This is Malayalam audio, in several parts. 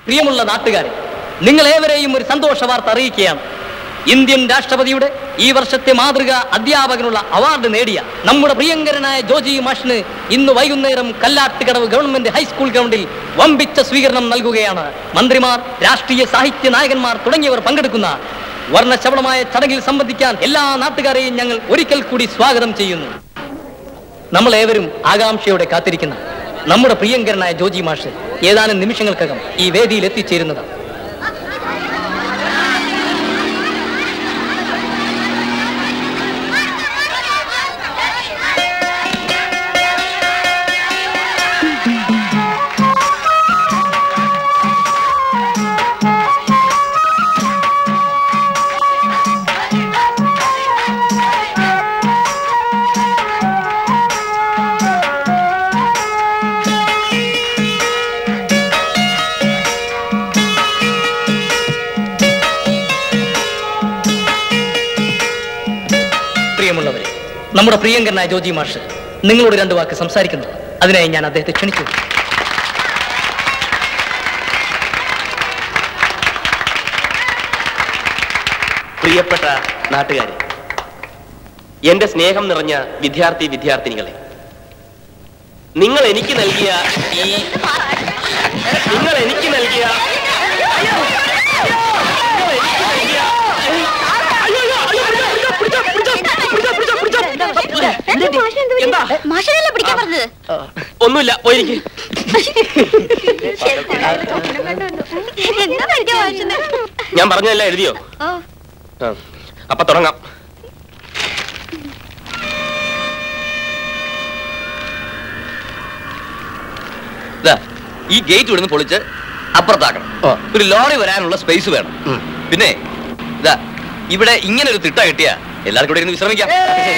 പ്രിയമുള്ള നാട്ടുകാരെ നിങ്ങളേവരെയും ഒരു സന്തോഷ വാർത്ത അറിയിക്കുകയാണ് ഇന്ത്യൻ രാഷ്ട്രപതിയുടെ ഈ വർഷത്തെ മാതൃക അധ്യാപകനുള്ള അവാർഡ് നേടിയ നമ്മുടെ പ്രിയങ്കരനായ ജോജി മാഷിന് ഇന്ന് വൈകുന്നേരം കല്ലാട്ടുകടവ് ഗവൺമെന്റ് ഹൈസ്കൂൾ ഗ്രൗണ്ടിൽ വമ്പിച്ച സ്വീകരണം നൽകുകയാണ് മന്ത്രിമാർ രാഷ്ട്രീയ സാഹിത്യ നായകന്മാർ തുടങ്ങിയവർ പങ്കെടുക്കുന്ന വർണ്ണശബളമായ ചടങ്ങിൽ സംബന്ധിക്കാൻ എല്ലാ നാട്ടുകാരെയും ഞങ്ങൾ ഒരിക്കൽ കൂടി സ്വാഗതം ചെയ്യുന്നു നമ്മൾ ഏവരും ആകാംക്ഷയോടെ കാത്തിരിക്കുന്ന നമ്മുടെ പ്രിയങ്കരനായ ജോജി മാഷ് ഏതാനും നിമിഷങ്ങൾക്കകം ഈ വേദിയിൽ എത്തിച്ചേരുന്നതാണ് പ്രിയമുള്ളവരെ നമ്മുടെ പ്രിയങ്കരനായ ജോജി മാഷ് നിങ്ങളോട് രണ്ട് വാക്ക് സംസാരിക്കുന്നു അതിനായി ഞാൻ അദ്ദേഹത്തെ ക്ഷണിച്ചു പ്രിയപ്പെട്ട നാട്ടുകാരെ എന്റെ സ്നേഹം നിറഞ്ഞ വിദ്യാർത്ഥി വിദ്യാർത്ഥിനികളെ നിങ്ങൾ എനിക്ക് നൽകിയ ഈ നിങ്ങൾ എനിക്ക് നൽകിയ മാഷനല്ലേ പിടിക്കാൻ പറഞ്ഞത് ഒന്നുമില്ല പോയിരിക്കും എന്താ പഠിക്കാൻ മാഷിന് ഞാൻ പറഞ്ഞതല്ല എഴുതിയോ ഓ ആ, അപ്പൊ തുടങ്ങാം ഇതാ ഈ ഗേറ്റ് ഇവിടുന്ന് പൊളിച്ച് അപ്പുറത്താക്കണം ഒരു ലോറി വരാനുള്ള സ്പേസ് വേണം പിന്നെ ഇതാ ഇവിടെ ഇങ്ങനെ ഒരു തിട്ട കിട്ടിയ എല്ലാവർക്കും ഇവിടെ ഇരുന്ന് വിശ്രമിക്കാം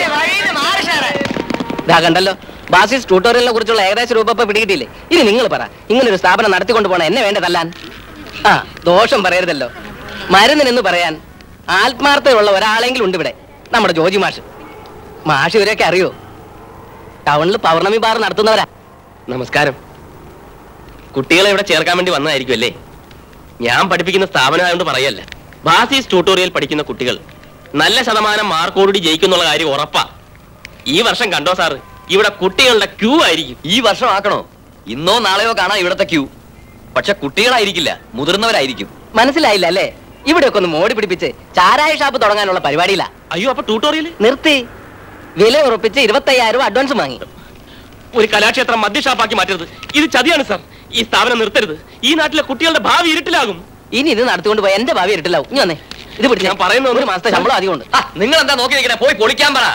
ഇതാ കണ്ടല്ലോ ബാസിസ് ട്യൂട്ടോറിയലിനെ കുറിച്ചുള്ള ഏകദേശം രൂപ ഇപ്പൊ പിടികിട്ടില്ലേ ഇനി നിങ്ങൾ പറ ഇങ്ങനെ ഒരു സ്ഥാപനം നടത്തിക്കൊണ്ട് പോണ എന്നെ വേണ്ടതല്ലാൻ ആ ദോഷം പറയരുതല്ലോ മരുന്നിനെന്ന് പറയാൻ ആത്മാർത്ഥതയുള്ള ഒരാളെങ്കിലും ഉണ്ട് ഇവിടെ നമ്മുടെ ജോജി മാഷ് മാഷ് ഇവരെയൊക്കെ അറിയോ ടൗണിൽ പൗർണമി ബാർ നടത്തുന്നവരാ നമസ്കാരം കുട്ടികളെ ഇവിടെ ചേർക്കാൻ വേണ്ടി വന്നതായിരിക്കും അല്ലേ ഞാൻ പഠിപ്പിക്കുന്ന സ്ഥാപനമായതുകൊണ്ട് പറയല്ല ബാസിസ് ട്യൂട്ടോറിയൽ പഠിക്കുന്ന കുട്ടികൾ നല്ല ശതമാനം മാർക്കോടുകൂടി ജയിക്കുന്നുള്ള കാര്യം ഉറപ്പാ ഈ വർഷം കണ്ടോ സാറ് ഇവിടെ കുട്ടികളുടെ ക്യൂ ആയിരിക്കും ഈ വർഷം ആക്കണോ ഇന്നോ നാളെയോ കാണാം ഇവിടത്തെ ക്യൂ പക്ഷെ കുട്ടികളായിരിക്കില്ല മുതിർന്നവരായിരിക്കും മനസ്സിലായില്ല അല്ലേ ഇവിടെയൊക്കെ ഒന്ന് മോടി പിടിപ്പിച്ച് ചാരായ ഷാപ്പ് തുടങ്ങാനുള്ള പരിപാടിയില്ല അയ്യോ അപ്പൊ ട്യൂട്ടോറിയൽ നിർത്തി വില ഉറപ്പിച്ച് ഇരുപത്തയ്യായിരം രൂപ അഡ്വാൻസ് വാങ്ങി ഒരു കലാക്ഷേത്രം മദ്യഷാപ്പാക്കി മാറ്റരുത് ഇത് ചതിയാണ് സാർ ഈ സ്ഥാപനം നിർത്തരുത് ഈ നാട്ടിലെ കുട്ടികളുടെ ഭാവി ഇരുട്ടിലാകും ഇനി ഇത് നടത്തിക്കൊണ്ട് പോയി എന്റെ ഭാവി ഇരട്ടില്ലാവും ഇനി വന്നേ ഇത് പിടിച്ച് ഞാൻ പറയുന്നത് ഒരു മാസത്തെ ശമ്പളം അധികം ഉണ്ട് ആ നിങ്ങൾ എന്താ നോക്കി നിൽക്കണേ പോയി പൊളിക്കാൻ പറ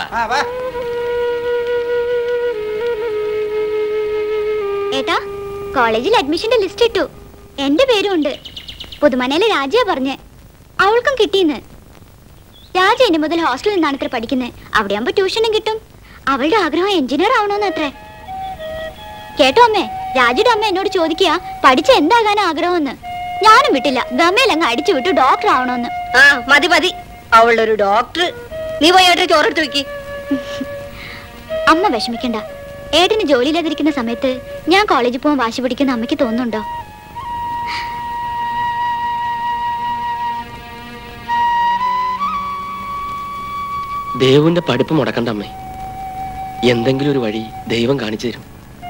ഏട്ടാ കോളേജിൽ അഡ്മിഷന്റെ ലിസ്റ്റ് ഇട്ടു എന്റെ പേരും ഉണ്ട് പുതുമനയിലെ രാജയാ പറഞ്ഞ് അവൾക്കും കിട്ടിയെന്ന് രാജ ഇനി മുതൽ ഹോസ്റ്റലിൽ നിന്നാണ് ഇത്ര പഠിക്കുന്നത് അവിടെ ആകുമ്പോ ട്യൂഷനും കിട്ടും അവളുടെ ആഗ്രഹം എഞ്ചിനീയർ ആവണമെന്ന് അത്രേ കേട്ടോ അമ്മേ രാജയുടെ അമ്മ എന്നോട് ചോദിക്കുക പഠിച്ച എന്താകാൻ ആഗ്രഹമെന്ന് ഞാനും വിട്ടില്ല ഗമയിൽ അങ്ങ് അടിച്ചു വിട്ടു ഡോക്ടർ ആവണമെന്ന് ആ മതി മതി അവളൊരു ഡോക്ടർ നീ പോയി ഏട്ടൻ ചോറെടുത്ത് വെക്ക് അമ്മ വിഷമിക്കണ്ട ഏട്ടന് ജോലിയില്ലാതിരിക്കുന്ന സമയത്ത് ഞാൻ കോളേജിൽ പോകാൻ വാശി പിടിക്കുന്ന അമ്മയ്ക്ക് തോന്നുന്നുണ്ടോ ദേവുവിന്റെ പഠിപ്പ് മുടക്കണ്ട അമ്മേ എന്തെങ്കിലും ഒരു വഴി ദൈവം കാണിച്ചു തരും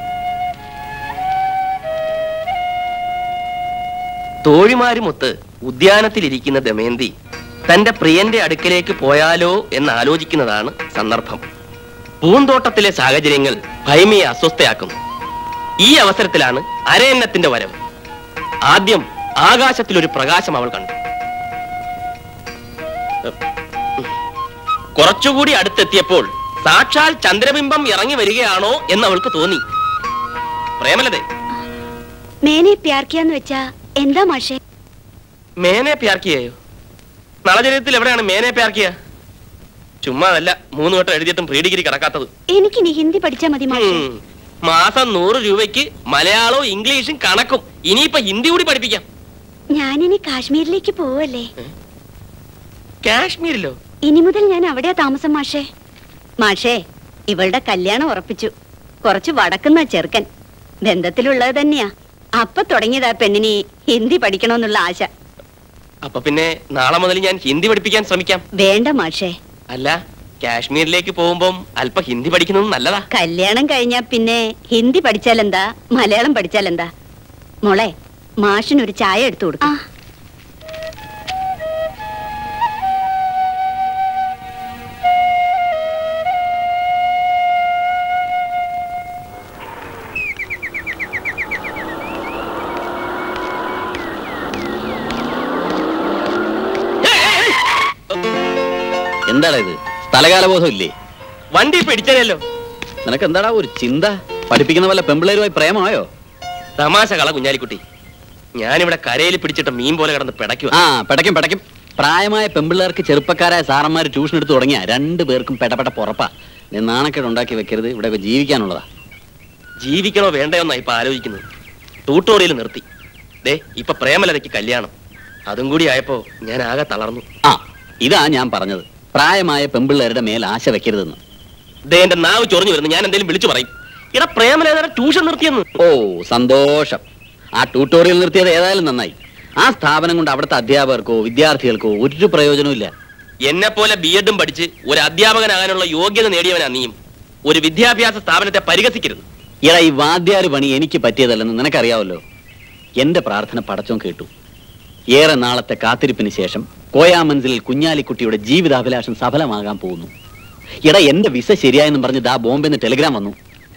തോഴിമാരുമൊത്ത് ഉദ്യാനത്തിലിരിക്കുന്ന ദമയന്തി തന്റെ പ്രിയന്റെ അടുക്കലേക്ക് പോയാലോ എന്ന് ആലോചിക്കുന്നതാണ് സന്ദർഭം പൂന്തോട്ടത്തിലെ സാഹചര്യങ്ങൾ ഭൈമിയെ അസ്വസ്ഥയാക്കുന്നു ഈ അവസരത്തിലാണ് അരയന്നത്തിന്റെ വരവ് ആദ്യം ആകാശത്തിലൊരു പ്രകാശം അവൾ കണ്ടു കുറച്ചുകൂടി അടുത്തെത്തിയപ്പോൾ സാക്ഷാൽ ചന്ദ്രബിംബം ഇറങ്ങി വരികയാണോ എന്ന് അവൾക്ക് തോന്നി പ്രേമലതേ മേനെ പ്യാർക്കിയാന്ന് വെച്ചാ എന്താ മാഷേ മേനെ പ്യാർക്കിയായോ നളചരിതത്തിൽ എവിടെയാണ് മേനെ പ്യാർക്കിയ ചുമ്മാതല്ല മൂന്ന് വട്ടം എഴുതിയിട്ടും പ്രീ ഡിഗ്രി കിടക്കാത്തത് എനിക്കിനി ഹിന്ദി പഠിച്ചാ മതി മാഷേ ഉം. മാസം നൂറ് രൂപയ്ക്ക് മലയാളവും ഇംഗ്ലീഷും കണക്കും ഇനിയിപ്പോ ഹിന്ദി കൂടി പഠിപ്പിക്കാം ഞാനിനി കാശ്മീരിലേക്ക് പോവല്ലേ കാശ്മീരിലോ ഇനി മുതൽ ഞാൻ അവിടെയാ താമസം മാഷേ മാഷേ ഇവളുടെ കല്യാണം ഉറപ്പിച്ചു കുറച്ച് വടക്കുന്ന ചെറുക്കൻ ബന്ധത്തിലുള്ളത് തന്നെയാ അപ്പൊ തുടങ്ങിയതാ പെണ്ണിന് ഹിന്ദി പഠിക്കണമെന്നുള്ള ആശ അപ്പൊ പിന്നെ നാളെ മുതൽ ഞാൻ ഹിന്ദി പഠിപ്പിക്കാൻ ശ്രമിക്കാം വേണ്ട മാഷേ അല്ല കാശ്മീരിലേക്ക് പോകുമ്പം അല്പം ഹിന്ദി പഠിക്കുന്നത് നല്ലതാ കല്യാണം കഴിഞ്ഞാ പിന്നെ ഹിന്ദി പഠിച്ചാലെന്താ മലയാളം പഠിച്ചാലെന്താ മോളെ മാഷിനൊരു ചായ എടുത്തു ആ കൊടുക്കും എന്താടാ ഇത് സ്ഥലകാലബോധം ഇല്ലേ വണ്ടി പിടിച്ചല്ലോ നിനക്ക് എന്താടാ ഒരു ചിന്ത പഠിപ്പിക്കുന്ന വല്ല പെമ്പിളേരുമായി പ്രേമമായോ തമാശ കള കുഞ്ഞാലിക്കുട്ടി ഞാനിവിടെ കരയിൽ പിടിച്ചിട്ട മീൻ പോലെ കിടന്ന് പിടയ്ക്കുക ആ പെടയ്ക്കും പെടയ്ക്കും പ്രായമായ പെമ്പിള്ളേർക്ക് ചെറുപ്പക്കാരായ സാറന്മാർ ട്യൂഷൻ എടുത്ത് തുടങ്ങിയ രണ്ടു പേർക്കും പെടപെട പുറപ്പാ നീ നാണക്കേട് ഉണ്ടാക്കി വെക്കരുത് ഇവിടെ ജീവിക്കാനുള്ളതാ ജീവിക്കണോ വേണ്ടയോന്നാ ഇപ്പൊ ആലോചിക്കുന്നത് ട്യൂട്ടോറിയൽ നിർത്തി ദേ ഇപ്പൊ പ്രേമലതയ്ക്ക് കല്യാണം അതും കൂടി ആയപ്പോ ഞാൻ ആകെ തളർന്നു ആ ഇതാ ഞാൻ പറഞ്ഞത് പ്രായമായ പെമ്പിള്ളേരുടെ മേൽ ആശ വെക്കരുതെന്ന് ദേ എന്റെ നാവ് ചൊറിഞ്ഞു വരുന്നു ഞാൻ എന്തെങ്കിലും വിളിച്ചു പറയും ഇട പ്രേമലേതയുടെ ട്യൂഷൻ നിർത്തിയെന്ന് ഓ സന്തോഷം ആ ട്യൂട്ടോറിയൽ നിർത്തിയത് ഏതായാലും നന്നായി ആ സ്ഥാപനം കൊണ്ട് അവിടുത്തെ അധ്യാപകർക്കോ വിദ്യാർത്ഥികൾക്കോ ഒരു പ്രയോജനവും ഇല്ല എന്നെ പോലെ ബി എഡും പഠിച്ച് ഒരു അധ്യാപകനാകാനുള്ള യോഗ്യത നേടിയവനാ നീയും ഒരു വിദ്യാഭ്യാസ സ്ഥാപനത്തെ പരിഹസിക്കരുത് എടാ ഈ വാദ്യാര് പണി എനിക്ക് പറ്റിയതല്ലെന്ന് നിനക്കറിയാവല്ലോ എന്റെ പ്രാർത്ഥന പടച്ചോൻ കേട്ടു ഏറെ നാളത്തെ കാത്തിരിപ്പിന് ശേഷം കോയാമൻസിലിൽ കുഞ്ഞാലിക്കുട്ടിയുടെ ജീവിതാഭിലാഷം സഫലമാകാൻ പോകുന്നു എടാ എന്റെ വിസ ശരിയായെന്നും പറഞ്ഞ് ദാ ബോംബെന്ന് ടെലിഗ്രാം വന്നു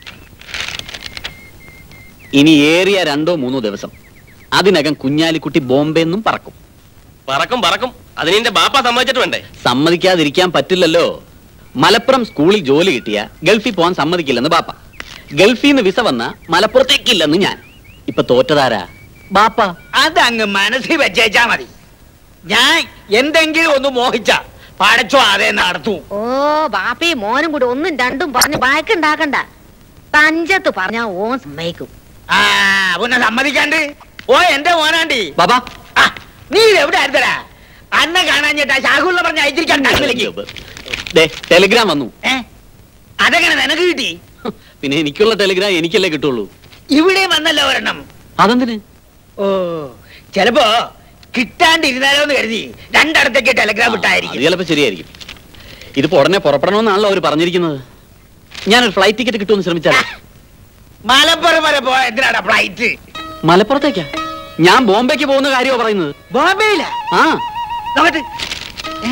ഇനി ഏറിയ രണ്ടോ മൂന്നോ ദിവസം അതിനകം കുഞ്ഞാലിക്കുട്ടി ബോംബെന്നും പറക്കും പറക്കും പറക്കും അതിന് എന്റെ ബാപ്പ സമ്മതിച്ചിട്ട് വേണ്ടേ സമ്മതിക്കാതിരിക്കാൻ പറ്റില്ലല്ലോ മലപ്പുറം സ്കൂളിൽ ജോലി കിട്ടിയ ഗൾഫിൽ പോകാൻ സമ്മതിക്കില്ലെന്ന് ബാപ്പ ഗൾഫിൽ നിന്ന് വിസ വന്ന മലപ്പുറത്തേക്കില്ലെന്ന് ഞാൻ ഇപ്പൊ തോറ്റതാരാ ബാപ്പ അതങ്ങ് മനസ്സിൽ വെച്ചേച്ചാ മതി ഞാൻ എന്തെങ്കിലും ഒന്ന് മോഹിച്ച പടച്ചോ അതേ നടത്തൂ ഓ ബാപ്പി മോനും കൂടി ഒന്നും രണ്ടും പറഞ്ഞ് ബാക്കുണ്ടാക്കണ്ട തഞ്ചത്ത് പറഞ്ഞാ ഓൻ സമ്മതിക്കും ആ പിന്നെ സമ്മതിക്കാണ്ട് ഓ എന്റെ മോനാണ്ടി ബാബാ ആ, നീ എവിടെ ആയിരുന്നടാ അന്നെ കാണാഞ്ഞിട്ടാ ഷാഹുള്ള പറഞ്ഞ അയച്ചിരിക്കാൻ ടൈമിലേക്ക് ദേ ടെലിഗ്രാം വന്നു ഏ അതെങ്ങനെ നിനക്ക് കിട്ടി പിന്നെ എനിക്കുള്ള ടെലിഗ്രാം എനിക്കല്ലേ കിട്ടുള്ളൂ ഇവിടെ വന്നല്ലോ ഒരെണ്ണം അതെന്തിന് ഓ ചിലപ്പോ കിട്ടാണ്ടിരുന്നാലോ എന്ന് കരുതി രണ്ടിടത്തേക്ക് ടെലഗ്രാം അത് വിട്ടായിരിക്കും ചിലപ്പോ ശരിയായിരിക്കും ഇതിപ്പോ ഉടനെ പുറപ്പെടണമെന്നാണല്ലോ അവർ പറഞ്ഞിരിക്കുന്നത് ഞാനൊരു ഫ്ലൈറ്റ് ടിക്കറ്റ് കിട്ടുമെന്ന് ശ്രമിച്ചാൽ മലപ്പുറം വരെ പോയ എന്തിനാടാ ഫ്ലൈറ്റ് മലപ്പുറത്തേക്കാ ഞാൻ ബോംബെക്ക് പോകുന്ന കാര്യമാണ് പറയുന്നത് ബോംബെയില ആ നോക്കട്ട് ഏ?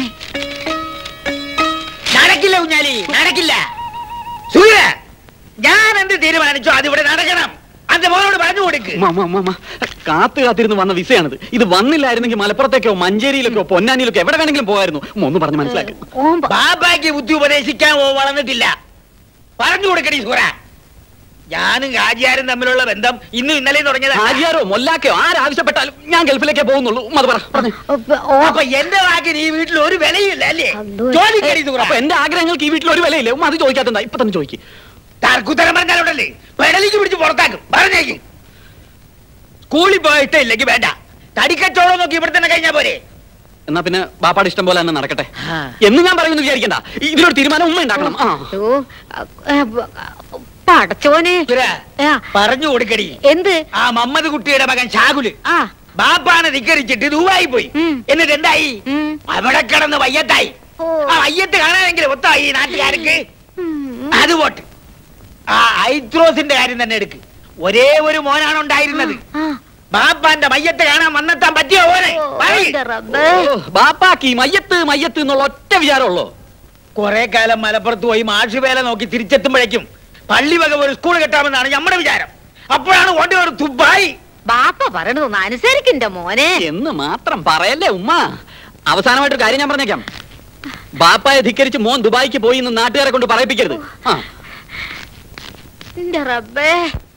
നടക്കില്ല കുഞ്ഞാലി നടക്കില്ല സൂര്യ ഞാൻ എന്ത് തീരുമാനിച്ചോ അതിവിടെ നടക്കണം അന്റെ മോനോട് പറഞ്ഞു കൊടുക്ക് ഉമ്മ, ഉമ്മ, ഉമ്മ, ഉമ്മ. കാത്തു കാത്തിരുന്ന് വന്ന വിസയാണിത് ഇത് വന്നില്ലായിരുന്നെങ്കിൽ മലപ്പുറത്തേക്കോ മഞ്ചേരിയിലേക്കോ പൊന്നാനിയിലേക്കോ എവിടെ വേണമെങ്കിലും പോകായിരുന്നു ഉമ്മ, ഒന്ന് പറഞ്ഞ് മനസ്സിലാക്കി ഓൻ പ- ബാബാക്ക് ബുദ്ധി ഉപദേശിക്കാൻ ഓ വളർന്നിട്ടില്ല പറഞ്ഞു കൊടുക്കടി സൂര ഞാനും ഹാജിയാരും തമ്മിലുള്ള ബന്ധം ഇന്നും ഇന്നലെയും തുടങ്ങിയതാ ആര്യാരോ മൊല്ലാക്കയോ ആരാവശ്യപ്പെട്ടാലും ഞാൻ ഗൾഫിലേക്കേ പോകുന്നുള്ളൂ ഉമ്മ അത് പറ പറഞ്ഞേ. ഓ അപ്പൊ എന്റെ വാക്കിന് ഈ വീട്ടിൽ ഒരു വിലയില്ല അല്ലേ അല്ലോ. ചോദിക്കടി സൂര അപ്പൊ എന്റെ ആഗ്രഹങ്ങൾക്ക് ഈ വീട്ടിൽ ഒരു വിലയില്ല ഉമ്മ അത് ചോദിക്കാത്തഎന്താ ഇപ്പൊ തന്നെ ചോദിക്കും തർക്കുത്തരം പറഞ്ഞാലുണ്ടല്ലേ പെടലിക്ക് പിടിച്ച് പുറത്താക്കും പറഞ്ഞേക്കും സ്കൂളിൽ പോയിട്ട് ഇല്ലെങ്കിൽ വേണ്ട തടിക്കച്ചോളം നോക്കി ഇവിടെ തന്നെ കഴിഞ്ഞാ പോരെ എന്നാ പിന്നെ ബാപ്പാട് ഇഷ്ടം പോലെ തന്നെ നടക്കട്ടെ ആ. എന്ന് ഞാൻ പറയുന്നു വിചാരിക്കണ്ട ഇതിനൊരു തീരുമാനം ഉമ്മ ഉണ്ടാക്കണം ആ ഓ, ഏ, ബ- പടച്ചോനെ സുര, ആ, പറഞ്ഞു കൊടുക്കടി എന്ത് ആ മമ്മദ് കുട്ടിയുടെ മകൻ ഷാകുല് ആ ബാപ്പാനെ ധിക്കരിച്ചിട്ട് ദുബായി പോയി ഉം. എന്നിട്ട് എന്തായി ഉം. അവിടെ കിടന്ന് വയ്യത്തായി ഓ. ആ വയ്യത്ത് കാണാനെങ്കിലും ഒത്തായി ഈ നാട്ടുകാർക്ക് ഉം. അത് പോട്ട് ആ ഐത്രോസിന്റെ കാര്യം തന്നെ എടുക്ക് ഒരേ ഒരു മോനാണ് ഉണ്ടായിരുന്നത് ആ. ബാപ്പാന്റെ മയ്യത്ത് കാണാൻ വന്നെത്താൻ പറ്റിയോ ഓനെ ഓ, പറയ്. എന്റെ റബ്ബേ. ഓ, ബാപ്പാക്ക് ഈ മയ്യത്ത് മയ്യത്ത് എന്നുള്ള ഒറ്റ വിചാരമുള്ളൂ കുറെ കാലം മലപ്പുറത്ത് പോയി മാഷ് വേല നോക്കി തിരിച്ചെത്തുമ്പോഴേക്കും പള്ളി വക ഒരു സ്കൂൾ കെട്ടാമെന്നാണ് നമ്മുടെ വിചാരം അപ്പോഴാണ് ഓണ്ടി ഒരു ദുബായ് ബാപ്പ പറയണതൊന്ന് അനുസരിക്കണ്ട മോനെ എന്ന് മാത്രം പറയല്ലേ ഉമ്മ അവസാനമായിട്ടൊരു കാര്യം ഞാൻ പറഞ്ഞേക്കാം ബാപ്പായെ ധിക്കരിച്ച് മോൻ ദുബായിക്ക് പോയി എന്ന് നാട്ടുകാരെ കൊണ്ട് പറയിപ്പിക്കരുത് ആ എന്റെ റബ്ബേ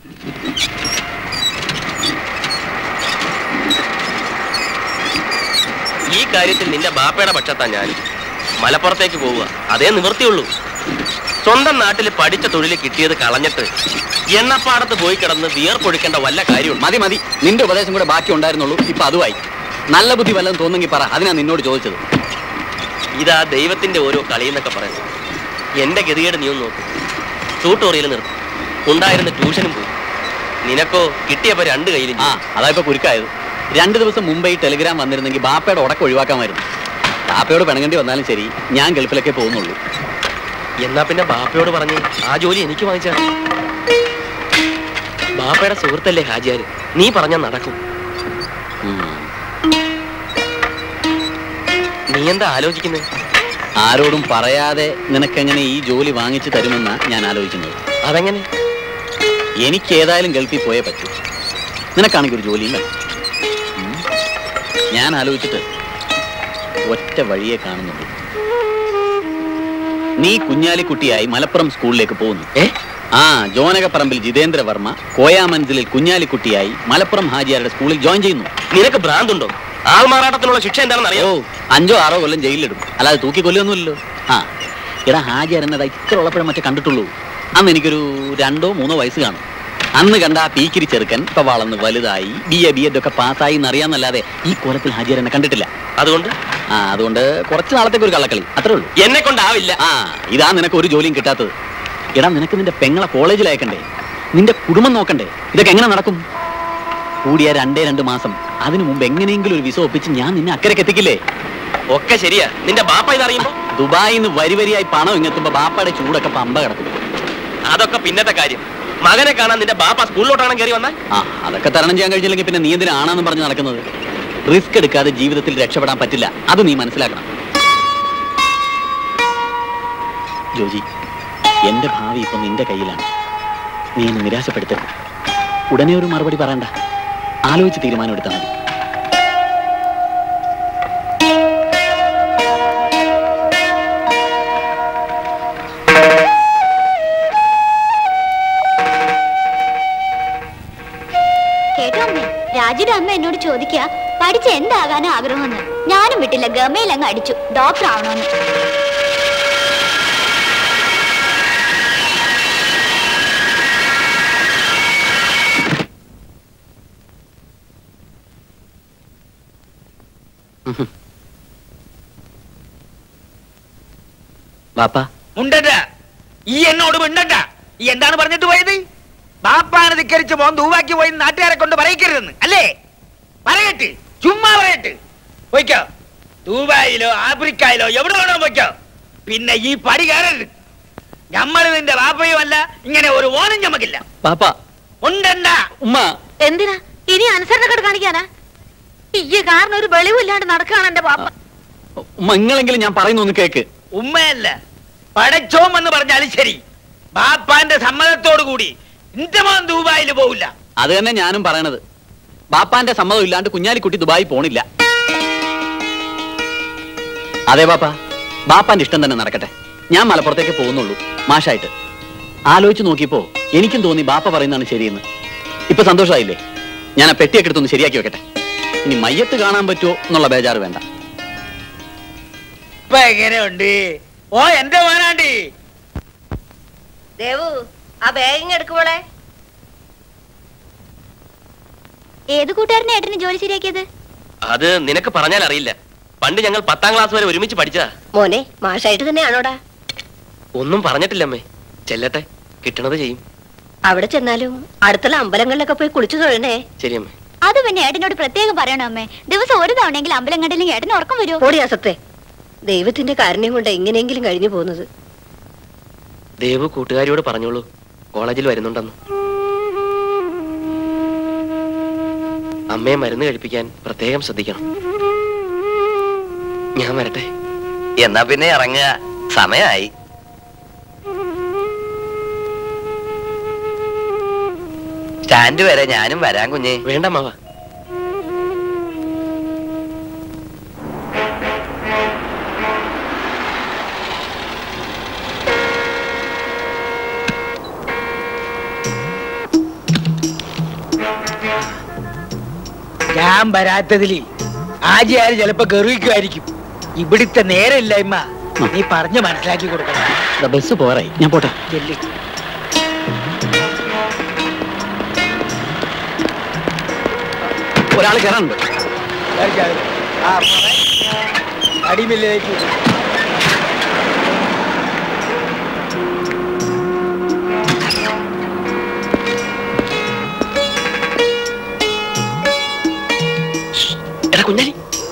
ഈ കാര്യത്തിൽ നിന്റെ ബാപ്പയുടെ പക്ഷത്താ ഞാൻ മലപ്പുറത്തേക്ക് പോവുക അതേ നിവൃത്തിയുള്ളൂ സ്വന്തം നാട്ടിൽ പഠിച്ച തൊഴിൽ കിട്ടിയത് കളഞ്ഞിട്ട് എണ്ണപ്പാടത്ത് പോയി കിടന്ന് വിയർപ്പൊഴിക്കേണ്ട വല്ല കാര്യമുണ്ട് മതി മതി നിന്റെ ഉപദേശം കൂടെ ബാക്കി ഉണ്ടായിരുന്നുള്ളൂ ഇപ്പൊ അതുമായി നല്ല ബുദ്ധി വല്ലതും തോന്നുമെങ്കിൽ പറ അതിനാ നിന്നോട് ചോദിച്ചത് ഇതാ ദൈവത്തിന്റെ ഓരോ കളിയെന്നൊക്കെ പറയുന്നത് എന്റെ ഗതികേട് നീ ഒന്ന് നോക്ക് ട്യൂട്ടോറിയൽ നിർത്തി ഉണ്ടായിരുന്ന ട്യൂഷനും പോയി നിനക്കോ കിട്ടിയപ്പോ രണ്ട് കയ്യിലും ആ അതാ ഇപ്പൊ കുരുക്കായത് രണ്ടു ദിവസം മുമ്പേ ഈ ടെലിഗ്രാം വന്നിരുന്നെങ്കിൽ ബാപ്പയുടെ ഉടക്കം ഒഴിവാക്കാമായിരുന്നു ബാപ്പയോട് പിണങ്ങേണ്ടി വന്നാലും ശരി ഞാൻ ഗൾഫിലൊക്കെ പോകുന്നുള്ളൂ എന്നാ പിന്നെ ബാപ്പയോട് പറഞ്ഞ് ആ ജോലി എനിക്ക് വാങ്ങിച്ചാണ് ബാപ്പയുടെ സുഹൃത്തല്ലേ ഹാജിയാര് നീ പറഞ്ഞ നടക്കും ഉം. നീ എന്താ ആലോചിക്കുന്നത് ആരോടും പറയാതെ നിനക്കെങ്ങനെ ഈ ജോലി വാങ്ങിച്ചു തരുമെന്നാ ഞാൻ ആലോചിക്കുന്നത് അതെങ്ങനെ എനിക്ക് ഏതായാലും ഗൾഫിൽ പോയേ പറ്റൂ നിനക്കാണെങ്കിൽ ഒരു ജോലിയും വേണം ഉം. ഞാൻ ആലോചിച്ചിട്ട് ഒറ്റ വഴിയെ കാണുന്നുള്ളൂ നീ കുഞ്ഞാലിക്കുട്ടിയായി മലപ്പുറം സ്കൂളിലേക്ക് പോകുന്നു ഏ ആ ജോനകപ്പറമ്പിൽ ജിതേന്ദ്ര വർമ്മ കോയാമൻസിലിൽ കുഞ്ഞാലിക്കുട്ടിയായി മലപ്പുറം ഹാജിയാരുടെ സ്കൂളിൽ ജോയിൻ ചെയ്യുന്നു നിനക്ക് ഭ്രാന്തുണ്ടോ ആൾമാറാട്ടത്തിനുള്ള ശിക്ഷ എന്താണെന്ന് ഓ അറിയോ അഞ്ചോ ആറോ കൊല്ലം ജയിലിലിടും അല്ലാതെ തൂക്കി കൊല്ലൊന്നുമില്ലല്ലോ ആ എടാ ഹാജിയാർ എന്നതാ ഇത്ര ഉള്ളപ്പോഴും മറ്റേ കണ്ടിട്ടുള്ളൂ അന്ന് എനിക്കൊരു രണ്ടോ മൂന്നോ വയസ്സ് കാണും അന്ന് കണ്ട ആ പീക്കിരി ചെറുക്കൻ ഇപ്പൊ വളർന്ന് വലുതായി ബി എ ബി എഡ് ഒക്കെ പാസ്സായി എന്നറിയാന്നല്ലാതെ ഈ കോലത്തിൽ ഹാജിയാർ എന്നെ കണ്ടിട്ടില്ല അതുകൊണ്ട് ആ അതുകൊണ്ട് കുറച്ച് നാളത്തേക്ക് ഒരു കള്ളക്കളി അത്രേ ഉള്ളൂ എന്നെ കൊണ്ടാവില്ല ആ ഇതാ നിനക്ക് ഒരു ജോലിയും കിട്ടാത്തത് എടാ നിനക്ക് നിന്റെ പെങ്ങളെ കോളേജിൽ അയക്കണ്ടേ നിന്റെ കുടുംബം നോക്കണ്ടേ ഇതൊക്കെ എങ്ങനെ നടക്കും കൂടിയ രണ്ടേ രണ്ട് മാസം അതിനു മുമ്പ് എങ്ങനെയെങ്കിലും ഒരു വിസ ഒപ്പിച്ച് ഞാൻ നിന്നെ അക്കരക്ക് എത്തിക്കില്ലേ ഒക്കെ ശരിയാ നിന്റെ ബാപ്പ ഇതറിയുമ്പോ ദുബായിൽ നിന്ന് വരി വരിയായി പണം ഇങ്ങെത്തുമ്പോ ബാപ്പയുടെ ചൂടൊക്കെ പമ്പ കിടക്കും അതൊക്കെ പിന്നത്തെ കാര്യം മകനെ കാണാൻ നിന്റെ ബാപ്പ സ്കൂളിലോട്ടാണ് കയറി വന്നാൽ ആ അതൊക്കെ തരണം ചെയ്യാൻ കഴിഞ്ഞില്ലെങ്കിൽ പിന്നെ നീ എന്തിനാണെന്ന് പറഞ്ഞ് നടക്കുന്നത് റിസ്ക് എടുക്കാതെ ജീവിതത്തിൽ രക്ഷപ്പെടാൻ പറ്റില്ല അത് നീ മനസ്സിലാക്കണം ജോജി എന്റെ ഭാവി ഇപ്പൊ നിന്റെ കയ്യിലാണ് നീ എന്നെ നിരാശപ്പെടുത്തരുത് ഉടനെ ഒരു മറുപടി പറയണ്ട ആലോചിച്ച് തീരുമാനം എടുത്താൽ മതി കേട്ടോ അമ്മേ രാജുയുടെ അമ്മ എന്നോട് ചോദിക്കുക പഠിച്ച എന്താകാനാ ആഗ്രഹമെന്ന് ഞാനും വിട്ടില്ല ഗമയിൽ അങ്ങ് അടിച്ചു ഡോക്ടർ ആവണമെന്ന് ബാപ്പ മുണ്ടട്ട ഈ എന്നോട് മിണ്ടട്ട ഈ എന്താണ് പറഞ്ഞിട്ട് പോയത് ബാപ്പാനെ ധിക്കരിച്ച് മോൻ ദൂവാക്കി പോയി നാട്ടുകാരെ കൊണ്ട് പറയിക്കരുതെന്ന് അല്ലേ പറയട്ട് ചുമ്മാ പറയട്ട് പോയിക്കോ ദുബായിലോ ആഫ്രിക്കയിലോ എവിടെ വേണോ പോയിക്കോ പിന്നെ ഈ പടി കയറരുത് നമ്മൾ നിന്റെ ബാപ്പയും അല്ല ഇങ്ങനെ ഒരു ഓണം ഞമ്മക്കില്ല ബാപ്പ ഉണ്ടണ്ട ഉമ്മ എന്തിനാ ഇനി അനുസരണക്കേട് കാണിക്കാനാ ഈ കാരണം ഒരു വെളിവില്ലാണ്ട് നടക്കുകയാണ് എന്റെ പാപ്പ ഉമ്മ നിങ്ങളെങ്കിലും ഞാൻ പറയുന്നു ഒന്ന് കേക്ക് ഉമ്മയല്ല പടച്ചോം എന്ന് പറഞ്ഞാലും ശരി ബാപ്പാന്റെ സമ്മതത്തോടു കൂടി എന്റെ മോൻ ദുബായിൽ പോവില്ല അത് തന്നെ ഞാനും പറയണത് ബാപ്പാന്റെ സമ്മതം ഇല്ലാണ്ട് കുഞ്ഞാലിക്കുട്ടി ദുബായി പോണില്ല അതെ ബാപ്പ ബാപ്പാന്റെ ഇഷ്ടം തന്നെ നടക്കട്ടെ ഞാൻ മലപ്പുറത്തേക്ക് പോകുന്നുള്ളൂ മാഷായിട്ട് ആലോചിച്ച് നോക്കിയപ്പോ എനിക്കും തോന്നി ബാപ്പ പറയുന്നതാണ് ശരിയെന്ന് ഇപ്പൊ സന്തോഷമായില്ലേ ഞാൻ ആ പെട്ടിയൊക്കെ എടുത്തൊന്ന് ശരിയാക്കി വെക്കട്ടെ ഇനി മയ്യത്ത് കാണാൻ പറ്റുമോ എന്നുള്ള ബേജാറ് വേണ്ട ഇപ്പൊ എങ്ങനെയുണ്ട് ഓ എന്റെ മോനാണ്ടി ദേവു ആ ബാഗിങ് എടുക്കുമ്പോളെ ഏത് കൂട്ടുകാരനെ ഏട്ടന് ജോലി ശരിയാക്കിയത് അത് നിനക്ക് പറഞ്ഞാൽ അറിയില്ല പണ്ട് ഞങ്ങൾ പത്താം ക്ലാസ് വരെ ഒരുമിച്ച് പഠിച്ചതാ മോനെ മാഷായിട്ട് തന്നെയാണോടാ ഒന്നും പറഞ്ഞിട്ടില്ലമ്മേ ചെല്ലട്ടെ കിട്ടണത് ചെയ്യും അവിടെ ചെന്നാലും അടുത്തുള്ള അമ്പലങ്ങളിലൊക്കെ പോയി കുളിച്ചു തൊഴണേ ശരിയമ്മേ അത് പിന്നെ ഏട്ടനോട് പ്രത്യേകം പറയണം അമ്മേ ദിവസം ഒരു തവണയെങ്കിലും അമ്പലം കണ്ടില്ലെങ്കിൽ ഏട്ടന് ഉറക്കം വരുമോ ഓടി അസത്തെ ദൈവത്തിന്റെ കാരുണ്യം കൊണ്ട് എങ്ങനെയെങ്കിലും കഴിഞ്ഞു പോകുന്നത് ദേവു കൂട്ടുകാരിയോട് പറഞ്ഞോളൂ കോളേജിൽ വരുന്നുണ്ടെന്ന് അമ്മയെ മരുന്ന് കഴിപ്പിക്കാൻ പ്രത്യേകം ശ്രദ്ധിക്കണം ഞാൻ വരട്ടെ എന്നാ പിന്നെ ഇറങ്ങുക സമയായി സ്റ്റാൻഡ് വരെ ഞാനും വരാൻ കുഞ്ഞേ വേണ്ട മാവ ഞാൻ വരാത്തതില് ആജിയാര് ചിലപ്പോ ഗർവിക്കുമായിരിക്കും ഇവിടുത്തെ നേരമില്ലായ്മ നീ പറഞ്ഞു മനസ്സിലാക്കി കൊടുക്കണം ദാ ബസ് പോരായി ഞാൻ പോട്ടെ ചെല്ലി ഒരാൾ കയറാനുണ്ട് ആ അടിമില്ലേക്ക് കുഞ്ഞാലി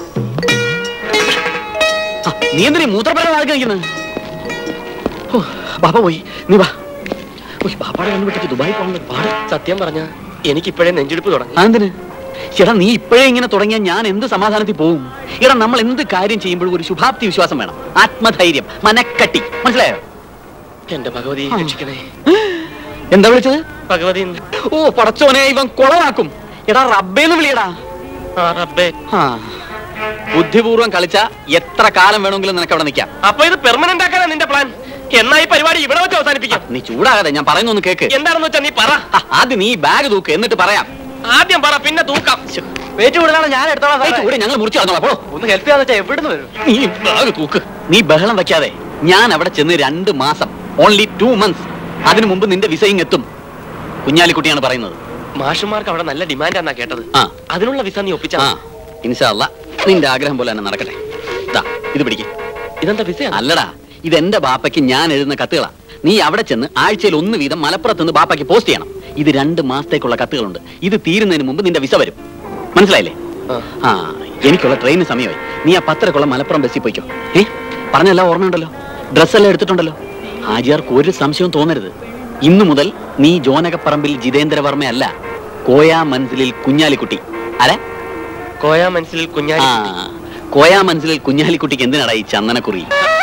ആ, നീ എന്തിനീ മൂത്രപ്പുര വാഴ കഴിക്കുന്നത് ഓ ബാബ പോയി നീ വാ ഉയ്, ബാപ്പാടെ കണ്ണു വിട്ടിട്ട് ദുബായി പോകണം പാട് സത്യം പറഞ്ഞ എനിക്ക് ഇപ്പോഴേ നെഞ്ചെടുപ്പ് തുടങ്ങി അതെന്തിന് ചേട്ടാ നീ ഇപ്പോഴേ ഇങ്ങനെ തുടങ്ങിയാൽ ഞാൻ എന്ത് സമാധാനത്തിൽ പോവും എടാ നമ്മൾ എന്ത് കാര്യം ചെയ്യുമ്പോഴും ഒരു ശുഭാപ്തി വിശ്വാസം വേണം ആത്മധൈര്യം മനക്കട്ടി മനസ്സിലായോ എന്റെ ഭഗവതി ആ. രക്ഷിക്കണേ എന്താ വിളിച്ചത് ഭഗവതി ഓ പടച്ചോനെ ഇവൻ കുളമാക്കും എടാ റബ്ബേന്ന് വിളിയടാ ആ റബ്ബേ ആ ബുദ്ധിപൂർവം കളിച്ച എത്ര കാലം വേണമെങ്കിലും നിനക്ക് അവിടെ നിൽക്കാം അപ്പൊ ഇത് പെർമനന്റ് ആക്കാനാ നിന്റെ പ്ലാൻ എന്നാ ഈ പരിപാടി ഇവിടെ വെച്ച് അവസാനിപ്പിക്കാം നീ ചൂടാകാതെ ഞാൻ പറയുന്നൊന്ന് കേക്ക് എന്താണെന്ന് വെച്ചാ നീ പറ ആ, ആദ്യം നീ ബാഗ് തൂക്ക് എന്നിട്ട് പറയാം ആദ്യം പറ പിന്നെ തൂക്കാം വെയിറ്റ് കൂടുതലാണ് ഞാൻ എടുത്തോളാം ഏയ്, ചൂട് ഞങ്ങൾ മുറിച്ചു നടന്നോളാം പോ ഒന്ന് ഹെൽപ്പ് ചെയ്യാന്ന് വെച്ചാൽ എവിടുന്ന് വരും നീ ബാഗ് തൂക്ക് നീ ബഹളം വെക്കാതെ ഞാൻ അവിടെ ചെന്ന് രണ്ട് മാസം ഓൺലി ടു മന്ത്സ് അതിനു മുമ്പ് നിന്റെ വിസയും എത്തും കുഞ്ഞാലിക്കുട്ടിയാണ് പറയുന്നത് മാഷുമാർക്ക് അവിടെ നല്ല ഡിമാൻഡാന്നാ കേട്ടത് ആ അതിനുള്ള വിസ നീ ഒപ്പിച്ചാ ആ ഇൻഷാല്ല നിന്റെ ആഗ്രഹം പോലെ തന്നെ നടക്കട്ടെ ദാ ഇത് പിടിക്ക് ഇതെന്താ വിസയാ അല്ലടാ ഇത് എന്റെ ബാപ്പയ്ക്ക് ഞാൻ എഴുതുന്ന കത്തുകളാ നീ അവിടെ ചെന്ന് ആഴ്ചയിൽ ഒന്ന് വീതം മലപ്പുറത്ത് നിന്ന് ബാപ്പയ്ക്ക് പോസ്റ്റ് ചെയ്യണം ഇത് രണ്ട് മാസത്തേക്കുള്ള കത്തുകളുണ്ട് ഇത് തീരുന്നതിന് മുമ്പ് നിന്റെ വിസ വരും മനസ്സിലായില്ലേ ആ. ആ എനിക്കുള്ള ട്രെയിന് സമയമായി നീ ആ പത്തരക്കുള്ള മലപ്പുറം ബസ്സിൽ പോയിക്കോ ഏ പറഞ്ഞെല്ലാം ഓർമ്മയുണ്ടല്ലോ ഡ്രസ്സെല്ലാം എടുത്തിട്ടുണ്ടല്ലോ ഹാജിയാർക്ക് ഒരു സംശയവും തോന്നരുത് ഇന്നു മുതൽ നീ ജോനകപ്പറമ്പിൽ ജിതേന്ദ്രവർമ്മ അല്ല കോയാ മൻസിലിൽ കുഞ്ഞാലിക്കുട്ടി ആരാ കോയാ മനസ്സിൽ കുഞ്ഞാലി ആ കോയാ മനസ്സിൽ കുഞ്ഞാലിക്കുട്ടിക്ക് എന്തിനാടാ ഈ ചന്ദനക്കുറി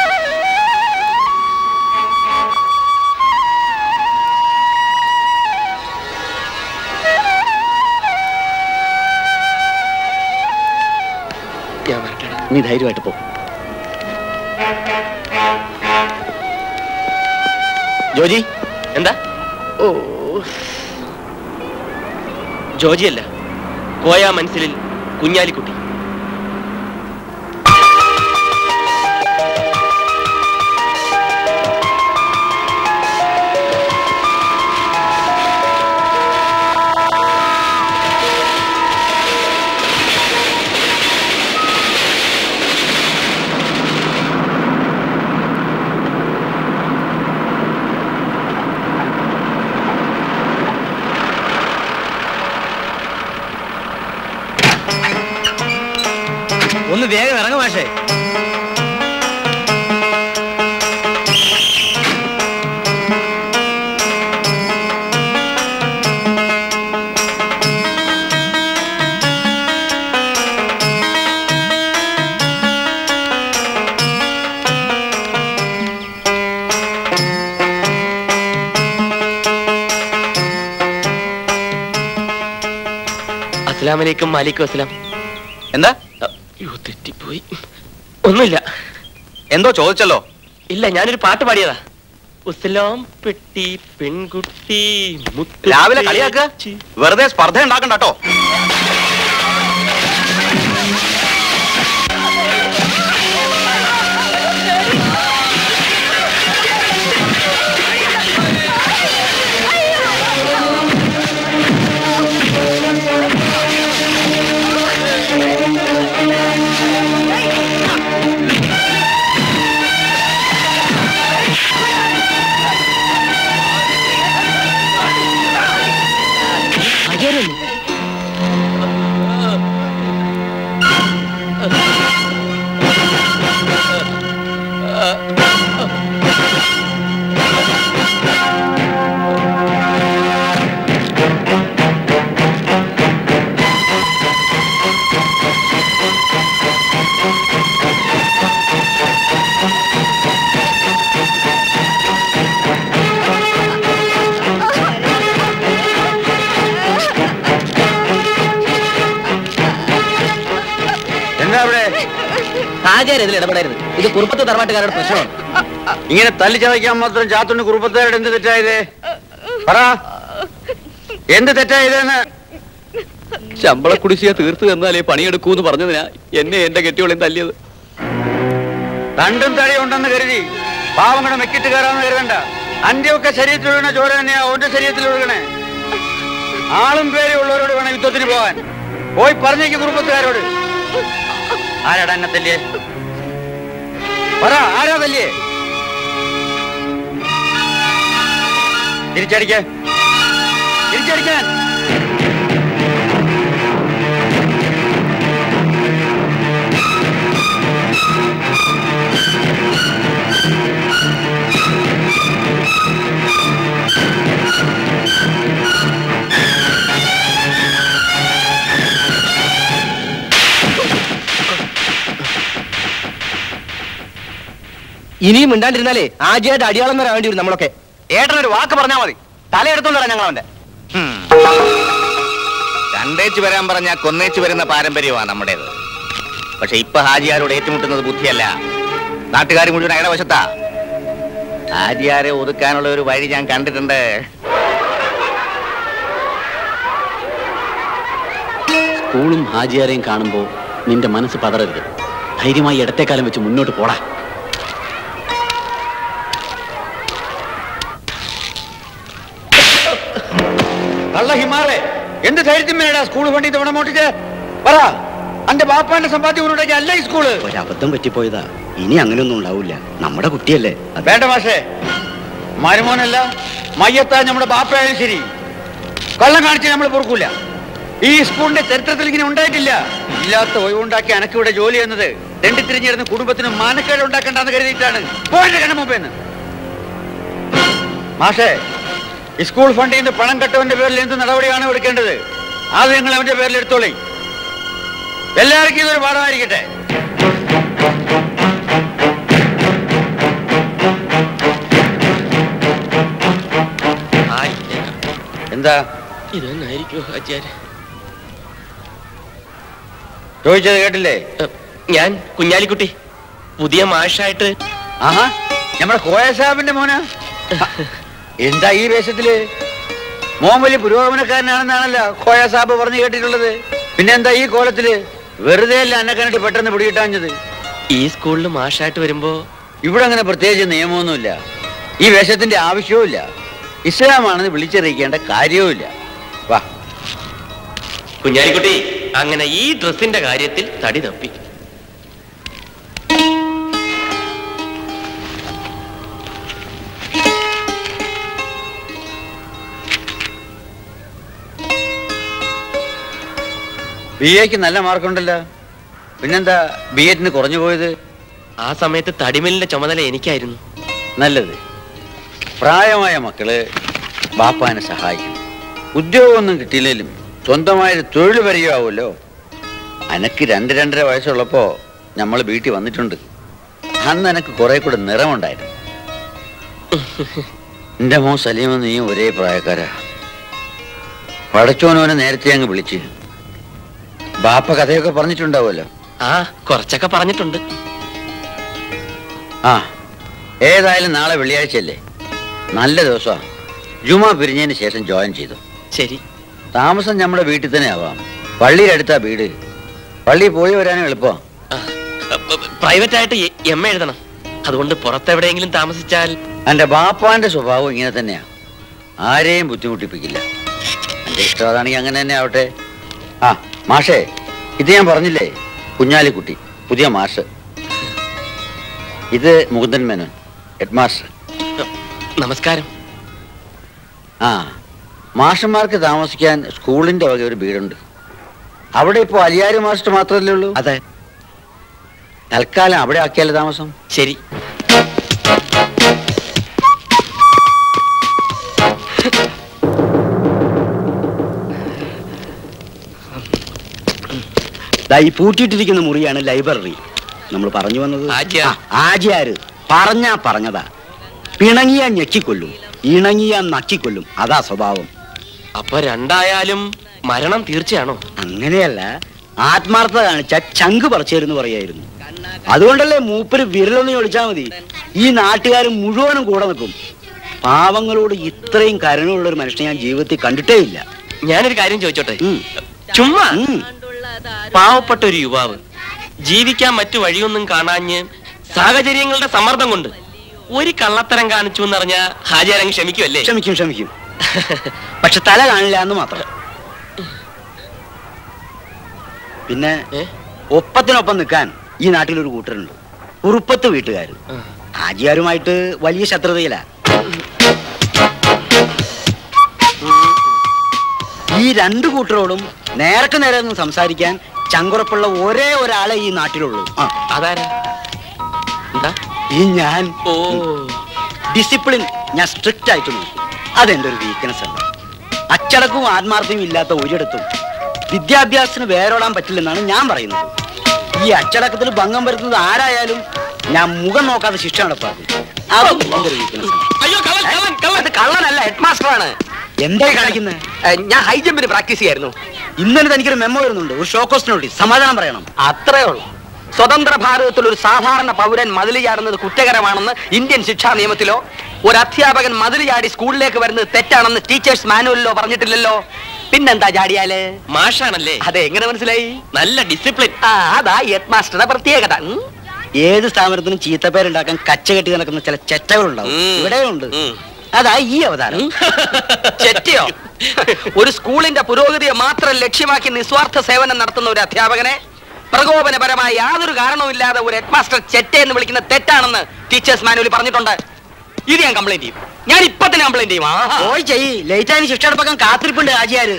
ഞാൻ വരട്ടെ നീ ധൈര്യമായിട്ട് പോ ജോജി എന്താ ഓ ജോജിയല്ല കോയാ മനസ്സിലിൽ കുഞ്ഞാലിക്കുട്ടി ഒന്ന് വേഗം ഇറങ്ങും മാഷേ അസ്സലാമലൈക്കും മാലിക്കും അസ്സലാം എന്താ അയ്യോ തെറ്റിപ്പോയി ഒന്നുമില്ല എന്തോ ചോദിച്ചല്ലോ ഇല്ല ഞാനൊരു പാട്ട് പാടിയതാ ഉസ്ലാം പെട്ടി പെൺകുട്ടി മുത്ത് രാവിലെ കളിയാക്കുക വെറുതെ സ്പർദ്ധ ഉണ്ടാക്കണ്ട കേട്ടോ എന്താ അവിടെ ആചാര്യ ഇതിൽ ഇടപെടരുത് ഇത് കുറുപ്പത്ത് തറവാട്ടുകാരുടെ പ്രശ്നമാണ് ഇങ്ങനെ തല്ലി ചതയ്ക്കാൻ മാത്രം ചാത്തുണ്ട് കുറുപ്പത്തുകാരുടെ എന്ത് തെറ്റായത് പറ എന്ത് തെറ്റായതെന്ന് ശമ്പള കുടിശ്ശിക തീർത്തു തന്നാലേ പണിയെടുക്കൂ എന്ന് പറഞ്ഞതിനാ എന്നെ എന്റെ കെട്ടിയോളെയും തല്ലിയത് രണ്ടും തടിയുണ്ടെന്ന് കരുതി പാവങ്ങളുടെ മെക്കിട്ട് കയറാന്ന് കരുതണ്ട അന്ത്യമൊക്കെ ശരീരത്തിൽ ഒഴുകണ ചോര തന്നെയാ ഓന്റെ ശരീരത്തിൽ ഒഴുകണേ ആളും പേരും ഉള്ളവരോട് വേണം യുദ്ധത്തിന് പോവാൻ പോയി പറഞ്ഞേക്ക് കുടുംബത്തുകാരോട് ആരാടാ എന്നെ തല്ലിയേ പറ ആരാ തല്ലിയേ തിരിച്ചടിക്ക തിരിച്ചടിക്കാൻ ഇനിയും മിണ്ടാണ്ടിരുന്നാലേ ആദ്യമായിട്ട് അടിയാളം വരാൻ വേണ്ടി വരും നമ്മളൊക്കെ ഏട്ടനൊരു വാക്ക് പറഞ്ഞാൽ മതി തലയെടുത്തോണ്ട് വരാം ഞങ്ങൾ അവന്റെ രണ്ടേച്ച് വരാൻ പറഞ്ഞ കൊന്നേച്ച് വരുന്ന പാരമ്പര്യമാണ് നമ്മുടേത് പക്ഷെ ഇപ്പൊ ഹാജിയാരോട് ഏറ്റുമുട്ടുന്നത് ബുദ്ധിയല്ല നാട്ടുകാർ മുഴുവൻ അയാളുടെ വശത്താ ഹാജിയാരെ ഒതുക്കാനുള്ള ഒരു വഴി ഞാൻ കണ്ടിട്ടുണ്ട് സ്കൂളും ഹാജിയാരെയും കാണുമ്പോൾ നിന്റെ മനസ്സ് പതറരുത് ധൈര്യമായി ഇടത്തേക്കാലം വെച്ച് മുന്നോട്ട് പോടാ കള്ള ഹിമാറെ എന്ത് ധൈര്യത്തിൽ മേടാ സ്കൂൾ ഫണ്ട് തവണ മോട്ടിച്ച് പറ അന്റെ ബാപ്പാന്റെ സമ്പാദ്യം ഉരുടേക്ക് അല്ല ഈ സ്കൂള് ഒരബദ്ധം പറ്റിപ്പോയതാ ഇനി അങ്ങനെയൊന്നും ഉണ്ടാവില്ല നമ്മുടെ കുട്ടിയല്ലേ വേണ്ട മാഷേ മരുമോനല്ല മയ്യത്താ നമ്മുടെ ബാപ്പയായാലും ശരി കള്ളം കാണിച്ച് നമ്മൾ പൊറുക്കൂല ഈ സ്കൂളിന്റെ ചരിത്രത്തിൽ ഇങ്ങനെ ഉണ്ടായിട്ടില്ല ഇല്ലാത്ത ഒഴിവുണ്ടാക്കി അനക്കിവിടെ ജോലി ചെയ്യുന്നത് തെണ്ടിത്തിരിഞ്ഞിരുന്ന കുടുംബത്തിന് മാനക്കേട് ഉണ്ടാക്കണ്ടെന്ന് കരുതിയിട്ടാണ് പോയിട്ട് കണ്ണ മുമ്പേന്ന് മാഷേ ഈ സ്കൂൾ ഫണ്ടിൽ നിന്ന് പണം കെട്ടവന്റെ പേരിൽ എന്ത് നടപടിയാണ് എടുക്കേണ്ടത് അത് നിങ്ങൾ അവന്റെ പേരിൽ എടുത്തോളി എല്ലാവർക്കും ഇതൊരു പാഠമായിരിക്കട്ടെ എന്താ ഇതെന്നായിരിക്കും ഹാജിയാര് ചോദിച്ചത് കേട്ടില്ലേ ഞാൻ കുഞ്ഞാലിക്കുട്ടി പുതിയ മാഷായിട്ട് ആഹാ നമ്മുടെ കോയ സാഹിബിന്റെ മോന എന്താ ഈ വേഷത്തില് മോൻ വലിയ പുരോഗമനക്കാരനാണെന്നാണല്ലോ കോയ സാബ് പറഞ്ഞു കേട്ടിട്ടുള്ളത് പിന്നെ എന്താ ഈ കോലത്തില് വെറുതെ അല്ല എന്നെ കണ്ടിട്ട് പെട്ടെന്ന് പിടികിട്ടാഞ്ഞത് ഈ സ്കൂളിൽ മാഷായിട്ട് വരുമ്പോ ഇവിടെ അങ്ങനെ പ്രത്യേകിച്ച് നിയമമൊന്നുമില്ല ഈ വേഷത്തിന്റെ ആവശ്യവുമില്ല ഇസ്ലാമാണെന്ന് വിളിച്ചറിയിക്കേണ്ട കാര്യവുമില്ല വാ കുഞ്ഞാലിക്കുട്ടി അങ്ങനെ ഈ ഡ്രസ്സിന്റെ കാര്യത്തിൽ തടി തപ്പി ബി എക്ക് നല്ല മാർക്കുണ്ടല്ലോ പിന്നെന്താ ബി എറ്റിന് കുറഞ്ഞു പോയത് ആ സമയത്ത് തടിമലിന്റെ ചുമതല എനിക്കായിരുന്നു നല്ലത് പ്രായമായ മക്കള് ബാപ്പാനെ സഹായിക്കും ഉദ്യോഗമൊന്നും കിട്ടിയില്ലെങ്കിലും സ്വന്തമായൊരു തൊഴിൽ പരിചയമാവുമല്ലോ അനക്ക് രണ്ട് രണ്ടര വയസ്സുള്ളപ്പോ നമ്മൾ വീട്ടിൽ വന്നിട്ടുണ്ട് അന്ന് എനക്ക് കുറെ കൂടെ നിറമുണ്ടായിരുന്നു എന്റെ മോൻ സലീമ നീയും ഒരേ പ്രായക്കാരാ പടച്ചോനോനെ നേരത്തെ അങ്ങ് വിളിച്ച് ബാപ്പ കഥയൊക്കെ പറഞ്ഞിട്ടുണ്ടാവുമല്ലോ ആ കുറച്ചൊക്കെ പറഞ്ഞിട്ടുണ്ട് ആ ഏതായാലും നാളെ വെള്ളിയാഴ്ചയല്ലേ നല്ല ദിവസമാണ് ജുമാ പിരിഞ്ഞതിന് ശേഷം ജോയിൻ ചെയ്തു ശരി താമസം നമ്മുടെ വീട്ടിൽ തന്നെ ആവാം പള്ളിയുടെ അടുത്താ വീട് പള്ളി പോയി വരാനും എളുപ്പം പ്രൈവറ്റ് ആയിട്ട് എം എ എഴുതണം അതുകൊണ്ട് പുറത്തെവിടെയെങ്കിലും താമസിച്ചാൽ എന്റെ ബാപ്പാന്റെ സ്വഭാവം ഇങ്ങനെ തന്നെയാ ആരെയും ബുദ്ധിമുട്ടിപ്പിക്കില്ല എന്റെ ഇഷ്ടം അതാണെങ്കിൽ അങ്ങനെ തന്നെ ആവട്ടെ ആ മാഷേ ഇത് ഞാൻ പറഞ്ഞില്ലേ കുഞ്ഞാലിക്കുട്ടി പുതിയ മാഷ് ഇത് മുകുന്ദൻ മേനോൻ ഹെഡ് മാസ്റ്റർ നമസ്കാരം ആ മാഷന്മാർക്ക് താമസിക്കാൻ സ്കൂളിന്റെ വക ഒരു വീടുണ്ട് അവിടെ ഇപ്പോൾ അലിയാര് മാസ്റ്റർ മാത്രമല്ലേ ഉള്ളൂ അതെ തൽക്കാലം അവിടെ ആക്കിയാലോ താമസം ശരി ദാ ഈ പൂട്ടിയിട്ടിരിക്കുന്ന മുറിയാണ് ലൈബ്രറി നമ്മൾ പറഞ്ഞു വന്നത് ആര്യ. ആ, ആര്യാര് പറഞ്ഞാ പറഞ്ഞതാ പിണങ്ങിയാ ഞെക്കിക്കൊല്ലും ഇണങ്ങിയാ നക്കിക്കൊല്ലും അതാ സ്വഭാവം അപ്പൊ രണ്ടായാലും മരണം തീർച്ചയാണോ അങ്ങനെയല്ല ആത്മാർത്ഥത കാണിച്ച ചങ്ക് പറിച്ചേരെന്ന് പറയായിരുന്നു അതുകൊണ്ടല്ലേ മൂപ്പര് വിരലൊന്ന് ഒളിച്ചാ മതി ഈ നാട്ടുകാർ മുഴുവനും കൂടെ നിൽക്കും പാവങ്ങളോട് ഇത്രയും കരുണയുള്ള ഒരു മനുഷ്യനെ ഞാൻ ജീവിതത്തിൽ കണ്ടിട്ടേ ഇല്ല ഞാനൊരു കാര്യം ചോദിച്ചോട്ടെ ഉം. ചുമ്മാ ഉം. പാവപ്പെട്ട ഒരു യുവാവ് ജീവിക്കാൻ മറ്റു വഴിയൊന്നും കാണാഞ്ഞ് സാഹചര്യങ്ങളുടെ സമ്മർദ്ദം കൊണ്ട് ഒരു കള്ളത്തരം കാണിച്ചു എന്നറിഞ്ഞ ഹാജിയാരങ്ങ് ക്ഷമിക്കുമല്ലേ ക്ഷമിക്കും ക്ഷമിക്കും പക്ഷെ തല കാണില്ല എന്ന് മാത്രം പിന്നെ ഏ? ഒപ്പത്തിനൊപ്പം നിൽക്കാൻ ഈ നാട്ടിലൊരു കൂട്ടരുണ്ട് കുറുപ്പത്ത് വീട്ടുകാർ ആ. ഹാജിയാരുമായിട്ട് വലിയ ശത്രുതയില ഈ രണ്ടു കൂട്ടരോടും നേരക്ക് നേരെ ഒന്ന് സംസാരിക്കാൻ ചങ്കുറപ്പുള്ള ഒരേ ഒരാളെ ഈ നാട്ടിലുള്ളൂ ആ അതാരാ എന്താ ഈ ഞാൻ ഓ ഡിസിപ്ലിൻ ഞാൻ സ്ട്രിക്റ്റ് ആയിട്ട് നോക്കും അതെന്റെ ഒരു വീക്ക്നെസ് ആണ് അച്ചടക്കവും ആത്മാർത്ഥവും ഇല്ലാത്ത ഒരിടത്തും വിദ്യാഭ്യാസത്തിന് വേരോടാൻ പറ്റില്ലെന്നാണ് ഞാൻ പറയുന്നത് ഈ അച്ചടക്കത്തിൽ ഭംഗം വരുത്തുന്നത് ആരായാലും ഞാൻ മുഖം നോക്കാതെ ശിക്ഷ നടപ്പാക്കും അതും എന്റെ ഒരു weakness ആണ്. അയ്യോ കള്ളൻ കള്ളൻ കള്ളൻ അത് കള്ളനല്ല ഹെഡ് മാസ്റ്ററാണ് എന്തായി കാണിക്കുന്നത് ഞാൻ ഹൈ ജമ്പിന് പ്രാക്ടീസ് ചെയ്യായിരുന്നു ഇന്നലെ തനിക്കൊരു മെമ്മോ വരുന്നുണ്ട് ഒരു ഷോ കോസ്റ്റ് നോട്ടീസ് സമാധാനം പറയണം അത്രേ ഉള്ളൂ സ്വതന്ത്ര ഭാരതത്തിൽ ഒരു സാധാരണ പൗരൻ മതിൽ ചാടുന്നത് കുറ്റകരമാണെന്ന് ഇന്ത്യൻ ശിക്ഷാ നിയമത്തിലോ ഒരു അധ്യാപകൻ മതിൽ ചാടി സ്കൂളിലേക്ക് വരുന്നത് തെറ്റാണെന്ന് ടീച്ചേഴ്സ് മാനുവലിലോ പറഞ്ഞിട്ടില്ലല്ലോ പിന്നെന്താ ചാടിയാല് മാഷാണല്ലേ അതെ എങ്ങനെ മനസ്സിലായി നല്ല ഡിസിപ്ലിൻ ആ അതാ ഹെഡ് മാസ്റ്ററുടെ പ്രത്യേകത ഉം. ഏത് സ്ഥാപനത്തിനും ചീത്തപ്പേരുണ്ടാക്കാൻ കച്ച കെട്ടി നടക്കുന്ന ചില ചെറ്റകളുണ്ടാവും ഉം. ഇവിടെയുണ്ട് ഉം. അതാ ഈ അവതാരം ചെറ്റിയോ ഒരു സ്കൂളിന്റെ പുരോഗതിയെ മാത്രം ലക്ഷ്യമാക്കി നിസ്വാർത്ഥ സേവനം നടത്തുന്ന ഒരു അധ്യാപകനെ പ്രകോപനപരമായ യാതൊരു കാരണവുമില്ലാതെ ഒരു ഹെഡ് മാസ്റ്റർ ചെറ്റ എന്ന് വിളിക്കുന്ന തെറ്റാണെന്ന് ടീച്ചേഴ്സ് മാനുവലി പറഞ്ഞിട്ടുണ്ട് ഇത് ഞാൻ കംപ്ലൈന്റ് ചെയ്യും ഞാൻ ഇപ്പൊ തന്നെ കംപ്ലൈന്റ് ചെയ്യും ആഹാ. പോയി ചെയ്യ് ലേറ്റ് ആയി ശിക്ഷ നടപ്പാക്കാൻ കാത്തിരിപ്പുണ്ട് ആജിയാര്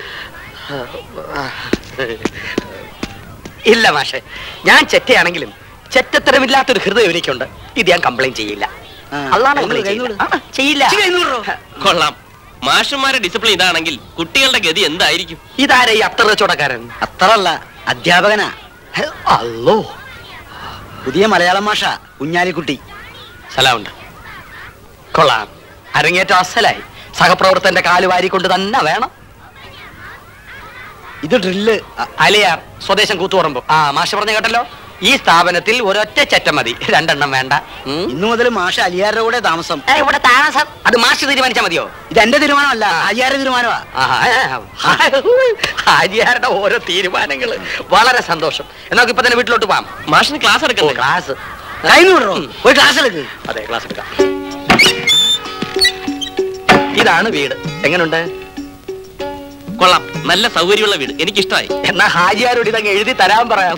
ഇല്ല മാഷെ ഞാൻ ചെറ്റയാണെങ്കിലും ചെറ്റത്തരമില്ലാത്തൊരു ഹൃദയം എനിക്കുണ്ട് ഇത് ഞാൻ കംപ്ലൈന്റ് ചെയ്യില്ല ആ, അതാണ് കൈനൂറ്, complaint ചെയ്യില്ല. കൈനൂറ്. ആ, ചെയ്യില്ല ഇച്ചിരി കൈനൂറ്. കൊള്ളാം മാഷന്മാരുടെ ഡിസിപ്ലിൻ ഇതാണെങ്കിൽ കുട്ടികളുടെ ഗതി എന്തായിരിക്കും ഇതാരാ ഈ അത്ര കച്ചവടക്കാരൻ അത്രല്ല അധ്യാപകനാ ഹെ, അല്ലോ പുതിയ മലയാളം ഭാഷ കുഞ്ഞാലിക്കുട്ടി സലാമുണ്ട് കൊള്ളാം അരങ്ങേറ്റം അസലായി സഹപ്രവർത്തന്റെ കാല് വാരിക്കൊണ്ട് തന്നെ വേണം ഇത് ഡ്രില്ല് അലിയാർ സ്വദേശം കൂത്തുപറമ്പ് ആ മാഷ പറഞ്ഞ കേട്ടല്ലോ ഈ സ്ഥാപനത്തിൽ ഒരൊറ്റ ചെറ്റ മതി രണ്ടെണ്ണം വേണ്ട ഉം. ഇന്നു മുതൽ മാഷ അലിയാരുടെ കൂടെ താമസം ഏ, ഇവിടെ താമസം അത് മാഷ് തീരുമാനിച്ചാ മതിയോ ഇത് എന്റെ തീരുമാനമല്ല അലിയാരുടെ തീരുമാനമാ ആഹാ, ഏ, ഹാജിയാരുടെ ഓരോ തീരുമാനങ്ങള് വളരെ സന്തോഷം എന്നാ ഇപ്പൊ തന്നെ വീട്ടിലോട്ട് പോവാം മാഷിന് ക്ലാസ് എടുക്കണ്ടേ ക്ലാസ് കൈനൂറോ ഒരു ക്ലാസ് എടുക്ക് അതെ ക്ലാസ് എടുക്കാം ഇതാണ് വീട് എങ്ങനുണ്ട് കൊള്ളാം നല്ല സൗകര്യമുള്ള വീട് എനിക്കിഷ്ടമായി എന്നാ ഹാജിയാരോട് ഇതങ്ങ് എഴുതി തരാൻ പറയാം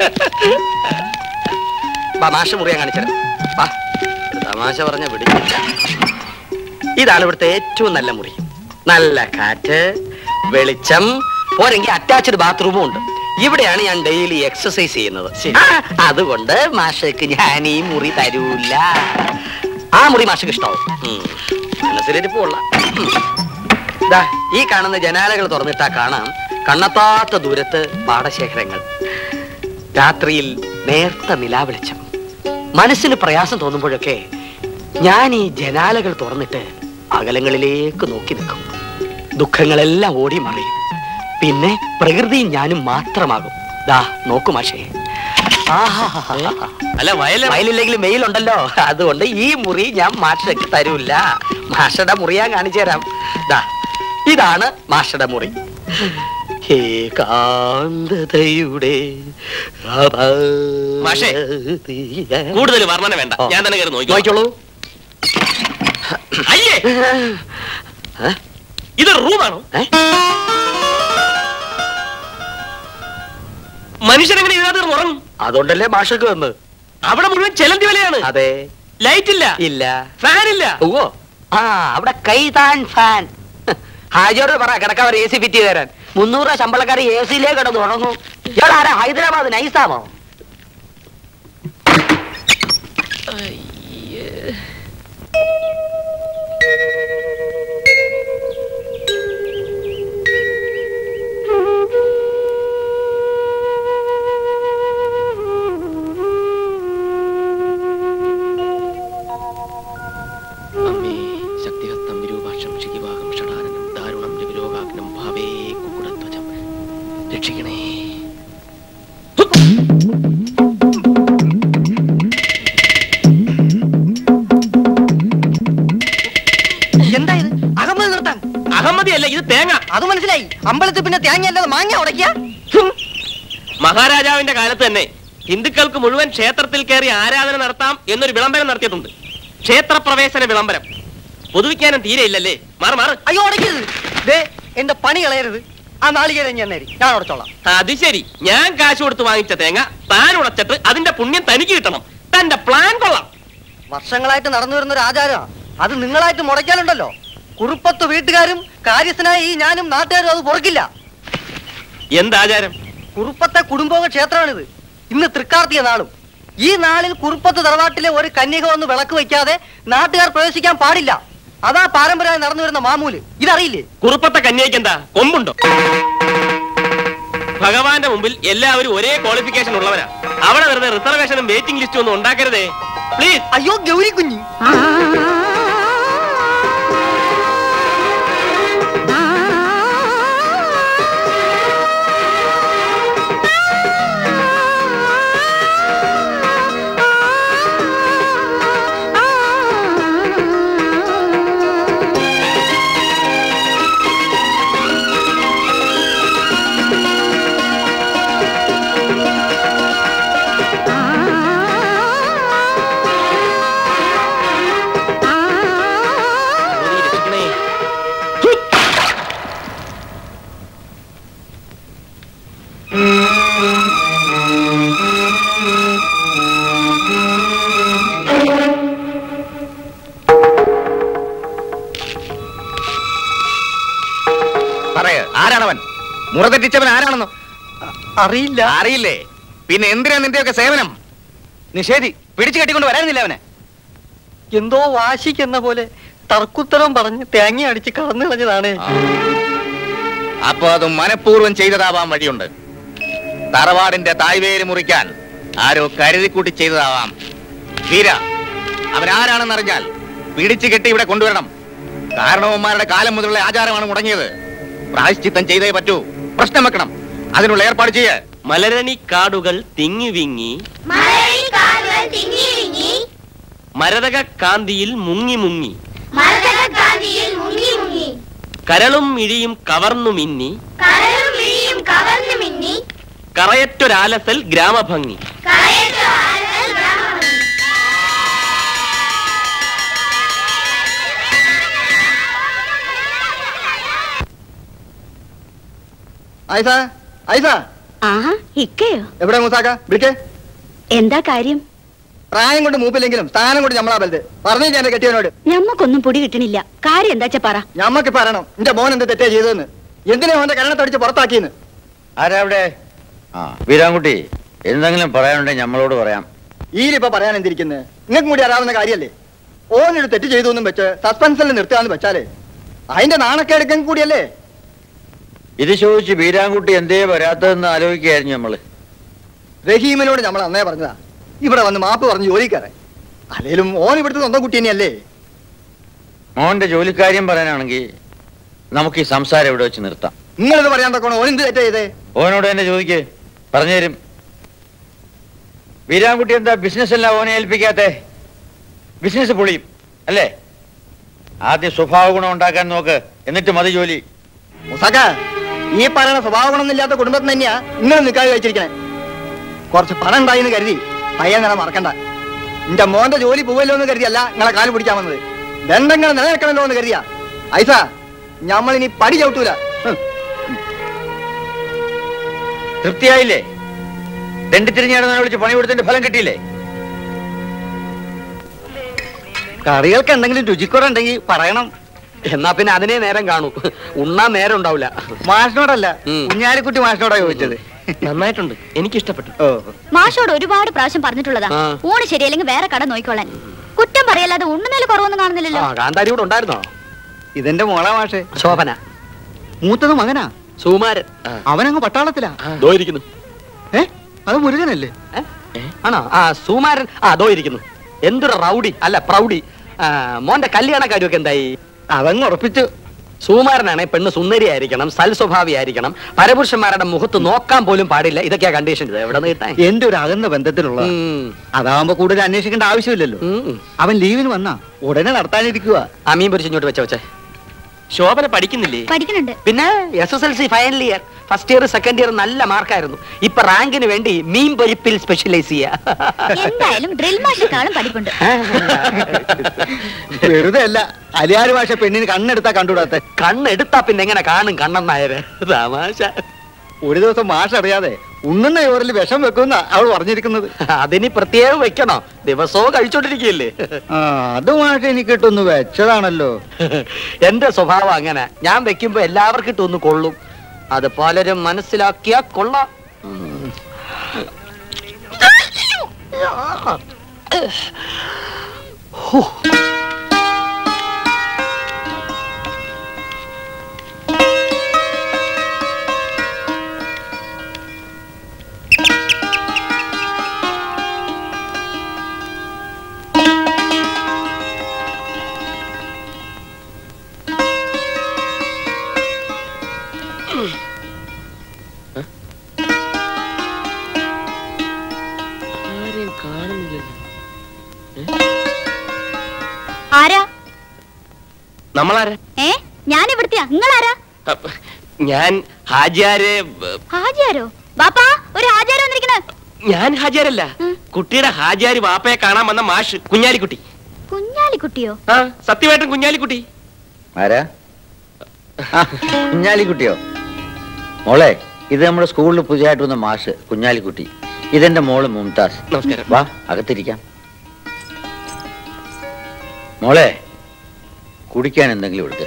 വാ, മാഷ് മുറിയാൻ കാണിച്ചത് വാ ഒരു തമാശ പറഞ്ഞ പിടിച്ചില്ല ഇതാണ് ഇവിടുത്തെ ഏറ്റവും നല്ല മുറി നല്ല കാറ്റ് വെളിച്ചം പോരെങ്കിൽ അറ്റാച്ച്ഡ് ബാത്റൂമും ഉണ്ട് ഇവിടെയാണ് ഞാൻ ഡെയിലി എക്സസൈസ് ചെയ്യുന്നത് ആ, അതുകൊണ്ട് മാഷക്ക് ഞാൻ ഈ മുറി തരൂല ആ മുറി മാഷക്ക് ഇഷ്ടാവും ഉം. മനസ്സിലിരിപ്പുള്ള ദാ, ഈ കാണുന്ന ജനാലകൾ തുറന്നിട്ടാ കാണാം കണ്ണത്താത്ത ദൂരത്ത് പാടശേഖരങ്ങൾ രാത്രിയിൽ നേർത്ത നിലാവെളിച്ചം മനസ്സിന് പ്രയാസം തോന്നുമ്പോഴൊക്കെ ഞാൻ ഈ ജനാലകൾ തുറന്നിട്ട് അകലങ്ങളിലേക്ക് നോക്കി നിൽക്കും ദുഃഖങ്ങളെല്ലാം ഓടി മറിയും പിന്നെ പ്രകൃതിയും ഞാനും മാത്രമാകും ദാ നോക്കു മാഷേ ആഹാഹാഹാ. അല്ല വയല വയലില്ലെങ്കിലും വെയിലുണ്ടല്ലോ അതുകൊണ്ട് ഈ മുറി ഞാൻ മാഷക്ക് തരൂല്ല മാഷയുടെ മുറി ഞാൻ കാണിച്ചു തരാം ദാ ഇതാണ് മാഷയുടെ മുറി ഏകാന്തതയുടെ മാഷേ, കൂടുതൽ വർണ്ണന വേണ്ട ഞാൻ തന്നെ കയറി നോക്കി നോക്കിക്കോളൂ അയ്യേ ഏ? ഇത് റൂമാണോ ഏ? മനുഷ്യനെങ്ങനെ ഇതിനകത്ത് കിടന്ന് ഉറങ്ങും അതുകൊണ്ടല്ലേ മാഷക്ക് വന്ന് അവിടെ മുഴുവൻ ചെലന്തി വിലയാണ് അതെ ലൈറ്റ് ഇല്ല ഇല്ല ഫാൻ ഇല്ല ഓ ആ അവിടെ കൈതാൻ ഫാൻ ഹാജിയോട് പറ കിടക്കാൻ എ സി ഫിറ്റ് ചെയ്ത് തരാൻ മുന്നൂറ് രൂപ ശമ്പളക്കാർ എ സിയിലേ കിടന്നു തുടങ്ങും ഇയാൾ ആരാ ഹൈദരാബാദ് നൈസാമോ അമ്മേ ശക്തിഹസ്തം വിരൂപാക്ഷം ക്ഷിതിവാഹം ഷടാനനം ദാരുണം വിരോഗാഗ്നം ഭാവേ കുക്കുടധ്വജം രക്ഷിക്കണേ എന്താ ഇത് അഹമ്മദ് നിർത്താൻ അഹമ്മദി അല്ല ഇത് തേങ്ങ അത് മനസ്സിലായി അമ്പലത്തിൽ പിന്നെ തേങ്ങ അല്ലാതെ മാങ്ങ ഉടക്കിയ മഹാരാജാവിന്റെ കാലത്ത് തന്നെ ഹിന്ദുക്കൾക്ക് മുഴുവൻ ക്ഷേത്രത്തിൽ കയറി ആരാധന നടത്താം എന്നൊരു വിളംബരം നടത്തിയിട്ടുണ്ട് ക്ഷേത്രപ്രവേശന വിളംബരം പൊതുവിജ്ഞാനം തീരെ ഇല്ലല്ലേ മാറ് മാറ് അയ്യോ ഉടക്കരുത് ദേ എന്റെ പണി കളയരുത് ആ നാളികേരം ഞാൻ നേരി ഞാൻ ഉടച്ചോളാം അത് ശരി ഞാൻ കാശ് കൊടുത്ത് വാങ്ങിച്ച തേങ്ങ താൻ ഉടച്ചിട്ട് അതിന്റെ പുണ്യം തനിക്ക് കിട്ടണം തന്റെ പ്ലാൻ കൊള്ളാം വർഷങ്ങളായിട്ട് നടന്നു വരുന്ന ഒരു ആചാരമാണ് അത് നിങ്ങളായിട്ട് മുടക്കാനുണ്ടല്ലോ കുറുപ്പത്ത് വീട്ടുകാരും കാര്യസ്ഥനായ ഈ ഞാനും നാട്ടുകാരും അത് പൊറക്കില്ല എന്താചാരം കുറുപ്പത്തെ കുടുംബോക ക്ഷേത്രമാണിത് ഇന്ന് തൃക്കാർത്തിക നാളും ഈ നാളിൽ കുറുപ്പത്ത് തറവാട്ടിലെ ഒരു കന്യക വന്ന് വിളക്ക് വയ്ക്കാതെ നാട്ടുകാർ പ്രവേശിക്കാൻ പാടില്ല അതാ പാരമ്പര്യമായി നടന്നു വരുന്ന മാമൂല് ഇതറിയില്ലേ കുറുപ്പത്തെ കന്യയ്ക്ക് എന്താ കൊമ്പുണ്ടോ ഭഗവാന്റെ മുമ്പിൽ എല്ലാവരും ഒരേ ക്വാളിഫിക്കേഷൻ ഉള്ളവരാ അവിടെ വെറുതെ റിസർവേഷനും വെയിറ്റിംഗ് ലിസ്റ്റും ഒന്നും ഉണ്ടാക്കരുതേ പ്ലീസ് അയ്യോ ഗൗരി കുഞ്ഞ് രക്ഷിക്കണേ പറയ ആരാണവൻ മുറ തെറ്റിച്ചവൻ ആരാണെന്നോ അറിയില്ല അറിയില്ലേ പിന്നെ എന്തിനാ നിന്റെയൊക്കെ സേവനം നിഷേധി പിടിച്ചു കെട്ടിക്കൊണ്ട് വരാനില്ല അവനെ എന്തോ വാശിക്കെന്ന പോലെ തർക്കുത്തരം പറഞ്ഞ് തേങ്ങ അടിച്ച് കടന്നു കളഞ്ഞതാണ് അപ്പൊ അത് മനഃപൂർവ്വം ചെയ്തതാവാൻ വഴിയുണ്ട് തറവാടിന്റെ തായ്വേര് മുറിക്കാൻ ആരോ കരുതിക്കൂട്ടി ചെയ്തതാവാം വീര അവൻ ആരാണെന്നറിഞ്ഞാൽ പിടിച്ചു കെട്ടി ഇവിടെ കൊണ്ടുവരണം കാരണവന്മാരുടെ കാലം മുതലുള്ള ആചാരമാണ് മുടങ്ങിയത് പ്രായശ്ചിത്തം ചെയ്തേ പറ്റൂ പ്രശ്നം വെക്കണം അതിനുള്ള ഏർപ്പാട് ചെയ്യേ മലരണി കാടുകൾ തിങ്ങി വിങ്ങി മരതക കാന്തിയിൽ മുങ്ങി മുങ്ങി കരളും മിഴിയും കവർന്നു മിന്നി കറയറ്റൊരാലസൽ ഗ്രാമഭംഗി ഐസ ഐസ ആഹാ ഇക്കയോ എവിടെ മൂസാക്ക വിളിക്കേ എന്താ കാര്യം പ്രായം കൊണ്ട് മൂപ്പില്ലെങ്കിലും സ്ഥാനം കൊണ്ട് ഞമ്മളാ വലുത് പറഞ്ഞു എന്റെ കെട്ടിയവനോട് ഞമ്മക്കൊന്നും പൊടി കിട്ടണില്ല കാര്യം എന്താച്ചാ പറ ഞമ്മക്ക് പറയണം എന്റെ മോൻ എന്ത് തെറ്റേ ചെയ്തതെന്ന് എന്തിനാ അവന്റെ കരണത്തടിച്ച് പുറത്താക്കിയെന്ന് ആരാ അവിടെ ആ വീരാൻകുട്ടി എന്തെങ്കിലും പറയാനുണ്ടെങ്കിൽ നമ്മളോട് പറയാം ഈലിപ്പോ പറയാൻ എന്തിരിക്കുന്നത് നിങ്ങൾക്കും കൂടി അറിയാവുന്ന കാര്യല്ലേ ഓനൊരു തെറ്റ് ചെയ്തു എന്നും വെച്ച് സസ്പെൻസിൽ നിർത്തുകയെന്ന് വെച്ചാലേ അതിന്റെ നാണക്കേടുക്കും കൂടിയല്ലേ ഇത് ചോദിച്ച് വീരാൻകുട്ടി എന്തേ വരാത്തതെന്ന് ആലോചിക്കായിരുന്നു നമ്മള് റഹീമിനോട് നമ്മൾ അന്നേ പറഞ്ഞതാ ഇവിടെ വന്ന് മാപ്പ് പറഞ്ഞ് ജോലിക്കാരൻ അല്ലേലും ഓൻ ഇവിടുത്തെ സ്വന്തം കുട്ടി തന്നെയല്ലേ മോന്റെ ജോലിക്കാര്യം പറയാനാണെങ്കിൽ നമുക്ക് ഈ സംസാരം ഇവിടെ വെച്ച് നിർത്താം നിങ്ങളിത് പറയാൻ തക്കോണം ഓൻ എന്ത് തെറ്റാ ചെയ്തേ ഓനോട് തന്നെ ചോദിക്ക് പറഞ്ഞുതരും വീരാൻകുട്ടി എന്താ ബിസിനസ് എല്ലാം ഓനെ ഏൽപ്പിക്കാത്തെ ബിസിനസ് പൊളിയും അല്ലേ ആദ്യം സ്വഭാവ ഗുണം ഉണ്ടാക്കാൻ നോക്ക് എന്നിട്ട് മതി ജോലി മുസാക്ക ഈ പറയുന്ന സ്വഭാവ ഗുണമൊന്നുമില്ലാത്ത കുടുംബത്തിന് തന്നെയാ നിങ്ങൾ നിൽക്കാതെ കഴിച്ചിരിക്കണേ കുറച്ച് പണം ഉണ്ടായിന്ന് കരുതി പയ്യൻ നില മറക്കണ്ട എന്റെ മോന്റെ ജോലി പോവല്ലോ എന്ന് കരുതിയല്ല നിങ്ങളെ കാല് പിടിക്കാൻ വന്നത് ബന്ധങ്ങൾ നിലനിൽക്കണല്ലോ എന്ന് കരുതിയാ ഐസ ഞമ്മളിനി പടി ചവിട്ടൂല ഹ്. തൃപ്തിയായില്ലേ ദണ്ഡിത്തിരിഞ്ഞാടുന്നതിനെ വിളിച്ച് പണി കൊടുത്തതിന്റെ ഫലം കിട്ടിയില്ലേ കറികൾക്ക് എന്തെങ്കിലും രുചിക്കുറയുണ്ടെങ്കിൽ പറയണം എന്നാ പിന്നെ അതിനെ നേരം കാണൂ ഉണ്ണാൻ നേരം ഉണ്ടാവില്ല മാഷിനോടല്ല ഉം. കുഞ്ഞാലിക്കുട്ടി മാഷിനോടാ ചോദിച്ചത് നന്നായിട്ടുണ്ട് എനിക്ക് ഇഷ്ടപ്പെട്ടു ഓ മാഷോട് ഒരുപാട് പ്രാവശ്യം പറഞ്ഞിട്ടുള്ളതാ ആ. ഊണ് ശരിയല്ലെങ്കിൽ വേറെ കട നോക്കിക്കോളാൻ കുറ്റം പറയല്ലാതെ ഉണ്ണുന്നതിൽ കുറവൊന്നും കാണുന്നില്ലല്ലോ ആ കാന്താരി കൂടെ ഉണ്ടായിരുന്നോ ഇതെന്റെ മോളാ മാഷേ ശോഭന മൂത്തത് മകനാ സുമാരൻ അവനങ്ങ് പട്ടാളത്തിലാ ദോ ഇരിക്കുന്നു ഏ അത് മുരുകനല്ലേ ഏ? ആണോ ആ സുമാരൻ ആ ദോ ഇരിക്കുന്നു എന്തൊരു റൗഡി അല്ല പ്രൗഡി ആ, മോന്റെ കല്യാണ കാര്യമൊക്കെ എന്തായി അതങ്ങ് ഉറപ്പിച്ചു സുകുമാരനാണ് പെണ്ണ് സുന്ദരിയായിരിക്കണം സൽസ്വഭാവിയായിരിക്കണം പരപുരുഷന്മാരുടെ മുഖത്ത് നോക്കാൻ പോലും പാടില്ല ഇതൊക്കെയാ കണ്ടീഷൻ ഇത് എവിടെ നിന്ന് കിട്ടാൻ എന്റെ ഒരു അകന്ന ബന്ധത്തിലുള്ള ഉം. അതാവുമ്പോ കൂടുതൽ അന്വേഷിക്കേണ്ട ആവശ്യമില്ലല്ലോ ഉം. അവൻ ലീവിന് വന്നാ ഉടനെ നടത്താനിരിക്കുക ആ മീൻ പൊരിച്ച് ഇങ്ങോട്ട് വെച്ച വെച്ചേ ശോഭന പഠിക്കുന്നില്ലേ പഠിക്കുന്നുണ്ട് പിന്നെ S S L C final year first year second year നല്ല മാർക്കായിരുന്നു ഇപ്പൊ റാങ്കിന് വേണ്ടി മീൻ പൊരിപ്പിൽ സ്പെഷ്യലൈസ് ചെയ്യാ എന്തായാലും ഡ്രിൽ മാഷിനെക്കാളും പഠിപ്പുണ്ട് വെറുതെ അല്ല അലിയാര് ഭാഷ പെണ്ണിന് കണ്ണെടുത്താ കണ്ടുകൂടാത്ത കണ്ണെടുത്താ പിന്നെ എങ്ങനെ കാണും കണ്ണെന്നായര് തമാശ ഒരു ദിവസം മാഷ് അറിയാതെ ഉണ്ണുന്ന ചോറിൽ വിഷം വെക്കുന്ന അവൾ പറഞ്ഞിരിക്കുന്നത് അതിന് പ്രത്യേകം വെക്കണോ ദിവസവും കഴിച്ചോണ്ടിരിക്കുകയല്ലേ ആ അത് മാഷ് എനിക്ക് ഇട്ടൊന്ന് വെച്ചതാണല്ലോ എന്റെ സ്വഭാവം അങ്ങനെ ഞാൻ വെക്കുമ്പോ എല്ലാവർക്കും ഇട്ടൊന്ന് കൊള്ളും അത് പലരും മനസ്സിലാക്കിയാ കൊള്ളാം ഉം. ഹൂ. നമ്മളാരാ ഏ ഞാൻ ഇവിടുത്തെ നിങ്ങളാരാ അപ്പ- ഞാൻ ഹാജിയാരെ ഹാജിയാരോ ബാപ്പാ ഒരു ഹാജിയാരോ വന്നിരിക്കണ ഞാൻ ഹാജിയാരല്ല കുട്ടിയുടെ ഹാജിയാര് വാപ്പയെ കാണാൻ വന്ന മാഷ് കുഞ്ഞാലിക്കുട്ടി കുഞ്ഞാലിക്കുട്ടിയോ ആ സത്യമായിട്ടും കുഞ്ഞാലിക്കുട്ടി ആരാ ആ, കുഞ്ഞാലിക്കുട്ടിയോ മോളെ ഇത് നമ്മുടെ സ്കൂളിൽ പുതിയതായിട്ട് വന്ന മാഷ് കുഞ്ഞാലിക്കുട്ടി ഇതെന്റെ മോള് മുംതാസ് നമസ്കാരം വാ അകത്തിരിക്കാം മോളെ കുടിക്കാൻ എന്തെങ്കിലും എടുക്ക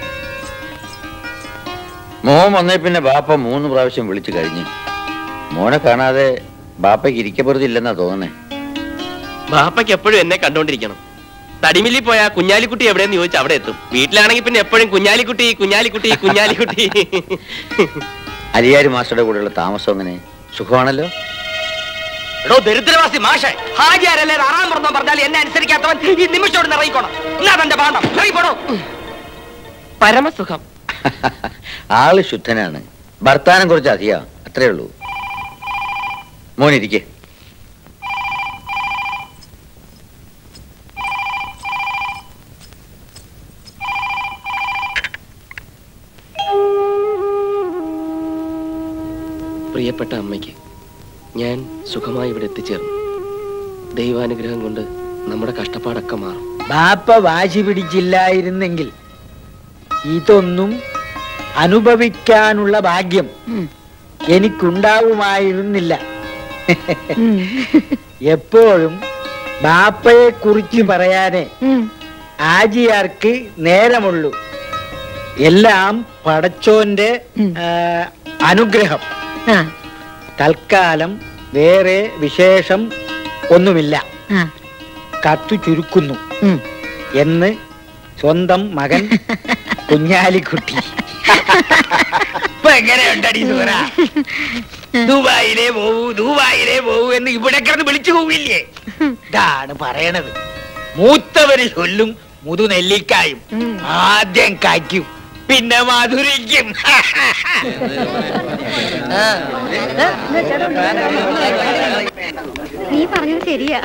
മോൻ വന്നേ പിന്നെ ബാപ്പ മൂന്ന് പ്രാവശ്യം വിളിച്ചു കഴിഞ്ഞു മോനെ കാണാതെ ബാപ്പയ്ക്ക് ഇരിക്കപ്പുറത്തില്ലെന്നാ തോന്നണേ ബാപ്പയ്ക്ക് എപ്പോഴും എന്നെ കണ്ടോണ്ടിരിക്കണം തടിമില്ലി പോയാ കുഞ്ഞാലിക്കുട്ടി എവിടെയെന്ന് ചോദിച്ചാൽ അവിടെ എത്തും വീട്ടിലാണെങ്കിൽ പിന്നെ എപ്പോഴും കുഞ്ഞാലിക്കുട്ടി കുഞ്ഞാലിക്കുട്ടി കുഞ്ഞാലിക്കുട്ടി അലിയാരി മാസ്റ്ററുടെ കൂടെയുള്ള താമസം അങ്ങനെ സുഖമാണല്ലോ എടോ ദരിദ്രവാസി മാഷേ ഹാജിയാരല്ലേ ആറാം പറഞ്ഞോ പറഞ്ഞാൽ എന്നെ അനുസരിക്കാത്തവൻ ഈ നിമിഷോട് ഇറങ്ങിക്കോണം എന്നാ തന്റെ പാണ്ഡം ഇറങ്ങിപ്പോടോ പരമസുഖം ആള് ശുദ്ധനാണ് ഭർത്താനം കുറച്ച് അധികം അത്രേ ഉള്ളൂ മോനിരിക്കെ പ്രിയപ്പെട്ട അമ്മയ്ക്ക് ഞാൻ സുഖമായി ഇവിടെ എത്തിച്ചേർന്നു ദൈവാനുഗ്രഹം കൊണ്ട് നമ്മുടെ കഷ്ടപ്പാടൊക്കെ മാറും ബാപ്പ വാശി പിടിച്ചില്ലായിരുന്നെങ്കിൽ ഇതൊന്നും അനുഭവിക്കാനുള്ള ഭാഗ്യം എനിക്കുണ്ടാവുമായിരുന്നില്ല എപ്പോഴും ബാപ്പയെ കുറിച്ച് പറയാനേ ആജിയാർക്ക് നേരമുള്ളൂ എല്ലാം പടച്ചോന്റെ ആ, അനുഗ്രഹം തൽക്കാലം വേറെ വിശേഷം ഒന്നുമില്ല കത്തു ചുരുക്കുന്നു എന്ന് സ്വന്തം മകൻ കുഞ്ഞാലിക്കുട്ടി ഇപ്പൊ എങ്ങനെയുണ്ടടി സൂറ ദുബായിലേ പോവൂ ദുബായിലേ പോവൂ എന്ന് ഇവിടെ കിടന്ന് വിളിച്ചു പോവില്ലേ ഇതാണ് പറയണത് മൂത്തവര് ചൊല്ലും മുതുനെല്ലിക്കായും ആദ്യം കായ്ക്കും പിന്നെ മധുരിക്കും നീ പറഞ്ഞത് ശരിയാ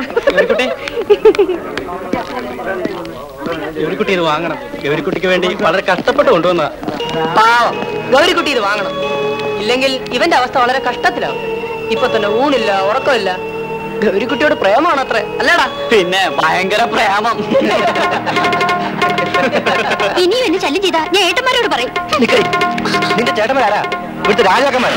ഗൗരിക്കുട്ടി ഇത് വാങ്ങണം ഗൗരിക്കുട്ടിക്ക് വേണ്ടി വളരെ കഷ്ടപ്പെട്ട് കൊണ്ടുവന്ന പാവം ഗൗരിക്കുട്ടി ഇത് വാങ്ങണം ഇല്ലെങ്കിൽ ഇവന്റെ അവസ്ഥ വളരെ കഷ്ടത്തിലാവും ഇപ്പൊ തന്നെ ഊണില്ല ഉറക്കമില്ല ഗൗരിക്കുട്ടിയോട് പ്രേമമാണ് അത്ര അല്ലടാ പിന്നെ ഭയങ്കര പ്രേമം ഇനിയും എന്നെ ശല്യം ചെയ്താ ഞാൻ ഏട്ടന്മാരോട് പറയും നിന്റെ ചേട്ടന്മാരാ ഇവിടുത്തെ രാജാക്കന്മാരാ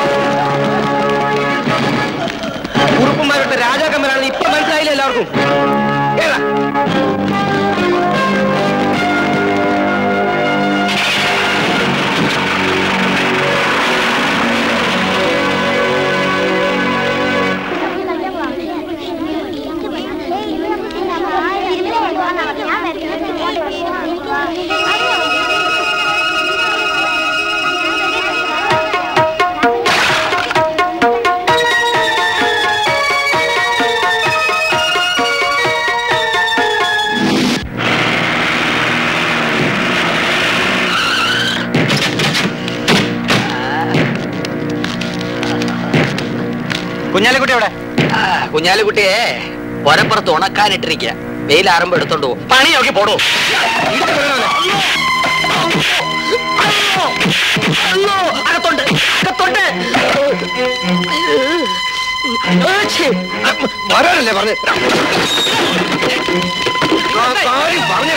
കുറുപ്പന്മാരുടെ രാജാക്കന്മാരാണ് ഇപ്പൊ മനസ്സിലായില്ല എല്ലാവർക്കും കുഞ്ഞാലിക്കുട്ടി എവിടെ ആ, കുഞ്ഞാലിക്കുട്ടിയെ പുരപ്പുറത്ത് ഉണക്കാനിട്ടിരിക്കുക വെയിലാറുമ്പോ എടുത്തോണ്ട് പോകും പണി നോക്കി പോടൂ അകത്തോണ്ട് അകത്തോണ്ട് വരാനല്ലേ പറഞ്ഞു പറഞ്ഞു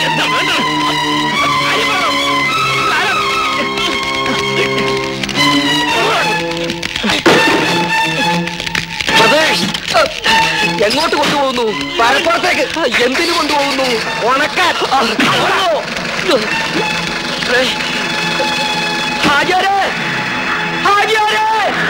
പ്രദേശ് എങ്ങോട്ട് കൊണ്ടുപോകുന്നു പരപ്പുറത്തേക്ക് എന്തിനു കൊണ്ടുപോകുന്നു ഉണക്കാൻ ഹാജിയാരെ ഹാജിയാരെ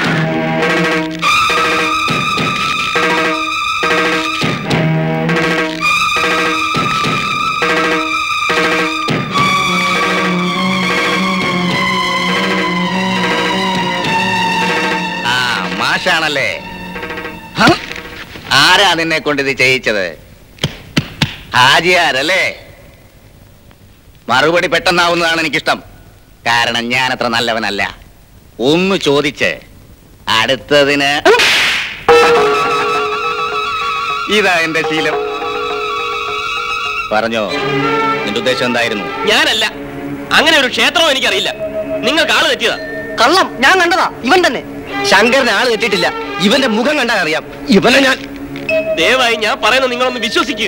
ആ മാഷാണല്ലേ ഹ? ആരാ നിന്നെ കൊണ്ട് ഇത് ചെയ്യിച്ചത് ഹാജിയാരല്ലേ മറുപടി പെട്ടെന്നാവുന്നതാണ് എനിക്കിഷ്ടം കാരണം ഞാൻ അത്ര നല്ലവനല്ല ഒന്ന് ചോദിച്ച് അടുത്തതിന് ഇതാ എന്റെ ശീലം പറഞ്ഞോ നിന്റെ ഉദ്ദേശം എന്തായിരുന്നു ഞാനല്ല അങ്ങനെ ഒരു ക്ഷേത്രവും എനിക്കറിയില്ല നിങ്ങൾക്ക് ആള് തെറ്റിയതാ കള്ളം ഞാൻ കണ്ടതാ ഇവൻ തന്നെ ശങ്കരന് ആള് തെറ്റിട്ടില്ല ഇവന്റെ മുഖം കണ്ടാൽ അറിയാം ഇവനെ ഞാൻ ദയവായി ഞാൻ പറയുന്നത് നിങ്ങളൊന്ന് വിശ്വസിക്കൂ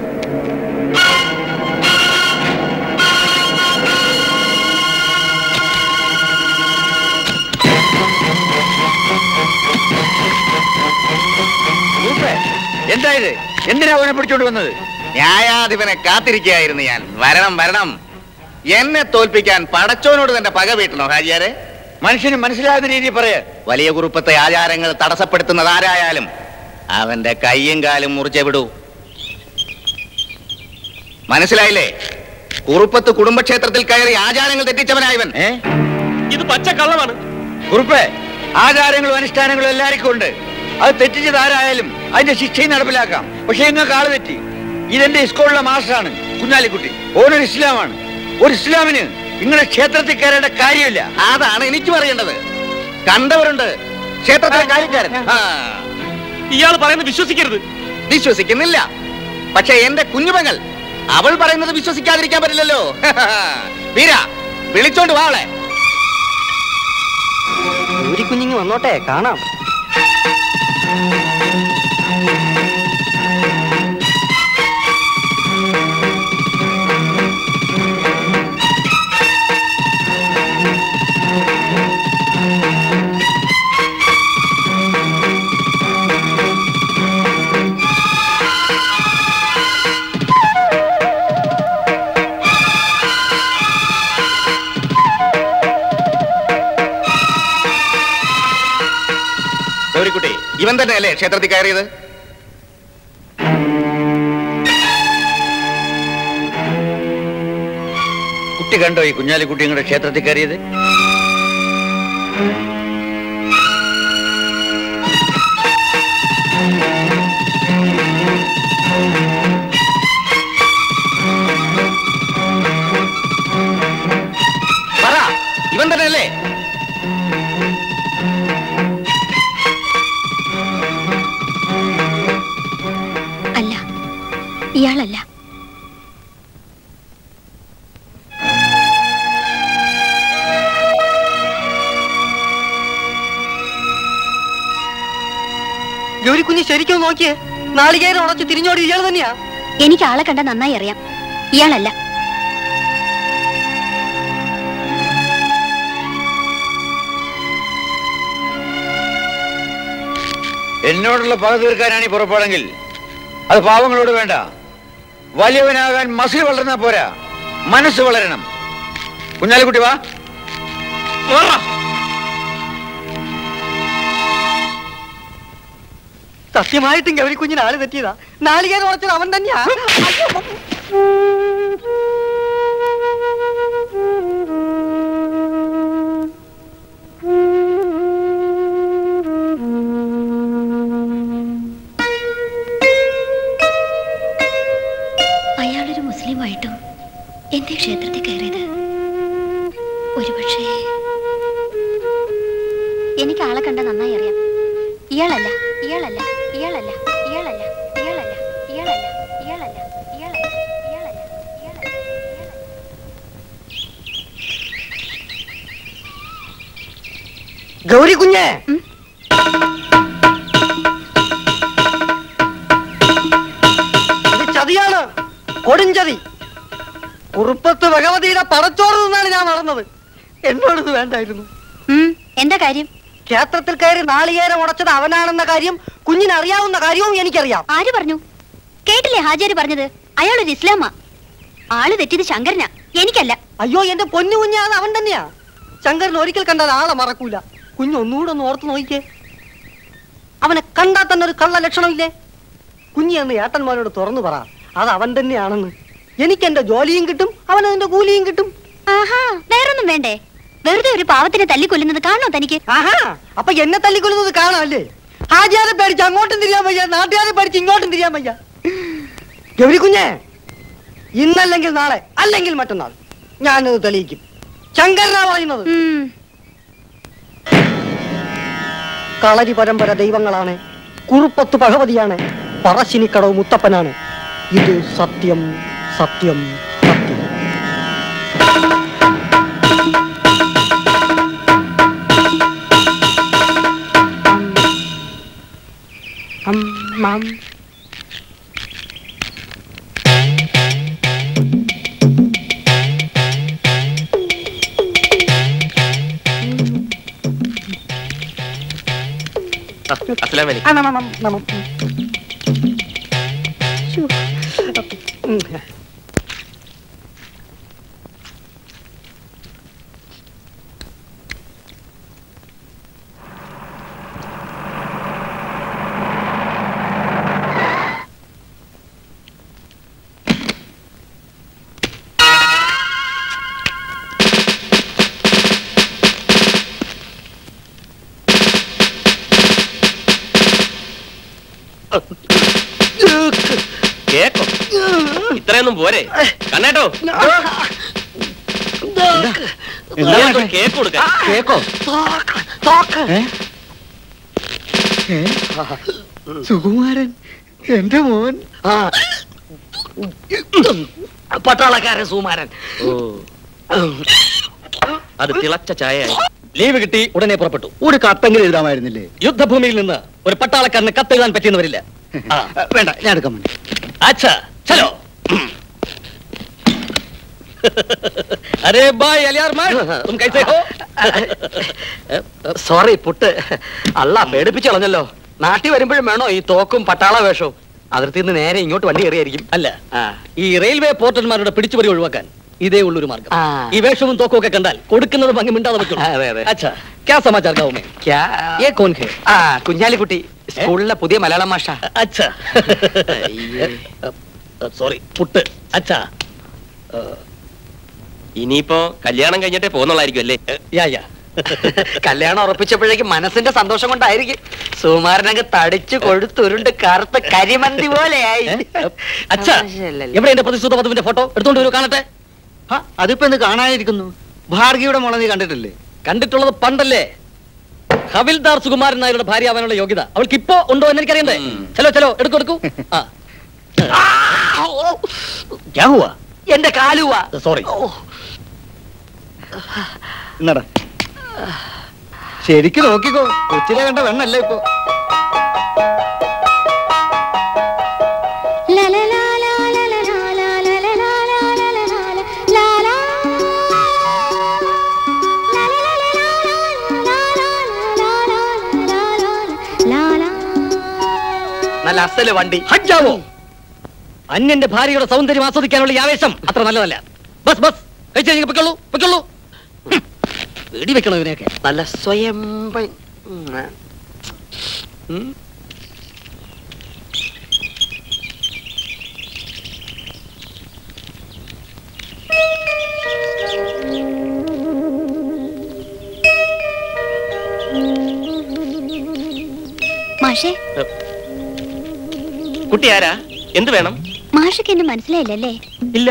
എന്താ ഇത് എന്തിനാ അവനെ പിടിച്ചോണ്ട് വന്നത് ന്യായാധിപനെ കാത്തിരിക്കുകയായിരുന്നു ഞാൻ വരണം വരണം എന്നെ തോൽപ്പിക്കാൻ പടച്ചോനോട് തന്റെ പക വീട്ടണോ ഹാജിയാരെ മനുഷ്യന് മനസ്സിലാകുന്ന രീതിയിൽ പറയാ വലിയ കുറുപ്പത്തെ ആചാരങ്ങൾ തടസ്സപ്പെടുത്തുന്നത് ആരായാലും അവന്റെ കയ്യും കാലും മുറിച്ചേ വിടൂ മനസ്സിലായില്ലേ കുറുപ്പത്ത് കുടുംബക്ഷേത്രത്തിൽ കയറി ആചാരങ്ങൾ തെറ്റിച്ചവനായവൻ ഏ ഇത് പച്ചക്കള്ളമാണ് കുറുപ്പേ ആചാരങ്ങളും അനുഷ്ഠാനങ്ങളും എല്ലാവർക്കും ഉണ്ട് അത് തെറ്റിച്ചത് ആരായാലും അതിന്റെ ശിക്ഷയും നടപ്പിലാക്കാം പക്ഷെ നിങ്ങൾക്ക് ആള് തെറ്റി ഇതെന്റെ സ്കൂളിലെ മാസ്റ്ററാണ് കുഞ്ഞാലിക്കുട്ടി ഓനൊരു ഇസ്ലാമാണ് ഒരു ഇസ്ലാമിന് നിങ്ങളുടെ ക്ഷേത്രത്തിൽ കയറേണ്ട കാര്യമില്ല അതാണ് എനിക്ക് പറയേണ്ടത് കണ്ടവരുണ്ട് ക്ഷേത്രത്തിലെ കാര്യക്കാരൻ ആ, ഇയാൾ പറയുന്നത് വിശ്വസിക്കരുത് വിശ്വസിക്കുന്നില്ല പക്ഷെ എന്റെ കുഞ്ഞുമകൾ അവൾ പറയുന്നത് വിശ്വസിക്കാതിരിക്കാൻ പറ്റില്ലല്ലോ വീര വിളിച്ചോണ്ട് വാളെ ഒരു കുഞ്ഞിങ് വന്നോട്ടെ കാണാം ഗൗരിക്കുട്ടി ഇവൻ തന്നെയല്ലേ ക്ഷേത്രത്തിൽ കയറിയത് കുട്ടി കണ്ടോ ഈ കുഞ്ഞാലിക്കുട്ടി നിങ്ങളുടെ ക്ഷേത്രത്തിൽ കയറിയത് പറ ഇവൻ തന്നെയല്ലേ അല്ല ഇയാളല്ല ഗൗരിക്കുഞ്ഞ് ശരിക്കും നോക്കിയേ നാളികേരം ഉടച്ച് തിരിഞ്ഞോടി ഇയാൾ തന്നെയാ എനിക്ക് ആളെ കണ്ട നന്നായി അറിയാം ഇയാളല്ല എന്നോടുള്ള പക തീർക്കാനാണ് ഈ പുറപ്പാടെങ്കിൽ അത് പാവങ്ങളോട് വേണ്ട വലിയവനാകാൻ മസിൽ വളർന്നാ പോരാ മനസ്സ് വളരണം കുഞ്ഞാലിക്കുട്ടി വാ സത്യമായിട്ടും ഗൗരിക്കുഞ്ഞിന് ആള് തെറ്റിയതാ നാളികേരം ഉടച്ചത് അവൻ തന്നെയാ അയാളൊരു മുസ്ലിമായിട്ടും എന്തേ ക്ഷേത്രത്തിൽ കയറിയത് ഒരുപക്ഷേ എനിക്ക് ആളെ കണ്ട നന്നായി അറിയാം ഇയാളല്ല ഇയാളല്ല ഇയാളല്ല ഇയാളല്ല ഇയാളല്ല ഇയാളല്ല ഇയാളല്ല ഇയാളല്ല ഇയാളല്ല ഇയാളല്ല ഗൗരി കുഞ്ഞേ ഇത് ചതിയാണ് കൊടുംചതി കുറുപ്പത്ത് ഭഗവതിയുടെ പടച്ചോറ് നിന്നാണ് ഞാൻ നടന്നത് എന്നോട് ഇത് വേണ്ടായിരുന്നു ഉം, എന്താ കാര്യം ക്ഷേത്രത്തിൽ കയറി നാളികേരം ഉടച്ചത് അവനാണെന്ന കാര്യം കുഞ്ഞിന് അറിയാവുന്ന കാര്യവും എനിക്കറിയാം ആര് പറഞ്ഞു കേട്ടില്ലേ ഹാജിയാര് പറഞ്ഞത് അയാളൊരു ഇസ്ലാമാ ആള് തെറ്റിയത് ശങ്കരനാ എനിക്കല്ല അയ്യോ എന്റെ പൊന്നു കുഞ്ഞ അത് അവൻ തന്നെയാ ശങ്കരൻ ഒരിക്കൽ കണ്ടാൽ ആളെ മറക്കൂല കുഞ്ഞ് ഒന്നുകൂടെ ഒന്ന് ഓർത്ത് നോക്കിക്കേ അവനെ കണ്ടാൽ തന്നെ ഒരു കള്ള ലക്ഷണമില്ലേ കുഞ്ഞി എന്ന് ഏട്ടന്മാരോട് തുറന്നു പറ അത് അവൻ തന്നെയാണെന്ന് എനിക്ക് എന്റെ ജോലിയും കിട്ടും അവൻ അതിന്റെ കൂലിയും കിട്ടും ആഹാ വേറൊന്നും വേണ്ടേ വെറുതെ ഒരു പാവത്തിനെ തല്ലിക്കൊല്ലുന്നത് കാണോ തനിക്ക് ആഹാ അപ്പൊ എന്നെ തല്ലിക്കൊല്ലുന്നത് കാണാമല്ലേ ഹാജിയാരെ പേടിച്ച് അങ്ങോട്ടും തിരിയാൻ വയ്യ നാട്ടുകാരെ പേടിച്ച് ഇങ്ങോട്ടും തിരിയാൻ വയ്യ ഗൗരി കുഞ്ഞേ ഇന്നല്ലെങ്കിൽ നാളെ അല്ലെങ്കിൽ മറ്റന്നാൾ ഞാനത് തെളിയിക്കും ശങ്കരനാ പറയുന്നത് കളരി പരമ്പര ദൈവങ്ങളാണ് കുറുപ്പത്ത് ഭഗവതിയാണ് പറശ്ശിനിക്കടവ് മുത്തപ്പനാണ് ഇത് സത്യം സത്യം സത്യം അം, മം. അസ്സലാം വലൈക്കും ആ, നമ, നമ, നമ. ശ്ശോ. ഉം. കേക്കോ ഇത്രയൊന്നും പോരെ കണ്ണേട്ടോ ഇയാൾക്കൊരു കേക്ക് കൊടുക്കാൻ കേക്കോ തോക്ക്, തോക്ക്. സുകുമാരൻ എന്റെ മോൻ ആ. പട്ടാളക്കാരൻ സുമാരൻ അത് തിളച്ച ചായ ലീവ് കിട്ടി ഉടനെ പുറപ്പെട്ടു ഒരു കത്തെങ്കിലും എഴുതാമായിരുന്നില്ലേ യുദ്ധഭൂമിയിൽ നിന്ന് ഒരു പട്ടാളക്കാരന് കത്തെഴുതാൻ പറ്റിയെന്ന് വരില്ല ആ, വേണ്ട ഞാൻ എടുക്കാൻ വേണ്ടി अच्छा चलो अरे भाई अलियार मार तुम कैसे हो സോറി പുട്ട് അല്ല പേടിപ്പിച്ചു കളഞ്ഞല്ലോ നാട്ടിൽ വരുമ്പോഴും വേണോ ഈ തോക്കും പട്ടാള വേഷവും അതിർത്തി നിന്ന് നേരെ ഇങ്ങോട്ട് വണ്ടി കയറിയായിരിക്കും അല്ല ആ. ഈ റെയിൽവേ പോർട്ടന്മാരുടെ പിടിച്ചുപറി ഒഴിവാക്കാൻ ഇതേ ഉള്ളൊരു മാർഗം ആ. ഈ വേഷവും തോക്കും ഒക്കെ കണ്ടാൽ കൊടുക്കുന്നത് ഭംഗി മിണ്ടാതെ വെക്കണം അതെ, അതെ. अच्छा क्या समाचार गाँव में ക്യാ- ये कौन है ആ കുഞ്ഞാലിക്കുട്ടി സ്കൂളിലെ പുതിയ മലയാളം മാഷ अच्छा സോറി പുട്ട് അച്ഛാ ഇനിയിപ്പോ കല്യാണം കഴിഞ്ഞിട്ടേ പോകുന്നുള്ളായിരിക്കും അല്ലേ യാ യാ കല്യാണം ഉറപ്പിച്ചപ്പോഴേക്കും മനസ്സിന്റെ സന്തോഷം കൊണ്ടായിരിക്കും സുമാരനങ്ങ് തടിച്ചു കൊഴുത്തുരുണ്ട് കറുത്ത കരിമന്തി പോലെയായി അച്ഛാ എവിടെ എന്റെ പ്രതിശുദ്ധ വധുവിന്റെ ഫോട്ടോ എടുത്തോണ്ട് വരൂ കാണട്ടെ ആ, അതിപ്പോ എന്ത് കാണാതിരിക്കുന്നു ഭാർഗിയുടെ മോളെ നീ കണ്ടിട്ടില്ലേ കണ്ടിട്ടുള്ളത് പണ്ടല്ലേ ഹവിൽദാർ സുകുമാരൻ നായരുടെ ഭാര്യ ആവാനുള്ള യോഗ്യത അവൾക്ക് ഇപ്പോ ഉണ്ടോ എന്ന് എനിക്കറിയണ്ടേ ചലോ ചലോ എടുക്കൂ എടുക്കൂ ആ ക്യാ ഹുവാ എന്റെ കാലുവാ സോറി എന്നടാ ശരിക്ക് നോക്കിക്കോ കൊച്ചിലെ കണ്ട വെണ്ണല്ലേ ഇപ്പൊ ലാ ലാ ലാ ലാ ലാ ലാ ലാ ലാ ലാ ലാ ലാ ലാ ലാ ലാ ലാ ലാ ലാ. ലാ ലാ ലാ ലാ ലാ ലാ ലാ ലാ ലാ ലാ ലാ ലാ. നല്ല അസല് വണ്ടി ഹജ്ജാവോ അന്യന്റെ ഭാര്യയുടെ സൗന്ദര്യം ആസ്വദിക്കാനുള്ള ഈ ആവേശം അത്ര നല്ലതല്ല ബസ് ബസ് കഴിച്ചു കഴിഞ്ഞ് പൊയ്ക്കൊള്ളൂ പൊയ്ക്കൊള്ളൂ ഹും. വെടി വെക്കണോ ഇവനെയൊക്കെ നല്ല സ്വയം മാഷേ കുട്ടി ആരാ എന്ത് വേണം മാഷക്ക് എന്നെ മനസ്സിലായില്ലല്ലേ ഇല്ല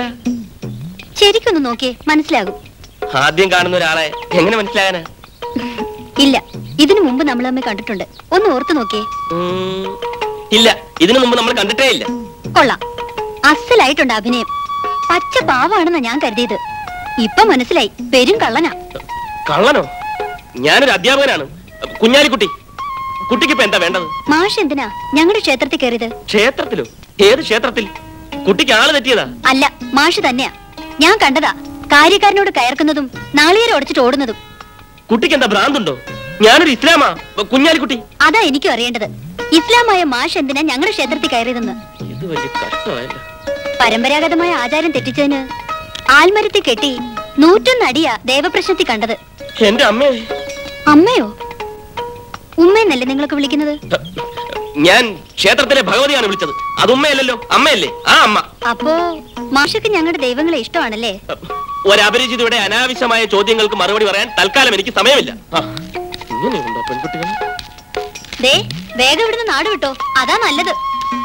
ശരിക്കൊന്ന് നോക്കിയേ മനസ്സിലാകും ആദ്യം കാണുന്ന ഒരാളെ എങ്ങനെ മനസ്സിലാകാനാ ഇല്ല ഇതിനു മുമ്പ് നമ്മൾ തമ്മിൽ കണ്ടിട്ടുണ്ട് ഒന്ന് ഓർത്തു നോക്കിയേ ഉം, ഇല്ല ഇതിനു മുമ്പ് നമ്മൾ കണ്ടിട്ടേ ഇല്ല കൊള്ളാം അസലായിട്ടുണ്ട് അഭിനയം പച്ച പാവാണെന്നാ ഞാൻ കരുതിയത് ഇപ്പൊ മനസ്സിലായി പെരും കള്ളനാ കള്ളനോ ഞാനൊരു അധ്യാപകനാണ് കുഞ്ഞാലിക്കുട്ടി കുട്ടിക്ക് ഇപ്പൊ എന്താ വേണ്ടത് മാഷ് എന്തിനാ ഞങ്ങളുടെ ക്ഷേത്രത്തിൽ കയറിയത് ക്ഷേത്രത്തിലോ ഏത് ക്ഷേത്രത്തിൽ കുട്ടിക്ക് ആള് തെറ്റിയതാ അല്ല മാഷ് തന്നെയാ ഞാൻ കണ്ടതാ കാര്യക്കാരനോട് കയർക്കുന്നതും നാളികേരം ഉടച്ചിട്ട് ഓടുന്നതും കുട്ടിക്ക് എന്താ ഭ്രാന്തുണ്ടോ ഞാനൊരു ഇസ്ലാമാ കുഞ്ഞാലിക്കുട്ടി അതാ എനിക്കും അറിയേണ്ടത് ഇസ്ലാമായ മാഷ് എന്തിനാ ഞങ്ങളുടെ ക്ഷേത്രത്തിൽ കയറിയതെന്ന് ഇത് വലിയ കഷ്ടമായല്ലോ പരമ്പരാഗതമായ ആചാരം തെറ്റിച്ചതിന് ആൽമരത്തിൽ കെട്ടി നൂറ്റൊന്നടിയാ ദേവപ്രശ്നത്തിൽ കണ്ടത് എന്റെ അമ്മേ അമ്മയോ ഉമ്മയെന്നല്ലേ നിങ്ങളൊക്കെ വിളിക്കുന്നത് ഞാൻ ക്ഷേത്രത്തിലെ ഭഗവതിയാണ് വിളിച്ചത് അത് ഉമ്മയല്ലല്ലോ അമ്മയല്ലേ ആ അമ്മ അപ്പോ മാഷക്ക് ഞങ്ങളുടെ ദൈവങ്ങളെ ഇഷ്ടമാണല്ലേ ഒരപരിചിതയുടെ അനാവശ്യമായ ചോദ്യങ്ങൾക്ക് മറുപടി പറയാൻ തൽക്കാലം എനിക്ക് സമയമില്ല ആ, ഇങ്ങനെയുണ്ടോ പെൺകുട്ടികൾ ദേ വേഗം ഇവിടുന്ന് നാട് വിട്ടോ അതാ നല്ലത്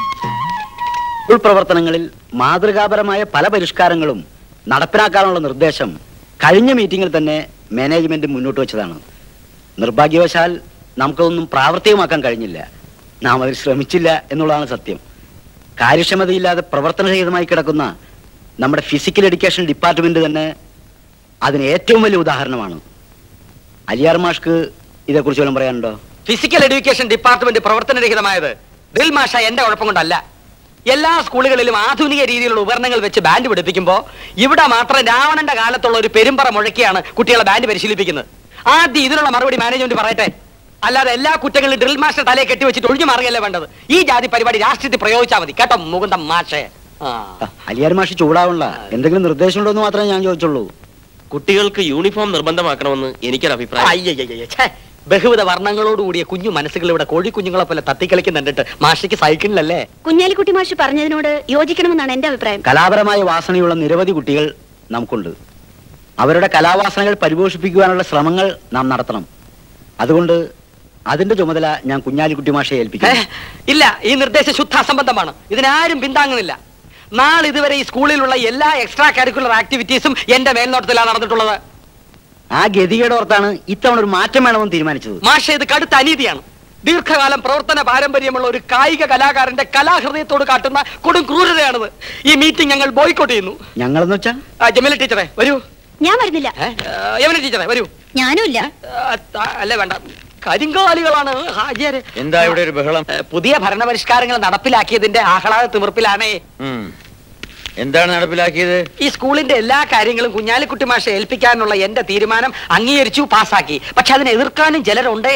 സ്കൂൾ പ്രവർത്തനങ്ങളിൽ മാതൃകാപരമായ പല പരിഷ്കാരങ്ങളും നടപ്പിലാക്കാനുള്ള നിർദ്ദേശം കഴിഞ്ഞ മീറ്റിംഗിൽ തന്നെ മാനേജ്മെന്റ് മുന്നോട്ട് വെച്ചതാണ് നിർഭാഗ്യവശാൽ നമുക്കതൊന്നും പ്രാവർത്തികമാക്കാൻ കഴിഞ്ഞില്ല നാം അതിൽ ശ്രമിച്ചില്ല എന്നുള്ളതാണ് സത്യം കാര്യക്ഷമതയില്ലാതെ പ്രവർത്തനരഹിതമായി കിടക്കുന്ന നമ്മുടെ ഫിസിക്കൽ എഡ്യൂക്കേഷൻ ഡിപ്പാർട്ട്മെന്റ് തന്നെ അതിന് ഏറ്റവും വലിയ ഉദാഹരണമാണ് അലിയാർ മാഷ്ക്ക് ഇതേക്കുറിച്ച് വല്ലതും പറയാനുണ്ടോ ഫിസിക്കൽ എഡ്യൂക്കേഷൻ ഡിപ്പാർട്ട്മെന്റ് പ്രവർത്തനരഹിതമായത് ഡ്രിൽ മാഷ എന്റെ കുഴപ്പം കൊണ്ടല്ല എല്ലാ സ്കൂളുകളിലും ആധുനിക രീതിയിലുള്ള ഉപകരണങ്ങൾ വെച്ച് ബാൻഡ് പഠിപ്പിക്കുമ്പോൾ ഇവിടെ മാത്രം രാവണന്റെ കാലത്തുള്ള ഒരു പെരുമ്പറ മുഴക്കിയാണ് കുട്ടികളെ ബാൻഡ് പരിശീലിപ്പിക്കുന്നത് ആദ്യം ഇതിനുള്ള മറുപടി മാനേജ്മെന്റ് പറയട്ടെ അല്ലാതെ എല്ലാ കുറ്റങ്ങളും ഡ്രിൽ മാസ്റ്റർ തലയെ കെട്ടിവെച്ചിട്ട് ഒഴിഞ്ഞു മാറുകയല്ലേ വേണ്ടത് ഈ ജാതി പരിപാടി രാഷ്ട്രീയത്തിൽ പ്രയോഗിച്ചാൽ മതി കേട്ടോ മുകുന്ദം മാഷേ ആ അലിയാർ മാഷ് ചൂടാവണ്ട എന്തെങ്കിലും നിർദ്ദേശം ഉണ്ടോ എന്ന് മാത്രമേ ഞാൻ ചോദിച്ചുള്ളൂ കുട്ടികൾക്ക് യൂണിഫോം നിർബന്ധമാക്കണമെന്ന് എനിക്കൊരു അഭിപ്രായം അയ്യയ്യയ്യ, ഛേ, ബഹുവിധ വർണ്ണങ്ങളോടുകൂടിയ കുഞ്ഞു മനസ്സുകൾ ഇവിടെ കോഴി കുഞ്ഞുങ്ങളെ പോലെ തത്തിക്കളിക്കുന്നുണ്ടിട്ട് മാഷിക്ക് സൈക്കിളിലല്ലേ കുഞ്ഞാലിക്കുട്ടി മാഷ് പറഞ്ഞതിനോട് യോജിക്കണമെന്നാണ് എന്റെ അഭിപ്രായം കലാപരമായ വാസനയുള്ള നിരവധി കുട്ടികൾ നമുക്കുണ്ട് അവരുടെ കലാവാസനകൾ പരിപോഷിപ്പിക്കുവാനുള്ള ശ്രമങ്ങൾ നാം നടത്തണം അതുകൊണ്ട് അതിന്റെ ചുമതല ഞാൻ കുഞ്ഞാലിക്കുട്ടി മാഷെ ഏ, ഏൽപ്പിക്കും ഇല്ല ഈ നിർദ്ദേശം ശുദ്ധ അസംബന്ധമാണ് ഇതിനാരും പിന്താങ്ങുന്നില്ല നാളെ ഇതുവരെ ഈ സ്കൂളിലുള്ള എല്ലാ എക്സ്ട്രാ കരിക്കുലർ ആക്ടിവിറ്റീസും എന്റെ മേൽനോട്ടത്തിലാണ് നടന്നിട്ടുള്ളത് ആ ഗതികേട് ഓർത്താണ് ഇത്തവണ ഒരു മാറ്റം വേണമെന്ന് തീരുമാനിച്ചത് മാഷ ഇത് കടുത്ത അനീതിയാണ് ദീർഘകാലം പ്രവർത്തന പാരമ്പര്യമുള്ള ഒരു കായിക കലാകാരന്റെ കലാഹൃദയത്തോട് കാട്ടുന്ന കൊടും ക്രൂരതയാണിത് ഈ മീറ്റിംഗ് ഞങ്ങൾ ബോയ്ക്കോട്ട് ചെയ്യുന്നു ഞങ്ങളെന്ന് വെച്ചാ ആ, ജമീല ടീച്ചറെ വരൂ ഞാൻ വരുന്നില്ല ഏ, ആ, യമുന ടീച്ചറെ വരൂ ഞാനും ഇല്ല ആ, ത- അല്ല വേണ്ട കരിങ്കാലികളാണ് ഹാജിയാര് എന്താ ഇവിടെ ഒരു ബഹളം ഏ, പുതിയ ഭരണപരിഷ്കാരങ്ങൾ നടപ്പിലാക്കിയതിന്റെ ആഹ്ലാദ തിമിർപ്പിലാണേ ഉം. എന്താണ് നടപ്പിലാക്കിയത് ഈ സ്കൂളിന്റെ എല്ലാ കാര്യങ്ങളും കുഞ്ഞാലിക്കുട്ടി മാഷെ ഏൽപ്പിക്കാനുള്ള എന്റെ തീരുമാനം അംഗീകരിച്ചു പാസാക്കി പക്ഷെ അതിനെ എതിർക്കാനും ചിലരുണ്ടേ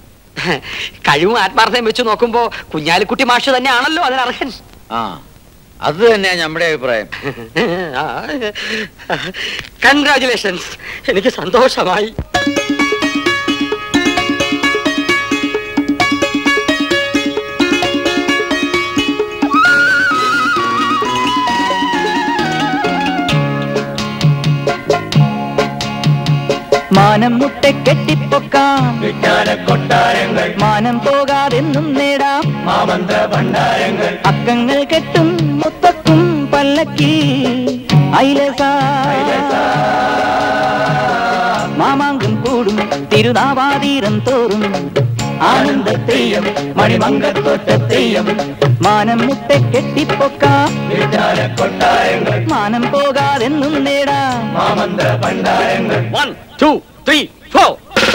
കഴിവും ആത്മാർത്ഥയും വെച്ച് നോക്കുമ്പോ കുഞ്ഞാലിക്കുട്ടി മാഷ് തന്നെയാണല്ലോ അതിനർഹൻ ആ അത് തന്നെയാ നമ്മുടെ അഭിപ്രായം കൺഗ്രാചുലേഷൻസ് എനിക്ക് സന്തോഷമായി മാനം മുട്ടെ കെട്ടിപ്പൊക്കാം കൊട്ടാരങ്ങൾ മാനം പോകാതെന്നും നേടാം മാമന്ത്ര ഭണ്ഡാരങ്ങൾ അക്കങ്ങൾ കെട്ടും മുത്തക്കും പല്ലക്കി ഐലസ മാമാങ്കം കൂടും തിരുനാവാതീരം തോറും ആനന്ദത്തെയ്യം മണിമങ്കത്തോട്ടത്തെയ്യം മാനം മുട്ടെ കെട്ടിപ്പൊക്കാം കൊട്ടാരങ്ങൾ മാനം പോകാതെന്നും നേടാം മാമന്ത്ര ഭണ്ഡാരങ്ങൾ വൺ ടു ത്രീ ഫോർ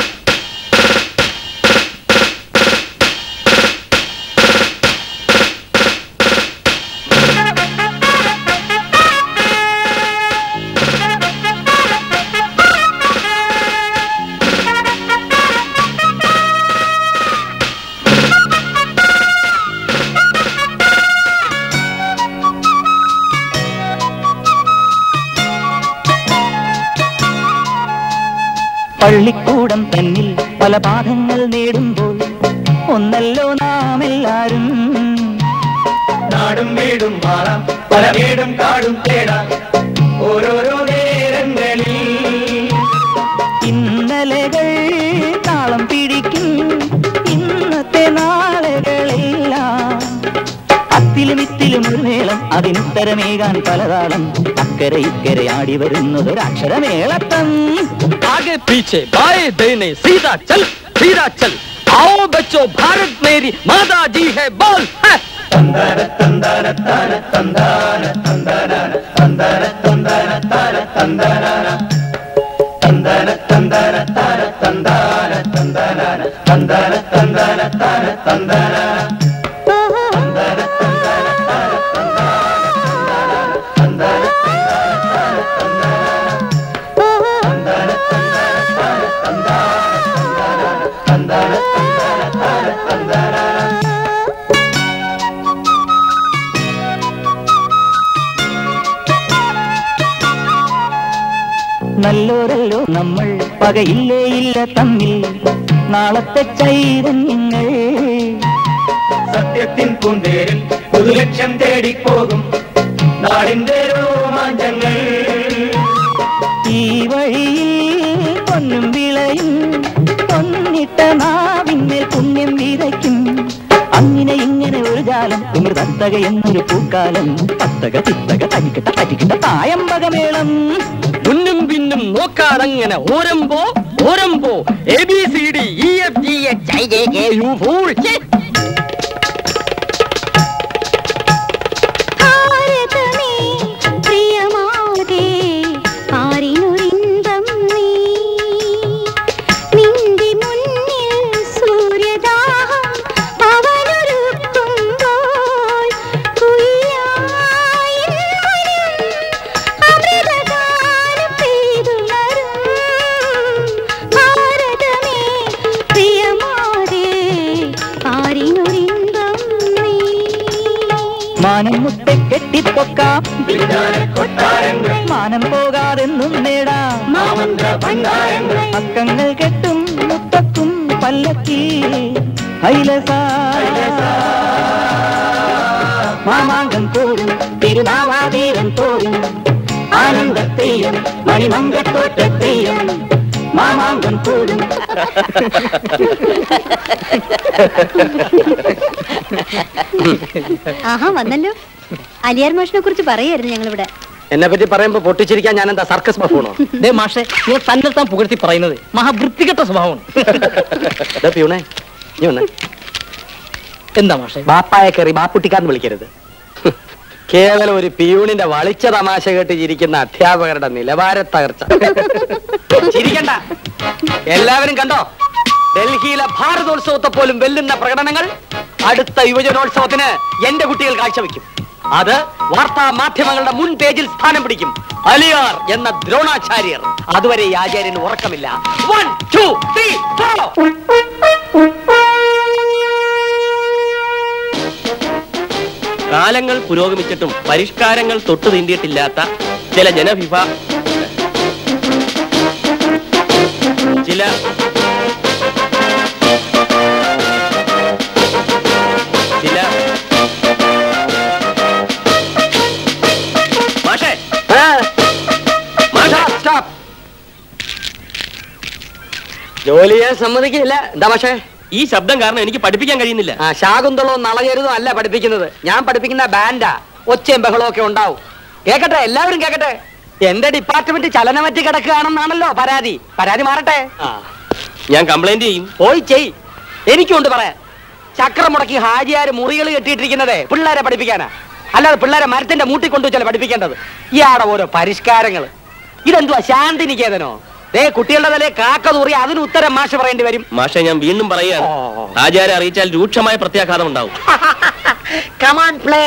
പള്ളിക്കൂടം തന്നിൽ പല പാഠങ്ങൾ നേടുമ്പോൾ ഒന്നല്ലോ നാം എല്ലാരും നാടും വീടും മാറാം പല വീടും കാടും തേടാം ഓരോരോ നേരങ്ങളിൽ ഇന്നലകൾ താളം പിടിക്കും ഇന്നത്തെ നാളുകളെല്ലാം അത്തിലും ഇത്തിലും ഒരു മേളം അതിനുത്തരമേകാൻ പലതാളം അക്കരെ ഇക്കരെ ആടി വരുന്നതൊരക്ഷരമേളത്തം ആ आगे पीछे बाएं देने सीधा चल सीधा चल आओ बच्चों भारत मेरी माता जी है बोल है നല്ലോരല്ലോ നമ്മൾ പകയില്ലേ ഇല്ല തമ്മിൽ നാളത്തെ ചൈതന്യങ്ങൾ സത്യത്തിൻ പൂന്തേരിൽ പുതുലക്ഷ്യം തേടിപ്പോകും നാടിന്റെ രോമാഞ്ചങ്ങൾ ഈ വഴിയിൽ പൊന്നും വിളയും പൊന്നിട്ട നാവിന്മേൽ പുണ്യം വിതയ്ക്കും അങ്ങനെ ഇങ്ങനെ ഒരു ജാലം തിമിർതത്തക എന്നൊരു പൂക്കാലം തത്തക ചിത്തക തരിക്കട്ട തരിക്കട്ട തായമ്പകമേളം മുന്നും പിന്നും നോക്കാതങ്ങനെ ഓരമ്പോ ഓരമ്പോ A B C D E F G H I J K you fool ഭാരതമേ പ്രിയമാതേ ആരിനൊരിന്തം നീ നിന്റെ മുന്നിൽ സൂര്യദാഹം അവനൊരുക്കുമ്പോൾ കുയിലായി മനം അമൃതഗാനം പെയ്തുണരും ഭാരതമേ പ്രിയമാതേ ആരിനൊരിന്തം നീ മാനം മുട്ടെ കെട്ടിപ്പൊക്കാം മാനം പോകാതെന്നും നേടാം അക്കങ്ങൾ കെട്ടും മുത്തക്കും പല്ലക്കി ഹൈലസ മാമാങ്കം കൂടും തിരുനാവാതീരം തോറും ആനന്ദത്തെയും മണിമങ്കത്തോട്ടത്തെയും മാമാങ്കം കൂടും ആഹാ വന്നല്ലോ അലിയാർ മാഷിനെ കുറിച്ച് പറയായിരുന്നു ഞങ്ങളിവിടെ എന്നെ പറ്റി പറയുമ്പോ പൊട്ടിച്ചിരിക്കാൻ ഞാൻ എന്താ സർക്കസ് പഫൂണോ ദേ മാഷെ നിങ്ങൾ തന്നെ താൻ പുകഴ്ത്തി പറയുന്നത് മഹാവൃത്തികെട്ട സ്വഭാവമാണ് പ്യൂണേ നീ വന്നേ എന്താ മാഷെ ബാപ്പായെ കയറി ബാപ്പുട്ടിക്കാന്ന് വിളിക്കരുത് കേവലം ഒരു പിയൂണിന്റെ വളിച്ച തമാശ കേട്ട് ചിരിക്കുന്ന അധ്യാപകരുടെ നിലവാര തകർച്ച ചിരിക്കണ്ട എല്ലാവരും കണ്ടോ ഡൽഹിയിലെ ഭാരതോത്സവത്തെ പോലും വെല്ലുന്ന പ്രകടനങ്ങൾ അടുത്ത യുവജനോത്സവത്തിന് എന്റെ കുട്ടികൾ കാഴ്ചവെക്കും അത് വാർത്താ മാധ്യമങ്ങളുടെ മുൻ പേജിൽ സ്ഥാനം പിടിക്കും അലിയാർ എന്ന ദ്രോണാചാര്യർ അതുവരെ ഈ ആചാര്യന് ഉറക്കമില്ല വൺ ടു ത്രീ ഫോർ കാലങ്ങൾ പുരോഗമിച്ചിട്ടും പരിഷ്കാരങ്ങൾ തൊട്ടു തീണ്ടിയിട്ടില്ലാത്ത ചില ജനവിഭാ ചില ചില മാഷേ മാഷേ സ്റ്റോപ്പ് ജോലി ചെയ്യാൻ സമ്മതിക്കില്ല എന്താ പക്ഷേ ഈ ശബ്ദം കാരണം എനിക്ക് പഠിപ്പിക്കാൻ കഴിയുന്നില്ല ആ ശാകുന്തളവും നളചരുതും അല്ല പഠിപ്പിക്കുന്നത് ഞാൻ പഠിപ്പിക്കുന്ന ബാൻഡാ ഒച്ചയും ബഹളവും ഒക്കെ ഉണ്ടാവും കേക്കട്ടെ എല്ലാവരും കേക്കട്ടെ എന്റെ ഡിപ്പാർട്ട്മെന്റ് ചലനമറ്റ് കിടക്കുകയാണെന്നാണല്ലോ പരാതി പരാതി മാറട്ടെ ഞാൻ കംപ്ലൈന്റ് ചെയ്യും പോയി ചെയ് എനിക്കുണ്ട് പറയാൻ ചക്രം മുടക്കി ഹാജിയാര് മുറികൾ കെട്ടിയിട്ടിരിക്കുന്നതേ പിള്ളേരെ പഠിപ്പിക്കാനാ അല്ലാതെ പിള്ളേരെ മരത്തിന്റെ മൂട്ടി കൊണ്ടുവച്ചല്ലേ പഠിപ്പിക്കേണ്ടത് ഇയാടെ ഓരോ പരിഷ്കാരങ്ങൾ ഇതെന്തുവാ ശാന്തിനികേതനോ ദേ കുട്ടികളുടെ തലേ കാക്ക തൂറി അതിന് ഉത്തരം മാഷ് പറയേണ്ടി വരും മാഷെ ഞാൻ വീണ്ടും പറയുകയാണ് ആചാര്യ അറിയിച്ചാൽ രൂക്ഷമായ പ്രത്യാഘാതം ഉണ്ടാവും കമാൻ പ്ലേ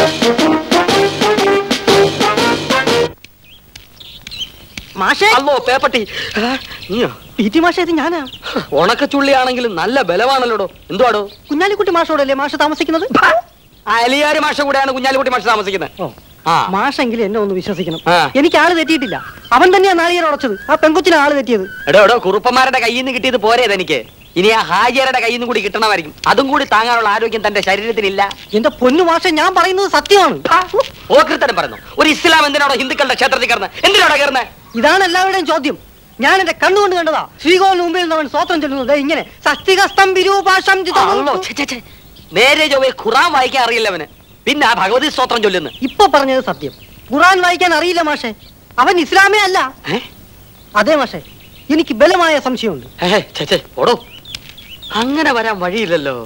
മാഷേ അല്ലോ പേപ്പട്ടി ആ, നീയോ പി ടി മാഷ ഇത് ഞാനാ ഉണക്കച്ചുള്ളിയാണെങ്കിലും നല്ല ബലമാണല്ലോടോ എന്തുവാടോ കുഞ്ഞാലിക്കുട്ടി മാഷോടല്ലേ മാഷ താമസിക്കുന്നത് അലിയാര് മാഷ കൂടെയാണ് കുഞ്ഞാലിക്കുട്ടി മാഷ താമസിക്കുന്നത് ആ മാഷെങ്കിലും എന്നെ ഒന്ന് വിശ്വസിക്കണം ആ. എനിക്ക് ആള് തെറ്റിയിട്ടില്ല അവൻ തന്നെയാ നാളികേരം ഉടച്ചത് ആ പെങ്കൊച്ചിന് ആള് തെറ്റിയത് എടോ എടോ കുറുപ്പന്മാരുടെ കയ്യിൽ നിന്ന് കിട്ടിയത് പോരേത് എനിക്ക് ഇനി ആ ഹാജിയരുടെ കയ്യിൽ നിന്ന് കൂടി കിട്ടണമായിരിക്കും അതും കൂടി താങ്ങാനുള്ള ആരോഗ്യം തന്റെ ശരീരത്തിനില്ല എന്റെ പൊന്നു മാഷ ഞാൻ പറയുന്നത് സത്യമാണ് ഓകൃത്തരം പറഞ്ഞു ഒരു ഇസ്ലാം എന്തിനാണോ ഹിന്ദുക്കളുടെ ക്ഷേത്രത്തിൽ കയറുന്നത് എന്തിനാണോ കയറുന്നത് ഇതാണ് എല്ലാവരുടെയും ചോദ്യം ഞാൻ എന്റെ കണ്ണുകൊണ്ട് കണ്ടതാ ശ്രീകോവിന് മുമ്പിൽ നിന്നവൻ സ്വത്രം ചൊല്ലുന്നത് ദേ ഇങ്ങനെ സസ്തികസ്തം വിരൂപാശം അള്ളോ, ഛെ, ഛെ, ഛെ. നേരെ ചൊവ്വേ ഖുറാൻ വായിക്കാൻ അറിയില്ല അവന് പിന്നെ ആ ഭഗവതി സ്തോത്രം ചൊല്ലുന്നു ഇപ്പൊ പറഞ്ഞത് സത്യം ഖുറാൻ വായിക്കാൻ അറിയില്ല മാഷെ അവൻ ഇസ്ലാമേ അല്ല അതെ മാഷെ എനിക്ക് ബലമായ സംശയമുണ്ട് ഏ ചേച്ചേ ഓടോ അങ്ങനെ വരാൻ വഴിയില്ലല്ലോ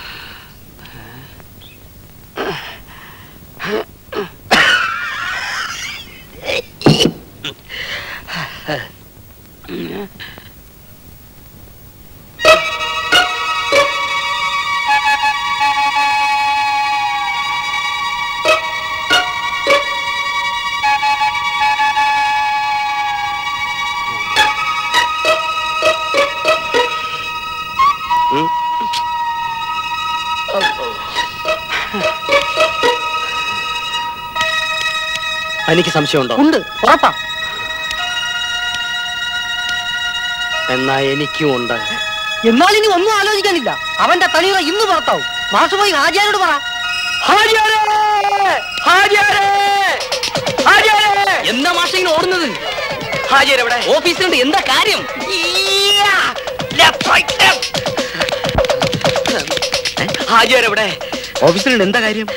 എനിക്ക് സംശയമുണ്ടോ ഉണ്ട് ഉറപ്പാ എന്നാ എനിക്കും ഉണ്ട് എന്നാൽ ഇനി ഒന്നും ആലോചിക്കാനില്ല അവന്റെ തളിക ഇന്ന് പുറത്താവും മാഷ് പോയി ഹാജിയാരോട് പറ എന്താ മാഷ ഇങ്ങനെ ഓടുന്നത് ഹാജിയാർ എവിടെ ഓഫീസിലുണ്ട് എന്താ കാര്യം ഹാജിയാർ എവിടെ ഓഫീസിലുണ്ട് എന്താ കാര്യം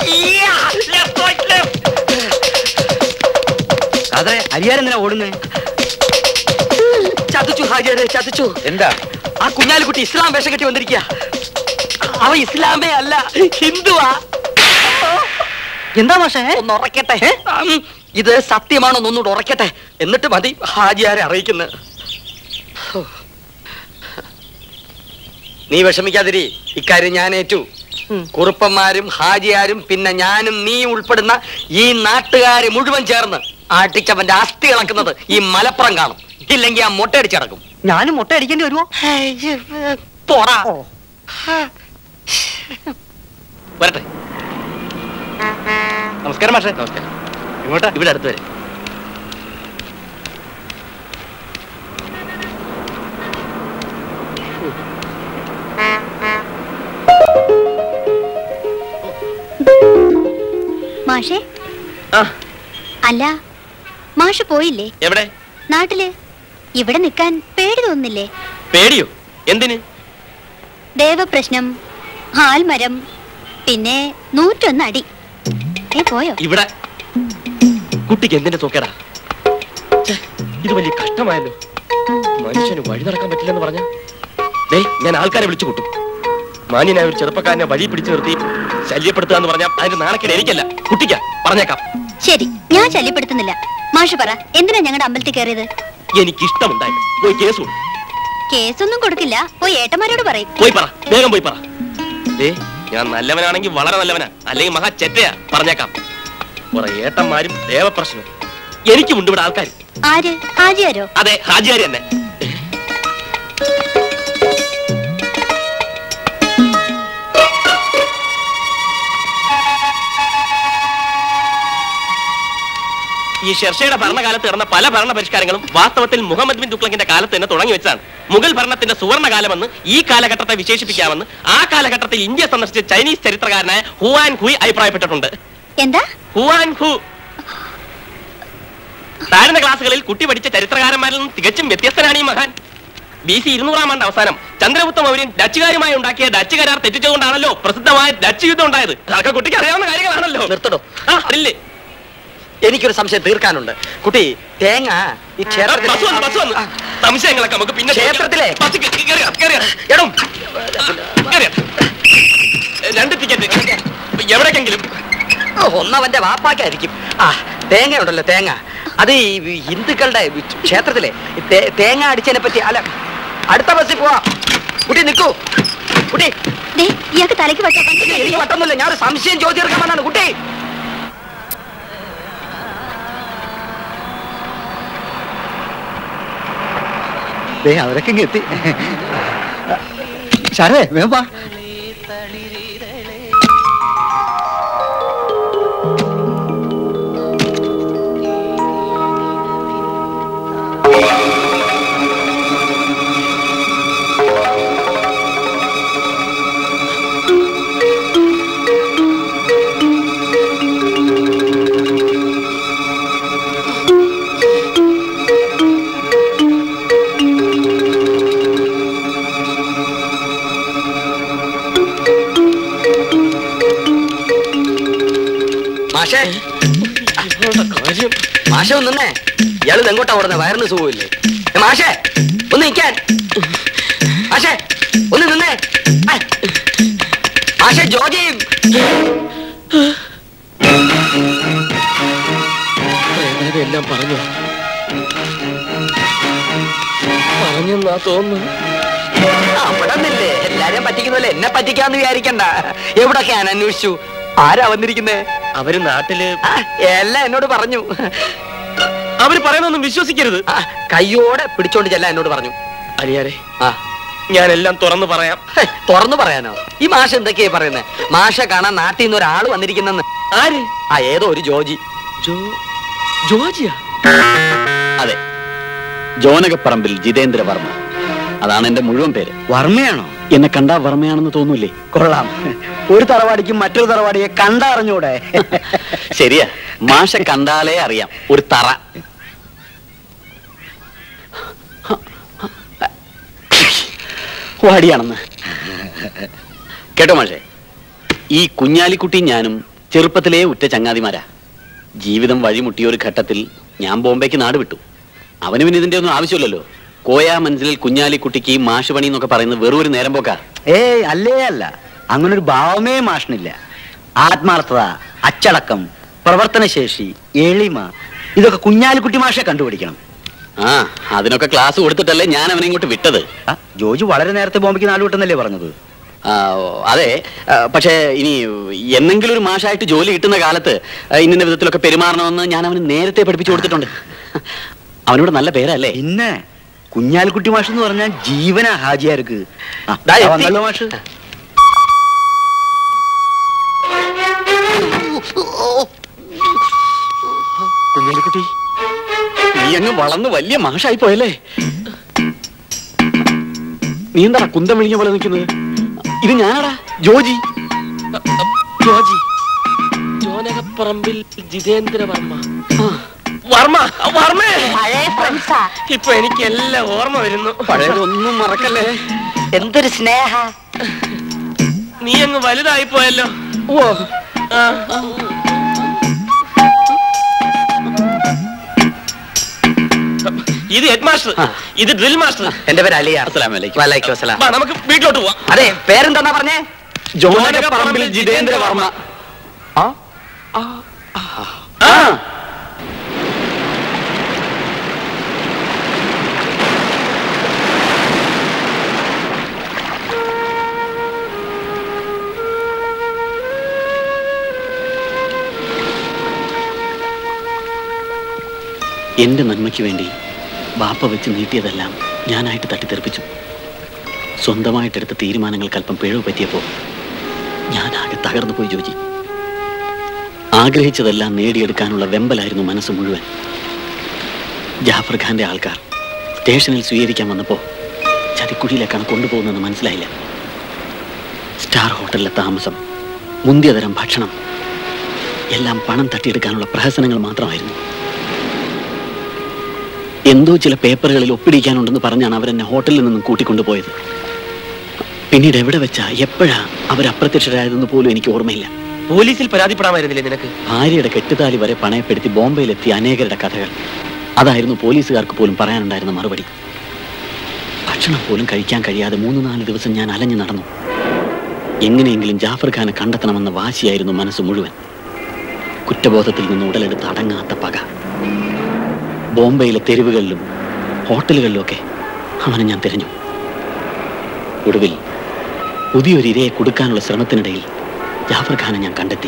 അതെ ഹരിയാരെന്തിനാ ഓടുന്നേ ചതിച്ചു ഹാജിയാരെ ചതിച്ചു എന്താ ആ കുഞ്ഞാലിക്കുട്ടി ഇസ്ലാം വേഷം കെട്ടി വന്നിരിക്കുക അവ ഇസ്ലാമേ അല്ല ഹിന്ദുവാ എന്താ മാഷേ ഒന്ന് ഉറക്കട്ടെ ഉം, ഇത് സത്യമാണോ ഒന്നുകൂടെ ഉറക്കട്ടെ എന്നിട്ട് മതി ഹാജിയാരെ അറിയിക്കുന്നത് നീ വിഷമിക്കാതിരി ഇക്കാര്യം ഞാൻ ഏറ്റു കുറുപ്പന്മാരും ഹാജിയാരും പിന്നെ ഞാനും നീ ഉൾപ്പെടുന്ന ഈ നാട്ടുകാരെ മുഴുവൻ ചേർന്ന് ആട്ടിച്ചവന്റെ അസ്ഥി ഇളക്കുന്നത് ഈ മലപ്പുറം കാണും ഇല്ലെങ്കിൽ ആ മുട്ടയടിച്ചടക്കും ഞാനും മുട്ട അടിക്കേണ്ടി വരുമോ പോടാ വരട്ടെ നമസ്കാരം മാഷേ നമസ്കാരം ഇങ്ങോട്ടാ ഇവിടെ അടുത്ത് വരെ മാഷേ ആ അല്ല മാഷ് പോയില്ലേ എവിടെ നാട്ടില് ഇവിടെ നിൽക്കാൻ പേടി തോന്നുന്നില്ലേ പേടിയോ എന്തിന് ദേവപ്രശ്നം ആൽമരം പിന്നെ നൂറ്റൊന്ന് അടി ഏ പോയോ ഇവിടെ കുട്ടിക്ക് എന്തിന്റെ തോക്കേടാ ഛെ, ഇത് വലിയ കഷ്ടമായല്ലോ മനുഷ്യന് വഴി നടക്കാൻ പറ്റില്ലെന്ന് പറഞ്ഞ ദേ ഞാൻ ആൾക്കാരെ വിളിച്ചു കൂട്ടും മാന്യനായ ഒരു ചെറുപ്പക്കാരനെ വഴി പിടിച്ചു നിർത്തി ശല്യപ്പെടുത്തുക എന്ന് പറഞ്ഞാൽ അതിന്റെ നാണക്കേട് എനിക്കല്ല കുട്ടിക്കാ പറഞ്ഞേക്കാം ശരി ഞാൻ ശല്യപ്പെടുത്തുന്നില്ല മാഷ് പറ എന്തിനാ ഞങ്ങളുടെ അമ്പലത്തിൽ കയറിയത് എനിക്ക് ഇഷ്ടമുണ്ടായി പോയി കേസ് കൊടു കേസൊന്നും കൊടുക്കില്ല പോയി ഏട്ടന്മാരോട് പറയും പോയി പറ വേഗം പോയി പറ ദേ ഞാൻ നല്ലവനാണെങ്കിൽ വളരെ നല്ലവനാ അല്ലെങ്കിൽ മഹാ ചെറ്റയാ പറഞ്ഞേക്കാം കുറെ ഏട്ടന്മാരും ദേവപ്രശ്നവും എനിക്കുമുണ്ട് ഇവിടെ ആൾക്കാർ ആര് ഹാജിയാരോ അതെ ഹാജിയാരി തന്നെ ഈ ഷെർഷയുടെ ഭരണകാലത്ത് നടന്ന പല ഭരണ പരിഷ്കാരങ്ങളും വാസ്തവത്തിൽ മുഹമ്മദ് ബിൻ തുഗ്ലക്കിന്റെ കാലത്ത് തന്നെ തുടങ്ങി വെച്ചാണ് മുഗൾ ഭരണത്തിന്റെ സുവർണകാലമെന്ന് ഈ കാലഘട്ടത്തെ വിശേഷിപ്പിക്കാമെന്ന് ആ കാലഘട്ടത്തിൽ ഇന്ത്യ സന്ദർശിച്ച ചൈനീസ് ചരിത്രകാരനായ ഹുവാൻ ഹുയ് അഭിപ്രായപ്പെട്ടിട്ടുണ്ട് എന്താ ഹുവാൻ ഹു താഴ്ന്ന ക്ലാസ്സുകളിൽ കുട്ടി പഠിച്ച ചരിത്രകാരന്മാരിൽ നിന്ന് തികച്ചും വ്യത്യസ്തനാണ് ഈ മഹാൻ ബി സി ഇരുന്നൂറാം ആണ്ട് അവസാനം ചന്ദ്രഗുപ്ത മൗര്യൻ ഡച്ചുകാരുമായി ഉണ്ടാക്കിയ ഡച്ച് കരാർ തെറ്റിച്ചുകൊണ്ടാണല്ലോ പ്രസിദ്ധമായ ഡച്ച് യുദ്ധം ഉണ്ടായത് അതൊക്കെ കുട്ടിക്ക് അറിയാവുന്ന കാര്യങ്ങളാണല്ലോ നിർത്തടോ ആ അറിയില്ലേ എനിക്കൊരു സംശയം തീർക്കാനുണ്ട് കുട്ടി തേങ്ങ ഈ ക്ഷേത്രത്തിലെ- ബസ് വന്നു, ബസ് വന്നു. സംശയങ്ങളൊക്കെ നമുക്ക് പിന്നെ ക്ഷേത്രത്തിലെ ബസ് കേ- കേറിയോ, കേറിയോ? എടോ, കേറിയോ? രണ്ട് ടിക്കറ്റ് എവിടേക്കെങ്കിലും ഓ, ഒന്നവന്റെ വാപ്പാക്കായിരിക്കും ആ തേങ്ങ ഉണ്ടല്ലോ തേങ്ങ അത് ഈ ഹിന്ദുക്കളുടെ ക്ഷേത്രത്തിലെ ഈ തേ- തേങ്ങ അടിച്ചതിനെ പറ്റി അല്ല അടുത്ത ബസ്സിൽ പോവാ കുട്ടി നിൽക്കൂ കുട്ടി ദേ ഇയാൾക്ക് തലയ്ക്ക് പറ്റാ എനിക്ക് പറ്റുന്നില്ല ഞാൻ സംശയം ചോദിച്ചെടുക്കാൻ വന്നാണ് കുട്ടി ദേ അവരൊക്കെ ഇങ്ങ് എത്തി ശരേ വേഗം വാ മാഷേ മാഷ ഒന്നേ ഇയാള് എങ്ങോട്ടാ ഓടുന്നത് വയറിന് സുഖമില്ലേ മാഷേ ഒന്ന് നിൽക്കാൻ മാഷേ ഒന്ന് നിന്നേ ആ. മാഷേ ജോജി എല്ലാം പറഞ്ഞു പറഞ്ഞെന്നാ തോന്നുന്നു അവിടെ നിന്നില്ലേ എല്ലാരെയും പറ്റിക്കുന്നല്ലേ എന്നെ പറ്റിക്കാന്ന് വിചാരിക്കണ്ട എവിടൊക്കെ ഞാൻ അന്വേഷിച്ചു ആരാ വന്നിരിക്കുന്നേ അവര് നാട്ടില് ആ, എല്ലാം എന്നോട് പറഞ്ഞു അവര് പറയുന്നൊന്നും വിശ്വസിക്കരുത് ആ, കയ്യോടെ പിടിച്ചോണ്ട് ചെല്ലാൻ എന്നോട് പറഞ്ഞു അലിയാരെ ആ ഞാനെല്ലാം തുറന്നു പറയാം ഹെ, തുറന്നു പറയാനോ ഈ മാഷ എന്തൊക്കെയാ പറയുന്നത് മാഷ കാണാൻ നാട്ടിൽ നിന്ന് ഒരാൾ വന്നിരിക്കുന്നെന്ന് ആര് ആ ഏതോ ഒരു ജോജി ജോ ജോജിയാ അതെ ജോനകപ്പറമ്പിൽ ജിതേന്ദ്ര വർമ്മ അതാണ് എന്റെ മുഴുവൻ പേര് വർമ്മയാണോ എന്നെ കണ്ടാ വർമ്മയാണെന്ന് തോന്നൂലേ കൊള്ളാം ഒരു തറവാടിക്കും മറ്റൊരു തറവാടിയെ കണ്ടറിഞ്ഞൂടെ ശരിയാ മാഷ കണ്ടാലേ അറിയാം ഒരു തറ വാടിയാണെന്ന് കേട്ടോ മാഷേ ഈ കുഞ്ഞാലിക്കുട്ടി ഞാനും ചെറുപ്പത്തിലേ ഉറ്റ ചങ്ങാതിമാരാ ജീവിതം വഴിമുട്ടിയ ഒരു ഘട്ടത്തിൽ ഞാൻ ബോംബെക്ക് നാട് വിട്ടു അവന് പിന്നെ ഇതിന്റെ ഒന്നും ആവശ്യമില്ലല്ലോ കോയാ മനസ്സിൽ കുഞ്ഞാലിക്കുട്ടിക്ക് മാഷ് പണി എന്നൊക്കെ പറയുന്നത് വെറും ഒരു നേരം പോക്കാ ഏയ് അല്ലേ അല്ല അങ്ങനെ ഒരു ഭാവമേ മാഷനില്ല ആത്മാർത്ഥത അച്ചടക്കം പ്രവർത്തനശേഷി എളിമ ഇതൊക്കെ കുഞ്ഞാലിക്കുട്ടി മാഷെ കണ്ടുപിടിക്കണം ആ അതിനൊക്കെ ക്ലാസ് കൊടുത്തിട്ടല്ലേ ഞാൻ അവനെ ഇങ്ങോട്ട് വിട്ടത് ആ, ജോജി വളരെ നേരത്തെ ബോംബെക്ക് നാട് വിട്ടെന്നല്ലേ പറഞ്ഞത് ആ, അതെ ആ, പക്ഷേ ഇനി എന്നെങ്കിലും ഒരു മാഷായിട്ട് ജോലി കിട്ടുന്ന കാലത്ത് ആ, ഇന്ന വിധത്തിലൊക്കെ പെരുമാറണമെന്ന് ഞാൻ അവന് നേരത്തെ പഠിപ്പിച്ചു കൊടുത്തിട്ടുണ്ട് അവനോട് നല്ല പേരല്ലേ പിന്നെ കുഞ്ഞാലിക്കുട്ടി മാഷ് എന്ന് പറഞ്ഞാൽ ജീവന ഹാജിയാർക്ക് ആ, ദാ എത്തി. വന്നല്ലോ മാഷ് കുഞ്ഞാലിക്കുട്ടി നീ അങ്ങ് വളർന്ന് വലിയ മാഷായി പോയല്ലേ നീ എന്താ കുന്തം വിഴിഞ്ഞ പോലെ നിൽക്കുന്നത് ഇത് ഞാനാടാ ജോജി ജോജി ജോനകപ്പറമ്പിൽ ജിതേന്ദ്ര വർമ്മ വർമ്മ വർമ്മേ ഇപ്പൊ എനിക്ക് എല്ലാം ഓർമ്മ വരുന്നു പഴയതൊന്നും മറക്കല്ലേ എന്തൊരു സ്നേഹ നീ അങ്ങ് വലുതായി പോയല്ലോ ഓ ആ. ഇത് ഹെഡ് മാസ്റ്റർ ഇത് ഡ്രിൽ മാസ്റ്റർ എന്റെ പേര് അലിയ അസ്സലാമു അലൈക്കും. വലൈക്കും അസ്സലാം വാ നമുക്ക് വീട്ടിലോട്ട് പോവാം അതെ പേരെന്താ പറഞ്ഞേ ജോനകപ്പറമ്പിൽ ജിതേന്ദ്ര വർമ്മ ആ ആ എന്റെ നന്മയ്ക്ക് വേണ്ടി ബാപ്പ വെച്ച് നീട്ടിയതെല്ലാം ഞാനായിട്ട് തട്ടിത്തെറിപ്പിച്ചു സ്വന്തമായിട്ടെടുത്ത തീരുമാനങ്ങൾക്ക് അല്പം പിഴവ് പറ്റിയപ്പോൾ ഞാനാകെ തകർന്നു പോയി ജോജി ആഗ്രഹിച്ചതെല്ലാം നേടിയെടുക്കാനുള്ള വെമ്പലായിരുന്നു മനസ്സ് മുഴുവൻ ജാഫർ ഖാന്റെ ആൾക്കാർ സ്റ്റേഷനിൽ സ്വീകരിക്കാൻ വന്നപ്പോൾ ചതിക്കുഴിയിലേക്കാണ് കൊണ്ടുപോകുന്നതെന്ന് മനസ്സിലായില്ല സ്റ്റാർ ഹോട്ടലിലെ താമസം മുന്തിയതരം ഭക്ഷണം എല്ലാം പണം തട്ടിയെടുക്കാനുള്ള പ്രഹസനങ്ങൾ മാത്രമായിരുന്നു എന്തോ ചില പേപ്പറുകളിൽ ഒപ്പിടിക്കാനുണ്ടെന്ന് പറഞ്ഞാണ് അവരെന്നെ ഹോട്ടലിൽ നിന്നും കൂട്ടിക്കൊണ്ടുപോയത് പിന്നീട് എവിടെ വെച്ചാ എപ്പോഴാ അവർ അപ്രത്യക്ഷരായതെന്ന് പോലും എനിക്ക് ഓർമ്മയില്ല പോലീസിൽ പരാതിപ്പെടാമായിരുന്നില്ലേ നിനക്ക് ഭാര്യയുടെ കെട്ടുതാലി വരെ പണയപ്പെടുത്തി ബോംബെയിലെത്തിയ അനേകരുടെ കഥകൾ അതായിരുന്നു പോലീസുകാർക്ക് പോലും പറയാനുണ്ടായിരുന്ന മറുപടി ഭക്ഷണം പോലും കഴിക്കാൻ കഴിയാതെ മൂന്ന് നാല് ദിവസം ഞാൻ അലഞ്ഞു നടന്നു എങ്ങനെയെങ്കിലും ജാഫർ ഖാനെ കണ്ടെത്തണമെന്ന വാശിയായിരുന്നു മനസ്സ് മുഴുവൻ കുറ്റബോധത്തിൽ നിന്ന് ഉടലെടുത്ത് അടങ്ങാത്ത പക ബോംബെയിലെ തെരുവുകളിലും ഹോട്ടലുകളിലുമൊക്കെ അവനെ ഞാൻ തിരഞ്ഞു ഒടുവിൽ പുതിയൊരു ഇരയെ കൊടുക്കാനുള്ള ശ്രമത്തിനിടയിൽ ജാഫർ ഖാനെ ഞാൻ കണ്ടെത്തി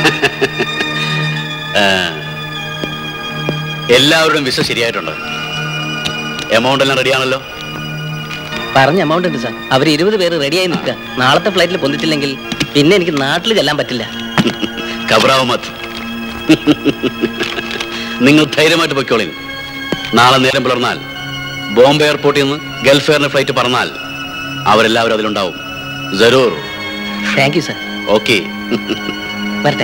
എല്ലാവരുടെയും വിസ ശരിയായിട്ടുണ്ട് എമൗണ്ട് എല്ലാം റെഡിയാണല്ലോ പറഞ്ഞ എമൗണ്ട് ഉണ്ട് സാർ അവർ ഇരുപത് പേര് റെഡിയായി നിൽക്കുക നാളത്തെ ഫ്ലൈറ്റിൽ പൊന്നിട്ടില്ലെങ്കിൽ പിന്നെ എനിക്ക് നാട്ടിൽ ചെല്ലാൻ പറ്റില്ല കബറാവ് മത് നിങ്ങൾ ധൈര്യമായിട്ട് പൊയ്ക്കോളി നാളെ നേരം പുലർന്നാൽ ബോംബെ എയർപോർട്ടിൽ നിന്ന് ഗൾഫ് എയറിന് ഫ്ലൈറ്റ് പറന്നാൽ അവരെല്ലാവരും അതിലുണ്ടാവും ജരൂർ താങ്ക് യു സാർ ഓക്കെ വരട്ടെ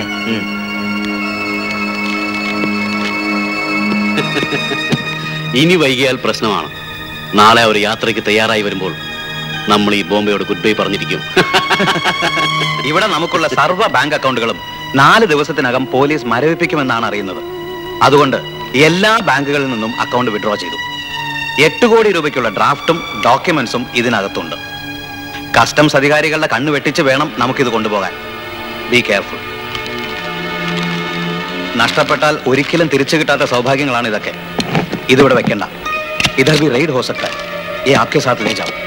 ഇനി വൈകിയാൽ പ്രശ്നമാണ് നാളെ അവർ യാത്രയ്ക്ക് തയ്യാറായി വരുമ്പോൾ നമ്മൾ ഈ ബോംബെയോട് ഗുഡ് ബൈ പറഞ്ഞിരിക്കും ഇവിടെ നമുക്കുള്ള സർവ്വ ബാങ്ക് അക്കൗണ്ടുകളും നാല് ദിവസത്തിനകം പോലീസ് മരവിപ്പിക്കുമെന്നാണ് അറിയുന്നത് അതുകൊണ്ട് എല്ലാ ബാങ്കുകളിൽ നിന്നും അക്കൗണ്ട് വിഡ്രോ ചെയ്തു എട്ട് കോടി രൂപയ്ക്കുള്ള ഡ്രാഫ്റ്റും ഡോക്യുമെന്റ്സും ഇതിനകത്തുണ്ട് കസ്റ്റംസ് അധികാരികളുടെ കണ്ണ് വെട്ടിച്ച് വേണം നമുക്കിത് കൊണ്ടുപോകാൻ ബി കെയർഫുൾ നഷ്ടപ്പെട്ടാൽ ഒരിക്കലും തിരിച്ചു കിട്ടാത്ത സൗഭാഗ്യങ്ങളാണ് ഇതൊക്കെ ഇതിവിടെ വെക്കണ്ട ഇधर भी रेड हो सकता है ये आपके साथ ले जाओ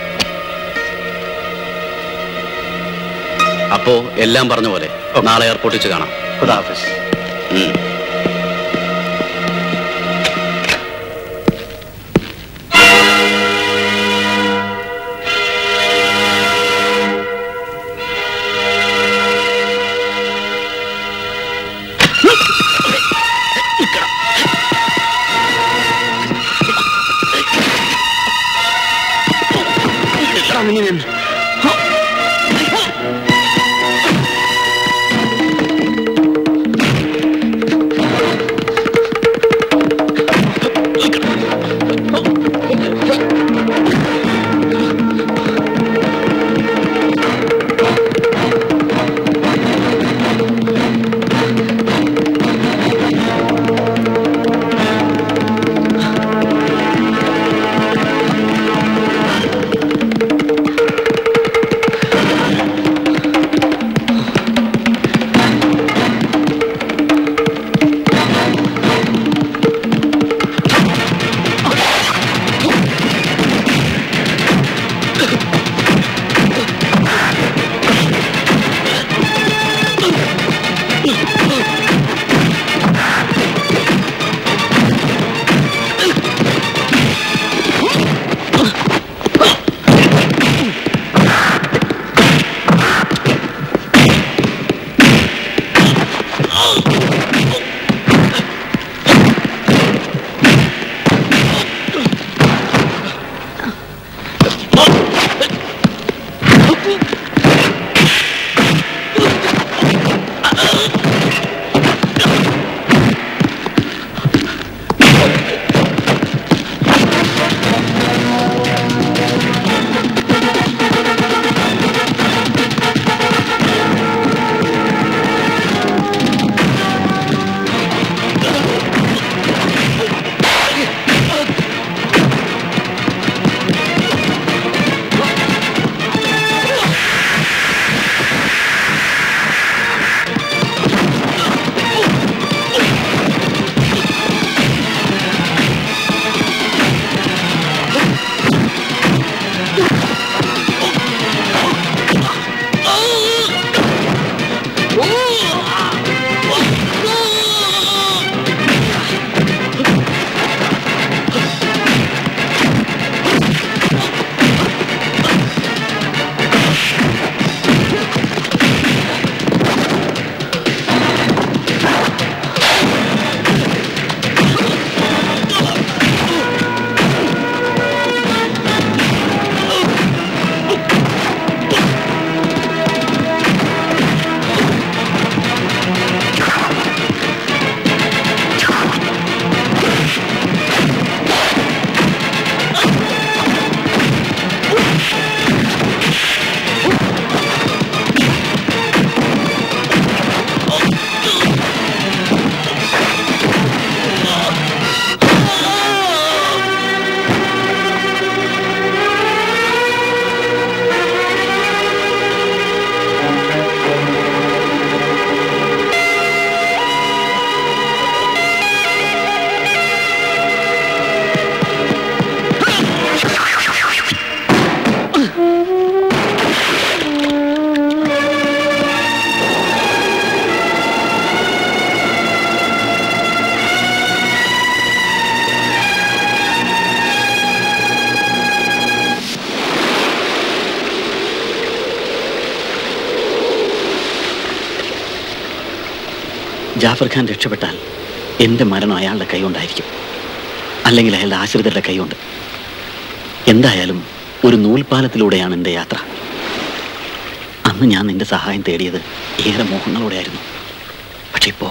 അപ്പോ എല്ലാം പറഞ്ഞ പോലെ നാളെ എയർപോർട്ടിൽ വെച്ച് കാണാം खुदा हाफिज ഉം. ജാഫർ ഖാൻ രക്ഷപ്പെട്ടാൽ എന്റെ മരണം അയാളുടെ കൈകൊണ്ടായിരിക്കും അല്ലെങ്കിൽ അയാളുടെ ആശ്രിതരുടെ കൈകൊണ്ട് എന്തായാലും ഒരു നൂൽപാലത്തിലൂടെയാണ് എൻ്റെ യാത്ര അന്ന് ഞാൻ നിന്റെ സഹായം തേടിയത് ഏറെ മോഹങ്ങളോടെയായിരുന്നു പക്ഷെ ഇപ്പോ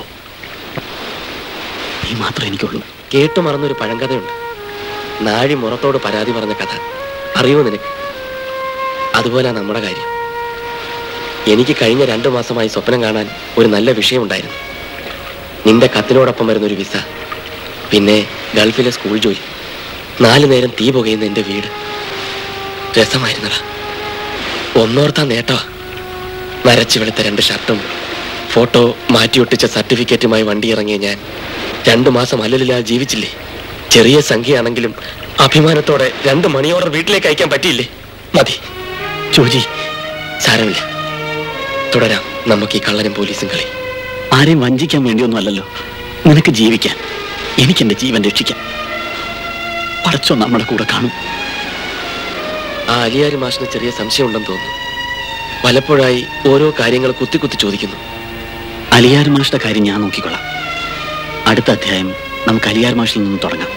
നീ മാത്രമേ എനിക്കുള്ളൂ കേട്ടു മറന്നൊരു പഴങ്കഥയുണ്ട് നാഴി മുറത്തോട് പരാതി പറഞ്ഞ കഥ അറിയോ നിനക്ക് അതുപോലെ നമ്മുടെ കാര്യം എനിക്ക് കഴിഞ്ഞ രണ്ടു മാസമായി സ്വപ്നം കാണാൻ ഒരു നല്ല വിഷയമുണ്ടായിരുന്നു നിന്റെ കത്തിനോടൊപ്പം വരുന്ന ഒരു വിസ പിന്നെ ഗൾഫിലെ സ്കൂൾ ജോലി നാലു നേരം തീ പുകയുന്ന എന്റെ വീട് രസമായിരുന്നടാ ഒന്നോർത്താ നേട്ടമാ നരച്ചു വെളുത്ത രണ്ട് ഷർട്ടും ഫോട്ടോ മാറ്റിയൊട്ടിച്ച സർട്ടിഫിക്കറ്റുമായി വണ്ടി ഇറങ്ങിയ ഞാൻ രണ്ടു മാസം അല്ലലില്ലാതെ ജീവിച്ചില്ലേ ചെറിയ സംഖ്യയാണെങ്കിലും അഭിമാനത്തോടെ രണ്ട് മണി ഓർഡർ വീട്ടിലേക്ക് അയക്കാൻ പറ്റിയില്ലേ മതി ചോജി സാരമില്ല തുടരാം നമുക്ക് ഈ കള്ളനും പോലീസും കളി ആരെയും വഞ്ചിക്കാൻ വേണ്ടിയൊന്നും അല്ലല്ലോ നിനക്ക് ജീവിക്കാൻ എനിക്ക് എന്റെ ജീവൻ രക്ഷിക്കാം പടച്ചോ നമ്മുടെ കൂടെ കാണും ആ അലിയാരി മാഷിന് ചെറിയ സംശയമുണ്ടെന്ന് തോന്നുന്നു പലപ്പോഴായി ഓരോ കാര്യങ്ങൾ കുത്തി കുത്തി ചോദിക്കുന്നു അലിയാർ മാഷിന്റെ കാര്യം ഞാൻ നോക്കിക്കൊള്ളാം അടുത്ത അധ്യായം നമുക്ക് അലിയാർ മാഷിൽ നിന്ന് തുടങ്ങാം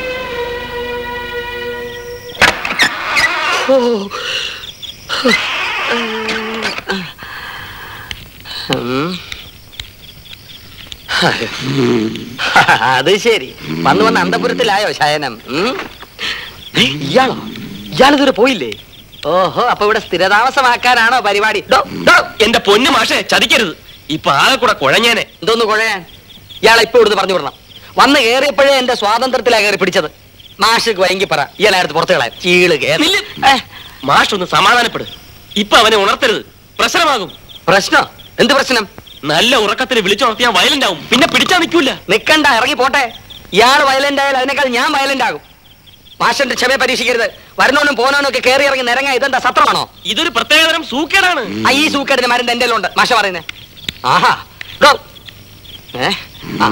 അത് ശരി വന്ന് വന്ന് അന്തപുരത്തിലായോ ശയനം ഉം? ഏ, ഇയാളോ ഇയാളിതുവരെ പോയില്ലേ ഓഹോ അപ്പൊ ഇവിടെ സ്ഥിരതാമസമാക്കാനാണോ പരിപാടി ഡോ, ഡോ. എന്റെ പൊന്നു മാഷെ ചതിക്കരുത് ഇപ്പൊ ആകെ കൂടെ കുഴഞ്ഞേനെ എന്തോന്ന് കുഴയാൻ ഇയാളെ ഇപ്പൊ ഇവിടുന്ന് പറഞ്ഞു വിടണം വന്ന് കയറിയപ്പോഴേ എന്റെ സ്വാതന്ത്ര്യത്തിലാ കയറി പിടിച്ചത് മാഷക്ക് വൈകി പറ ഇയാളെടുത്ത് പുറത്ത് കളയാൻ ചീള് കയറി നില്ല്. മാഷ് ഒന്ന് സമാധാനപ്പെട് ഇപ്പൊ അവനെ ഉണർത്തരുത് പ്രശ്നമാകും പ്രശ്നം എന്ത് പ്രശ്നം നല്ല ഉറക്കത്തിൽ വിളിച്ചുണർത്തിയാൽ വയലന്റ് ആവും പിന്നെ പിടിച്ചാ നിൽക്കൂല നിക്കണ്ട ഇറങ്ങി പോട്ടെ ഇയാൾ വയലന്റ് ആയാൽ അതിനേക്കാൾ ഞാൻ വയലന്റ് ആകും മാഷന്റെ ക്ഷമയെ പരീക്ഷിക്കരുത് വരുന്നവനും പോനവനും ഒക്കെ കയറി ഇറങ്ങി നിരങ്ങ ഇതെന്താ സത്രമാണോ ഇതൊരു പ്രത്യേകതരം സൂക്കേടാണ് ആ ഈ സൂക്കേടിന് മരുന്ന് എന്റെ ഉണ്ട് മാഷ പറയുന്നേ ആഹാ ഗോ ഏ ആ.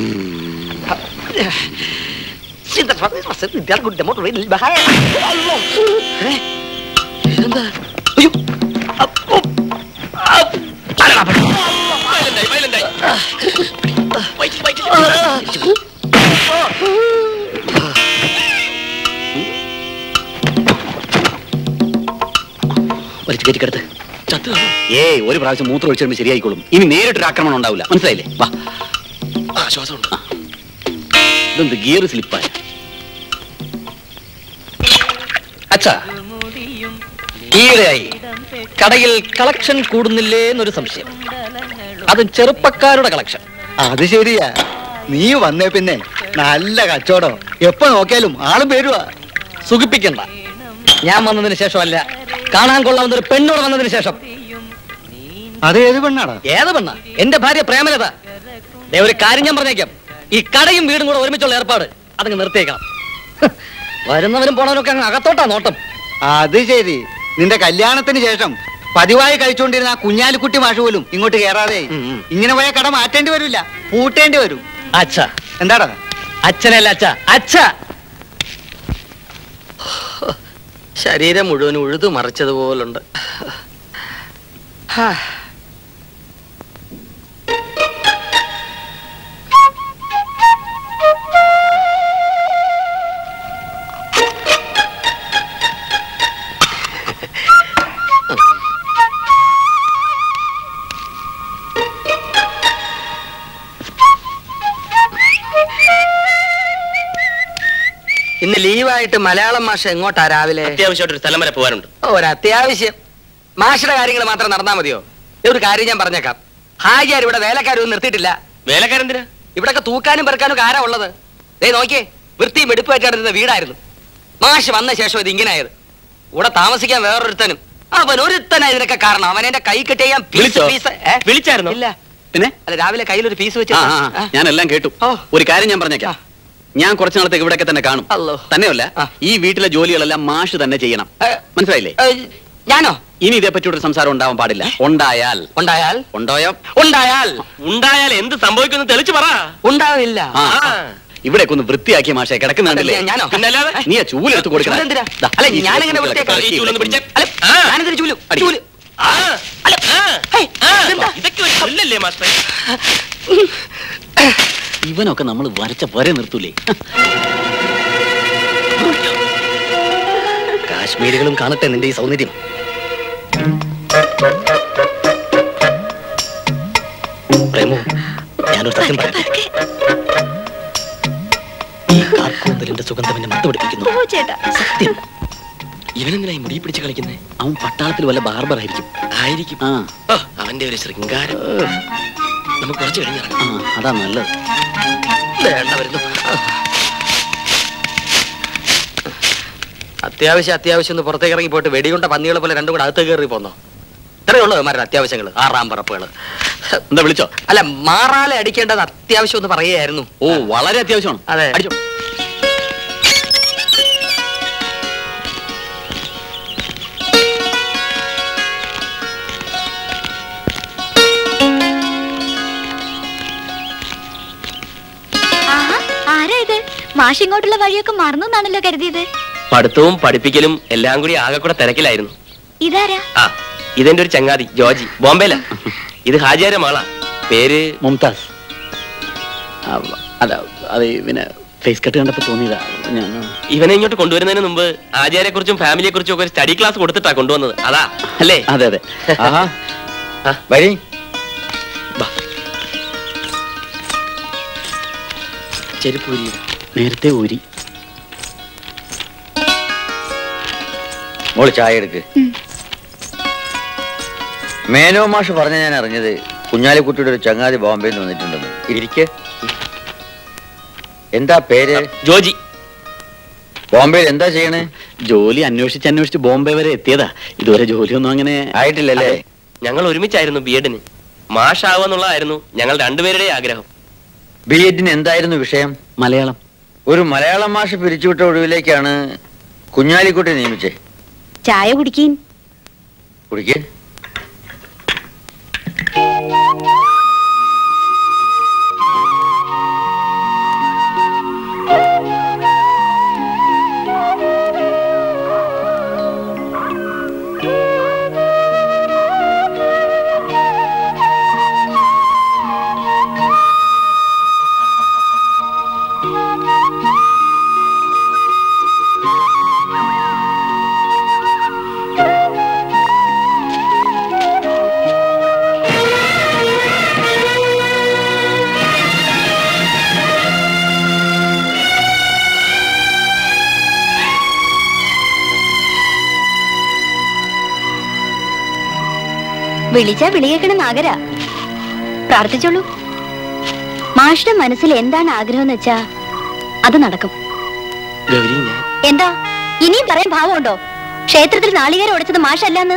Sitter fast i masse der går det mot vil behag. Allah. ഏ? ഇതെന്താ? അയ്യോ. അപ്പ്. അപ്പ്. അപ്പ്. വയലന്റായി വയലന്റായി വയറ്റിൽ വയറ്റിൽ വലിച്ചു കയറ്റിക്കെടുത്ത് ചത്തു കാണും. ഏയ് ഒരു പ്രാവശ്യം മൂത്രം ഒഴിച്ചു ശരിയായിക്കോളും ഇനി നേരിട്ടൊരു ആക്രമണം ഉണ്ടാവില്ല മനസ്സിലായില്ലേ വാ ആ ശ്വാസമുണ്ട് ഇതെന്ത് ഗിയർ സ്ലിപ്പായ അച്ഛാ ഈയിടെയായി കടയിൽ കളക്ഷൻ കൂടുന്നില്ലേ എന്നൊരു സംശയം അതും ചെറുപ്പക്കാരുടെ കളക്ഷൻ അത് ശരിയാ നീ വന്നേ പിന്നെ നല്ല കച്ചവടം എപ്പോ നോക്കിയാലും ആളും പേരുവാ സുഖിപ്പിക്കണ്ട ഞാൻ വന്നതിന് ശേഷമല്ല കാണാൻ കൊള്ളാവുന്ന ഒരു പെണ്ണോട് വന്നതിന് ശേഷം അത് ഏത് പെണ്ണാടാ ഏത് പെണ്ണ എന്റെ ഭാര്യ പ്രേമലത ദേ ഒരു കാര്യം ഞാൻ പറഞ്ഞേക്കാം ഈ കടയും വീടും കൂടെ ഒരുമിച്ചുള്ള ഏർപ്പാട് അതങ്ങ് നിർത്തിയേക്കണം ഹ്, വരുന്നവരും പോണവരൊക്കെ അങ്ങ് അകത്തോട്ടാ നോട്ടം അത് ശരി നിന്റെ കല്യാണത്തിന് ശേഷം പതിവായി കഴിച്ചുകൊണ്ടിരുന്ന ആ കുഞ്ഞാലിക്കുട്ടി മാഷ് പോലും ഇങ്ങോട്ട് കേറാതെ ഇങ്ങനെ പോയ കട മാറ്റേണ്ടി വരില്ല പൂട്ടേണ്ടി വരും അച്ഛ എന്താടാ അച്ഛനല്ല അച്ഛ അച്ഛ ശരീരം മുഴുവൻ ഉഴുതു മറിച്ചതുപോലുണ്ട് ഹാ. ഇന്ന് ലീവായിട്ട് മലയാളം മാഷ എങ്ങോട്ടാ രാവിലെ അത്യാവശ്യമായിട്ട് ഒരു സ്ഥലം വരെ പോകാനുണ്ട് ഓ, ഒരു അത്യാവശ്യം മാഷയുടെ കാര്യങ്ങൾ മാത്രം നടന്നാ മതിയോ ദേ ഒരു കാര്യം ഞാൻ പറഞ്ഞേക്കാം ഹാജിയാർ ഇവിടെ വേലക്കാരൊന്നും നിർത്തിയിട്ടില്ല വേലക്കാരെന്തിനാ ഇവിടൊക്കെ തൂക്കാനും പെറുക്കാനും ഒക്കെ ആരാ ഉള്ളത് ദേ നോക്കിയേ വൃത്തിയും വെടുപ്പായിട്ട് കിടന്ന വീടായിരുന്നു മാഷ് വന്ന ശേഷം ഇത് ഇങ്ങനെയായത് ഇവിടെ താമസിക്കാൻ വേറൊരുത്തനും അവൻ ഒരുത്തനാ ഇതിനൊക്കെ കാരണം അവൻ എന്റെ കൈ കെട്ടി ഞാൻ പീസ് വിളിച്ചോ? പീസ് ഏ? വിളിച്ചായിരുന്നോ ഇല്ല പിന്നെ അല്ല രാവിലെ കയ്യിൽ ഒരു പീസ് വെച്ച് ആ, ആ, ആ, ഞാനെല്ലാം കേട്ടു ഒരു കാര്യം ഞാൻ പറഞ്ഞേക്കാം ഞാൻ കുറച്ചു നാളത്തേക്ക് ഇവിടെയൊക്കെ തന്നെ കാണും തന്നെയല്ല ഈ വീട്ടിലെ ജോലികളെല്ലാം മാഷ് തന്നെ ചെയ്യണം മനസ്സിലായില്ലേ ഞാനോ ഇനി ഇതേപ്പറ്റി ഒരു സംസാരം ഉണ്ടാവാൻ പാടില്ല ഉണ്ടായാൽ ഉണ്ടായാൽ ഉണ്ടായോ ഉണ്ടായാൽ ഉണ്ടായാൽ എന്ത് സംഭവിക്കുന്നു തെളിച്ചു പറ ഉണ്ടാവില്ല ആ ഇവിടെയൊക്കെ ഒന്ന് വൃത്തിയാക്കിയ മാഷെ കിടക്കുന്നുണ്ടല്ലേ അതെ, ഞാനോ? പിന്നല്ലാതെ? നീ ആ ചൂലെടുത്ത് കൊടുക്കണം ചൂലെന്തിനാ? ദാ, അല്ല, ഈ ഞാനെങ്ങനെ ചൂലൊക്കെ വൃത്തിയാക്കാം? പെറുക്കി ഈ ചൂലൊന്ന് പിടിച്ചേ. അല്ല, ആ. ഞാനെന്തിനു ചൂല് അടി. ചൂല് ആ, അല്ല, ആ, ഹേയ്, ആ, ഇതെന്താ? ഇതൊക്കെ ഒരു കൊല്ലല്ലേ മാസ്റ്റർ ഇവനൊക്കെ നമ്മൾ വരച്ച വരെ നിർത്തൂലേ കാശ്മീരികളും കാണട്ടെ നിന്റെ ഈ സൗന്ദര്യം പ്രേമോ ഞാനൊരു സത്യം പറയട്ടെ ഈ കാർക്കൂന്തലിന്റെ സുഗന്ധം എന്നെ മത്തുപിടിപ്പിക്കുന്നു സത്യം ഇവനെന്തിനായി മുടി പിടിച്ച് കളിക്കുന്നേ അവൻ പട്ടാളത്തിൽ വല്ല ബാർബർ ആയിരിക്കും ആയിരിക്കും ആ ഓ, അവന്റെ ഒരു ശൃംഗാരം നമുക്ക് കുറച്ച് കഴിഞ്ഞിറങ്ങാം ആ അതാ നല്ലത് വേണ്ട വരുന്നു അത്യാവശ്യം അത്യാവശ്യം ഒന്ന് പുറത്തേക്ക് ഇറങ്ങി പോയിട്ട് വെടികൊണ്ട പന്നികളെ പോലെ രണ്ടും കൂടെ അകത്ത് കയറി പോന്നോ ഇത്രയേ ഉള്ളൂ മാരുടെ അത്യാവശ്യങ്ങൾ ആറാം പറപ്പുകൾ എന്താ വിളിച്ചോ അല്ല മാറാലെ അടിക്കേണ്ടത് അത്യാവശ്യം ഒന്ന് പറയുകയായിരുന്നു ഓ വളരെ അത്യാവശ്യമാണ് അതെ അടിച്ചോ ആഹാ ആരാ ഇത് മാഷ് ഇങ്ങോട്ടുള്ള വഴിയൊക്കെ മറന്നു എന്നാണല്ലോ കരുതിയത് പഠിത്തവും പഠിപ്പിക്കലും എല്ലാം കൂടി ആകെ കൂടെ തിരക്കിലായിരുന്നു ഇതാരാ ആ ഇതെന്റെ ഒരു ചങ്ങാതി ജോജി ബോംബെയില ഇത് ഹാജിയാരെ മാളാ പേര് മുംതാസ് ആ, അതാ അത് പിന്നെ ഫേസ് കട്ട് കണ്ടപ്പോ തോന്നിയതാ ഞാൻ ഇവനെ ഇങ്ങോട്ട് കൊണ്ടുവരുന്നതിന് മുമ്പ് ആചാര്യെ കുറിച്ചും ഫാമിലിയെ കുറിച്ചും ഒക്കെ ഒരു സ്റ്റഡി ക്ലാസ് കൊടുത്തിട്ടാ കൊണ്ടുവന്നത് അതാ അല്ലേ അതെ അതെ ആഹാ. വരി ചെരുപ്പ് ഊരിയിടാം. നേരത്തെ ഊരി മോള് ചായ എടുക്ക് മേനോ മാഷ് പറഞ്ഞ ഞാൻ അറിഞ്ഞത് കുഞ്ഞാലിക്കുട്ടിയുടെ ഒരു ചങ്ങാതി ബോംബെയിൽ നിന്ന് വന്നിട്ടുണ്ടെന്ന് ഇരിക്കെ എന്താ പേര് ജോജി ബോംബെയിൽ എന്താ ചെയ്യണേ ജോലി അന്വേഷിച്ച് അന്വേഷിച്ച് ബോംബെ വരെ എത്തിയതാ ഇതുവരെ ജോലിയൊന്നും അങ്ങനെ ആയിട്ടില്ലല്ലേ അതെ. ഞങ്ങൾ ഒരുമിച്ചായിരുന്നു ബി എഡിന് മാഷാവുന്നുള്ളതായിരുന്നു ഞങ്ങൾ രണ്ടുപേരുടെ ആഗ്രഹം ബി എഡിന് എന്തായിരുന്നു വിഷയം മലയാളം ഒരു മലയാളം മാഷ് പിരിച്ചുവിട്ട ഒഴിവിലേക്കാണ് കുഞ്ഞാലിക്കുട്ടി നിയമിച്ചേ ചായ കുടിക്കീൻ കുടിക്കേ വിളിച്ചാ വിളിയേക്കണ നാഗര പ്രാർത്ഥിച്ചോളൂ മാഷിന്റെ മനസ്സിൽ എന്താണ് ആഗ്രഹം എന്ന് വെച്ചാ അത് നടക്കും ഗൗരി ഞാൻ എന്താ ഇനിയും പറയാൻ ഭാവമുണ്ടോ ക്ഷേത്രത്തിൽ നാളികേരം ഉടച്ചത് മാഷല്ലെന്ന്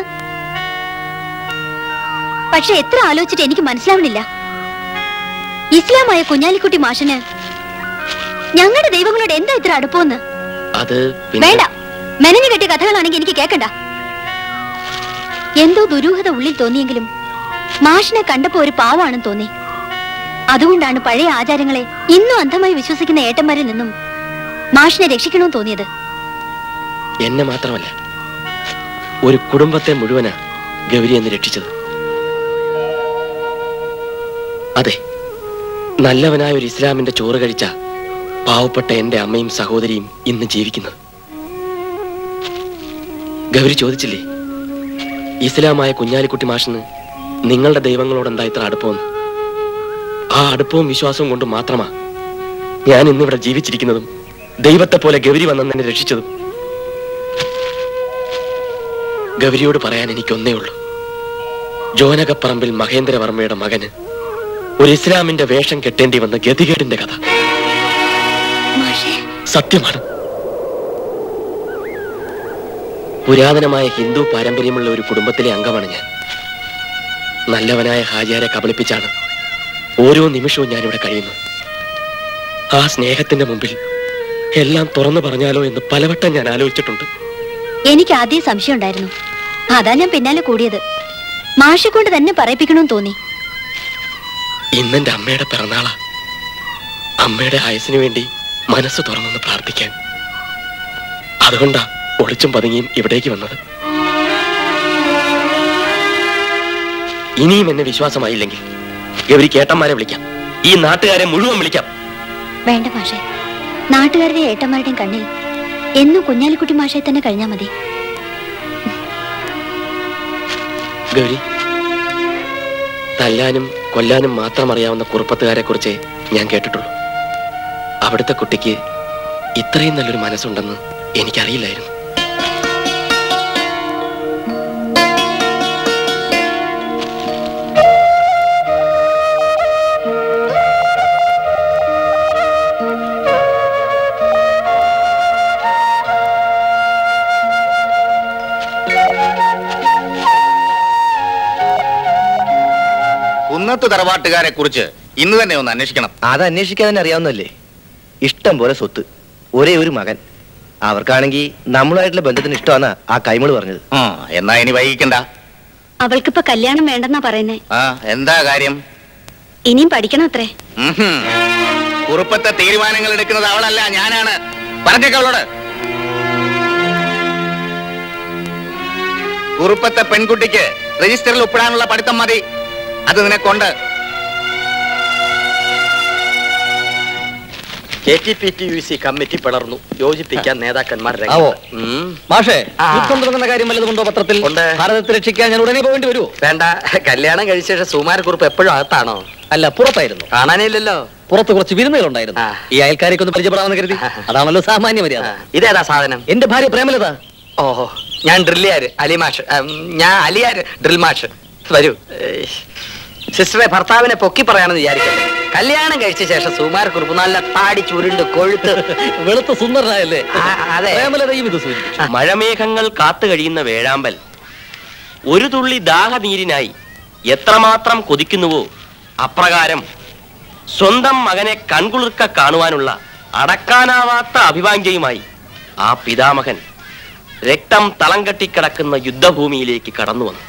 പക്ഷെ എത്ര ആലോചിച്ചിട്ട് എനിക്ക് മനസ്സിലാവണില്ല ഇസ്ലാമായ കുഞ്ഞാലിക്കുട്ടി മാഷിന് ഞങ്ങളുടെ ദൈവങ്ങളോട് എന്താ ഇത്ര അടുപ്പമെന്ന് അത് പിന്നെ വേണ്ട മെനഞ്ഞു കെട്ടിയ കഥകളാണെങ്കിൽ എനിക്ക് കേക്കണ്ട എന്തോ ദുരൂഹത ഉള്ളിൽ തോന്നിയെങ്കിലും മാഷിനെ കണ്ടപ്പോ ഒരു പാവാണെന്ന് തോന്നി അതുകൊണ്ടാണ് പഴയ ആചാരങ്ങളെ ഇന്നും അന്ധമായി വിശ്വസിക്കുന്ന ഏട്ടന്മാരിൽ നിന്നും മാഷിനെ രക്ഷിക്കണമെന്ന് തോന്നിയത് എന്നെ മാത്രമല്ല ഒരു കുടുംബത്തെ മുഴുവനാ ഗൗരി എന്ന് രക്ഷിച്ചത് അതെ നല്ലവനായ ഒരു ഇസ്ലാമിന്റെ ചോറ് കഴിച്ച പാവപ്പെട്ട എന്റെ അമ്മയും സഹോദരിയും ഇന്ന് ജീവിക്കുന്നത് ഗൗരി ചോദിച്ചില്ലേ ഇസ്ലാമായ കുഞ്ഞാലിക്കുട്ടി മാഷിന് നിങ്ങളുടെ ദൈവങ്ങളോട് എന്താ ഇത്ര അടുപ്പമെന്ന് ആ അടുപ്പവും വിശ്വാസവും കൊണ്ട് മാത്രമാ ഞാൻ ഇന്നിവിടെ ജീവിച്ചിരിക്കുന്നതും ദൈവത്തെ പോലെ ഗൗരി വന്നെന്ന് എന്നെ രക്ഷിച്ചതും ഗൗരിയോട് പറയാൻ എനിക്കൊന്നേ ഉള്ളൂ ജോനകപ്പറമ്പിൽ മഹേന്ദ്രവർമ്മയുടെ മകന് ഒരു ഇസ്ലാമിന്റെ വേഷം കെട്ടേണ്ടി വന്ന ഗതികേടിന്റെ കഥ സത്യമാണ് പുരാതനമായ ഹിന്ദു പാരമ്പര്യമുള്ള ഒരു കുടുംബത്തിലെ അംഗമാണ് ഞാൻ നല്ലവനായ ഹാജിയാരെ കബളിപ്പിച്ചാണ് ഓരോ നിമിഷവും ഞാനിവിടെ കഴിയുന്നത് ആ സ്നേഹത്തിന്റെ മുമ്പിൽ എല്ലാം തുറന്നു പറഞ്ഞാലോ എന്ന് പലവട്ടം ഞാൻ ആലോചിച്ചിട്ടുണ്ട് എനിക്ക് ആദ്യം സംശയം ഉണ്ടായിരുന്നു അതാ ഞാൻ പിന്നാലെ കൂടിയത് മാഷെ കൊണ്ട് തന്നെ പറയിപ്പിക്കണമെന്ന് തോന്നി ഇന്നെന്റെ അമ്മയുടെ പിറന്നാളാ അമ്മയുടെ ആയുസിനു വേണ്ടി മനസ്സ് തുറന്നൊന്ന് പ്രാർത്ഥിക്കാൻ അതുകൊണ്ടാ ഒളിച്ചും പതുങ്ങിയും ഇവിടേക്ക് വന്നത് ഇനിയും എന്നെ വിശ്വാസമായില്ലെങ്കിൽ ഗൗരി കേട്ടന്മാരെ വിളിക്കാം ഈ നാട്ടുകാരെ മുഴുവൻ വിളിക്കാം വേണ്ട മാഷെ നാട്ടുകാരുടെയും ഏട്ടന്മാരുടെയും കണ്ണിൽ എന്നും കുഞ്ഞാലിക്കുട്ടി മാഷെ തന്നെ കഴിഞ്ഞാൽ മതി ഗൗരി തല്ലാനും കൊല്ലാനും മാത്രം അറിയാവുന്ന കുറുപ്പത്തുകാരെ കുറിച്ച് ഞാൻ കേട്ടിട്ടുള്ളൂ അവിടുത്തെ കുട്ടിക്ക് ഇത്രയും നല്ലൊരു മനസ്സുണ്ടെന്ന് എനിക്കറിയില്ലായിരുന്നു കുന്നത്ത് തറവാട്ടുകാരെ കുറിച്ച് ഇന്ന് തന്നെ ഒന്ന് അന്വേഷിക്കണം അത് അന്വേഷിക്കാൻ തന്നെ അറിയാവുന്നല്ലേ ഇഷ്ടം പോലെ സ്വത്ത് ഒരേ ഒരു മകൻ അവർക്കാണെങ്കിൽ നമ്മളുമായിട്ടുള്ള ബന്ധത്തിന് ഇഷ്ടമാണ് ആ കൈമള് പറഞ്ഞത് ആ എന്നാ ഇനി വൈകിക്കണ്ട അവൾക്കിപ്പോ കല്യാണം വേണ്ടെന്നാ പറയുന്നേ ആ എന്താ കാര്യം ഇനിയും പഠിക്കണം അത്രേ ഉഹും. കുറുപ്പത്തെ തീരുമാനങ്ങൾ എടുക്കുന്നത് അവളല്ല ഞാനാണ് പറഞ്ഞേക്ക അവളോട് കുറുപ്പത്തെ പെൺകുട്ടിക്ക് രജിസ്റ്ററിൽ ഒപ്പിടാനുള്ള പഠിത്തം മതി അത് നിനക്കൊണ്ട് K T P T U C committee പിളർന്നു യോജിപ്പിക്കാൻ നേതാക്കന്മാർ ആവോ. രംഗത്ത്. ഉം. മാഷേ ആ. യുദ്ധം തുടങ്ങുന്ന കാര്യം വല്ലതുകൊണ്ടോ പത്രത്തിൽ ഭാരതത്തെ രക്ഷിക്കാൻ ഞാൻ ഉടനെ പോകേണ്ടി വരുമോ വേണ്ട കല്യാണം കഴിച്ച ശേഷം സുമാരക്കുറിപ്പ് എപ്പോഴും അകത്താണോ അല്ല പുറത്തായിരുന്നു കാണാനേ ഇല്ലല്ലോ പുറത്ത് കുറച്ച് വിരുന്നുകളുണ്ടായിരുന്നു ഈ അയൽക്കാരേക്ക് ഒന്ന് പരിചയപ്പെടാമെന്ന് കരുതി അതാണല്ലോ സാമാന്യ മര്യാദ ഇതേതാ സാധനം എന്റെ ഭാര്യ പ്രേമലത ഓഹോ ഞാൻ ഡ്രില്ലിയാര് അലിമാഷ് ഉം, ഞാൻ അലിയാര് ഡ്രിൽ മാഷ് വരൂ ഏയ്. സിസ്റ്ററെ ഭർത്താവിനെ പൊക്കി പറയാണെന്ന് വിചാരിക്കട്ടെ കല്യാണം കഴിച്ച ശേഷം സുമാരക്കുറിപ്പ് നല്ല താടി ചുരുണ്ട് കൊഴുത്ത് വെളുത്ത സുന്ദരനായല്ലേ അതെ പ്രേമലതയും ഇത് സൂചിപ്പിച്ചു മഴമേഘങ്ങൾ കാത്തു കഴിയുന്ന വേഴാമ്പൽ ഒരു തുള്ളി ദാഹനീരിനായി എത്രമാത്രം കൊതിക്കുന്നുവോ അപ്രകാരം സ്വന്തം മകനെ കൺകുളിർക്ക കാണുവാനുള്ള അടക്കാനാവാത്ത അഭിവാഞ്ജയുമായി ആ പിതാമഹൻ രക്തം തളം കെട്ടിക്കിടക്കുന്ന യുദ്ധഭൂമിയിലേക്ക് കടന്നു വന്നു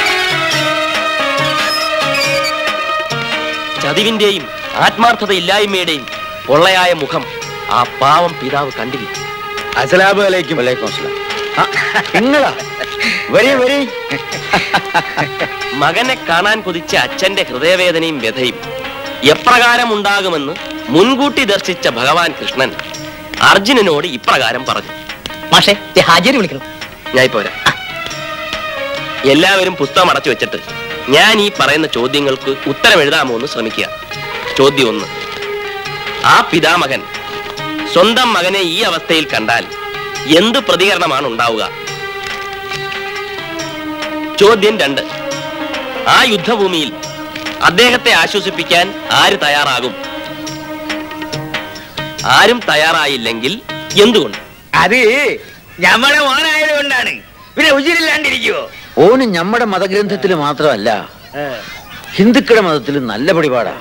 ചതിവിന്റെയും ആത്മാർത്ഥതയില്ലായ്മയുടെയും പൊള്ളയായ മുഖം ആ പാവം പിതാവ് കണ്ടില്ല അസലാബ് അലൈക്കും വലൈക്കും അസ്സലാം നിങ്ങളാ വരി വരി മകനെ കാണാൻ കൊതിച്ച അച്ഛന്റെ ഹൃദയവേദനയും വ്യഥയും എപ്രകാരം ഉണ്ടാകുമെന്ന് മുൻകൂട്ടി ദർശിച്ച ഭഗവാൻ കൃഷ്ണൻ അർജുനനോട് ഇപ്രകാരം പറഞ്ഞു മാഷേ ഹാജരി വിളിക്കണം ഞാൻ ഇപ്പൊ വരാം എല്ലാവരും പുസ്തകം അടച്ചു വെച്ചിട്ട് ഞാൻ ഈ പറയുന്ന ചോദ്യങ്ങൾക്ക് ഉത്തരം എഴുതാമോ എന്ന് ശ്രമിക്കുക ചോദ്യം ഒന്ന് ആ പിതാമകൻ സ്വന്തം മകനെ ഈ അവസ്ഥയിൽ കണ്ടാൽ എന്ത് പ്രതികരണമാണ് ഉണ്ടാവുക ചോദ്യം രണ്ട് ആ യുദ്ധഭൂമിയിൽ അദ്ദേഹത്തെ ആശ്വസിപ്പിക്കാൻ ആര് തയ്യാറാകും ആരും തയ്യാറായില്ലെങ്കിൽ എന്തുകൊണ്ട് അത് ഞമ്മടെ മോനായത് കൊണ്ടാണ് പിന്നെ ഉജിരില്ലാണ്ടിരിക്കുവോ ഓന് നമ്മുടെ മതഗ്രന്ഥത്തിൽ മാത്രമല്ല ഹിന്ദുക്കളുടെ മതത്തിൽ നല്ല പിടിപാടാ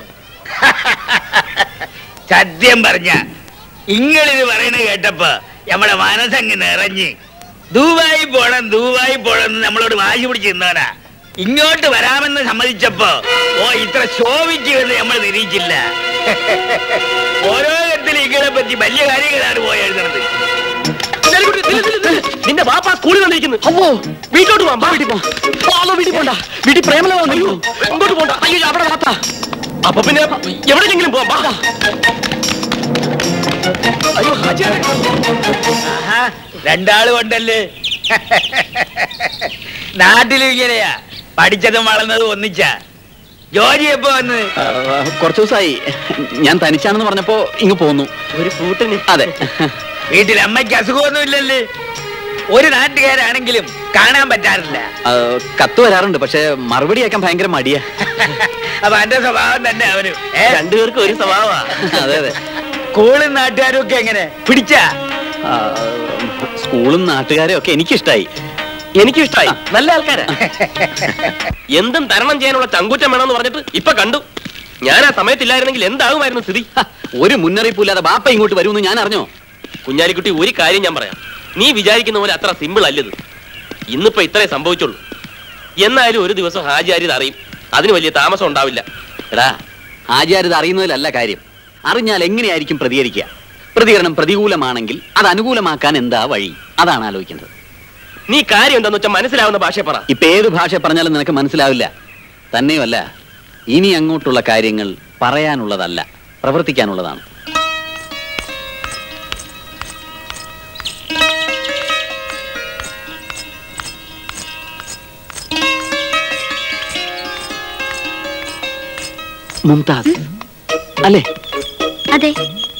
സത്യം പറഞ്ഞ ഇങ്ങളിത് പറയുന്നത് കേട്ടപ്പോ നമ്മുടെ മനസ്സങ്ങ് നിറഞ്ഞ് ദൂബായി പോണം ദൂബായി പോണം എന്ന് നമ്മളോട് വാശി പിടിച്ച് നിന്നവനാ ഇങ്ങോട്ട് വരാമെന്ന് സമ്മതിച്ചപ്പോ ഓ ഇത്ര ശോഭിക്കുമെന്ന് നമ്മൾ നിരീക്ഷില്ല ഓരോ ഘട്ടത്തിൽ ഇങ്ങളെ പറ്റി വലിയ കാര്യങ്ങളാണ് പോയി എഴുതുന്നത് നിന്റെ ബാപ്പ സ്കൂളിൽ വന്നിരിക്കുന്നു അപ്പോ വീട്ടിലോട്ട് പോകാം വീട്ടിൽ പോ അതോ വീട്ടിൽ പോണ്ട വീട്ടിൽ പ്രേമല വന്നു അങ്ങോട്ട് പോണ്ട അയ്യോ അവിടെ വാത്ത അപ്പൊ പിന്നെ എവിടെയെങ്കിലും പോവാം വാ. അയ്യോ ഹാജിയാരെ. ആഹാ, രണ്ടാള് കൊണ്ടല്ലേ നാട്ടിലും ഇങ്ങനെയാ പഠിച്ചതും വളർന്നതും ഒന്നിച്ച ജോലി എപ്പോ വന്ന് ആ, കുറച്ച് ദിവസമായി ഞാൻ തനിച്ചാണെന്ന് പറഞ്ഞപ്പോ ഇങ്ങ് പോന്നു ഒരു കൂട്ടിന് അതെ വീട്ടിൽ അമ്മയ്ക്ക് അസുഖമൊന്നും ഇല്ലല്ലേ ഒരു നാട്ടുകാരാണെങ്കിലും കാണാൻ പറ്റാറില്ല ആ, കത്ത് വരാറുണ്ട് പക്ഷെ മറുപടി അയക്കാൻ ഭയങ്കര മടിയാ അപ്പൊ എന്റെ സ്വഭാവം തന്നെ അവനും ഏ രണ്ടുപേർക്കും ഒരു സ്വഭാവമാ അതെ അതെ സ്കൂളും നാട്ടുകാരും ഒക്കെ എങ്ങനെ പിടിച്ചാ ആ, സ്കൂളും നാട്ടുകാരും ഒക്കെ എനിക്കിഷ്ടായി എനിക്കും ഇഷ്ടമായി നല്ല ആൾക്കാരാ എന്തും തരണം ചെയ്യാനുള്ള ചങ്കൂറ്റം വേണമെന്ന് പറഞ്ഞിട്ട് ഇപ്പൊ കണ്ടു ഞാൻ ആ സമയത്തില്ലായിരുന്നെങ്കിൽ എന്താകുമായിരുന്നു സ്ഥിതി ഒരു മുന്നറിയിപ്പില്ലാതെ ബാപ്പ ഇങ്ങോട്ട് വരുമെന്ന് ഞാൻ അറിഞ്ഞോ കുഞ്ഞാലിക്കുട്ടി ഒരു കാര്യം ഞാൻ പറയാം നീ വിചാരിക്കുന്ന പോലെ അത്ര സിമ്പിൾ അല്ലത് ഇന്നിപ്പോ ഇത്രേ സംഭവിച്ചുള്ളൂ എന്നാലും ഒരു ദിവസം ഹാജിയാരി ഇത് അറിയും അതിന് വലിയ താമസം ഉണ്ടാവില്ല എടാ ആചാര്യത് അറിയുന്നതിലല്ല കാര്യം അറിഞ്ഞാൽ എങ്ങനെയായിരിക്കും പ്രതികരിക്കുക പ്രതികരണം പ്രതികൂലമാണെങ്കിൽ അത് അനുകൂലമാക്കാൻ എന്താ വഴി അതാണ് ആലോചിക്കുന്നത് നീ കാര്യം എന്താന്ന് വെച്ചാൽ മനസ്സിലാവുന്ന ഭാഷ പറ ഇപ്പൊ ഏത് ഭാഷ പറഞ്ഞാലും നിനക്ക് മനസ്സിലാവില്ല തന്നെയുമല്ല ഇനി അങ്ങോട്ടുള്ള കാര്യങ്ങൾ പറയാനുള്ളതല്ല പ്രവർത്തിക്കാനുള്ളതാണ് മുംതാസ് അല്ലേ അതെ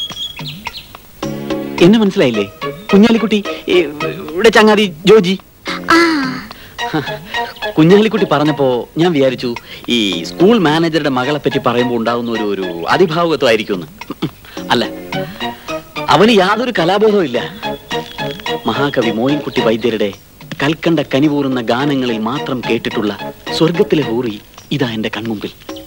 എന്നെ മനസ്സിലായില്ലേ കുഞ്ഞാലിക്കുട്ടി ഈ, ഇവിടെ ചങ്ങാതി ജോജി ആ കുഞ്ഞാലിക്കുട്ടി പറഞ്ഞപ്പോ ഞാൻ വിചാരിച്ചു ഈ സ്കൂൾ മാനേജറുടെ മകളെ പറ്റി പറയുമ്പോൾ ഉണ്ടാകുന്ന ഒരു ഒരു അതിഭാവുകത്വമായിരിക്കും അല്ല അവന് യാതൊരു കലാബോധവും ഇല്ല മഹാകവി മോയിൻകുട്ടി വൈദ്യരുടെ കൽക്കണ്ട കനിവൂറുന്ന ഗാനങ്ങളിൽ മാത്രം കേട്ടിട്ടുള്ള സ്വർഗത്തിലെ ഹൂറി ഇതാ എന്റെ കൺമുമ്പിൽ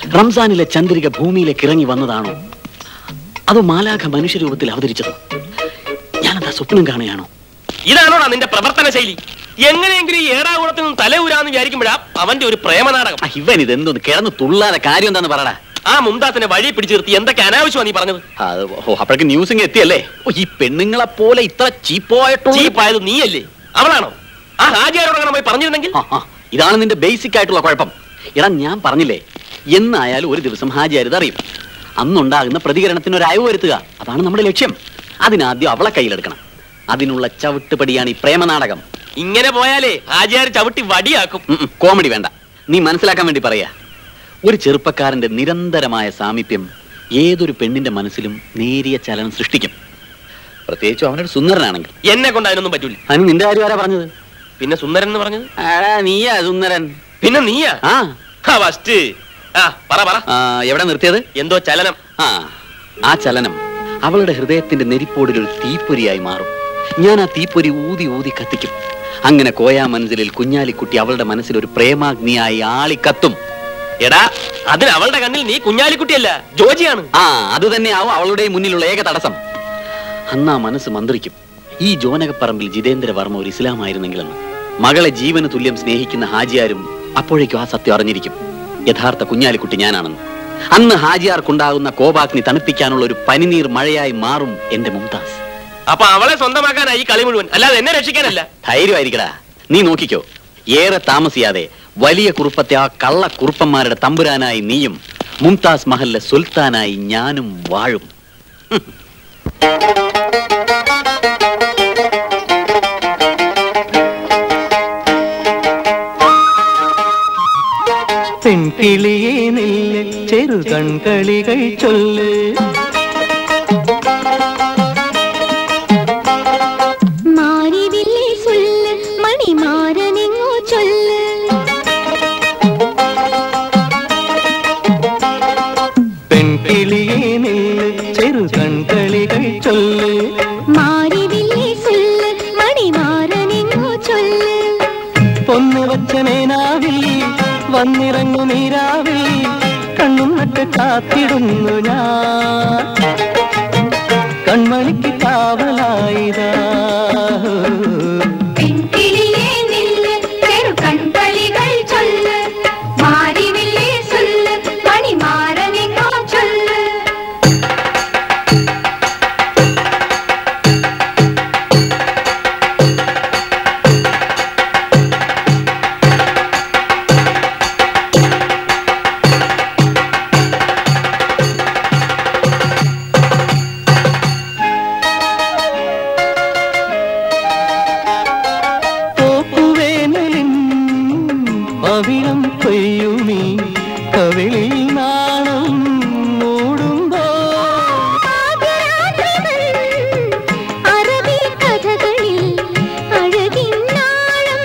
റംസാനിലെ ചന്ദ്രിക ഭൂമിയിലേക്ക് ഇറങ്ങി വന്നതാണോ അതോ മാലാഖ മനുഷ്യരൂപത്തിൽ അവതരിച്ചതോ ഞാനെന്താ സ്വപ്നം കാണുകയാണോ ഇതാണോടാ നിന്റെ പ്രവർത്തന ശൈലി എങ്ങനെയെങ്കിലും ഈ ഏടാകുളത്തിൽ നിന്ന് തല ഊരാന്ന് വിചാരിക്കുമ്പോഴാ അവന്റെ ഒരു പ്രേമനാടകം ആ, ഇവൻ ഇതെന്തോന്ന് കിടന്ന് തുള്ളാതെ കാര്യം എന്താന്ന് പറടാ ആ മുംതാസിനെ വഴി പിടിച്ചു നിർത്തി എന്തൊക്കെ അനാവശ്യമാണ് നീ പറഞ്ഞത് അത് ഓ അപ്പോഴേക്ക് ന്യൂസ് ഇങ്ങ് എത്തിയല്ലേ ഓ ഈ പെണ്ണുങ്ങളെ പോലെ ഇത്ര ചീപ്പായിട്ടുള്ള ചീപ്പായത് നീയല്ലേ അവളാണോ ആ ഹാജിയാരോട് പോയി പറഞ്ഞിരുന്നെങ്കിൽ ആ, ആ, ഇതാണ് നിന്റെ ബേസിക് ആയിട്ടുള്ള കുഴപ്പം എടാ ഞാൻ പറഞ്ഞില്ലേ എന്നായാലും ഒരു ദിവസം ഹാജിയാരിത് അറിയും അന്നുണ്ടാകുന്ന പ്രതികരണത്തിന് ഒരു അയവ് വരുത്തുക അതാണ് നമ്മുടെ ലക്ഷ്യം അതിനാദ്യം അവളെ കയ്യിലെടുക്കണം അതിനുള്ള ചവിട്ടുപടിയാണ് ഈ പ്രേമനാടകം ഇങ്ങനെ പോയാലേ ഹാജിയാർ ചവിട്ടി വടിയാക്കും ഉം, ഉം, കോമഡി വേണ്ട നീ മനസ്സിലാക്കാൻ വേണ്ടി പറയാ ഒരു ചെറുപ്പക്കാരന്റെ നിരന്തരമായ സാമീപ്യം ഏതൊരു പെണ്ണിന്റെ മനസ്സിലും നേരിയ ചലനം സൃഷ്ടിക്കും പ്രത്യേകിച്ചും അവനൊരു സുന്ദരനാണെങ്കിൽ എന്നെ കൊണ്ട് അതിനൊന്നും പറ്റൂല അതിന് നിന്റെ കാര്യം ആരാ പറഞ്ഞത് പിന്നെ സുന്ദരൻ എന്ന് പറഞ്ഞത് ആടാ നീയാ സുന്ദരൻ പിന്നെ നീയാ ആ ആ ഫസ്റ്റ് ആ പറ പറ ആ, എവിടെ നിർത്തിയത് എന്തോ ചലനം ആ ആ ചലനം അവളുടെ ഹൃദയത്തിന്റെ നെരിപ്പോടിൽ ഒരു തീപ്പൊരിയായി മാറും ഞാൻ ആ തീപ്പൊരി ഊതി ഊതി കത്തിക്കും അങ്ങനെ കോയാ മനസ്സിലിൽ കുഞ്ഞാലിക്കുട്ടി അവളുടെ മനസ്സിൽ ഒരു പ്രേമാഗ്നിയായി ആളിക്കത്തും എടാ അതിന് അവളുടെ കണ്ണിൽ നീ കുഞ്ഞാലിക്കുട്ടിയല്ല ജോജിയാണ് ആ അത് തന്നെയാവും അവളുടെ മുന്നിലുള്ള ഏക തടസ്സം അന്ന് ആ മനസ്സ് മന്ത്രിക്കും ഈ ജോനകപ്പറമ്പിൽ ജിതേന്ദ്ര വർമ്മ ഒരു ഇസ്ലാമായിരുന്നെങ്കിലെന്ന് മകളെ ജീവന് തുല്യം സ്നേഹിക്കുന്ന ഹാജിയാരും അപ്പോഴേക്കും ആ സത്യം അറിഞ്ഞിരിക്കും യഥാർത്ഥ കുഞ്ഞാലിക്കുട്ടി ഞാനാണെന്ന് അന്ന് ഹാജിയാർക്കുണ്ടാകുന്ന കോപാഗ്നി തണുപ്പിക്കാനുള്ള ഒരു പനിനീർ മഴയായി മാറും എന്റെ മുംതാസ് അപ്പൊ അവളെ സ്വന്തമാക്കാനായി ഈ കളി മുഴുവൻ അല്ലാതെ എന്നെ രക്ഷിക്കാനല്ല ധൈര്യമായിരിക്കടാ നീ നോക്കിക്കോ ഏറെ താമസിയാതെ വലിയ കുറുപ്പത്തെ ആ കള്ള കുറുപ്പന്മാരുടെ തമ്പുരാനായി നീയും മുംതാസ് മഹലിലെ സുൽത്താനായി ഞാനും വാഴും പെൺകിളിയെ നില്ല് ചെറുകൺകളികൾ ചൊല്ല് മാറിവില്ലേ சொல்லு മണിമാരനെങ്ങോ ചൊല്ല് പെൺകിളിയെ നില്ല് ചെറുകൺകളികൾ ചൊല്ല് മാറിവില്ലേ சொல்லு മണിമാരനെങ്ങോ ചൊല്ല് പൊന്നു വച്ച മേനാവിൽ വന്നിറങ്ങു നീരാവിൽ കണ്ണും നട്ട് കാത്തിടുന്നു ഞാൻ കൺമണിക്ക് കാവലായിതാ പെൺകിളിയേ നില്ല് ചെറുകൺകളികൾ ചൊല്ല് മാറിവില്ലേ சொல்லு മണിമാരനെങ്ങോ ചൊല്ല് തോക്കുവേനലിൻ പവിഴം കൊയ്യുമീ കവിളിൽ നാണം മൂടുമ്പോ അറബി കഥകളിൽ അഴകിൻ നാളം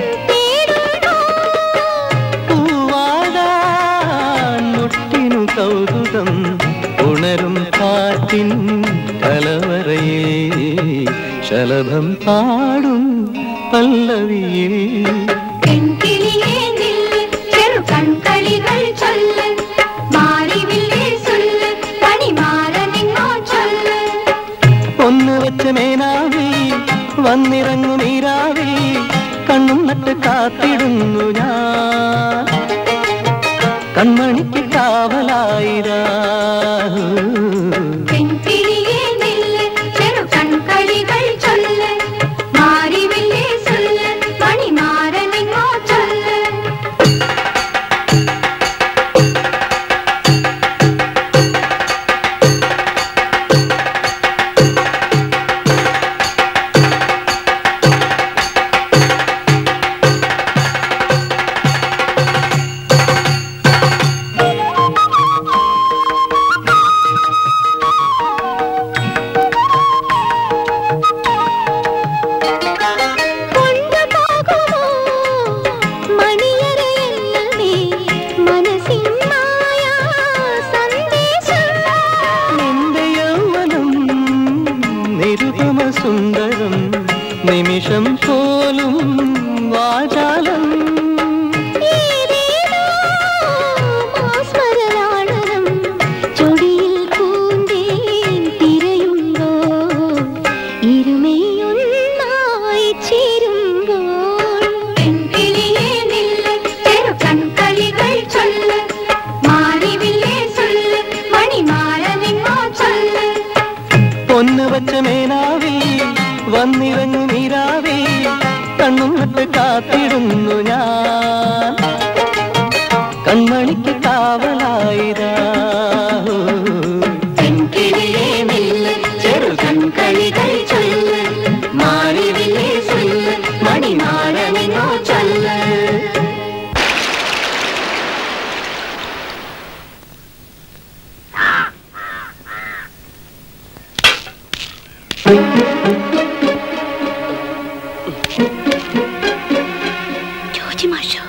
പൂവാടാൻ മുട്ടിനു കൗതുകം ഉണരും കാറ്റിൻ കലവറയിൽ ശലഭം പാടും പല്ലവിയിൽ പെൺകിളിയേ നില്ല് ചെറുകൺകളികൾ ചൊല്ല് മാറിവില്ലേ சொல்லு മണിമാരനെങ്ങോ ചൊല്ല് ഒന്ന് വെച്ച മേനാവിൽ വന്നിറങ്ങു നീരാവിൽ കണ്ണും നട്ട് കാത്തിടുന്നു ഞാൻ കൺമണിക്ക് കാവലായിരാ പെൺകിളിയേ നില്ല് ചെറുകൺകളികൾ ചൊല്ല് മാറിവില്ലേ சொல்லு മണിമാരനെങ്ങോ ചൊല്ല് കാത്ത് കാത്തിടുന്നു ഞാൻ കൺമണിക്ക് കാവലായിരാ ചെറു കൺകളികൾ ചൊല്ല് മാറിവില്ലേ ചൊല്ല് മണിമാടനിനോ ചൊല്ല് ജോജി മാഷോ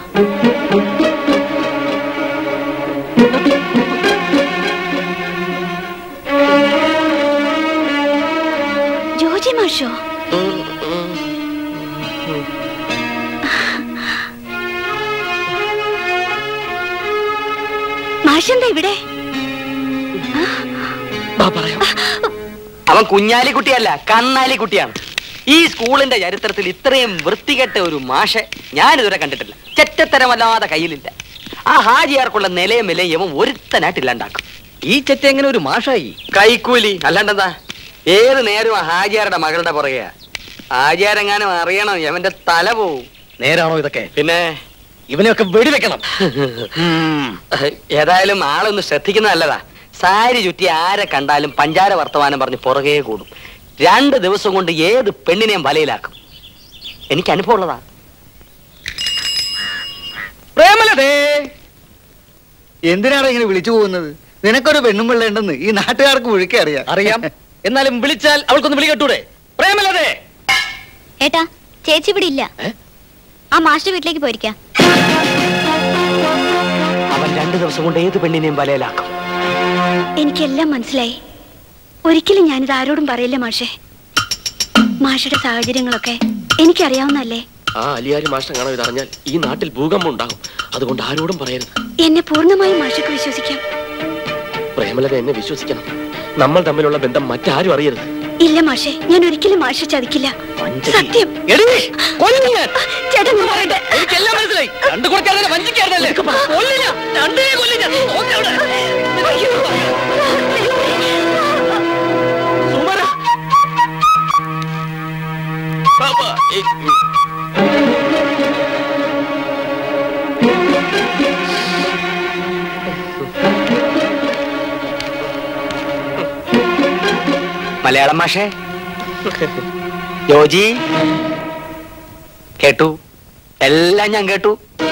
ജോജി മാഷോ മാഷെന്താ ഇവിടെ അവൻ കുഞ്ഞാലിക്കുട്ടിയല്ല കണ്ണാലിക്കുട്ടിയാണ് ഈ സ്കൂളിന്റെ ചരിത്രത്തിൽ ഇത്രയും വൃത്തികെട്ട ഒരു മാഷെ ഞാനിതുവരെ കണ്ടിട്ടില്ല ചെറ്റത്തരമല്ലാതെ കയ്യിലില്ല ആ ഹാജിയാർക്കുള്ള നിലയും വിലയും ഇവൻ ഒരുത്തനായിട്ടില്ലാണ്ടാക്കും ഈ ചെറ്റ എങ്ങനെ ഒരു മാഷായി കൈക്കൂലി അല്ലാണ്ടെന്താ ഏത് നേരവും ആ ഹാജിയാരുടെ മകളുടെ പുറകെ ഹാജിയാരെങ്ങാനും അറിയണം അവന്റെ തല പോവും നേരാണോ ഇതൊക്കെ പിന്നെ ഇവനെയൊക്കെ വെടിവെക്കണം ഏതായാലും ആളൊന്ന് ശ്രദ്ധിക്കുന്നത് നല്ലതാ സാരി ചുറ്റി ആരെ കണ്ടാലും പഞ്ചാര വർത്തമാനം പറഞ്ഞ് പുറകെ കൂടും രണ്ട് ദിവസം കൊണ്ട് ഏത് പെണ്ണിനെയും വലയിലാക്കും എനിക്ക് അനുഭവം ഉള്ളതാ പ്രേമലതേ എന്തിനാണ് ഇങ്ങനെ വിളിച്ചു പോകുന്നത് നിനക്കൊരു പെണ്ണും പിള്ളേണ്ടെന്ന് ഈ നാട്ടുകാർക്ക് മുഴുക്കെ അറിയാം അറിയാം എന്നാലും വിളിച്ചാൽ അവൾക്കൊന്ന് വിളി കേട്ടൂടെ പ്രേമലതേ ഏട്ടാ ചേച്ചി ഇവിടെ ഇല്ല ആ മാസ്റ്റർ വീട്ടിലേക്ക് പോയിരിക്കാം അവൻ രണ്ട് ദിവസം കൊണ്ട് ഏത് പെണ്ണിനെയും വലയിലാക്കും എനിക്കെല്ലാം മനസ്സിലായി ഒരിക്കലും ഞാനിത് ആരോടും പറയില്ല മാഷേ മാഷയുടെ സാഹചര്യങ്ങളൊക്കെ എനിക്കറിയാവുന്നല്ലേ ആ അലിയാരി മാഷ്ടം കാണാൻ ഇതറിഞ്ഞാൽ ഈ നാട്ടിൽ ഭൂകമ്പം ഉണ്ടാകും അതുകൊണ്ട് ആരോടും പറയരുത് എന്നെ പൂർണ്ണമായും മാഷക്ക് വിശ്വസിക്കാം പ്രേമലത എന്നെ വിശ്വസിക്കണം നമ്മൾ തമ്മിലുള്ള ബന്ധം മറ്റാരും അറിയരുത് ഇല്ല മാഷേ ഞാൻ ഒരിക്കലും മാഷ ചതിക്കില്ല സത്യം ചേട്ടൻ ഒന്ന് പറയട്ടെ എനിക്കെല്ലാം മനസ്സിലായി രണ്ടു കൊടുക്കാതെ വഞ്ചിക്കായിരുന്നല്ലേ കൊല്ലില്ല രണ്ടേ കൊല്ലില്ല നോക്ക് അവിടെ. സുമന പാപ്പ, ഏയ്, ഉം. മലയാളം മാഷേ യോജി കേട്ടു എല്ലാം ഞാൻ കേട്ടു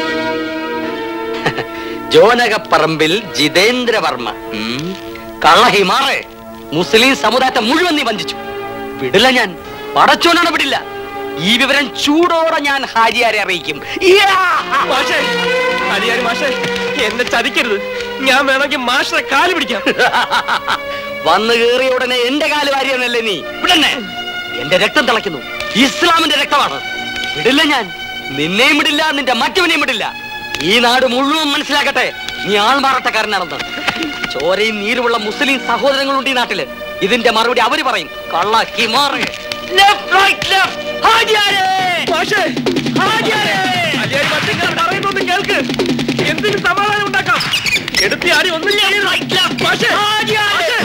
ജോനകപ്പറമ്പിൽ ജിതേന്ദ്രവർമ്മ ഉം. കള്ളഹിമാറെ മുസ്ലിം സമുദായത്തെ മുഴുവൻ നീ വഞ്ചിച്ചു വിടില്ല ഞാൻ പടച്ചോനാണ് വിടില്ല ഈ വിവരം ചൂടോടെ ഞാൻ ഹാജിയാരെ അറിയിക്കും യാ! മാഷേ അലിയാരി മാഷേ എന്നെ ചതിക്കരുത് ഞാൻ വേണമെങ്കിൽ മാഷിനെ കാല് പിടിക്കാം വന്നു കയറിയ ഉടനെ എന്റെ കാല് വാരിയെന്നല്ലേ നീ വിടന്നെ എന്റെ രക്തം തിളയ്ക്കുന്നു ഇസ്ലാമിന്റെ രക്തമാണ് വിടില്ല ഞാൻ നിന്നെയും വിടില്ല നിന്റെ മറ്റവനെയും വിടില്ല ഈ നാട് മുഴുവൻ മനസ്സിലാക്കട്ടെ നീ ആൾമാറട്ടക്കാരനാണെന്ന് ചോരയും നീരുമുള്ള മുസ്ലിം സഹോദരങ്ങളുണ്ട് ഈ നാട്ടില് ഇതിന്റെ മറുപടി അവര് പറയും കള്ള ഹിമാറ് Left, right, left. ഹാജിയാരെ! ഹാജിയാരെ! അലിയാരി മാഷേ ഞാൻ പറയുന്നൊന്ന് കേൾക്ക് എന്തിന് സമാധാനം ഉണ്ടാക്കാം എടുത്തി ആടി ഒന്നും ഞാൻ മാഷേ മാഷേ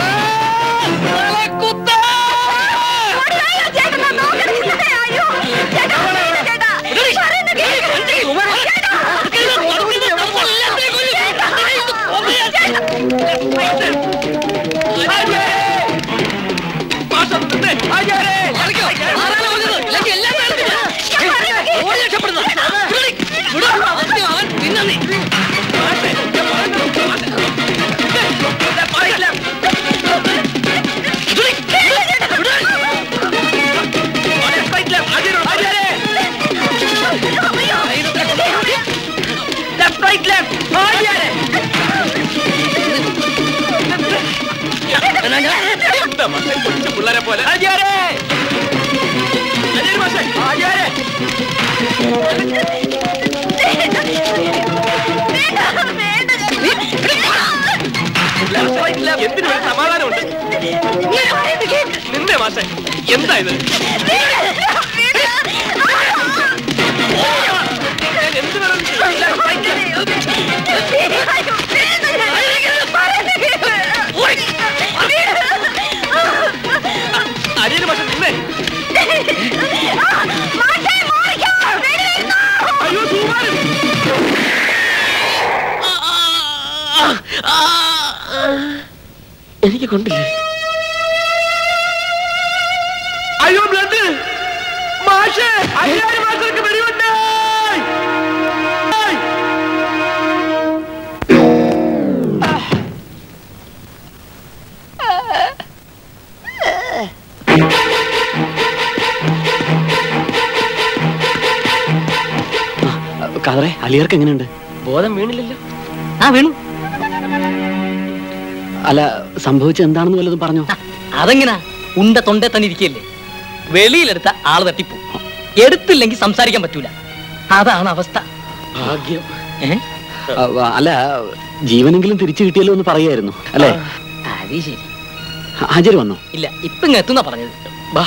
കൊച്ചു പിള്ളേരെ പോലെ ഹാജിയാരെ! അലിയാരി മാഷേ ഹാജിയാരെ! എന്തിനു ഒരു സമാധാനമുണ്ട് നിന്നെ മാഷേ എന്താ ഇത് ഞാൻ എന്ത് വേണം അരിയന് മാഷെ നിന്നെ എനിക്ക് കൊണ്ടില്ലേ അയ്യോ ബ്ലഡ് മാഷേ അയ്യായിരം മാഷർക്ക് വെടിയുണ്ട് കാതറെ അലിയർക്ക് എങ്ങനെയുണ്ട് ബോധം വീണില്ലല്ലോ ആ വീണു അല്ല സംഭവിച്ചത് എന്താണെന്ന് വല്ലതും പറഞ്ഞോ അതെങ്ങനാ ഉണ്ട തൊണ്ടേ തന്നെ ഇരിക്കല്ലേ വെളിയിലെടുത്ത ആള് തട്ടിപ്പോ എടുത്തില്ലെങ്കിൽ സംസാരിക്കാൻ പറ്റൂല അതാണ് അവസ്ഥ ഭാഗ്യം അല്ല ജീവനെങ്കിലും തിരിച്ചു കിട്ടിയല്ലോ എന്ന് പറയായിരുന്നു അല്ലേ അത് ശരി ഹാജർ വന്നോ ഇല്ല ഇപ്പൊ ഇങ്ങ് എത്തുന്ന പറഞ്ഞത് ബാ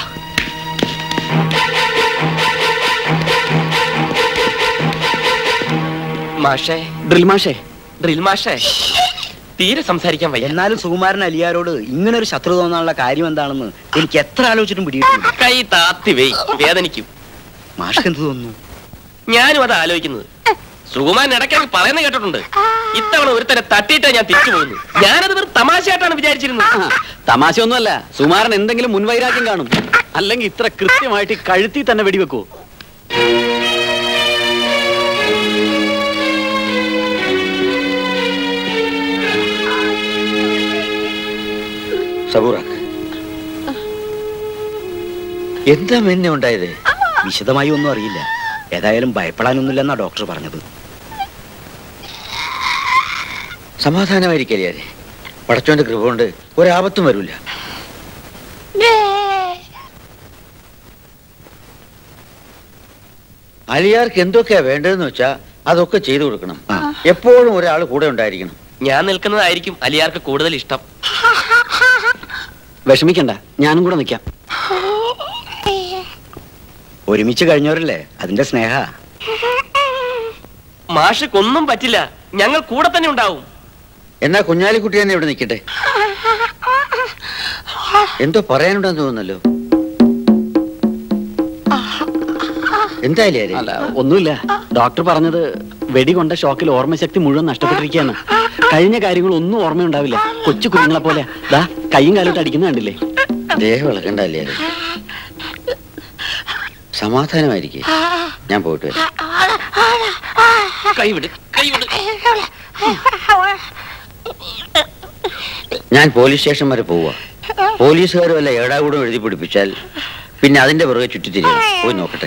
മാഷേ ഡ്രിൽ മാഷേ ഡ്രിൽ മാഷേ തീരെ സംസാരിക്കാൻ വയ്യ എന്നാലും സുകുമാരൻ അലിയാരോട് ഇങ്ങനെ ഒരു ശത്രു തോന്നാനുള്ള കാര്യം എന്താണെന്ന് എനിക്ക് എത്ര ആലോചിച്ചിട്ടും പിടിയിട്ടില്ല കൈ താത്തി വെയ് വേദനിക്കും മാഷ്ക്ക് എന്ത് തോന്നുന്നു ഞാനും അത് ആലോചിക്കുന്നത് സുകുമാൻ ഇടയ്ക്കിടയ്ക്ക് പറയുന്നത് കേട്ടിട്ടുണ്ട് ഇത്തവണ ഒരുത്തരെ തട്ടിയിട്ടാ ഞാൻ തിരിച്ചു പോകുന്നു ഞാനത് വെറും തമാശയായിട്ടാണ് വിചാരിച്ചിരുന്നത് തമാശയൊന്നുമല്ല സുമാരൻ എന്തെങ്കിലും മുൻവൈരാഗ്യം കാണും അല്ലെങ്കിൽ ഇത്ര കൃത്യമായിട്ട് ഈ കഴുത്തി തന്നെ വെടിവെക്കൂ സബൂറാക്ക് എന്താ മെന്നെ ഉണ്ടായത് വിശദമായി ഒന്നും അറിയില്ല ഏതായാലും ഭയപ്പെടാനൊന്നുമില്ലെന്നാ ഡോക്ടർ പറഞ്ഞത് സമാധാനമായിരിക്കല്ലേ പടച്ചോന്റെ കൃപ കൊണ്ട് ഒരാപത്തും വരില്ല അലിയാർക്ക് എന്തൊക്കെയാ വേണ്ടതെന്ന് വെച്ചാ അതൊക്കെ ചെയ്തു കൊടുക്കണം എപ്പോഴും ഒരാൾ കൂടെ ഉണ്ടായിരിക്കണം ഞാൻ നിൽക്കുന്നതായിരിക്കും അലിയാർക്ക് കൂടുതൽ ഇഷ്ടം വിഷമിക്കണ്ട ഞാനും കൂടെ നിൽക്കാം ഒരുമിച്ച് കഴിഞ്ഞവരല്ലേ അതിന്റെ സ്നേഹ മാഷക്കൊന്നും പറ്റില്ല ഞങ്ങൾ കൂടെ തന്നെ ഉണ്ടാവും എന്നാ കുഞ്ഞാലിക്കുട്ടി തന്നെ ഇവിടെ നിൽക്കട്ടെ എന്തോ പറയാനുണ്ടെന്ന് തോന്നുന്നല്ലോ എന്തായാലും അല്ല ഒന്നുമില്ല ഡോക്ടർ പറഞ്ഞത് വെടി കൊണ്ട ഷോക്കിൽ ഓർമ്മശക്തി മുഴുവൻ നഷ്ടപ്പെട്ടിരിക്കുകയാണ് കഴിഞ്ഞ കാര്യങ്ങൾ ഒന്നും ഓർമ്മയുണ്ടാവില്ല കൊച്ചു കുഞ്ഞുങ്ങളെ പോലെ ദാ കൈയും കാലോട്ട് അടിക്കുന്ന കണ്ടില്ലേ ദേഹം ഇളക്കണ്ടല്ലേ സമാധാനമായിരിക്കും ഞാൻ പോയിട്ട് വരാം കൈവിട് കൈവിട് ഞാൻ പോലീസ് സ്റ്റേഷൻ വരെ പോവുക പോലീസുകാർ വല്ല ഏടാകൂടം എഴുതി പിടിപ്പിച്ചാൽ പിന്നെ അതിന്റെ പുറകെ ചുറ്റിത്തിരിയണം പോയി നോക്കട്ടെ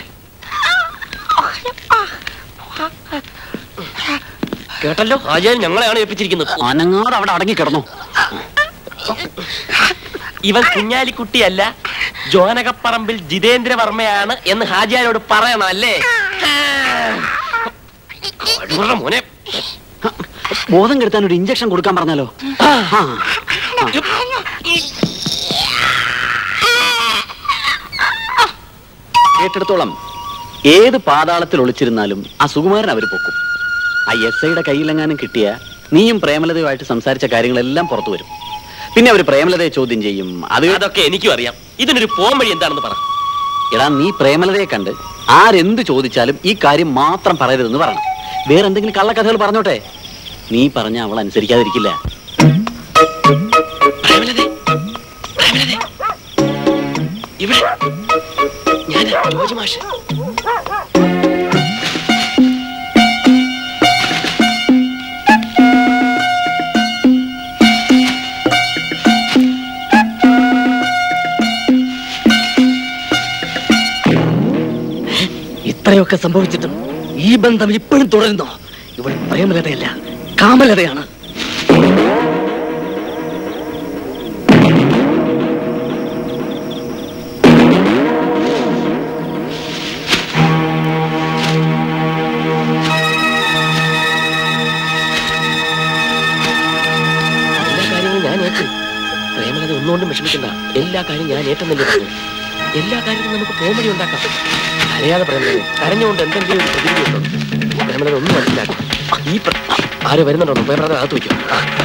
കേട്ടല്ലോ ആചാര്യൻ ഞങ്ങളെയാണ് ഏൽപ്പിച്ചിരിക്കുന്നത് അനങ്ങാതെ അവിടെ അടങ്ങി കിടന്നു ഇവൻ കുഞ്ഞാലിക്കുട്ടിയല്ല ജോനകപ്പറമ്പിൽ ജിതേന്ദ്ര വർമ്മയാണ് എന്ന് ഹാജിയാരോട് പറയണം അല്ലേ കടുവരുടെ മോനെ ബോധം കെടുത്താൻ ഒരു ഇഞ്ചക്ഷൻ കൊടുക്കാൻ പറഞ്ഞാലോ ആ. കേട്ടിടത്തോളം ഏത് പാതാളത്തിൽ ഒളിച്ചിരുന്നാലും ആ സുകുമാരൻ അവർ പൊക്കും ആ എസ് ഐയുടെ കയ്യിലെങ്ങാനും കിട്ടിയ നീയും പ്രേമലതയുമായിട്ട് സംസാരിച്ച കാര്യങ്ങളെല്ലാം പുറത്തു വരും പിന്നെ അവർ പ്രേമലതയെ ചോദ്യം ചെയ്യും അത് അതൊക്കെ എനിക്കും അറിയാം ഇതിനൊരു പോം വഴി എന്താണെന്ന് പറ എടാ നീ പ്രേമലതയെ കണ്ട് ആരെന്ത് ചോദിച്ചാലും ഈ കാര്യം മാത്രം പറയരുതെന്ന് പറയണം വേറെ എന്തെങ്കിലും കള്ളക്കഥകൾ പറഞ്ഞോട്ടെ നീ പറഞ്ഞ അവൾ അനുസരിക്കാതിരിക്കില്ല ഇവിടെ ഞാൻ ജോജി മാഷ് ഇത്രയൊക്കെ സംഭവിച്ചിട്ടും ഈ ബന്ധം ഇപ്പോഴും തുടരുന്നോ ഇവൾ പ്രേമലതയല്ല കാമലതയാണ് എല്ലാ കാര്യങ്ങളും ഞാൻ ഏറ്റു പ്രേമലത ഒന്നുകൊണ്ടും വിഷമിക്കണ്ട എല്ലാ കാര്യവും ഞാൻ ഏറ്റെന്നല്ലേ പറഞ്ഞു എല്ലാ കാര്യങ്ങളും നമുക്ക് പോംവഴി ഉണ്ടാക്കാം കരയാതെ പ്രേമലത കരഞ്ഞുകൊണ്ട് എന്തെങ്കിലും ഒരു പ്രതിവിധി ഉണ്ടോ പ്രേമലത ഒന്നും മനസ്സിലാക്കും ഈ പ്ര- ആര് വരുന്നുണ്ടോ പ്രേമലത അകത്ത് വയ്ക്കും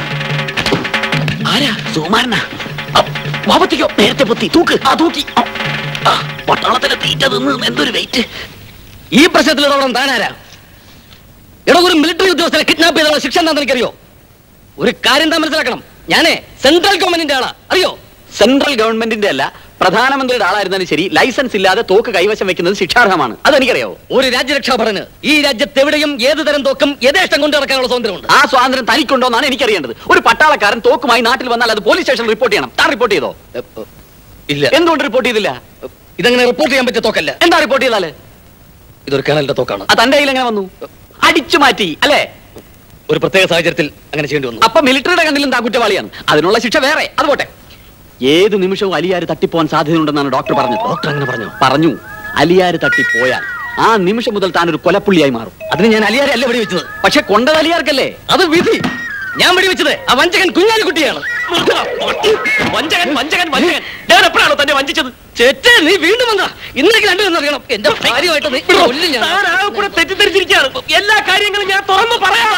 ആരാ സുകുമാരനാ വാപത്തിക്കോ നേരത്തെ പൊത്തി തൂക്ക് ആ തൂക്കി ആ, ആ, പട്ടാളത്തിലെ തീറ്റ തിന്ന് എന്തൊരു വെയിറ്റ് ഈ പ്രശ്നത്തിൽ ഇടപെടാൻ താനാരാ എടോ ഒരു മിലിറ്ററി ഉദ്യോഗസ്ഥരെ കിഡ്നാപ്പ് ചെയ്തുള്ള ശിക്ഷ എന്താണെന്ന് എനിക്കറിയോ ഒരു കാര്യം താൻ മനസ്സിലാക്കണം ഞാനേ സെൻട്രൽ ഗവൺമെന്റിന്റെ ആളാ അറിയോ സെൻട്രൽ ഗവൺമെന്റിന്റെ അല്ല പ്രധാനമന്ത്രിയുടെ ആളായിരുന്നാലും ശരി ലൈസൻസ് ഇല്ലാതെ തോക്ക് കൈവശം വെക്കുന്നത് ശിക്ഷാർഹമാണ് അതെനിക്കറിയാവോ ഒരു രാജ്യരക്ഷാഭടന് ഈ രാജ്യത്ത് എവിടെയും ഏത് തരം തോക്കും യഥേഷ്ടം കൊണ്ടു നടക്കാനുള്ള സ്വാതന്ത്ര്യമുണ്ട് ആ സ്വാതന്ത്ര്യം തനിക്കുണ്ടോന്നാണ് എനിക്കറിയേണ്ടത് ഒരു പട്ടാളക്കാരൻ തോക്കുമായി നാട്ടിൽ വന്നാൽ അത് പോലീസ് സ്റ്റേഷനിൽ റിപ്പോർട്ട് ചെയ്യണം താൻ റിപ്പോർട്ട് ചെയ്തോ ഇല്ല എന്തുകൊണ്ട് റിപ്പോർട്ട് ചെയ്തില്ല ഇതങ്ങനെ റിപ്പോർട്ട് ചെയ്യാൻ പറ്റിയ തോക്കല്ല എന്താ റിപ്പോർട്ട് ചെയ്താല് ഇതൊരു കേണലിന്റെ തോക്കാണ് ആ തന്റെ കയ്യിൽ എങ്ങനെ വന്നു അടിച്ചു മാറ്റി അല്ലേ ഒരു പ്രത്യേക സാഹചര്യത്തിൽ അങ്ങനെ ചെയ്യേണ്ടി വന്നു അപ്പൊ മിലിറ്ററിയുടെ കണ്ണിലും താ കുറ്റവാളിയാണ് അതിനുള്ള ശിക്ഷ വേറെ അത് പോട്ടെ ഏത് നിമിഷവും അലിയാര് തട്ടിപ്പോവാൻ സാധ്യതയുണ്ടെന്നാണ് ഡോക്ടർ പറഞ്ഞത് ഡോക്ടർ അങ്ങനെ പറഞ്ഞു പറഞ്ഞു അലിയാര് തട്ടിപ്പോയാൽ ആ നിമിഷം മുതൽ താൻ ഒരു കൊലപ്പുള്ളിയായി മാറും അതിന് ഞാൻ അലിയാരെ അല്ല വെടിവെച്ചത് പക്ഷെ കൊണ്ടത് അലിയാർക്കല്ലേ അത് വിധി ഞാൻ വെടിവെച്ചത് ആ വഞ്ചകൻ കുഞ്ഞാലിക്കുട്ടിയാണ് വഞ്ചകൻ വഞ്ചകൻ വഞ്ചകൻ ഞാൻ എപ്പോഴാണോ തന്നെ വഞ്ചിച്ചത് ചേച്ചേ നീ വീണ്ടും വന്നാ ഇന്നേക്ക് രണ്ടു അറിയണം എന്റെ ഭാര്യമായിട്ട് നീ കൊല്ലും ഞാൻ. താൻ ആകെ കൂടെ തെറ്റിദ്ധരിച്ചിരിക്കുകയാണ് എല്ലാ കാര്യങ്ങളും ഞാൻ തുറന്നു പറയാം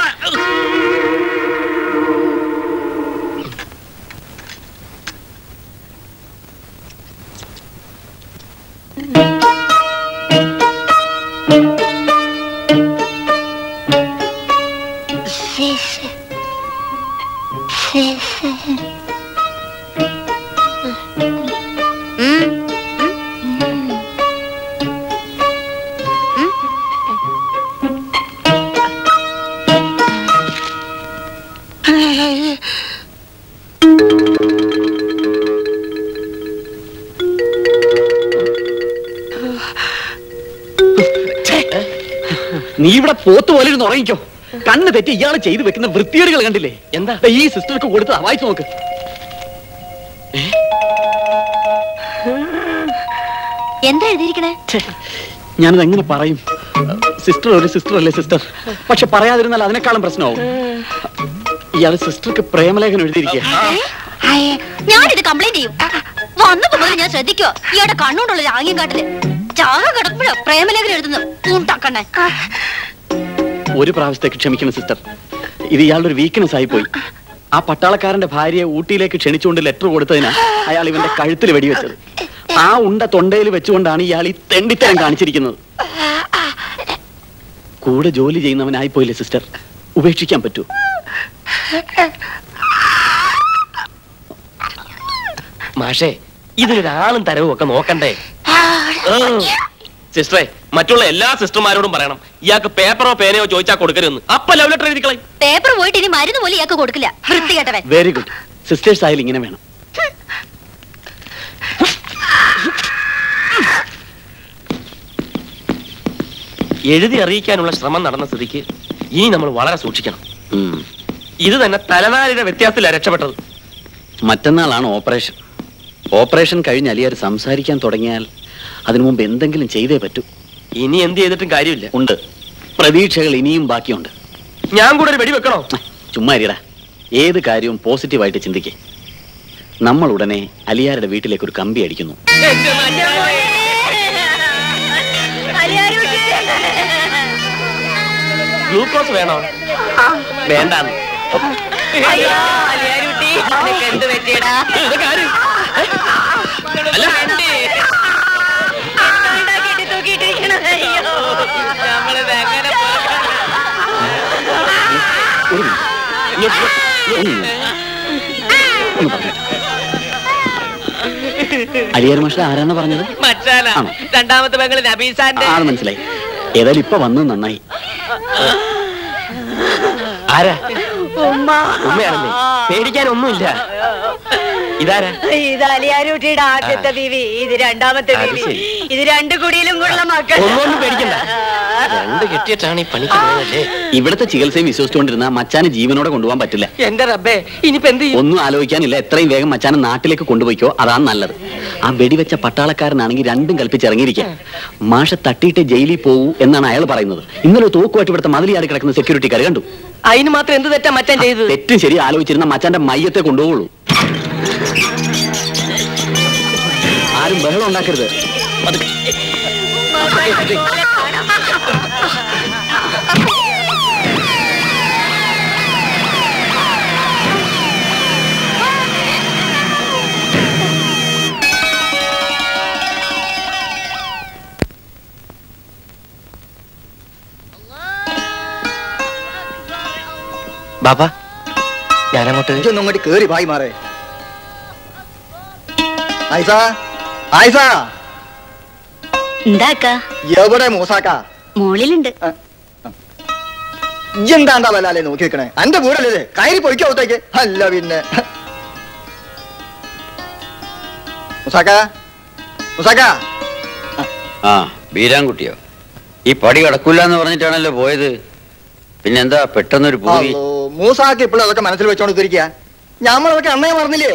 നീ ഇവിടെ പോത്ത് പോലെ ഇരുന്ന് ഉറങ്ങിക്കോ കണ്ണ് തെറ്റി ഇയാൾ ചെയ്തു വെക്കുന്ന വൃത്തികേടുകൾ കണ്ടില്ലേ എന്താ ദേ ഈ സിസ്റ്റർക്ക് കൊടുത്തതാ വായിച്ചു നോക്ക് എന്താ എഴുതിയിരിക്കണേ ഞാനത് എങ്ങനെ പറയും സിസ്റ്റർ ഒരു സിസ്റ്റർ അല്ലേ സിസ്റ്റർ പക്ഷെ പറയാതിരുന്നാൽ അതിനേക്കാളും പ്രശ്നമാവും ഇയാൾ സിസ്റ്റർക്ക് പ്രേമലേഖനം എഴുതിയിരിക്കുക ഞാനിത് കംപ്ലൈന്റ് ചെയ്യും വന്നപ്പോ മുതൽ ഞാൻ ശ്രദ്ധിക്കോ ഇയാളുടെ കണ്ണുകൊണ്ടുള്ള ആംഗ്യം കാട്ടില് ചാക കിടക്കുമ്പോഴോ പ്രേമലേഖനം എഴുതുന്നു പൂണ്ടാക്കണ്ണേ ഒരു പ്രാവശ്യത്തേക്ക് ക്ഷമിക്കണം സിസ്റ്റർ ഇത് ഇയാളുടെ ഒരു വീക്ക്നെസ് ആയി പോയി ആ പട്ടാളക്കാരന്റെ ഭാര്യയെ ഊട്ടിയിലേക്ക് ക്ഷണിച്ചുകൊണ്ട് ലെറ്റർ കൊടുത്തതിനാ അയാൾ ഇവന്റെ കഴുത്തിൽ വെടിവെച്ചത് ആ ഉണ്ട തൊണ്ടയിൽ വെച്ചുകൊണ്ടാണ് ഇയാൾ ഈ തെണ്ടിത്തരം കാണിച്ചിരിക്കുന്നത് കൂടെ ജോലി ചെയ്യുന്നവനായി പോയില്ലേ സിസ്റ്റർ ഉപേക്ഷിക്കാൻ പറ്റൂ മാഷേ ഇതിനൊരാളും തരവും ഒക്കെ നോക്കണ്ടേ ആ. സിസ്റ്ററെ മറ്റുള്ള എല്ലാ സിസ്റ്റർമാരോടും പറയണം ഇയാൾക്ക് പേപ്പറോ പേനയോ ചോദിച്ചാൽ കൊടുക്കരുതെന്ന് അപ്പൊ ലവ് ലെറ്റർ എഴുതി കളയും പേപ്പർ പോയിട്ട് ഇനി മരുന്ന് പോലും ഇയാൾക്ക് കൊടുക്കില്ല വൃത്തികെട്ടവൻ വെരി ഗുഡ് സിസ്റ്റേഴ്സ് ആയാലും ഇങ്ങനെ വേണം എഴുതി അറിയിക്കാനുള്ള ശ്രമം നടന്ന സ്ഥിതിക്ക് ഇനി നമ്മൾ വളരെ സൂക്ഷിക്കണം ഇത് തന്നെ തലനാരിയുടെ വ്യത്യാസത്തിലാണ് രക്ഷപ്പെട്ടത് മറ്റന്നാളാണ് ഓപ്പറേഷൻ ഓപ്പറേഷൻ കഴിഞ്ഞ് അലിയാർ സംസാരിക്കാൻ തുടങ്ങിയാൽ അതിനു മുമ്പ് എന്തെങ്കിലും ചെയ്തേ പറ്റൂ ഇനി എന്ത് ചെയ്തിട്ടും കാര്യമില്ല ഉണ്ട് പ്രതീക്ഷകൾ ഇനിയും ബാക്കിയുണ്ട് ഞാൻ കൂടെ ഒരു വെടി വെക്കണോ ചുമ്മാ ഇരിടാ ഏത് കാര്യവും പോസിറ്റീവായിട്ട് ചിന്തിക്കേ നമ്മൾ ഉടനെ അലിയാരുടെ വീട്ടിലേക്ക് ഒരു കമ്പി അടിക്കുന്നു ഗ്ലൂക്കോസ് വേണോ വേണ്ടാന്ന് എന്ത് പറ്റിയടാ ഇതൊക്കെ ആര്? അല്ല അലിയാർ മാഷ ആരാണ് പറഞ്ഞത് മച്ചാന ആണോ? രണ്ടാമത്തെ പെങ്ങള് നബീസാന്റെ ആ അത് മനസ്സിലായി ഏതായാലും ഇപ്പൊ വന്നത് നന്നായി ആരാ ഉമ്മ ഉമ്മയാണല്ലേ പേടിക്കാനൊന്നുമില്ല ഇതാരാ ഇത് അലിയാരൂട്ടിയുടെ ആദ്യത്തെ ബീവി ഇത് രണ്ടാമത്തെ അത് ബീവി ശരി. ഇത് രണ്ടു കുടിയിലും കൂടെ മക്കൾ ഒന്നൊന്നും പേടിക്കണ്ട രണ്ട് കെട്ടിയിട്ടാണ് ഈ പണിക്ക് പോകുന്നതല്ലേ ഇവിടുത്തെ ചികിത്സയും വിശ്വസിച്ചുകൊണ്ടിരുന്ന മച്ചാന് ജീവനോടെ കൊണ്ടുപോകാൻ പറ്റില്ല എന്റെ റബ്ബേ ഇനിയിപ്പോ എന്ത് ചെയ്യും ഒന്നും ആലോചിക്കാനില്ല എത്രയും വേഗം മച്ചാനെ നാട്ടിലേക്ക് കൊണ്ടുപോയിക്കോ അതാണ് നല്ലത് ആ വെടിവെച്ച പട്ടാളക്കാരനാണെങ്കിൽ രണ്ടും കൽപ്പിച്ചിറങ്ങിയിരിക്കുക മാഷ തട്ടിയിട്ട് ജയിലിൽ പോവൂ എന്നാണ് അയാൾ പറയുന്നത് ഇന്നലെ തോക്കുമായിട്ട് ഇവിടുത്തെ മതിലിയാടി കിടക്കുന്ന സെക്യൂരിറ്റിക്കാർ കണ്ടു അതിന് മാത്രം എന്ത് തെറ്റാ മച്ചാൻ ചെയ്തത് തെറ്റും ശരി ആലോചിച്ചിരുന്ന മച്ചാന്റെ മയ്യത്തെ കൊണ്ടുപോകുള്ളൂ ആരും ബഹളം ഉണ്ടാക്കരുത് പതുക്കെ. ബാപ്പ ഞാനങ്ങോട്ട് ഇതൊന്നും അങ്ങോട്ട് കേറി ഭായി മാറേ ആയിസാ ആയിസാ എന്താക്ക എവിടെ മൂസാക്ക മോളിലുണ്ട് ഇജ്ജെന്താണ്ടാ വല്ലാലേ നോക്കി നിൽക്കണേ എന്റെ വീടല്ലേ ഇത്? കയറി പൊയ്ക്കോ അവിടത്തേക്ക് അല്ല പിന്നെ മുസാക്ക മുസാക്ക ആ ബീരാൻകുട്ടിയോ ഈ പടി കിടക്കൂല എന്ന് പറഞ്ഞിട്ടാണല്ലോ പോയത് പിന്നെന്താ പെട്ടെന്നൊരു പൂതി അല്ലോ, മൂസാക്ക് ഇപ്പോഴും അതൊക്കെ മനസ്സിൽ വെച്ചോണ്ട് തിരിക്കുക ഞമ്മളതൊക്കെ അന്നേ മറന്നില്ലേ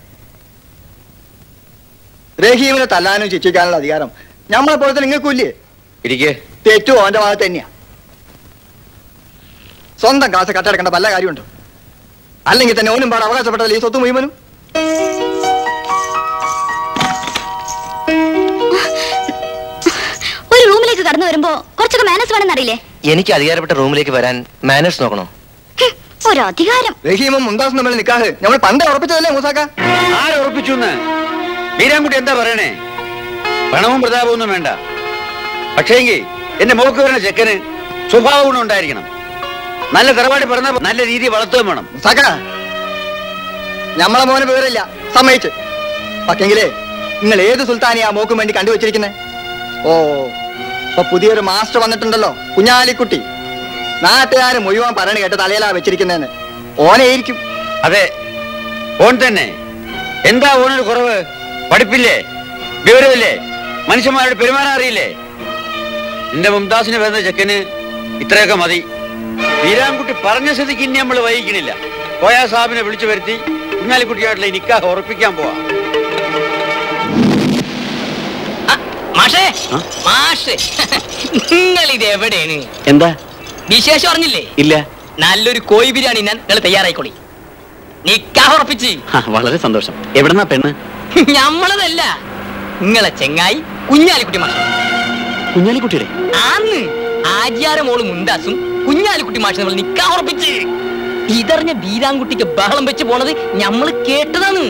റഹീമിനെ തല്ലാനും ശിക്ഷിക്കാനുള്ള അധികാരം ഞമ്മളെ പോലെ തന്നെ നിങ്ങൾക്കും ഇല്ലേ ഇരിക്കേ തെറ്റു അവന്റെ ഭാഗത്ത് തന്നെയാ സ്വന്തം കാശ് കട്ടെടുക്കേണ്ട വല്ല കാര്യമുണ്ട് അല്ലെങ്കിൽ തന്നെ ഓനും പാടെ അവകാശപ്പെട്ടതല്ലേ ഈ സ്വത്ത് മുഴുവനും ഒരു റൂമിലേക്ക് കടന്നു വരുമ്പോ കുറച്ചൊക്കെ മാനസ് വേണമെന്ന് അറിയില്ലേ എനിക്ക് അധികാരപ്പെട്ട റൂമിലേക്ക് വരാൻ മാനേഴ്സ് നോക്കണോ ഒരു അധികാരം റഹീമും മുന്താസും തമ്മിൽ നിക്കാഹ് നമ്മൾ പണ്ട് ഉറപ്പിച്ചതല്ലേ മൂസാക്ക ആരെ ഉറപ്പിച്ചു ബീരാൻകുട്ടി എന്താ പറയണേ പണവും പ്രതാപവും ഒന്നും വേണ്ട പക്ഷേങ്കി എന്റെ മോക്ക് വരുന്ന ചെക്കന് സ്വഭാവ ഗുണം ഉണ്ടായിരിക്കണം നല്ല തറവാടി പറഞ്ഞ നല്ല രീതി വളർത്തുകയും വേണം മൂസാക്ക ഞമ്മളെ മോനെ വിവരമില്ല സമ്മതിച്ച് പക്ഷെങ്കിലേ നിങ്ങൾ ഏത് സുൽത്താനിയാ മോക്കും വേണ്ടി കണ്ടുവച്ചിരിക്കുന്നത് ഓ ഇപ്പൊ പുതിയൊരു മാസ്റ്റർ വന്നിട്ടുണ്ടല്ലോ കുഞ്ഞാലിക്കുട്ടി നാട്ടുകാര് മുഴുവൻ പറയണ കേട്ട് തലയിലാ വെച്ചിരിക്കുന്നതെന്ന് ഓനെയിരിക്കും അതെ ഓൻ തന്നെ എന്താ ഓനൊരു കുറവ് പഠിപ്പില്ലേ വിവരമില്ലേ മനുഷ്യന്മാരോട് പെരുമാറാൻ അറിയില്ലേ എന്റെ മുംതാസിന് വരുന്ന ചെക്കന് ഇത്രയൊക്കെ മതി വീരാൻകുട്ടി പറഞ്ഞ സ്ഥിതിക്ക് ഇനി നമ്മൾ വൈകിക്കണില്ല കോയാ സാഹിബിനെ വിളിച്ചു വരുത്തി കുഞ്ഞാലിക്കുട്ടിയായിട്ടുള്ള ഈ നിക്കാഹ് ഉറപ്പിക്കാൻ പോവാ മാഷേ മാഷേ നിങ്ങൾ ഇത് എവിടെയാണ് എന്താ വിശേഷം അറിഞ്ഞില്ലേ ഇല്ല നല്ലൊരു കോഴി ബിരിയാണി ഞാൻ നിങ്ങൾ തയ്യാറായിക്കോളി നിക്കാഹ് ഉറപ്പിച്ച് ആ, വളരെ സന്തോഷം എവിടെന്നാ പെണ്ണ് ഞമ്മളതല്ല നിങ്ങളെ ചെങ്ങായി കുഞ്ഞാലിക്കുട്ടി മാഷ കുഞ്ഞാലിക്കുട്ടിയുടെ ആന്ന് ആചാര മോള് മുണ്ടാസും കുഞ്ഞാലിക്കുട്ടി മാഷ നമ്മൾ നിക്കാഹ് ഉറപ്പിച്ച് ഇതറിഞ്ഞ ബീരാൻകുട്ടിക്ക് ബഹളം വെച്ച് പോണത് ഞമ്മള് കേട്ടതാണ്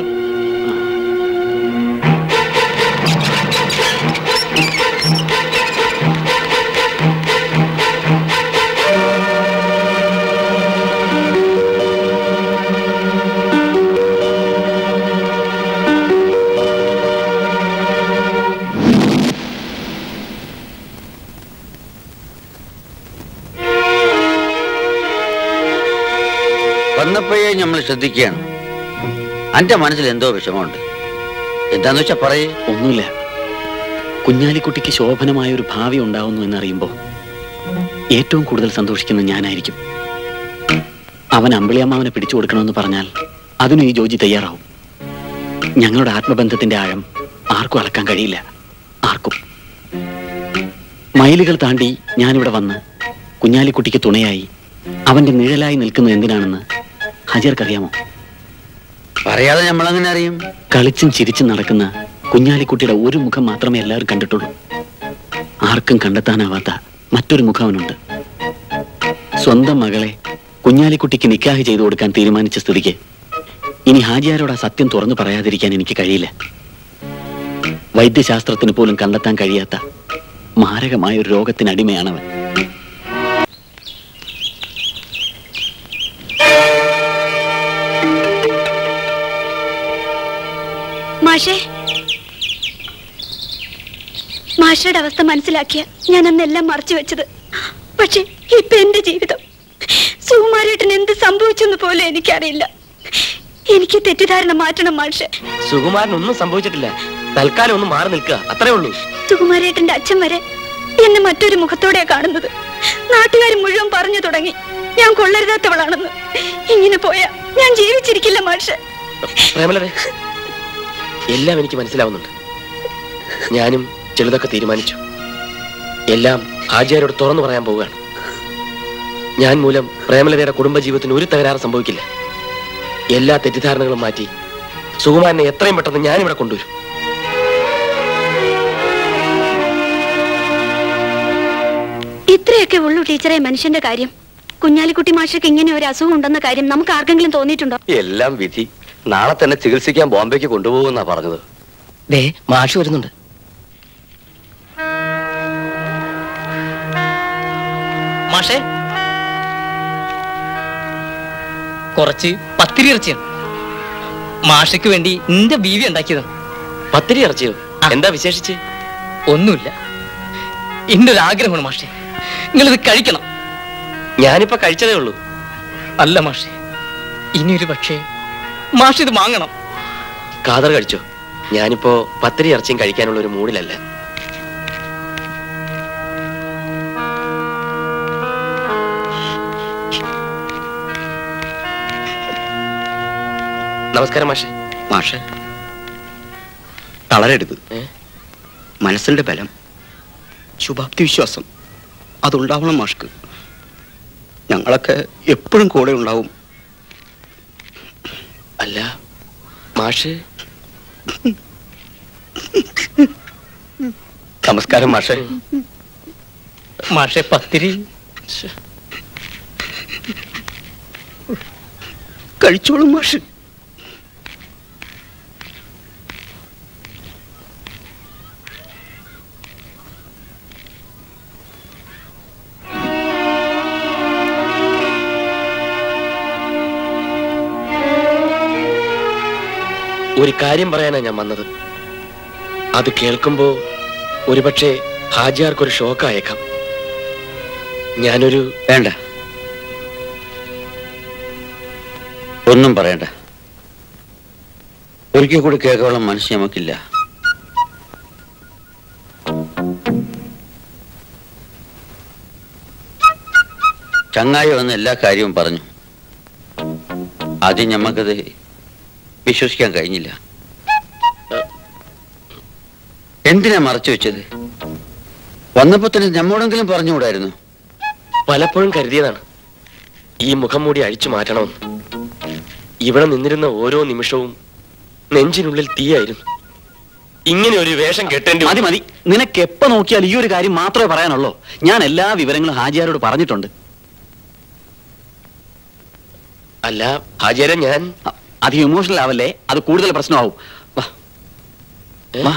വന്നപ്പോഴേ നമ്മൾ ശ്രദ്ധിക്കുകയാണ് അന്റെ മനസ്സിൽ എന്തോ വിഷമമുണ്ട് എന്താന്ന് വെച്ചാ പറയേ ഒന്നുമില്ല കുഞ്ഞാലിക്കുട്ടിക്ക് ശോഭനമായ ഒരു ഭാവി ഉണ്ടാവുന്നു എന്നറിയുമ്പോൾ ഏറ്റവും കൂടുതൽ സന്തോഷിക്കുന്ന ഞാനായിരിക്കും അവൻ അമ്പിളിയമ്മാവനെ പിടിച്ചു കൊടുക്കണമെന്ന് പറഞ്ഞാൽ അതിനും ഈ ജോജി തയ്യാറാവും ഞങ്ങളുടെ ആത്മബന്ധത്തിന്റെ ആഴം ആർക്കും അളക്കാൻ കഴിയില്ല ആർക്കും മൈലുകൾ താണ്ടി ഞാനിവിടെ വന്ന് കുഞ്ഞാലിക്കുട്ടിക്ക് തുണയായി അവന്റെ നിഴലായി നിൽക്കുന്നത് എന്തിനാണെന്ന് ഹജർക്കറിയാമോ പറയാതെ നമ്മളെങ്ങനെ അറിയും കളിച്ചും ചിരിച്ചും നടക്കുന്ന കുഞ്ഞാലിക്കുട്ടിയുടെ ഒരു മുഖം മാത്രമേ എല്ലാവരും കണ്ടിട്ടുള്ളൂ ആർക്കും കണ്ടെത്താനാവാത്ത മറ്റൊരു മുഖം അവനുണ്ട് സ്വന്തം മകളെ കുഞ്ഞാലിക്കുട്ടിക്ക് നിക്കാഹ് ചെയ്തു കൊടുക്കാൻ തീരുമാനിച്ച സ്ഥിതിക്ക് ഇനി ഹാജിയാരോട് ആ സത്യം തുറന്നു പറയാതിരിക്കാൻ എനിക്ക് കഴിയില്ല വൈദ്യശാസ്ത്രത്തിന് പോലും കണ്ടെത്താൻ കഴിയാത്ത മാരകമായ ഒരു രോഗത്തിനടിമയാണവൻ മാഷേ മാഷയുടെ അവസ്ഥ മനസ്സിലാക്കിയ ഞാൻ അന്നെല്ലാം മറച്ചു വെച്ചത് പക്ഷെ ഇപ്പൊ എന്റെ ജീവിതം സുകുമാരേട്ടൻ എന്ത് സംഭവിച്ചെന്ന് പോലും എനിക്കറിയില്ല എനിക്ക് തെറ്റിദ്ധാരണ മാറ്റണം മാഷെ സുകുമാരൻ ഒന്നും സംഭവിച്ചിട്ടില്ല തൽക്കാലം ഒന്ന് മാറി നിൽക്കുക അത്രേ ഉള്ളൂ സുകുമാരേട്ടന്റെ അച്ഛൻ വരെ എന്നെ മറ്റൊരു മുഖത്തോടെ കാണുന്നത് നാട്ടുകാർ മുഴുവൻ പറഞ്ഞു തുടങ്ങി ഞാൻ കൊള്ളരുതാത്തവളാണെന്ന് ഇങ്ങനെ പോയാ ഞാൻ ജീവിച്ചിരിക്കില്ല മാഷെ പ്രേമലരെ എല്ലാം എനിക്ക് മനസ്സിലാവുന്നുണ്ട് ഞാനും ചിലതൊക്കെ തീരുമാനിച്ചു എല്ലാം ആചാര്യോട് തുറന്നു പറയാൻ പോവുകയാണ് ഞാൻ മൂലം പ്രേമലതയുടെ കുടുംബജീവിതത്തിന് ഒരു തകരാറ് സംഭവിക്കില്ല എല്ലാ തെറ്റിദ്ധാരണകളും മാറ്റി സുകുമാരനെ എത്രയും പെട്ടെന്ന് ഞാനിവിടെ കൊണ്ടുവരും ഇത്രയൊക്കെ ഉള്ളൂ ടീച്ചറെ മനുഷ്യന്റെ കാര്യം കുഞ്ഞാലിക്കുട്ടി മാഷക്ക് ഇങ്ങനെ ഒരു അസുഖം ഉണ്ടെന്ന കാര്യം നമുക്ക് ആർക്കെങ്കിലും തോന്നിയിട്ടുണ്ടോ എല്ലാം വിധി നാളെ തന്നെ ചികിത്സിക്കാൻ ബോംബെക്ക് കൊണ്ടുപോകുന്നാ പറഞ്ഞത് ദേ മാഷ് വരുന്നുണ്ട് മാഷേ കുറച്ച് പത്തിരി ഇറച്ചിയാണ് മാഷയ്ക്ക് വേണ്ടി നിന്റെ ബീവി ഉണ്ടാക്കിയതാണ് പത്തിരി ഇറച്ചിയോ എന്താ വിശേഷിച്ച് ഒന്നുമില്ല എന്റെ ഒരു ആഗ്രഹമാണ് മാഷെ നിങ്ങളിത് കഴിക്കണം ഞാനിപ്പോ കഴിച്ചതേ ഉള്ളൂ അല്ല മാഷെ ഇനിയൊരു പക്ഷേ മാഷ് ഇത് വാങ്ങണം കാതർ കഴിച്ചോ ഞാനിപ്പോ പത്തിരി ഇറച്ചിയും കഴിക്കാനുള്ള ഒരു മൂഡിലല്ല നമസ്കാരം മാഷെ മാഷെ തളരരുത് മനസ്സിന്റെ ബലം ശുഭാപ്തി വിശ്വാസം അതുണ്ടാവണം മാഷ്ക്ക് ഞങ്ങളൊക്കെ എപ്പോഴും കൂടെ ഉണ്ടാവും അല്ല മാഷ് നമസ്കാരം മാഷെ മാഷെ പത്തിരി കഴിച്ചോളും മാഷ് ഒരു കാര്യം പറയാനാ ഞാൻ വന്നത് അത് കേൾക്കുമ്പോ ഒരുപക്ഷെ ഹാജിയാർക്കൊരു ഷോക്കായേക്കാം ഞാനൊരു വേണ്ട ഒന്നും പറയണ്ട ഒരിക്കൽ കൂടി കേൾക്കാനുള്ള മനസ്സ് നമുക്കില്ല ചങ്ങായി വന്ന് എല്ലാ കാര്യവും പറഞ്ഞു ആദ്യം ഞമ്മക്കത് വിശ്വസിക്കാൻ കഴിഞ്ഞില്ല എന്തിനാ മറച്ചു വെച്ചത് വന്നപ്പോ തന്നെ നമ്മോടെങ്കിലും പറഞ്ഞുകൂടായിരുന്നു പലപ്പോഴും കരുതിയതാണ് ഈ മുഖം മൂടി അഴിച്ചു മാറ്റണമെന്ന് ഇവിടെ നിന്നിരുന്ന ഓരോ നിമിഷവും നെഞ്ചിനുള്ളിൽ തീയായിരുന്നു ഇങ്ങനെ ഒരു വേഷം കെട്ടേണ്ടി മതി മതി നിനക്ക് എപ്പോ നോക്കിയാൽ ഈ ഒരു കാര്യം മാത്രമേ പറയാനുള്ളൂ ഞാൻ എല്ലാ വിവരങ്ങളും ഹാജിയാരോട് പറഞ്ഞിട്ടുണ്ട് അല്ല ഹാജിയാരെ ഞാൻ അധികം ഇമോഷണൽ ആവല്ലേ അത് കൂടുതൽ പ്രശ്നമാവും വാ. വാ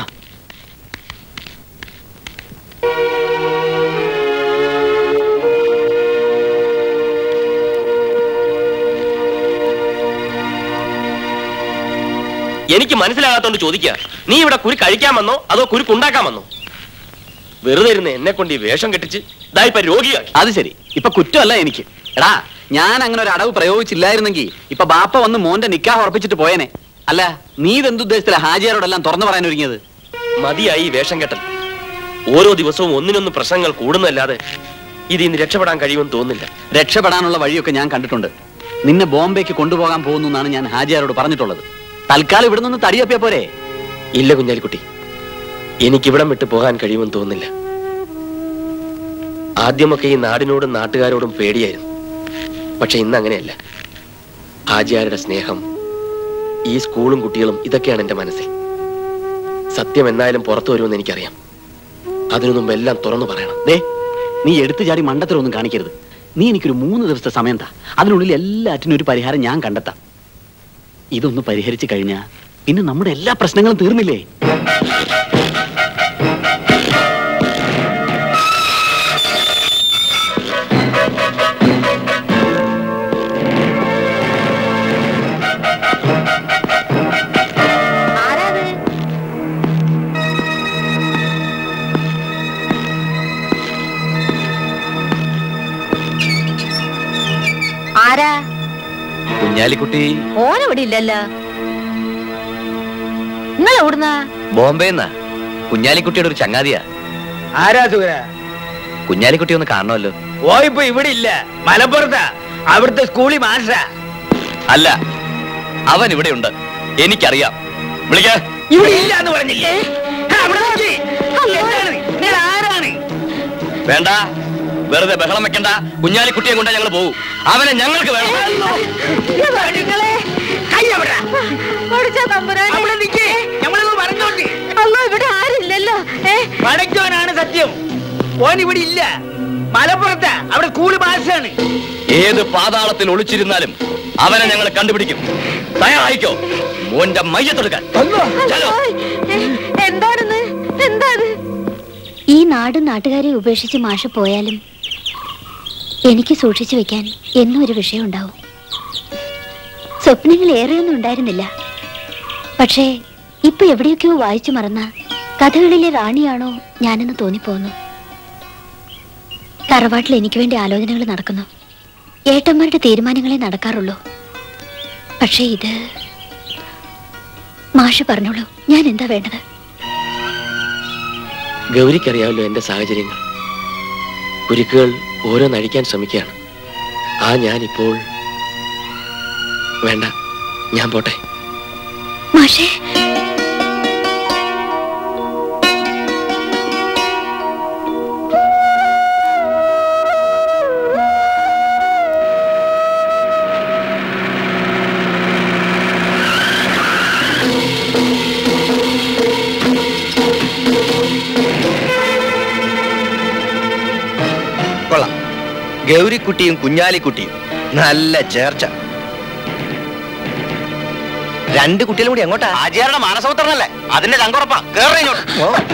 എനിക്ക് മനസ്സിലാകാത്തോണ്ട് ചോദിക്കുക നീ ഇവിടെ കുരു കഴിക്കാൻ വന്നോ അതോ കുരു ഉണ്ടാക്കാൻ വന്നോ വെറുതെ ഇരുന്ന് എന്നെ കൊണ്ട് ഈ വേഷം കെട്ടിച്ച് ദാ ഇപ്പൊ രോഗിയാക്കി അത് ശരി ഇപ്പൊ കുറ്റമല്ല എനിക്ക് എടാ ഞാൻ അങ്ങനെ ഒരു അടവ് പ്രയോഗിച്ചില്ലായിരുന്നെങ്കിൽ ഇപ്പൊ ബാപ്പ വന്ന് മോന്റെ നിക്കാഹ് ഉറപ്പിച്ചിട്ട് പോയേനെ അല്ല നീ ഇതെന്തുദ്ദേശത്തില ഹാജിയാരോടെല്ലാം തുറന്നു പറയാൻ ഒരുങ്ങിയത് മതിയായി ഈ വേഷം കെട്ടൽ ഓരോ ദിവസവും ഒന്നിനൊന്ന് പ്രശ്നങ്ങൾ കൂടുന്നല്ലാതെ ഇത് ഇന്ന് രക്ഷപ്പെടാൻ കഴിയുമെന്ന് തോന്നുന്നില്ല രക്ഷപ്പെടാനുള്ള വഴിയൊക്കെ ഞാൻ കണ്ടിട്ടുണ്ട് നിന്നെ ബോംബെക്ക് കൊണ്ടുപോകാൻ പോകുന്നു എന്നാണ് ഞാൻ ഹാജിയാരോട് പറഞ്ഞിട്ടുള്ളത് തൽക്കാലം ഇവിടെ നിന്ന് തടിയപ്പിയ പോരെ ഇല്ല കുഞ്ഞാലിക്കുട്ടി എനിക്കിവിടം വിട്ട് പോകാൻ കഴിയുമെന്ന് തോന്നുന്നില്ല ആദ്യമൊക്കെ ഈ നാടിനോടും നാട്ടുകാരോടും പേടിയായിരുന്നു പക്ഷെ ഇന്ന് അങ്ങനെയല്ല ഹാജിയാരുടെ സ്നേഹം ഈ സ്കൂളും കുട്ടികളും ഇതൊക്കെയാണ് എന്റെ മനസ്സിൽ സത്യം എന്നായാലും പുറത്തു വരുമെന്ന് എനിക്കറിയാം അതിനു മുമ്പ് എല്ലാം തുറന്നു പറയണം ദേ നീ എടുത്തു ചാടി മണ്ടത്തരമൊന്നും കാണിക്കരുത് നീ എനിക്കൊരു മൂന്ന് ദിവസത്തെ സമയം താ അതിനുള്ളിൽ എല്ലാറ്റിനും ഒരു പരിഹാരം ഞാൻ കണ്ടെത്താം ഇതൊന്ന് പരിഹരിച്ചു കഴിഞ്ഞാ പിന്നെ നമ്മുടെ എല്ലാ പ്രശ്നങ്ങളും തീർന്നില്ലേ ആരാ കുഞ്ഞാലിക്കുട്ടി ഓനിവിടെ ഇല്ലല്ലോ നിങ്ങൾ എവിടുന്നാ ബോംബെ എന്നാ കുഞ്ഞാലിക്കുട്ടിയുടെ ഒരു ചങ്ങാതിയാ ആരാ സുഖര കുഞ്ഞാലിക്കുട്ടി ഒന്ന് കാണണമല്ലോ ഓ ഇപ്പൊ ഇവിടെ ഇല്ല മലപ്പുറത്താ അവിടുത്തെ സ്കൂളിൽ മാഷ അല്ല അവൻ ഇവിടെ ഉണ്ട് എനിക്കറിയാം വിളിക്ക ഇവിടെ ഇല്ല എന്ന് പറഞ്ഞില്ലേ ആ, അവിടെ നോക്കി. എന്താണ്? നിങ്ങൾ ആരാണ് വേണ്ട വെറുതെ ബഹളം വെക്കണ്ട കുഞ്ഞാലിക്കുട്ടിയെ കൊണ്ടാ ഞങ്ങൾ പോകും അവനെ ഞങ്ങൾക്ക് വേണം അവിടെ നിൽക്കേ നമ്മളൊന്ന് പറഞ്ഞോട്ട് അല്ലോ ഇവിടെ ആരില്ലല്ലോ ഏ വടക്കോനാണ് സത്യം ഓൻ ഇവിടെ ഇല്ല മലപ്പുറത്താ അവിടെ സ്കൂള് മാഷാണ് ഏത് പാതാളത്തിൽ ഒളിച്ചിരുന്നാലും അവനെ ഞങ്ങൾ കണ്ടുപിടിക്കും തയ്യാറായിക്കോ മോന്റെ മയ്യത്തെടുക്കാൻ ചലോ. എന്താണെന്ന് എന്താണ് ഈ നാടും നാട്ടുകാരെ ഉപേക്ഷിച്ച് മാഷ് പോയാലും എനിക്ക് സൂക്ഷിച്ചു വെക്കാൻ എന്നും ഒരു വിഷയം ഉണ്ടാവും സ്വപ്നങ്ങൾ ഏറെയൊന്നും ഉണ്ടായിരുന്നില്ല പക്ഷേ ഇപ്പൊ എവിടെയൊക്കെയോ വായിച്ചു മറന്ന കഥകളിലെ റാണിയാണോ ഞാനെന്ന് തോന്നിപ്പോന്നു തറവാട്ടിൽ എനിക്ക് വേണ്ടി ആലോചനകൾ നടക്കുന്നു ഏട്ടന്മാരുടെ തീരുമാനങ്ങളെ നടക്കാറുള്ളൂ പക്ഷേ ഇത് മാഷ് പറഞ്ഞോളൂ ഞാൻ എന്താ വേണ്ടത് ഗൗരിക്കറിയാമല്ലോ എന്റെ സാഹചര്യങ്ങൾ കുരുക്കുകൾ ഓരോന്നഴിക്കാൻ ശ്രമിക്കുകയാണ് ആ ഞാനിപ്പോൾ വേണ്ട ഞാൻ പോട്ടെ മാഷേ കൊള്ളാം ഗൗരിക്കുട്ടിയും കുഞ്ഞാലിക്കുട്ടിയും നല്ല ചേർച്ച രണ്ട് കുട്ടികളും കൂടി എങ്ങോട്ടാ ആചാരുടെ മാനസപുത്രനല്ലേ അതിന്റെ ചങ്കുറപ്പാ കേറി ഇങ്ങോട്ട്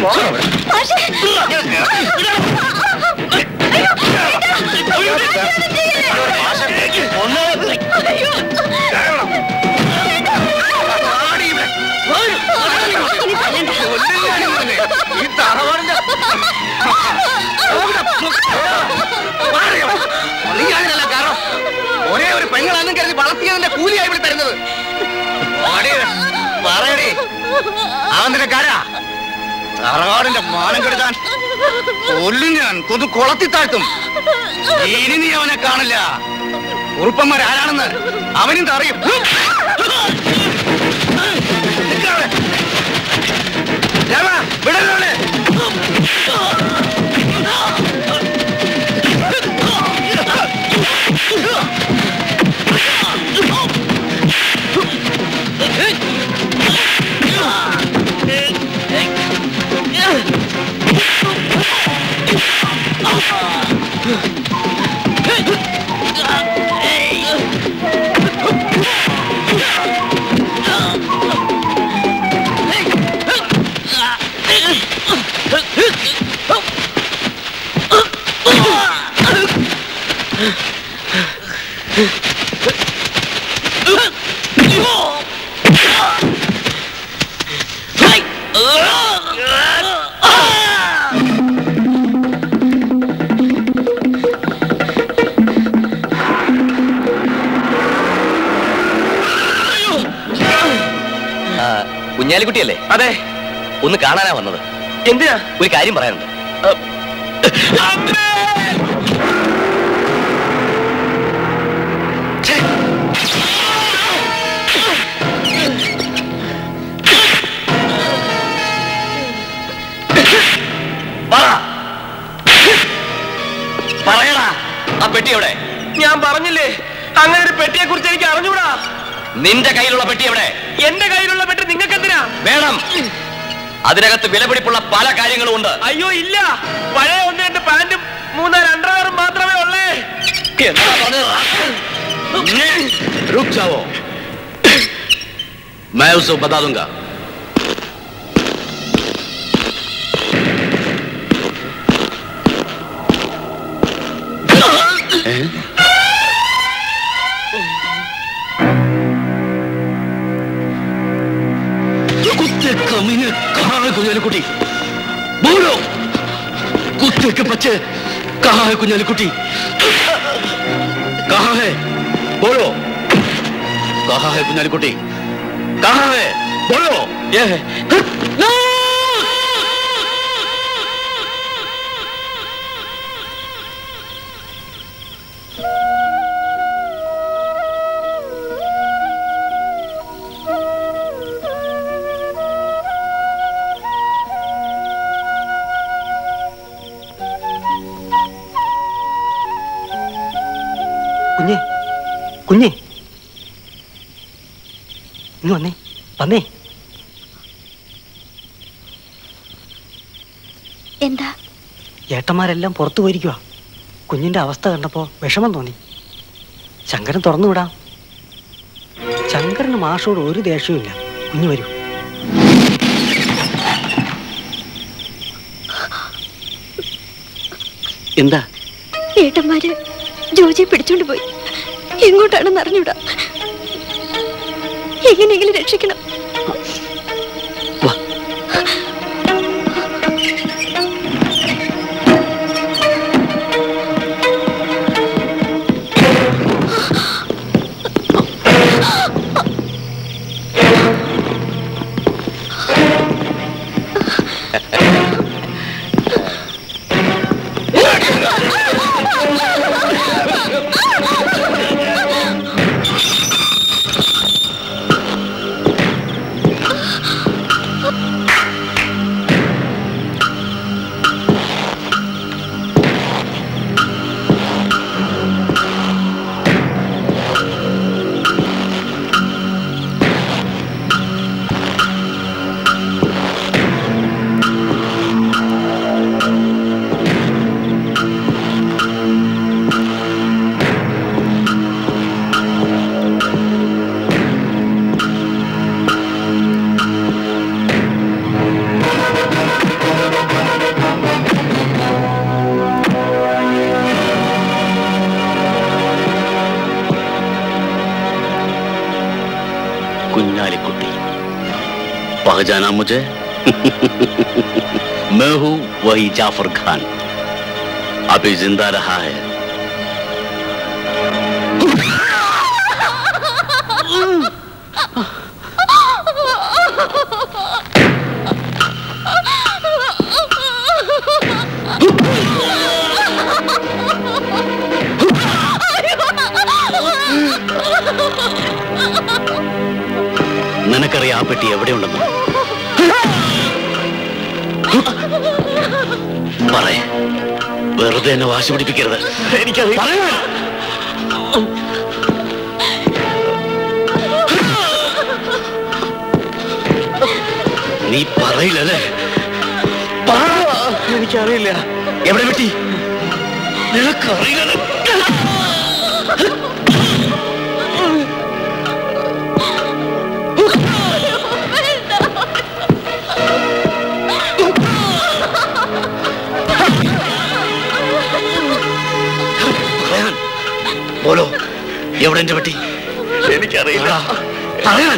ഈ തറവാടിന്റെ നീയാണല്ല കാരണം ഒരേ ഒരു പെങ്ങളാന്നും കരുതി വളർത്തിയതിന്റെ കൂലിയായി ഇവിടെ തരുന്നത് പറയടേ ആന്ധ്രക്കാരാ തറവാടിന്റെ മാനം കെടുക്കാൻ കൊല്ലും ഞാൻ കൊന്നു കൊളത്തി താഴ്ത്തും ഇനി നീ അവനെ കാണില്ല കുറുപ്പന്മാർ ആരാണെന്ന് അവനും അറിയും വിടല്ലേ ആ, കുഞ്ഞാലിക്കുട്ടിയല്ലേ അതെ ഒന്ന് കാണാനാ വന്നത് എന്തിനാ ഒരു കാര്യം പറയാനുണ്ട് പറ. പറയടാ ആ പെട്ടി എവിടെ ഞാൻ പറഞ്ഞില്ലേ അങ്ങനെ ഒരു പെട്ടിയെ കുറിച്ച് എനിക്ക് അറിഞ്ഞൂടാ നിന്റെ കയ്യിലുള്ള പെട്ടി എവിടെ എന്റെ കയ്യിലുള്ള പെട്ടി നിങ്ങൾക്ക് എന്തിനാ വേണം അതിനകത്ത് വിലപിടിപ്പുള്ള പല കാര്യങ്ങളും ഉണ്ട് അയ്യോ ഇല്ല പഴയ ഒന്ന് രണ്ട് പാന്റും മൂന്നാല് അണ്ടർവെയറും മാത്രമേ ഉള്ളേ എന്താ പറഞ്ഞത്? रुक जाओ मैं उसे बता दूंगा कुत्ते कमीने कहाँ है कुंजालीकुटी बोलो कुत्ते के बच्चे कहाँ है कुंजालीकुटी कहाँ है बोलो कहाँ है कुंजालीकुटी कहाँ है बोलो ये है കുഞ്ഞെ കുഞ്ഞെ ഇങ്ങ് വന്നേ വന്നേ എന്താ ഏട്ടന്മാരെല്ലാം പുറത്തു പോയിരിക്കുക കുഞ്ഞിന്റെ അവസ്ഥ കണ്ടപ്പോ വിഷമം തോന്നി ശങ്കരൻ തുറന്നു വിടാം ശങ്കരന് മാഷോട് ഒരു ദേഷ്യവും കുഞ്ഞു വരൂ എന്താ ഏട്ടന്മാര് ജോജിയെ പിടിച്ചോണ്ട് പോയി എങ്ങോട്ടാണെന്ന് അറിഞ്ഞൂടാ എങ്ങനെയെങ്കിലും രക്ഷിക്കണം कुन्यालिकुटी पहचाना मुझे मैं हूँ वही जाफर खान अभी जिंदा रहा है നിനക്കറിയാം ആ പെട്ടി എവിടെയുണ്ടെന്ന് പറയേ വെറുതെ എന്നെ വാശി പിടിപ്പിക്കരുത് എനിക്കറിയാം നീ പറയില്ലല്ലേ എനിക്കറിയില്ല എവിടെ പെട്ടി നിനക്കറിയില്ല പറയാൻ പോലോ എവിടെ എന്റെ പെട്ടി എനിക്കറിയില്ല പറയാൻ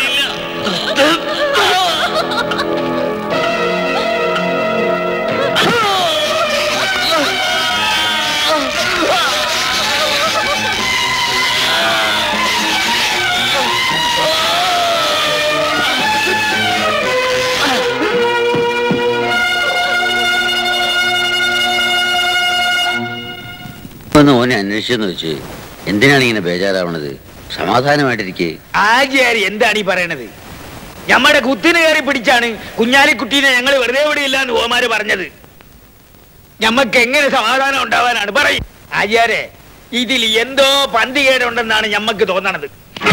ഒന്ന് ഓനെ അന്വേഷിച്ചെന്ന് വെച്ച് എന്തിനാണ് ഇങ്ങനെ ബേജാറാവണത് സമാധാനമായിട്ടിരിക്കേ ആചാരി എന്താണ് ഈ പറയണത് ഞമ്മടെ കുത്തിന് കയറി പിടിച്ചാണ് കുഞ്ഞാലിക്കുട്ടീനെ ഞങ്ങൾ വെറുതെ വിടില്ല എന്ന് ഓമാര് പറഞ്ഞത് ഞമ്മക്ക് എങ്ങനെ സമാധാനം ഉണ്ടാവാനാണ് പറയും ആചാരെ ഇതിൽ എന്തോ പന്തികേടുണ്ടെന്നാണ് ഞമ്മക്ക് തോന്നണത്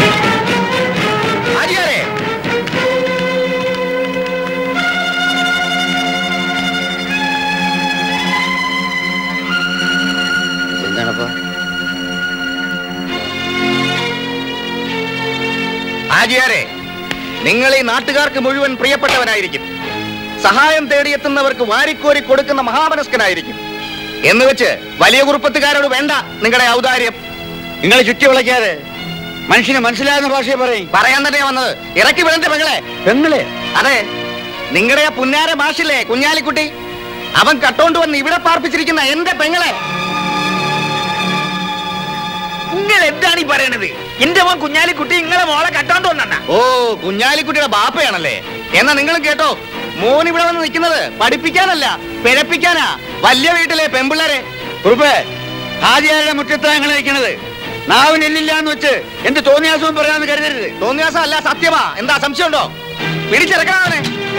ആചാരെ എന്താണപ്പോ ആജിയാരെ നിങ്ങൾ ഈ നാട്ടുകാർക്ക് മുഴുവൻ പ്രിയപ്പെട്ടവനായിരിക്കും സഹായം തേടിയെത്തുന്നവർക്ക് വാരിക്കോരി കൊടുക്കുന്ന മഹാമനസ്കനായിരിക്കും എന്ന് വെച്ച് വലിയ കുറുപ്പത്തുകാരോട് വേണ്ട നിങ്ങളുടെ ഔദാര്യം നിങ്ങൾ ചുറ്റി വിളയ്ക്കാതെ മനുഷ്യന് മനസ്സിലാകുന്ന ഭാഷയെ പറയും പറയാൻ തന്നെയാ വന്നത് ഇറക്കി വിടന്റെ പെങ്ങളെ പെങ്ങളെ അതെ നിങ്ങളുടെ ആ പുന്നാര ഭാഷില്ലേ കുഞ്ഞാലിക്കുട്ടി അവൻ കട്ടോണ്ട് വന്ന് ഇവിടെ പാർപ്പിച്ചിരിക്കുന്ന എന്റെ പെങ്ങളെ നിങ്ങൾ എന്താണ് ഈ പറയണത് എന്റെ മോൻ കുഞ്ഞാലിക്കുട്ടി നിങ്ങളെ മോളെ കട്ടോണ്ട് വന്നാ ഓ കുഞ്ഞാലിക്കുട്ടിയുടെ ബാപ്പയാണല്ലേ എന്നാ നിങ്ങളും കേട്ടോ മോൻ ഇവിടെ വന്ന് നിൽക്കുന്നത് പഠിപ്പിക്കാനല്ല പിഴപ്പിക്കാനാ വലിയ വീട്ടിലെ പെമ്പിള്ളേരെ കുറുപ്പേ ഹാജിയാരുടെ മുറ്റത്താണ് ഞങ്ങൾ നിൽക്കുന്നത് നാവിന് എല്ലില്ല എന്ന് വെച്ച് എന്ത് തോന്നിയാസവും പറയാമെന്ന് കരുതരുത് തോന്നിയാസം അല്ല സത്യമാ എന്താ സംശയമുണ്ടോ പിടിച്ചിറക്കണവനെ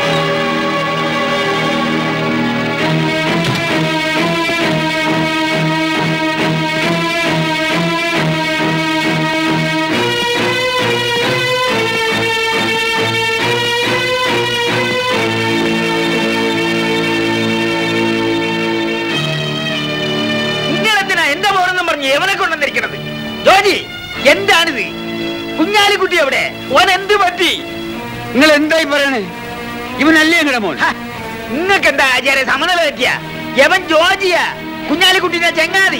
നിങ്ങളെന്തിനാ എന്റെ മോനെന്നും പറഞ്ഞ് എവനെ കൊണ്ടുവന്നിരിക്കണത് ജോജി എന്താണിത് കുഞ്ഞാലിക്കുട്ടി എവിടെ ഓൻ എന്ത് പറ്റി നിങ്ങൾ എന്തായി പറയണേ ഇവനല്ലേ നിങ്ങളുടെ മോൻ നിങ്ങൾക്ക് എന്താ ആചാര്യ സമനില പറ്റിയ യവൻ ജോജിയ കുഞ്ഞാലിക്കുട്ടിന്റെ ചെങ്ങാതി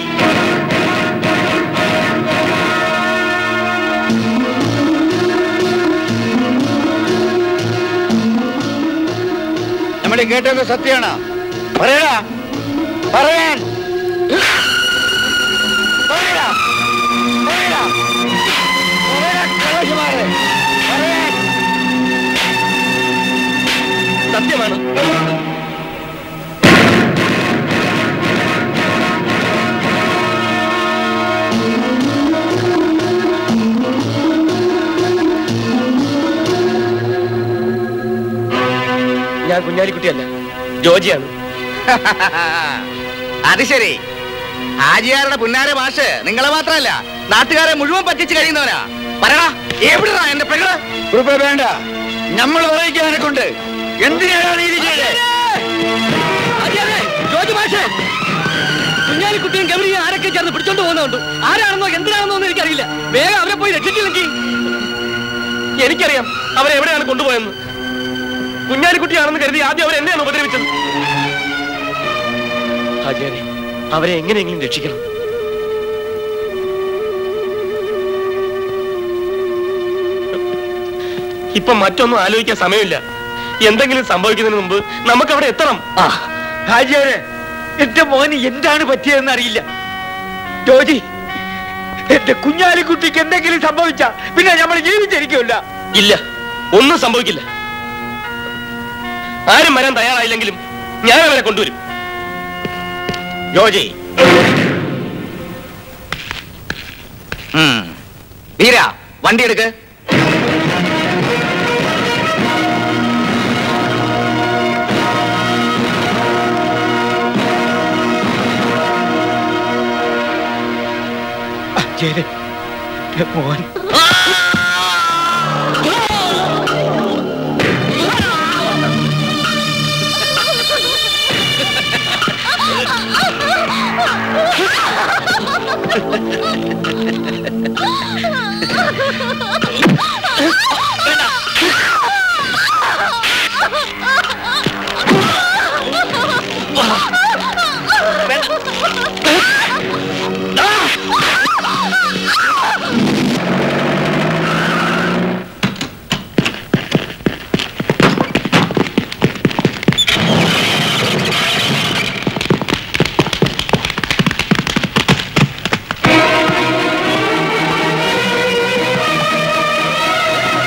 നമ്മൾ ഈ കേട്ടത് സത്യമാണ് പറയടാ പറയാൻ പറയടാ പറയടാ പറയടാ, കള്ളന്മാരെ. പറയാൻ സത്യമാണ് ഞാൻ കുഞ്ഞാലിക്കുട്ടിയല്ല ജോജിയാണ് അത് ശരി ഹാജിയാരുടെ പുന്നാര മാഷ് നിങ്ങളെ മാത്രമല്ല നാട്ടുകാരെ മുഴുവൻ പറ്റിച്ച് കഴിയുന്നവനാ പറയടാ എവിടാ എന്റെ പെങ്ങള് കുറുപ്പേ വേണ്ട നമ്മൾ പറയിക്കാനെ കൊണ്ട് എന്തിനാണ് നീ ഇത് ചെയ്തത് ജോജി മാഷേ കുഞ്ഞാലിക്കുട്ടിയും ഗൗരിയും ആരൊക്കെ ചേർന്ന് പിടിച്ചോണ്ട് പോകുന്നുണ്ട് ആരാണെന്നോ എന്തിനാണെന്നോ ഒന്നും എനിക്കറിയില്ല വേഗം അവരെ പോയി രക്ഷിച്ചില്ലെങ്കിൽ എനിക്കറിയാം അവരെ എവിടെയാണ് കൊണ്ടുപോയെന്ന് കുഞ്ഞാലിക്കുട്ടിയാണെന്ന് കരുതി ആദ്യം അവർ എന്നെയാണ് ഉപദ്രവിച്ചത് ഹാജിയാരെ അവരെ എങ്ങനെയെങ്കിലും രക്ഷിക്കണം ഇപ്പൊ മറ്റൊന്നും ആലോചിക്കാൻ സമയമില്ല എന്തെങ്കിലും സംഭവിക്കുന്നതിന് മുമ്പ് നമുക്ക് അവിടെ എത്തണം ഹാജിയാരെ എന്റെ മോന് എന്താണ് പറ്റിയതെന്ന് അറിയില്ല ജോജി എന്റെ കുഞ്ഞാലിക്കുട്ടിക്ക് എന്തെങ്കിലും സംഭവിച്ച പിന്നെ നമ്മൾ ജീവിച്ചിരിക്കില്ല ഇല്ല ഒന്നും സംഭവിക്കില്ല ആരും വരാൻ തയ്യാറായില്ലെങ്കിലും ഞാൻ അവരെ കൊണ്ടുവരും ജോജി ഉം. വീര വണ്ടി എടുക്ക് അച്ഛനെ മോൻ ആ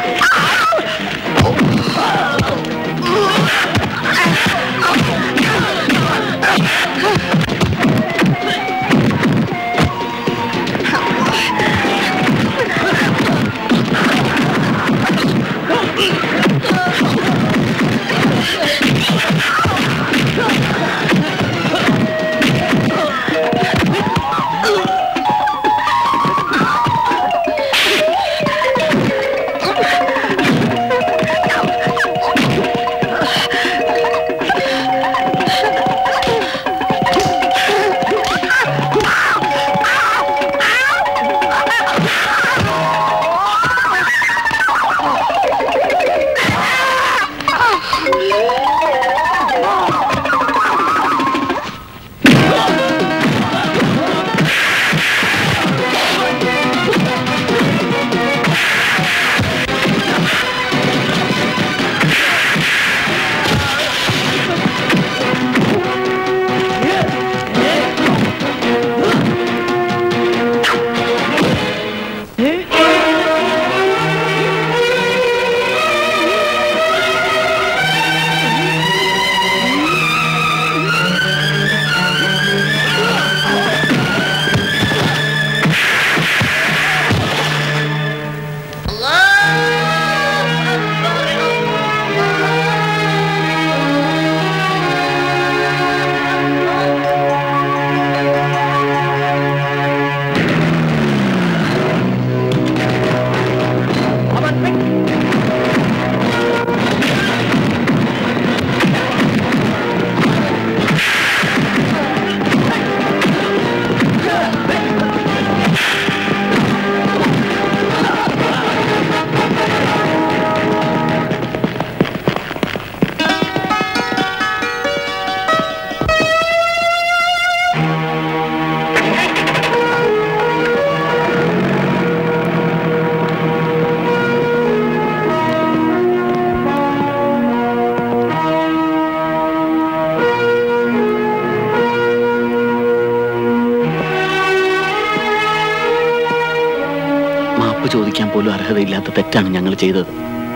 മാപ്പ് ചോദിക്കാൻ പോലും അർഹതയില്ലാത്ത തെറ്റാണ് ഞങ്ങൾ ചെയ്തത്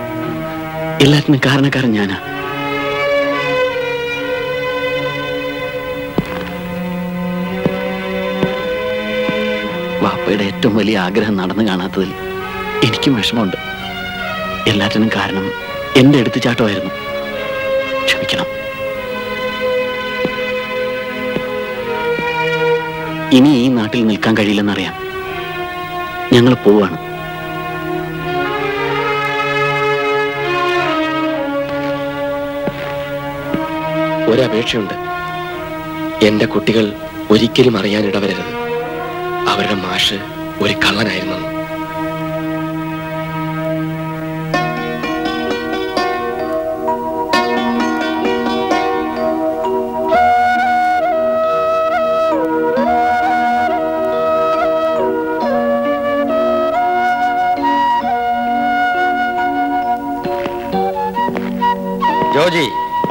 എല്ലാത്തിനും കാരണക്കാരൻ ഞാനാ വാപ്പയുടെ ഏറ്റവും വലിയ ആഗ്രഹം നടന്നു കാണാത്തതിൽ എനിക്കും വിഷമമുണ്ട് എല്ലാറ്റിനും കാരണം എന്റെ എടുത്തുചാട്ടമായിരുന്നു ക്ഷമിക്കണം ഇനി ഈ നാട്ടിൽ നിൽക്കാൻ കഴിയില്ലെന്നറിയാം ഞങ്ങൾ പോവാണ് ഒരപേക്ഷയുണ്ട് എന്റെ കുട്ടികൾ ഒരിക്കലും അറിയാൻ ഇടവരരുത് അവരുടെ മാഷ് ഒരു കള്ളനായിരുന്നു ജോജി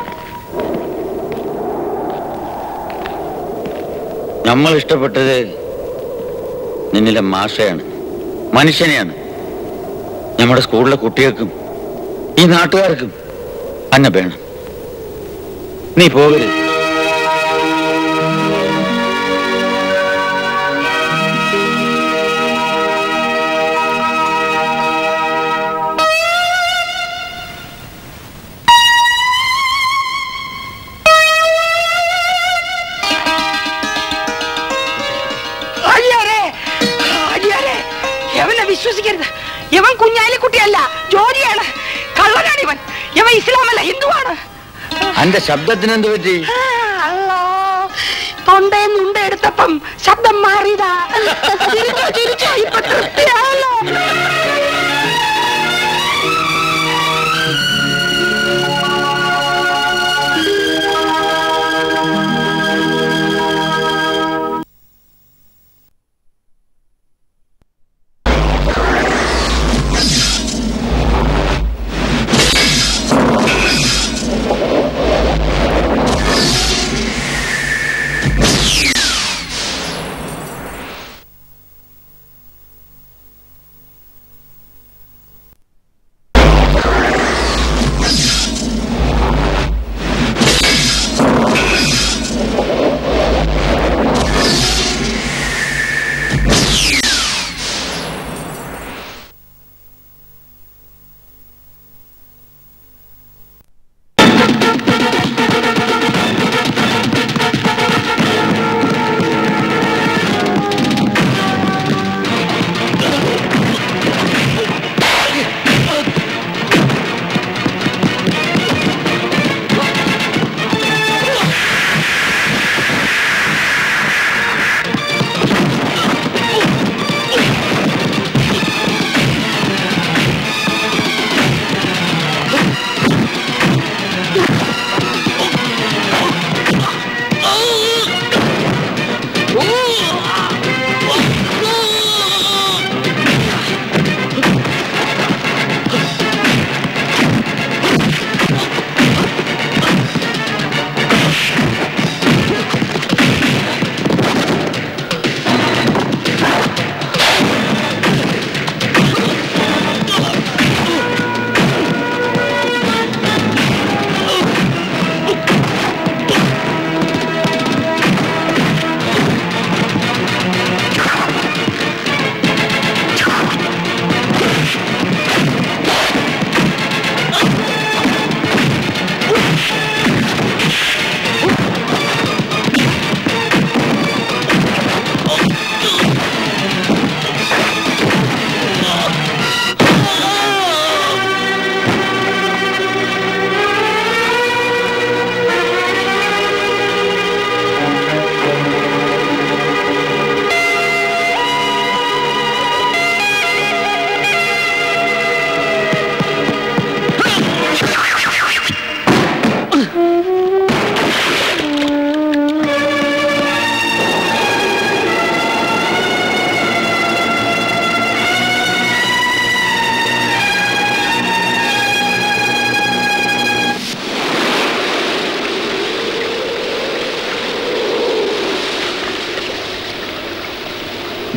നമ്മൾ ഇഷ്ടപ്പെട്ടത് നിന്നിലെ മാഷയാണ് മനുഷ്യനെയാണ് നമ്മുടെ സ്കൂളിലെ കുട്ടികൾക്കും ഈ നാട്ടുകാർക്കും അന്നെ വേണം നീ പോകരുത് അയ്യാരേ അയ്യാരേ എവനെ വിശ്വസിക്കരുത് ഇവൻ കുഞ്ഞാലിക്കുട്ടിയല്ല ജോലിയാണ് കള്ളനാണ് ഇവൻ ഇവൻ ഇസ്ലാമല്ല ഹിന്ദുവാണ് അന്റെ ശബ്ദത്തിന് എന്ത് പറ്റി ആ, അല്ലാ. തൊണ്ടേന്ന് ഉണ്ട എടുത്തപ്പം ശബ്ദം മാറിയതാ ചിരിച്ചോ ചിരിച്ചോ ഇപ്പൊ തൃപ്തിയായല്ലോ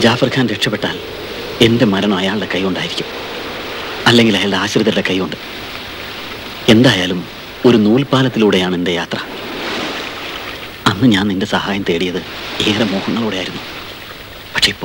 ജാഫർ ഖാൻ രക്ഷപ്പെട്ടാൽ എൻ്റെ മരണം അയാളുടെ കൈകൊണ്ടായിരിക്കും അല്ലെങ്കിൽ അയാളുടെ ആശ്രിതരുടെ കൈകൊണ്ട് എന്തായാലും ഒരു നൂൽപാലത്തിലൂടെയാണ് എൻ്റെ യാത്ര അന്ന് ഞാൻ നിന്റെ സഹായം തേടിയത് ഏറെ മോഹങ്ങളോടെയായിരുന്നു പക്ഷെ ഇപ്പോ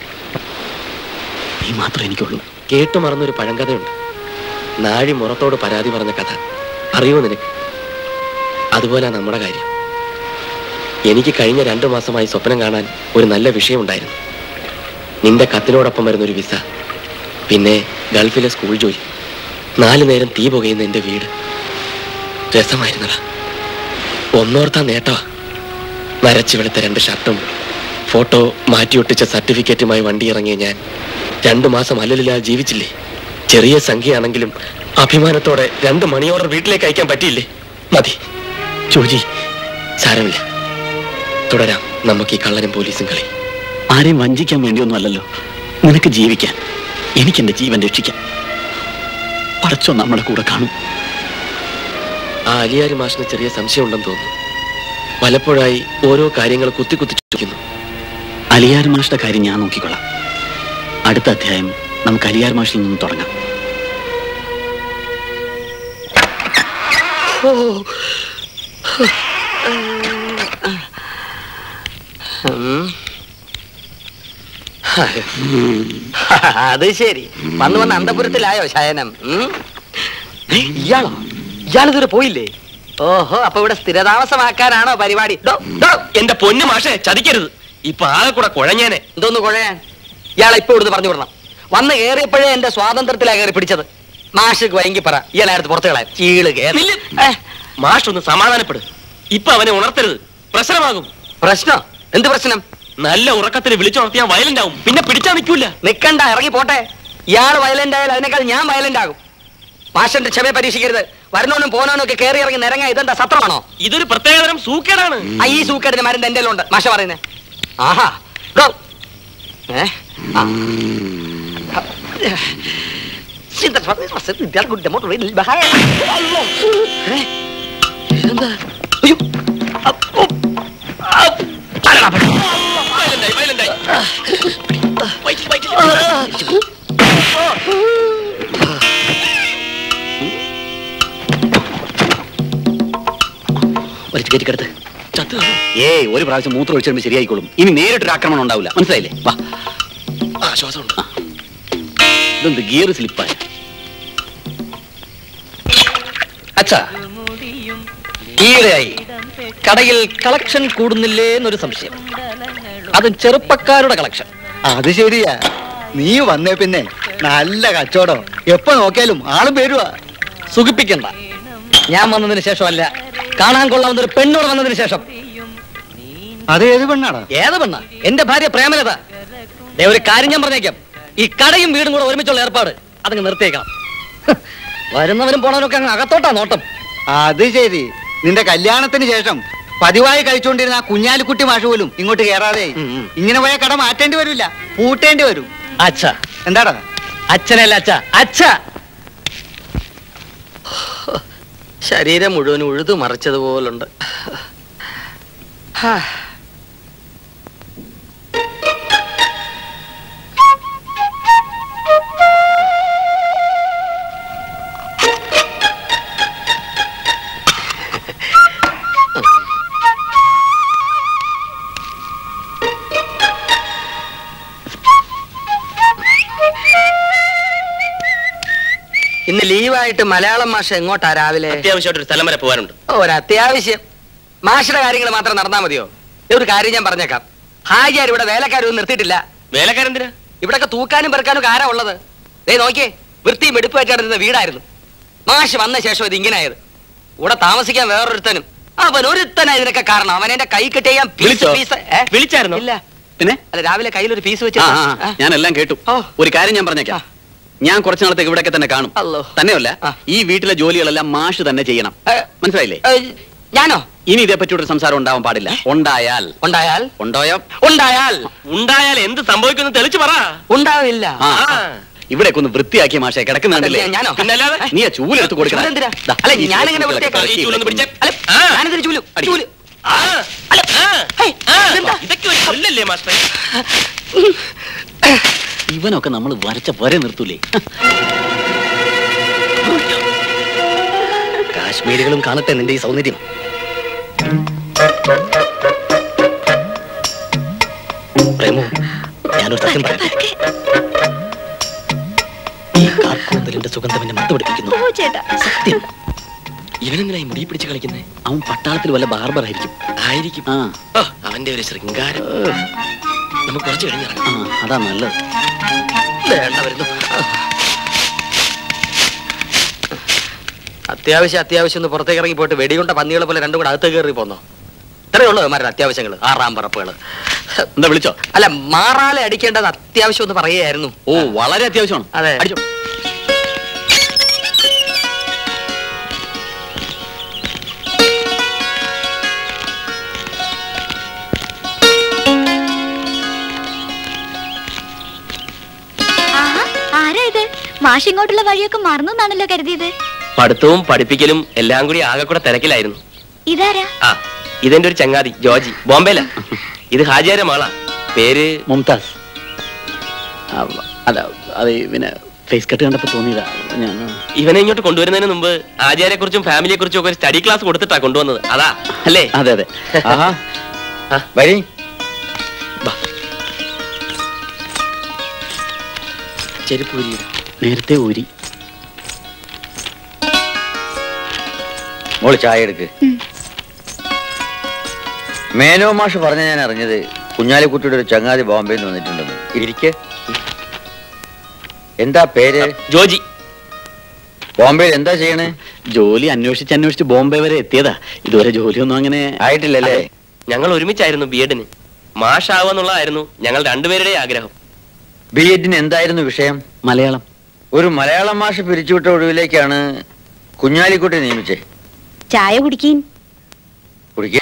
നീ മാത്രമേ എനിക്കുള്ളൂ കേട്ടു മറന്നൊരു പഴങ്കഥയുണ്ട് നാഴി മുറത്തോട് പരാതി പറഞ്ഞ കഥ അറിയോ നിനക്ക് അതുപോലെ നമ്മുടെ കാര്യം എനിക്ക് കഴിഞ്ഞ രണ്ടു മാസമായി സ്വപ്നം കാണാൻ ഒരു നല്ല വിഷയമുണ്ടായിരുന്നു നിന്റെ കത്തിനോടൊപ്പം വരുന്ന ഒരു വിസ പിന്നെ ഗൾഫിലെ സ്കൂൾ ജോലി നാലു നേരം തീ പുകയുന്ന എൻ്റെ വീട് രസമായിരുന്നടാ ഒന്നോർത്താ നേട്ടമാ നരച്ചു വെളുത്ത രണ്ട് ഷർട്ടും ഫോട്ടോ മാറ്റിയൊട്ടിച്ച സർട്ടിഫിക്കറ്റുമായി വണ്ടി ഇറങ്ങിയ ഞാൻ രണ്ടു മാസം അല്ലലില്ലാതെ ജീവിച്ചില്ലേ ചെറിയ സംഖ്യയാണെങ്കിലും അഭിമാനത്തോടെ രണ്ട് മണി ഓർഡർ വീട്ടിലേക്ക് അയക്കാൻ പറ്റിയില്ലേ മതി ചോജി സാരമില്ല തുടരാം നമുക്ക് ഈ കള്ളനും പോലീസും കളി ആരെയും വഞ്ചിക്കാൻ വേണ്ടിയൊന്നും അല്ലല്ലോ നിനക്ക് ജീവിക്കാൻ എനിക്കെന്റെ ജീവൻ രക്ഷിക്കാം പടച്ചോ നമ്മുടെ കൂടെ കാണും ആ അലിയാരി മാഷിന് ചെറിയ സംശയമുണ്ടെന്ന് തോന്നുന്നു പലപ്പോഴായി ഓരോ കാര്യങ്ങൾ കുത്തി കുത്തി ചോദിക്കുന്നു അലിയാർ മാഷിന്റെ കാര്യം ഞാൻ നോക്കിക്കൊള്ളാം അടുത്ത അധ്യായം നമുക്ക് അലിയാർ മാഷിൽ നിന്ന് തുടങ്ങാം അത് ശരി വന്ന് വന്ന് അന്തപുരത്തിലായോ ശയനം ഉം? ഏ, ഇയാളോ ഇയാളിതുവരെ പോയില്ലേ ഓഹോ അപ്പൊ ഇവിടെ സ്ഥിരതാമസമാക്കാനാണോ പരിപാടി ഡോ, ഡോ. എന്റെ പൊന്നു മാഷെ ചതിക്കരുത് ഇപ്പൊ ആകെ കൂടെ കുഴഞ്ഞേനെ എന്തോന്ന് കുഴയാൻ ഇയാളെ ഇപ്പൊ ഇവിടുന്ന് പറഞ്ഞു വിടണം വന്ന് കയറിയപ്പോഴേ എന്റെ സ്വാതന്ത്ര്യത്തിലാ കയറി പിടിച്ചത് മാഷക്ക് വൈകി പറ ഇയാളായിരുന്നു പുറത്തു കളയാൻ ചീള് കേറി ഏ, മാഷ് ഒന്ന് സമാധാനപ്പെടും ഇപ്പൊ അവനെ ഉണർത്തരുത് പ്രശ്നമാകും പ്രശ്നം എന്ത് പ്രശ്നം നല്ല ഉറക്കത്തിൽ വിളിച്ചുണർത്തിയാൽ വയലന്റ് ആവും പിന്നെ പിടിച്ചാ നിൽക്കൂല നിക്കണ്ട ഇറങ്ങി പോട്ടെ ഇയാൾ വയലന്റ് ആയാൽ അതിനേക്കാൾ ഞാൻ വയലന്റ് ആകും മാഷന്റെ ക്ഷമയെ പരീക്ഷിക്കരുത് വരുന്നോനും പോനോനും ഒക്കെ കയറി ഇറങ്ങി നിരങ്ങ ഇതെന്താ സത്രമാണോ ഇതൊരു പ്രത്യേകതരം സൂക്കേടാണ് ആ, ഈ സൂക്കേടിന് മരുന്ന് എന്റെ ഉണ്ട് മാഷ പറയുന്നേ ആഹാ ഡോ. ഏ? ആ. Sitter fast i masse der går det mot real behag. Allah. ഏ? ഇതെന്താ? അയ്യോ. അപ്പ്. അപ്പ്. അരടാ, പെട്ടെന്ന്. വയലന്റായി വയലന്റായി വയറ്റിൽ, വയറ്റിൽ. വലിച്ചു കയറ്റിക്കെടുത്ത് ഏയ് ഒരു പ്രാവശ്യം മൂത്രം ഒഴിച്ചിടുമ്പോൾ ശരിയായിക്കോളും ഇനി നേരിട്ടൊരു ആക്രമണം ഉണ്ടാവില്ല മനസ്സിലായില്ലേ വാ ആശ്വാസമുണ്ട് ഇതെന്ത് ഗിയർ സ്ലിപ്പായ അച്ഛാ ഈയിടെയായി കടയിൽ കളക്ഷൻ കൂടുന്നില്ലേ എന്നൊരു സംശയം അതും ചെറുപ്പക്കാരുടെ കളക്ഷൻ അത് ശരിയാ നീ വന്നേ പിന്നെ നല്ല കച്ചവടം എപ്പോ നോക്കിയാലും ആളും പേരുവാ സുഖിപ്പിക്കണ്ട ഞാൻ വന്നതിന് ശേഷമല്ല കാണാൻ കൊള്ളാവുന്ന ഒരു പെണ്ണോട് വന്നതിന് ശേഷം അത് ഏത് പെണ്ണാടാ ഏത് പെണ്ണ എന്റെ ഭാര്യ പ്രേമലത ദേ ഒരു കാര്യം ഞാൻ പറഞ്ഞേക്കാം ഈ കടയും വീടും കൂടെ ഒരുമിച്ചുള്ള ഏർപ്പാട് അതങ്ങ് നിർത്തിയേക്കണം ഹ്, വരുന്നവരും പോണവരും ഒക്കെ അങ്ങ് അകത്തോട്ടാ നോട്ടം അത് ശരി നിന്റെ കല്യാണത്തിന് ശേഷം പതിവായി കഴിച്ചുകൊണ്ടിരുന്ന ആ കുഞ്ഞാലിക്കുട്ടി മാഷ് പോലും ഇങ്ങോട്ട് കേറാതെ ഇങ്ങനെ പോയ കട മാറ്റേണ്ടി വരില്ല പൂട്ടേണ്ടി വരും അച്ഛ എന്താടാ അച്ഛനല്ല അച്ഛ അച്ഛ ശരീരം മുഴുവൻ ഉഴുതു മറിച്ചതുപോലുണ്ട് ഹാ. ഇന്ന് ലീവായിട്ട് മലയാളം മാഷ എങ്ങോട്ടാ രാവിലെ അത്യാവശ്യമായിട്ട് ഒരു സ്ഥലം വരെ പോകാനുണ്ട് ഓ, ഒരു അത്യാവശ്യം മാഷിയുടെ കാര്യങ്ങൾ മാത്രം നടന്നാ മതിയോ ദേ ഒരു കാര്യം ഞാൻ പറഞ്ഞേക്കാം ഹാജിയാർ ഇവിടെ വേലക്കാരൊന്നും നിർത്തിയിട്ടില്ല വേലക്കാരെന്തിനാ ഇവിടൊക്കെ തൂക്കാനും പെറുക്കാനും ഒക്കെ ആരാ ഉള്ളത് ദേ നോക്കിയേ വൃത്തിയും വെടുപ്പായിട്ടായിരുന്ന വീടായിരുന്നു മാഷ് വന്ന ശേഷം ഇത് ഇങ്ങനെയായത് ഇവിടെ താമസിക്കാൻ വേറൊരുത്തനും അവൻ ഒരുത്തനാ ഇതിനൊക്കെ കാരണം അവൻ എന്റെ കൈ കെട്ടി ഞാൻ പീസ് വിളിച്ചോ? പീസ് ഏ? വിളിച്ചായിരുന്നോ ഇല്ല പിന്നെ അല്ല രാവിലെ കയ്യിൽ ഒരു പീസ് വെച്ച് ആ ആ, ഞാനെല്ലാം കേട്ടു ഒരു കാര്യം ഞാൻ പറഞ്ഞേക്കാം ഞാൻ കുറച്ചു നാളത്തേക്ക് ഇവിടെയൊക്കെ തന്നെ കാണും തന്നെയല്ല ഈ വീട്ടിലെ ജോലികളെല്ലാം മാഷ് തന്നെ ചെയ്യണം മനസ്സിലായില്ലേ ഞാനോ ഇനി ഇതേപ്പറ്റി ഒരു സംസാരം ഉണ്ടാവാൻ പാടില്ല ഉണ്ടായാൽ ഉണ്ടായാൽ ഉണ്ടോയോ ഉണ്ടായാൽ ഉണ്ടായാൽ എന്ത് സംഭവിക്കുന്നു തെളിച്ചു പറ ഉണ്ടാവില്ല ആ ഇവിടെയൊക്കെ ഒന്ന് വൃത്തിയാക്കിയ മാഷെ കിടക്കുന്നുണ്ടല്ലേ അതെ, ഞാനോ? പിന്നല്ലാതെ? നീ ആ ചൂലെടുത്ത് കൊടുക്കണം ചൂലെന്തിനാ? ദാ, അല്ല, ഈ ഞാനെങ്ങനെ ചൂലൊക്കെ വൃത്തിയാക്കാം? ഇറക്കി ഈ ചൂലൊന്ന് വെക്കുന്നു. അല്ല, ഞാനെന്തിന് ചൂല്? ചൂല്. ഇതൊക്കെ ഒരു കൊല്ലല്ലേ മാസ്റ്റർ ഇവനൊക്കെ നമ്മൾ വരച്ച വരെ നിർത്തൂലേ കാശ്മീരികളും കാണട്ടെ നിന്റെ ഈ സൗന്ദര്യം പ്രേമു ഞാനൊരു സത്യം പറയട്ടെ ഈ കാർക്കൂന്തലിന്റെ സുഗന്ധം എന്നെ മത്തുപിടിപ്പിക്കുന്നു ഓ ചേട്ടാ സത്യം ഇവനെന്തിനാ ഈ മുടി പിടിച്ച് കളിക്കുന്നേ അവൻ പട്ടാളത്തിൽ വല്ല ബാർബർ ആയിരിക്കും ആയിരിക്കും ആ ഓ, അവന്റെ ഒരു ശൃംഗാരം നമുക്ക് കുറച്ച് കഴിഞ്ഞിറങ്ങാം ആ അതാ നല്ലത് വേണ്ട വരുന്നു അത്യാവശ്യം അത്യാവശ്യം ഒന്ന് പുറത്തേക്ക് ഇറങ്ങി പോയിട്ട് വെടികൊണ്ട പന്നികളെ പോലെ രണ്ടും കൂടെ അകത്ത് കയറി പോന്നോ ഇത്രയേ ഉള്ളൂ അവന്മാരുടെ അത്യാവശ്യങ്ങൾ ആറാം പറപ്പുകൾ എന്താ വിളിച്ചോ അല്ല മാറാലെ അടിക്കേണ്ടത് അത്യാവശ്യം ഒന്ന് പറയുകയായിരുന്നു ഓ വളരെ അത്യാവശ്യമാണ് അതെ അടിച്ചോ ആഹാ ആരാ ഇത് മാഷ് ഇങ്ങോട്ടുള്ള വഴിയൊക്കെ മറന്നു എന്നാണല്ലോ കരുതിയത് പഠിത്തവും പഠിപ്പിക്കലും എല്ലാം കൂടി ആകെ കൂടെ തിരക്കിലായിരുന്നു ഇതാരാ ആ ഇതെന്റെ ഒരു ചങ്ങാതി ജോജി ബോംബെയില ഇത് ഹാജിയാരെ മാളാ പേര് മുംതാസ് ആ, അല്ല അത് പിന്നെ ഫേസ് കട്ട് കണ്ടപ്പോ തോന്നിയതാ ഞാൻ ഇവനെ ഇങ്ങോട്ട് കൊണ്ടുവരുന്നതിന് മുമ്പ് ആചാര്യെ കുറിച്ചും ഫാമിലിയെ കുറിച്ചും ഒക്കെ ഒരു സ്റ്റഡി ക്ലാസ് കൊടുത്തിട്ടാ കൊണ്ടുവന്നത് അതാ അല്ലേ അതെ അതെ ആഹാ ആ. വരി ചെരുപ്പ് ഊരിയിട്. നേരത്തെ ഊരി മോള് ചായ എടുക്ക് മേനോ മാഷ് പറഞ്ഞ ഞാൻ അറിഞ്ഞത് കുഞ്ഞാലിക്കുട്ടിയുടെ ഒരു ചങ്ങാതി ബോംബെയിൽ നിന്ന് വന്നിട്ടുണ്ടെന്ന് ഇരിക്കെ എന്താ പേര് ജോജി ബോംബെയിൽ എന്താ ചെയ്യണേ ജോലി അന്വേഷിച്ച് അന്വേഷിച്ച് ബോംബെ വരെ എത്തിയതാ ഇതുവരെ ജോലിയൊന്നും അങ്ങനെ ആയിട്ടില്ലല്ലേ അതെ. ഞങ്ങൾ ഒരുമിച്ചായിരുന്നു ബി എഡിന് മാഷാവുന്നുള്ളതായിരുന്നു ഞങ്ങൾ രണ്ടുപേരുടെ ആഗ്രഹം ബി എഡിന് എന്തായിരുന്നു വിഷയം മലയാളം ഒരു മലയാളം മാഷ് പിരിച്ചുവിട്ട ഒടുവിലേക്കാണ് കുഞ്ഞാലിക്കുട്ടി നിയമിച്ചേ ചായ കുടിക്കീൻ കുടിക്കേ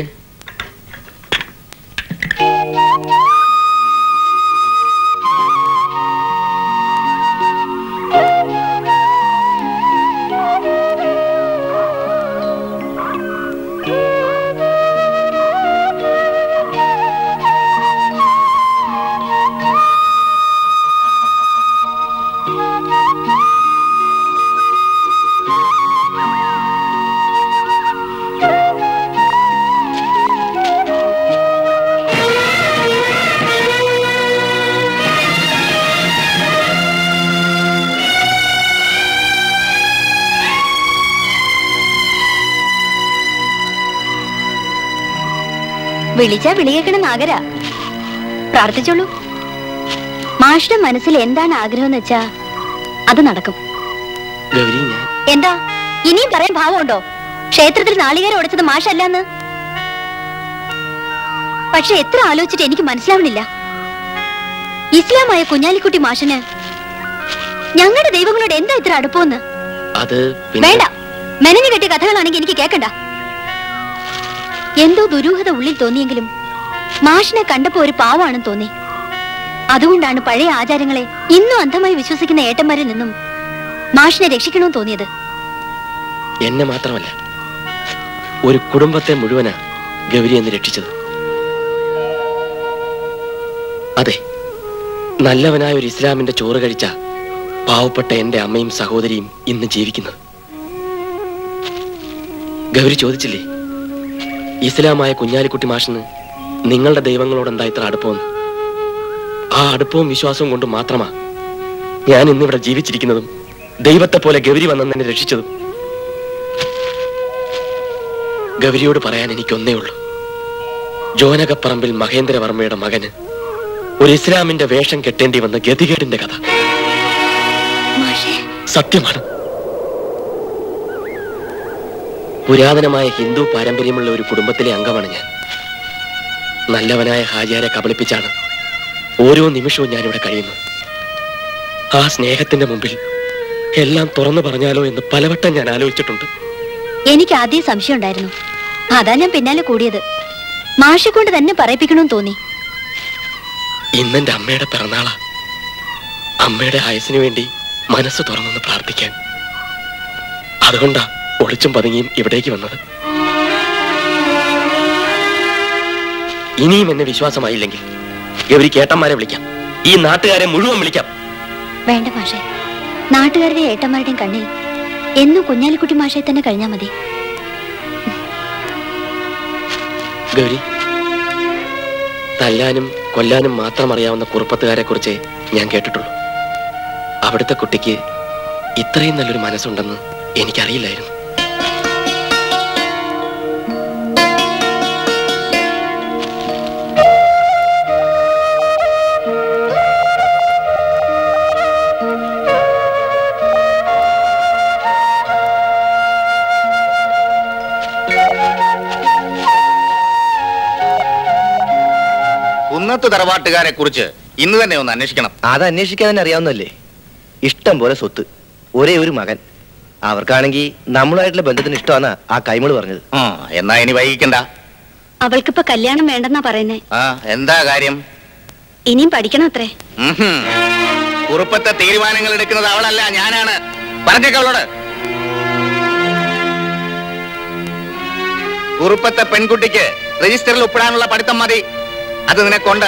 വിളിച്ചാ വിളിയേക്കണ നാഗര പ്രാർത്ഥിച്ചോളൂ മാഷിന്റെ മനസ്സിൽ എന്താണ് ആഗ്രഹം എന്ന് വെച്ചാ അത് നടക്കും ഗൗരി ഞാൻ എന്താ ഇനിയും പറയാൻ ഭാവമുണ്ടോ ക്ഷേത്രത്തിൽ നാളികേരം ഉടച്ചത് മാഷല്ലെന്ന് പക്ഷെ എത്ര ആലോചിച്ചിട്ട് എനിക്ക് മനസ്സിലാവണില്ല ഇസ്ലാമായ കുഞ്ഞാലിക്കുട്ടി മാഷിന് ഞങ്ങളുടെ ദൈവങ്ങളോട് എന്താ ഇത്ര അടുപ്പമെന്ന് അത് പിന്നെ വേണ്ട മെനഞ്ഞു കെട്ടിയ കഥകളാണെങ്കിൽ എനിക്ക് കേക്കണ്ട എന്തോ ദുരൂഹത ഉള്ളിൽ തോന്നിയെങ്കിലും മാഷിനെ കണ്ടപ്പോ ഒരു പാവാണെന്ന് തോന്നി അതുകൊണ്ടാണ് പഴയ ആചാരങ്ങളെ ഇന്നും അന്ധമായി വിശ്വസിക്കുന്ന ഏട്ടന്മാരിൽ നിന്നും മാഷിനെ രക്ഷിക്കണമെന്ന് തോന്നിയത് എന്നെ മാത്രമല്ല ഒരു കുടുംബത്തെ മുഴുവനാ ഗൗരി എന്ന് രക്ഷിച്ചത് അതെ നല്ലവനായ ഒരു ഇസ്ലാമിന്റെ ചോറ് കഴിച്ച പാവപ്പെട്ട എന്റെ അമ്മയും സഹോദരിയും ഇന്ന് ജീവിക്കുന്നത് ഗൗരി ചോദിച്ചില്ലേ ഇസ്ലാമായ കുഞ്ഞാലിക്കുട്ടി മാഷിന് നിങ്ങളുടെ ദൈവങ്ങളോട് എന്താ ഇത്ര അടുപ്പമെന്ന് ആ അടുപ്പവും വിശ്വാസവും കൊണ്ട് മാത്രമാ ഞാൻ ഇന്നിവിടെ ജീവിച്ചിരിക്കുന്നതും ദൈവത്തെ പോലെ ഗൗരി വന്നെന്ന് എന്നെ രക്ഷിച്ചതും ഗൗരിയോട് പറയാൻ എനിക്കൊന്നേ ഉള്ളൂ ജോനകപ്പറമ്പിൽ മഹേന്ദ്രവർമ്മയുടെ മകന് ഒരു ഇസ്ലാമിന്റെ വേഷം കെട്ടേണ്ടി വന്ന ഗതികേടിന്റെ കഥ സത്യമാണ് പുരാതനമായ ഹിന്ദു പാരമ്പര്യമുള്ള ഒരു കുടുംബത്തിലെ അംഗമാണ് ഞാൻ നല്ലവനായ ഹാജിയാരെ കബളിപ്പിച്ചാണ് ഓരോ നിമിഷവും ഞാനിവിടെ കഴിയുന്നത് ആ സ്നേഹത്തിന്റെ മുമ്പിൽ എല്ലാം തുറന്നു പറഞ്ഞാലോ എന്ന് പലവട്ടം ഞാൻ ആലോചിച്ചിട്ടുണ്ട് എനിക്ക് ആദ്യം സംശയം ഉണ്ടായിരുന്നു അതാ ഞാൻ പിന്നാലെ കൂടിയത് മാഷെ കൊണ്ട് തന്നെ പറയിപ്പിക്കണമെന്ന് തോന്നി ഇന്നെന്റെ അമ്മയുടെ പിറന്നാളാ അമ്മയുടെ ആയുസിനു വേണ്ടി മനസ്സ് തുറന്നൊന്ന് പ്രാർത്ഥിക്കാൻ അതുകൊണ്ടാ ഒളിച്ചും പതുങ്ങിയും ഇവിടേക്ക് വന്നത് ഇനിയും എന്നെ വിശ്വാസമായില്ലെങ്കിൽ ഗൗരി കേട്ടന്മാരെ വിളിക്കാം ഈ നാട്ടുകാരെ മുഴുവൻ വിളിക്കാം വേണ്ട മാഷെ നാട്ടുകാരുടെ ഏട്ടന്മാരുടെയും കണ്ണിൽ എന്നും കുഞ്ഞാലിക്കുട്ടി മാഷെ തന്നെ കഴിഞ്ഞാൽ മതി ഗൗരി തല്ലാനും കൊല്ലാനും മാത്രം അറിയാവുന്ന കുറുപ്പത്തുകാരെ കുറിച്ച് ഞാൻ കേട്ടിട്ടുള്ളൂ അവിടുത്തെ കുട്ടിക്ക് ഇത്രയും നല്ലൊരു മനസ്സുണ്ടെന്ന് എനിക്കറിയില്ലായിരുന്നു കുന്നത്ത് തറവാട്ടുകാരെ കുറിച്ച് ഇന്ന് തന്നെ ഒന്ന് അന്വേഷിക്കണം അത് അന്വേഷിക്കാൻ തന്നെ അറിയാവുന്നല്ലേ ഇഷ്ടം പോലെ സ്വത്ത് ഒരേ ഒരു മകൻ അവർക്കാണെങ്കിൽ നമ്മളുമായിട്ടുള്ള ബന്ധത്തിന് ഇഷ്ടമാണ് ആ കൈമള് പറഞ്ഞത് ആ എന്നാ ഇനി വൈകിക്കണ്ട അവൾക്കിപ്പോ കല്യാണം വേണ്ടെന്നാ പറയുന്നേ ആ എന്താ കാര്യം ഇനിയും പഠിക്കണം അത്രേ ഉഹും. കുറുപ്പത്തെ തീരുമാനങ്ങൾ എടുക്കുന്നത് അവളല്ല ഞാനാണ് പറഞ്ഞേക്ക അവളോട് കുറുപ്പത്തെ പെൺകുട്ടിക്ക് രജിസ്റ്ററിൽ ഒപ്പിടാനുള്ള പഠിത്തം മതി അത് നിനക്കൊണ്ട്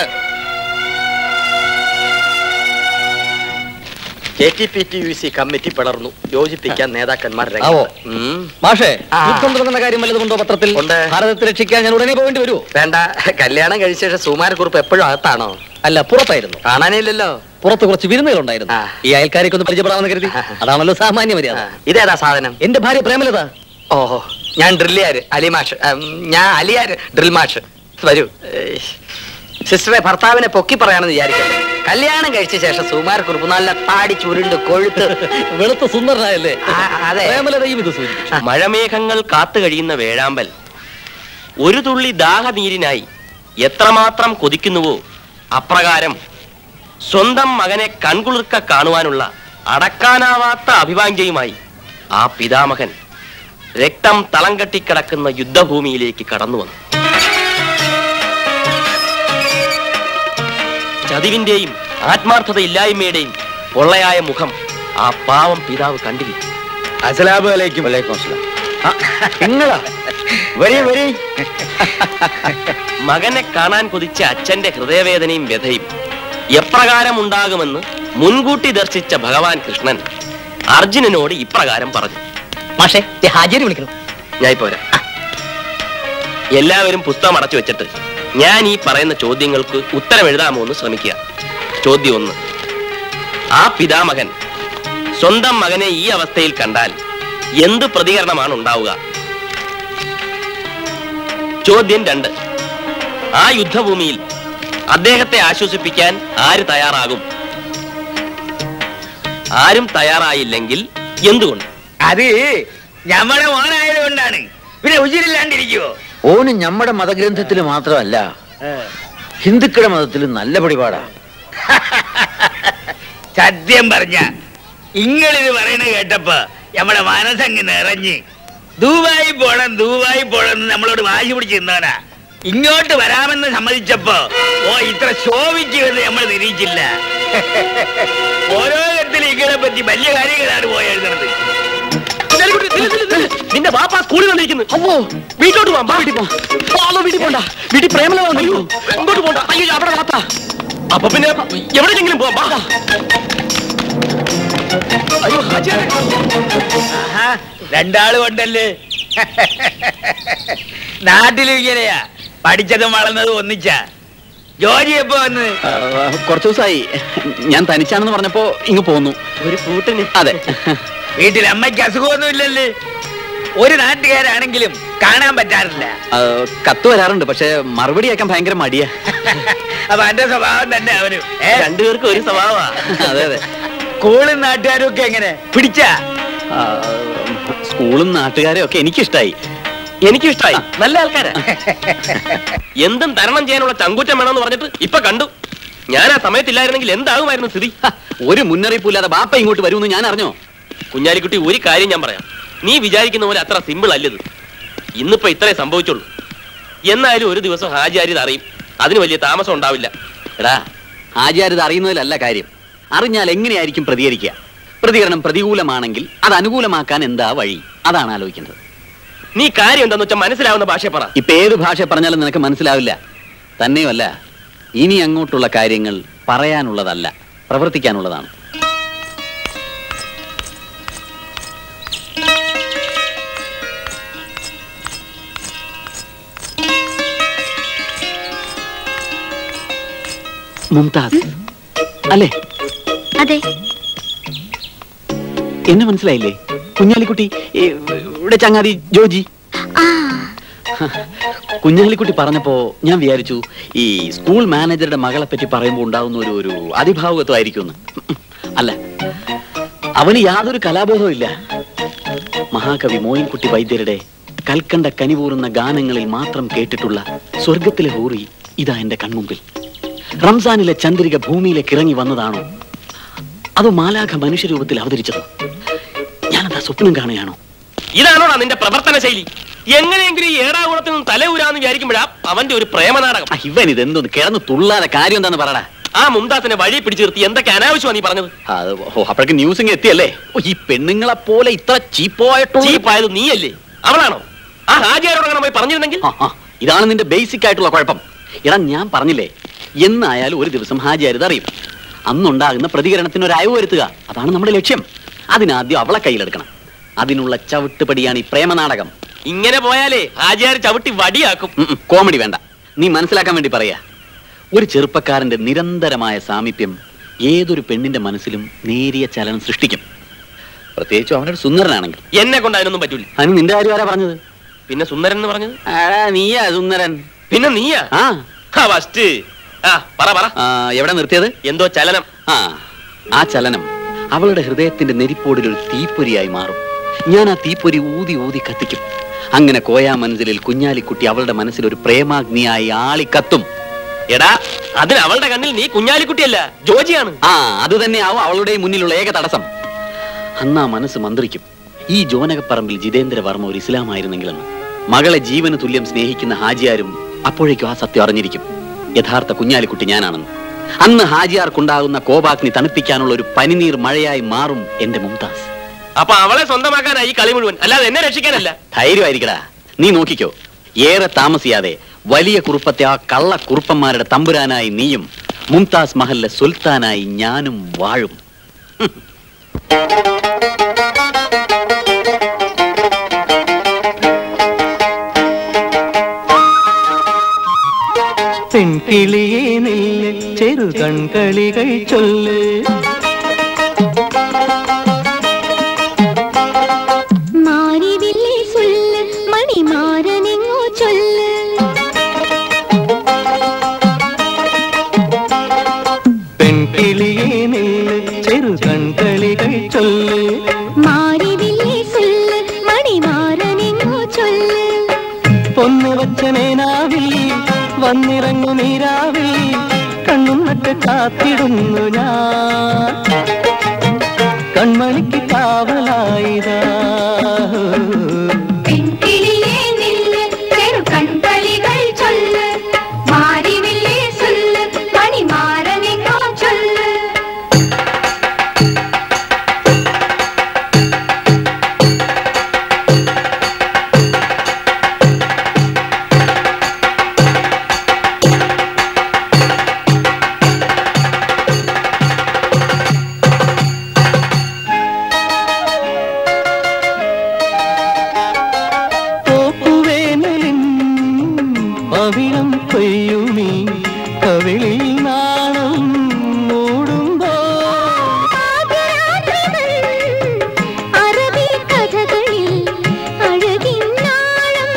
K T P T U C committee പിളർന്നു യോജിപ്പിക്കാൻ നേതാക്കന്മാർ ആവോ. ഉം. മാഷേ ആ. യുദ്ധം തുടങ്ങുന്ന കാര്യം വല്ലതുകൊണ്ടോ പത്രത്തിൽ ഭാരതത്തെ രക്ഷിക്കാൻ ഞാൻ ഉടനെ പോകേണ്ടി വരുമോ വേണ്ട കല്യാണം കഴിച്ച ശേഷം സുമാരക്കുറിപ്പ് എപ്പോഴും അകത്താണോ അല്ല പുറത്തായിരുന്നു കാണാനേ ഇല്ലല്ലോ പുറത്ത് കുറച്ച് വിരുന്നുകളുണ്ടായിരുന്നു ഈ അയൽക്കാരൊക്കെ ഒന്ന് പരിചയപ്പെടാമെന്ന് കരുതി അതാണല്ലോ സാമാന്യ മര്യാദ ഇതേതാ സാധനം എന്റെ ഭാര്യ പ്രേമലത ഓഹോ ഞാൻ ഡ്രില്ലിയാര് അലിമാഷ് ഉം, ഞാൻ അലിയാര് ഡ്രിൽ മാഷ് വരൂ ഏയ്. സിസ്റ്ററെ ഭർത്താവിനെ പൊക്കി പറയാണെന്ന് വിചാരിക്കട്ടെ കല്യാണം കഴിച്ച ശേഷം സുമാരക്കുറിപ്പ് നല്ല താടി ചുരുണ്ട് കൊഴുത്ത് വെളുത്ത സുന്ദരനായല്ലേ അതെ പ്രേമലതയും ഇത് മഴമേഘങ്ങൾ കാത്തു കഴിയുന്ന വേഴാമ്പൽ ഒരു തുള്ളി ദാഹനീരിനായി എത്രമാത്രം കൊതിക്കുന്നുവോ അപ്രകാരം സ്വന്തം മകനെ കൺകുളിർക്ക കാണുവാനുള്ള അടക്കാനാവാത്ത അഭിവാഞ്ജയുമായി ആ പിതാമഹൻ രക്തം തളം കെട്ടിക്കിടക്കുന്ന യുദ്ധഭൂമിയിലേക്ക് കടന്നു വന്നു ചതിവിന്റെയും ആത്മാർത്ഥതയില്ലായ്മയുടെയും പൊള്ളയായ മുഖം ആ പാവം പിതാവ് കണ്ടില്ല അസലാമു അലൈക്കും വലൈക്കും അസ്സലാം നിങ്ങളാ വരി വരി മകനെ കാണാൻ കൊതിച്ച അച്ഛന്റെ ഹൃദയവേദനയും വ്യഥയും എപ്രകാരം ഉണ്ടാകുമെന്ന് മുൻകൂട്ടി ദർശിച്ച ഭഗവാൻ കൃഷ്ണൻ അർജുനനോട് ഇപ്രകാരം പറഞ്ഞു മാഷേ ഹാജരി വിളിക്കണം ഞാൻ ഇപ്പൊ വരാം എല്ലാവരും പുസ്തകം അടച്ചു വെച്ചിട്ട് ഞാൻ ഈ പറയുന്ന ചോദ്യങ്ങൾക്ക് ഉത്തരം എഴുതാമോ എന്ന് ശ്രമിക്കുക ചോദ്യം ഒന്ന് ആ പിതാമകൻ സ്വന്തം മകനെ ഈ അവസ്ഥയിൽ കണ്ടാൽ എന്ത് പ്രതികരണമാണ് ഉണ്ടാവുക ചോദ്യം രണ്ട് ആ യുദ്ധഭൂമിയിൽ അദ്ദേഹത്തെ ആശ്വസിപ്പിക്കാൻ ആര് തയ്യാറാകും ആരും തയ്യാറായില്ലെങ്കിൽ എന്തുകൊണ്ട് അത് ഞമ്മടെ മോനായത് കൊണ്ടാണ് പിന്നെ ഉചിരില്ലാണ്ടിരിക്കുവോ ഓന് നമ്മുടെ മതഗ്രന്ഥത്തിൽ മാത്രമല്ല ഹിന്ദുക്കളുടെ മതത്തിലും നല്ല പിടിപാടാ സത്യം പറഞ്ഞ ഇങ്ങളിത് പറയണ കേട്ടപ്പോ നമ്മുടെ മനസ്സങ്ങ് നിറഞ്ഞ് ദൂബായി പോണം ദൂബായി പോണം എന്ന് നമ്മളോട് വാശി പിടിച്ച് നിന്നവനാ ഇങ്ങോട്ട് വരാമെന്ന് സമ്മതിച്ചപ്പോ ഓ ഇത്ര ശോഭിക്കുമെന്ന് നമ്മൾ നിരീക്ഷിച്ചില്ല ഓരോ ഘട്ടത്തിൽ ഇങ്ങളെ പറ്റി വലിയ കാര്യങ്ങളാണ് പോയി എഴുതുന്നത് നിന്റെ വാപ്പ സ്കൂളിൽ വന്നിരിക്കുന്നു അപ്പോ വീട്ടിലോട്ട് പോകാം വീട്ടിൽ പോ അതോ വീട്ടിൽ പോണ്ട വീട്ടിൽ പ്രേമല വന്നു അങ്ങോട്ട് പോണ്ട അയ്യോ അവിടെ വാത്ത അപ്പൊ പിന്നെ എവിടെയെങ്കിലും പോവാം വാ. അയ്യോ ഹാജിയാരെ. ആഹാ, രണ്ടാള് കൊണ്ടല്ലേ നാട്ടിലും ഇങ്ങനെയാ പഠിച്ചതും വളർന്നതും ഒന്നിച്ച ജോലി എപ്പോ വന്ന് ആ, കുറച്ച് ദിവസമായി ഞാൻ തനിച്ചാണെന്ന് പറഞ്ഞപ്പോ ഇങ്ങ് പോന്നു ഒരു കൂട്ടിന് അതെ വീട്ടിൽ അമ്മയ്ക്ക് അസുഖമൊന്നും ഇല്ലല്ലേ ഒരു നാട്ടുകാരാണെങ്കിലും കാണാൻ പറ്റാറില്ല ആ, കത്ത് വരാറുണ്ട് പക്ഷെ മറുപടി അയക്കാൻ ഭയങ്കര മടിയാ അപ്പൊ എന്റെ സ്വഭാവം തന്നെ അവനും ഏ? രണ്ടുപേർക്കും ഒരു സ്വഭാവ അതെ അതെ സ്കൂളും നാട്ടുകാരും ഒക്കെ എങ്ങനെ പിടിച്ചാ ആ, സ്കൂളും നാട്ടുകാരും ഒക്കെ എനിക്കിഷ്ടായി എനിക്കും ഇഷ്ടമായി നല്ല ആൾക്കാരാ എന്തും തരണം ചെയ്യാനുള്ള ചങ്കൂറ്റം വേണമെന്ന് പറഞ്ഞിട്ട് ഇപ്പൊ കണ്ടു ഞാൻ ആ സമയത്തില്ലായിരുന്നെങ്കിൽ എന്താകുമായിരുന്നു സ്ഥിതി ഒരു മുന്നറിയിപ്പില്ലാതെ ബാപ്പ ഇങ്ങോട്ട് വരുമെന്ന് ഞാൻ അറിഞ്ഞോ കുഞ്ഞാലിക്കുട്ടി ഒരു കാര്യം ഞാൻ പറയാം നീ വിചാരിക്കുന്ന പോലെ അത്ര സിമ്പിൾ അല്ലത് ഇന്നിപ്പോ ഇത്രേ സംഭവിച്ചുള്ളൂ എന്നാലും ഒരു ദിവസം ഹാജിയാരി ഇത് അറിയും അതിന് വലിയ താമസം ഉണ്ടാവില്ല എടാ ആചാര്യത അറിയുന്നതിലല്ല കാര്യം അറിഞ്ഞാൽ എങ്ങനെയായിരിക്കും പ്രതികരിക്കുക പ്രതികരണം പ്രതികൂലമാണെങ്കിൽ അത് അനുകൂലമാക്കാൻ എന്താ വഴി അതാണ് ആലോചിക്കുന്നത് നീ കാര്യം എന്താന്ന് വെച്ചാൽ മനസ്സിലാവുന്ന ഭാഷ പറ ഇപ്പൊ ഏത് ഭാഷ പറഞ്ഞാലും നിനക്ക് മനസ്സിലാവില്ല തന്നെയുമല്ല ഇനി അങ്ങോട്ടുള്ള കാര്യങ്ങൾ പറയാനുള്ളതല്ല പ്രവർത്തിക്കാനുള്ളതാണ് മുംതാസ് അല്ലേ അതെ എന്നെ മനസ്സിലായില്ലേ കുഞ്ഞാലിക്കുട്ടി ഏ, ഇവിടെ ചങ്ങാതി ജോജി കുഞ്ഞാലിക്കുട്ടി പറഞ്ഞപ്പോ ഞാൻ വിചാരിച്ചു ഈ സ്കൂൾ മാനേജറുടെ മകളെ പറ്റി പറയുമ്പോൾ ഉണ്ടാവുന്ന ഒരു ഒരു അതിഭാവുകത്വമായിരിക്കും അല്ല അവന് യാതൊരു കലാബോധവും ഇല്ല മഹാകവി മോയിൻകുട്ടി വൈദ്യരുടെ കൽക്കണ്ട കനിപൂറുന്ന ഗാനങ്ങളിൽ മാത്രം കേട്ടിട്ടുള്ള സ്വർഗത്തിലെ ഹൂറി ഇതാ എന്റെ കൺമുമ്പിൽ റംസാനിലെ ചന്ദ്രിക ഭൂമിയിലേക്ക് ഇറങ്ങി വന്നതാണോ അതോ മാലാഖ മനുഷ്യരൂപത്തിൽ അവതരിച്ചതോ ഞാനതാ സ്വപ്നം കാണുകയാണോ ഇതാണോടാ നിന്റെ പ്രവർത്തന ശൈലി എങ്ങനെയെങ്കിലും ഈ ഏടാകുളത്തിൽ നിന്ന് തല ഊരാന്ന് വിചാരിക്കുമ്പോഴാ അവന്റെ ഒരു പ്രേമനാടകം ഇവൻ ഇതെന്തോന്ന് കിടന്ന് തുള്ളാതെ കാര്യം എന്താന്ന് പറടാ ആ മുംതാസിനെ വഴി പിടിച്ചു നിർത്തി എന്തൊക്കെ അനാവശ്യമാണ് നീ പറഞ്ഞത് അത് ഓ അപ്പോഴേക്ക് ന്യൂസ് ഇങ്ങ് എത്തിയല്ലേ ഓ, ഈ പെണ്ണുങ്ങളെ പോലെ ഇത്ര ചീപ്പായിട്ടുള്ള ചീപ്പായത് നീയല്ലേ അവളാണോ ആ ഹാജിയാരോട് അങ്ങനെ പോയി പറഞ്ഞിരുന്നെങ്കിൽ ഇതാണ് നിന്റെ ബേസിക് ആയിട്ടുള്ള കുഴപ്പം എടാ ഞാൻ പറഞ്ഞില്ലേ എന്നായാലും ഒരു ദിവസം ഹാജിയാരിത് അറിയും അന്നുണ്ടാകുന്ന പ്രതികരണത്തിന് ഒരു അയവ് വരുത്തുക അതാണ് നമ്മുടെ ലക്ഷ്യം അതിനാദ്യം അവളെ കയ്യിലെടുക്കണം അതിനുള്ള ചവിട്ടുപടിയാണ് ഈ പ്രേമനാടകം ഇങ്ങനെ പോയാലേ ഹാജിയാർ ചവിട്ടി വടിയാക്കും ഉം, ഉം, കോമഡി വേണ്ട നീ മനസ്സിലാക്കാൻ വേണ്ടി പറയാ ഒരു ചെറുപ്പക്കാരന്റെ നിരന്തരമായ സാമീപ്യം ഏതൊരു പെണ്ണിന്റെ മനസ്സിലും നേരിയ ചലനം സൃഷ്ടിക്കും പ്രത്യേകിച്ചും അവനൊരു സുന്ദരനാണെങ്കിൽ എന്നെ കൊണ്ട് അതിനൊന്നും പറ്റൂല അതിന് നിന്റെ കാര്യം ആരാ പറഞ്ഞത് പിന്നെ സുന്ദരൻ എന്ന് പറഞ്ഞത് നീയാ സുന്ദരൻ പിന്നെ നീയാ ആ ഫസ്റ്റ് ആ പറ പറ ആ, എവിടെ നിർത്തിയത് എന്തോ ചലനം ആ ആ ചലനം അവളുടെ ഹൃദയത്തിന്റെ നെരിപ്പോടിൽ ഒരു തീപ്പൊരിയായി മാറും ഞാൻ ആ തീപ്പൊരി ഊതി ഊതി കത്തിക്കും അങ്ങനെ കോയാ മനസ്സിലിൽ കുഞ്ഞാലിക്കുട്ടി അവളുടെ മനസ്സിൽ ഒരു പ്രേമാഗ്നിയായി ആളിക്കത്തും എടാ അതിന് അവളുടെ കണ്ണിൽ നീ കുഞ്ഞാലിക്കുട്ടിയല്ല ജോജിയാണ് ആ അത് തന്നെയാവും അവളുടെ മുന്നിലുള്ള ഏക തടസ്സം അന്ന് ആ മനസ്സ് മന്ത്രിക്കും ഈ ജോനകപ്പറമ്പിൽ ജിതേന്ദ്രവർമ്മ ഒരു ഇസ്ലാമായിരുന്നെങ്കിലെന്ന് മകളെ ജീവന് തുല്യം സ്നേഹിക്കുന്ന ഹാജിയാരും അപ്പോഴേക്കും ആ സത്യം അറിഞ്ഞിരിക്കും യഥാർത്ഥ കുഞ്ഞാലിക്കുട്ടി ഞാനാണെന്ന് അന്ന് ഹാജിയാർക്കുണ്ടാകുന്ന കോപാഗ്നി തണുപ്പിക്കാനുള്ള ഒരു പനിനീർ മഴയായി മാറും എന്റെ മുംതാസ് അപ്പൊ അവളെ സ്വന്തമാക്കാനായി ഈ കളി മുഴുവൻ അല്ലാതെ എന്നെ രക്ഷിക്കാനല്ല ധൈര്യമായിരിക്കടാ നീ നോക്കിക്കോ ഏറെ താമസിയാതെ വലിയ കുറുപ്പത്തെ ആ കള്ള കുറുപ്പന്മാരുടെ തമ്പുരാനായി നീയും മുംതാസ് മഹലിലെ സുൽത്താനായി ഞാനും വാഴും പെൺകിളിയെ നില്ല് ചെറു കൺകളികൾ ചൊല്ല് മാറിവില്ലേ சொல்லு മണിമാരനെങ്ങോ ചൊല്ല് പെൺകിളിയെ നില്ല് ചെറു കൺകളികൾ ചൊല്ല് മാറിവില്ലേ சொல்லு മണിമാരനെങ്ങോ ചൊല്ല് പൊന്നു വച്ച മേനാവിൽ വന്നിറങ്ങു നീരാവിൽ കണ്ണും നട്ട് കാത്തിടുന്നു ഞാൻ കൺമണിക്ക് കാവലായിതാ പെൺകിളിയെ നില്ല് ചെറു കൺകളികൾ ചൊല്ല് മാറിവില്ലേ சொல்லு മണിമാരനെങ്ങോ ചൊല്ല് പോക്കുവേനലിൻ പവിഴം കൊയ്യുമീ കവിളിൽ നാണം മൂടുമ്പോ അറബി കഥകളിൽ അഴകിൻ നാളം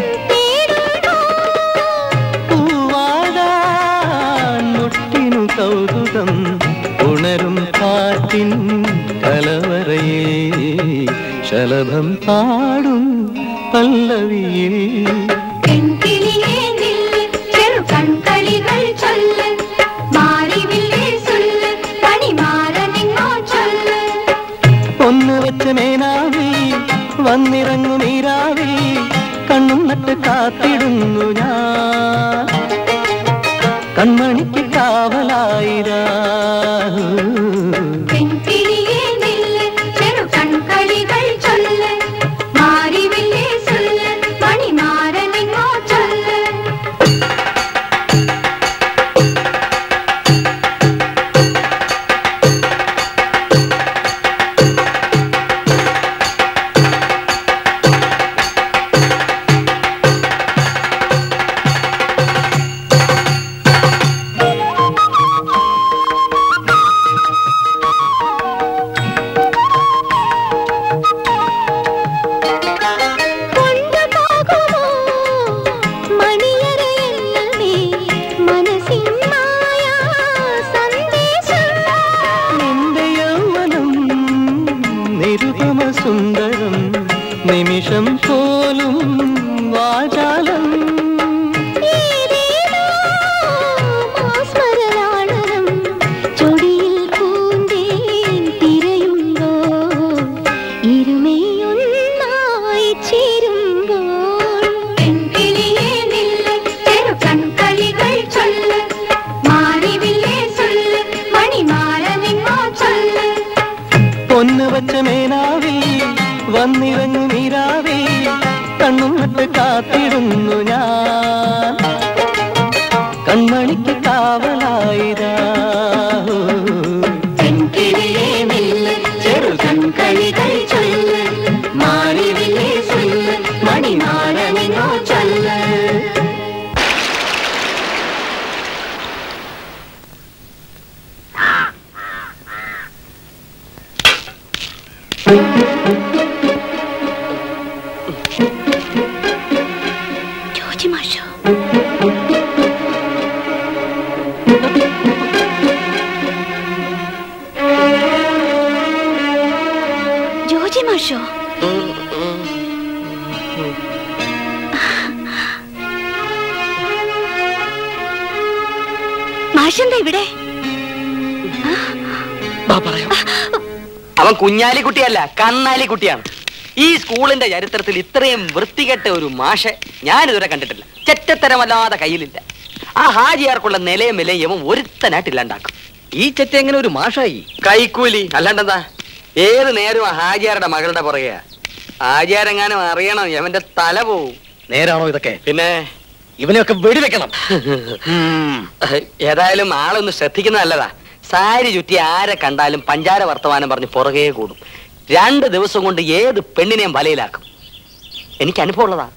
പൂവാടാൻ മുട്ടിനു കൗതുകം ഉണരും കാറ്റിൻ കലവറയിൽ ശലഭം പാടും പല്ലവിയിൽ പെൺകിളിയെ നില്ല് ചെറു കൺകളികൾ ചൊല്ല് മാറിവില്ലേ சொல்லு മണിമാരനെങ്ങോ ചൊല്ല് ഒന്ന് വെച്ച മേനാവിൽ വന്നിറങ്ങു നീരാവിൽ കണ്ണും നട്ട് കാത്തിടുന്നു ഞാൻ കൺമണിക്ക് കാവലായിരാ പെൺകിളിയെ നില്ല് ചെറു കൺകളികൾ ചൊല്ല് മാറിവില്ലേ சொல்லு മണിമാരനെങ്ങോ ചൊല്ല് നിമിഷം പോലും വാചാലം സ്മരണാളനം ചൊടിയിൽ പൂന്തേൻ തിരയുമ്പോ ഇരുമയൊന്നായി ചേരുമ്പോൾ പെൺകിളിയേ നില്ല് ചെറു കൺകളികൾ ചൊല്ല് മാറിവില്ലേ ചൊല്ല് മണിമാല നിങ്ങോ ചൊല്ല് പൊന്നു വച്ച മേനാവിൽ വന്നിറങ്ങു നീരാവിൽ കണ്ണും നട്ട് കാത്തിടുന്നു ഞാൻ കൺമണിക്ക് കാവലായിരാ പെൺകിളിയേ നില്ല് ചെറു കൺകളികൾ ചൊല്ല് മാറിവില്ലേ ചൊല്ല് മണിമാല നിങ്ങോ ചൊല്ല് ജോജി മാഷോ ജോജി മാഷോ മാഷെന്താ ഇവിടെ അവൻ കുഞ്ഞാലിക്കുട്ടിയല്ല കണ്ണാലിക്കുട്ടിയാണ് ഈ സ്കൂളിന്റെ ചരിത്രത്തിൽ ഇത്രയും വൃത്തികെട്ട ഒരു മാഷെ ഞാനിതുവരെ കണ്ടിട്ടില്ല ചെറ്റത്തരമല്ലാതെ കയ്യിലില്ല ആ ഹാജിയാർക്കുള്ള നിലയും വിലയും ഇവൻ ഒരുത്തനായിട്ടില്ലാണ്ടാക്കും ഈ ചെറ്റ എങ്ങനെ ഒരു മാഷായി കൈക്കൂലി അല്ലാണ്ടെന്താ ഏത് നേരവും ആ ഹാജിയാരുടെ മകളുടെ പുറകെ ഹാജിയാരെങ്ങാനും അറിയണം എവന്റെ തല പോവും നേരാണോ ഇതൊക്കെ പിന്നെ ഇവനെയൊക്കെ വെടിവെക്കണം ഏതായാലും ആളൊന്ന് ശ്രദ്ധിക്കുന്നത് നല്ലതാ സാരി ചുറ്റി ആരെ കണ്ടാലും പഞ്ചാര വർത്തമാനം പറഞ്ഞ് പുറകെ കൂടും രണ്ട് ദിവസം കൊണ്ട് ഏത് പെണ്ണിനെയും വലയിലാക്കും എനിക്ക് അനുഭവം ഉള്ളതാ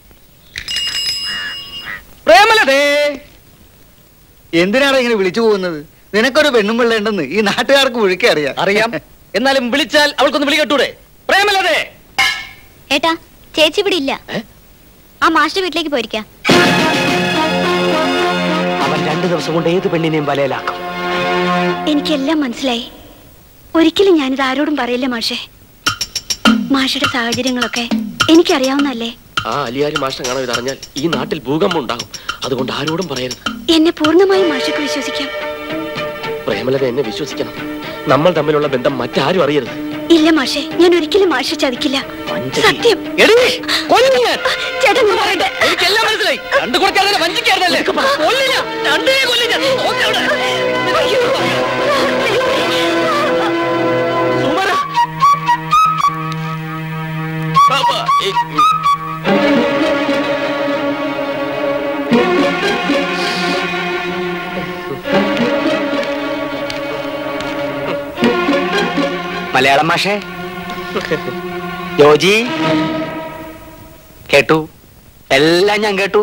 പ്രേമലതേ എന്തിനാണ് ഇങ്ങനെ വിളിച്ചു പോകുന്നത് നിനക്കൊരു പെണ്ണും പിള്ള ഉണ്ടെന്ന് ഈ നാട്ടുകാർക്ക് മുഴുക്കെ അറിയാം അറിയാം എന്നാലും വിളിച്ചാൽ അവൾക്കൊന്ന് വിളി കേട്ടൂടെ പ്രേമലതേ ഏട്ടാ ചേച്ചി ഇവിടെ ഇല്ല ആ മാസ്റ്റർ വീട്ടിലേക്ക് പോയിരിക്കാം അവൻ രണ്ട് ദിവസം കൊണ്ട് ഏത് പെണ്ണിനെയും വലയിലാക്കും എനിക്കെല്ലാം മനസ്സിലായി ഒരിക്കലും ഞാനിത് ആരോടും പറയില്ല മാഷേ മാഷയുടെ സാഹചര്യങ്ങളൊക്കെ എനിക്കറിയാവുന്നല്ലേ ആ അലിയാരി മാഷ്ടം കാണാൻ ഇതറിഞ്ഞാൽ ഈ നാട്ടിൽ ഭൂകമ്പം ഉണ്ടാകും അതുകൊണ്ട് ആരോടും പറയരുത് എന്നെ പൂർണ്ണമായും മാഷക്ക് വിശ്വസിക്കാം പ്രേമലത എന്നെ വിശ്വസിക്കണം നമ്മൾ തമ്മിലുള്ള ബന്ധം മറ്റാരും അറിയരുത് ഇല്ല മാഷേ ഞാൻ ഒരിക്കലും മാഷ ചതിക്കില്ല സത്യം ചേട്ടൻ ഒന്ന് പറയട്ടെ എനിക്കെല്ലാം മനസ്സിലായി രണ്ടു കുറച്ചാൽ വഞ്ചിക്കായിരുന്നല്ലേ കൊല്ലില്ല രണ്ടേ കൊല്ലില്ല നോക്ക് അവിടെ. സുമന ബാബാ, ഏ, ഉം. മലയാളം മാഷേ യോജി കേട്ടു എല്ലാം ഞാൻ കേട്ടു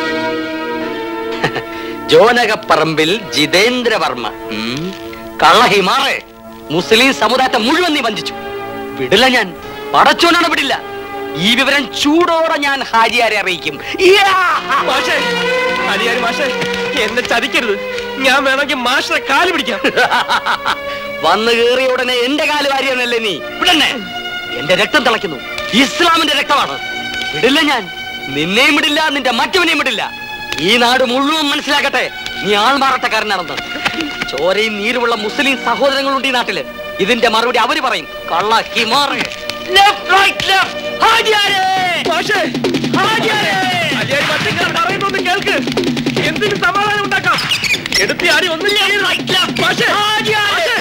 ജോനകപ്പറമ്പിൽ ജിതേന്ദ്രവർമ്മ ഉം. കള്ളഹിമാറെ മുസ്ലിം സമുദായത്തെ മുഴുവൻ നീ വഞ്ചിച്ചു വിടില്ല ഞാൻ പടച്ചോനാണ് വിടില്ല ഈ വിവരം ചൂടോടെ ഞാൻ ഹാജിയാരെ അറിയിക്കും യാ! മാഷേ അലിയാരി മാഷേ എന്നെ ചതിക്കരുത് ഞാൻ വേണമെങ്കിൽ മാഷിനെ കാല് പിടിക്കാം വന്നു കയറിയ ഉടനെ എന്റെ കാല് വാരിയെന്നല്ലേ നീ വിടന്നെ എന്റെ രക്തം തിളയ്ക്കുന്നു ഇസ്ലാമിന്റെ രക്തമാണ് വിടില്ല ഞാൻ നിന്നെയും വിടില്ല നിന്റെ മറ്റവനെയും വിടില്ല ഈ നാട് മുഴുവൻ മനസ്സിലാക്കട്ടെ നീ ആൾമാറട്ടക്കാരനാണെന്ന് ചോരയും നീരുമുള്ള മുസ്ലിം സഹോദരങ്ങളുണ്ട് ഈ നാട്ടില് ഇതിന്റെ മറുപടി അവര് പറയും കള്ള ഹിമാറ് ലെഫ്റ്റ് റൈറ്റ് ലെഫ്റ്റ് ഹാജിയാരെ മാഷേ ഹാജിയാരെ അലിയാരി മാഷേ ഞാൻ പറയുന്നൊന്ന് കേൾക്ക് എന്തിന് സമാധാനം ഉണ്ടാക്കാം എടുത്തി ആടി ഒന്നും ഞാൻ മാഷേ മാഷേ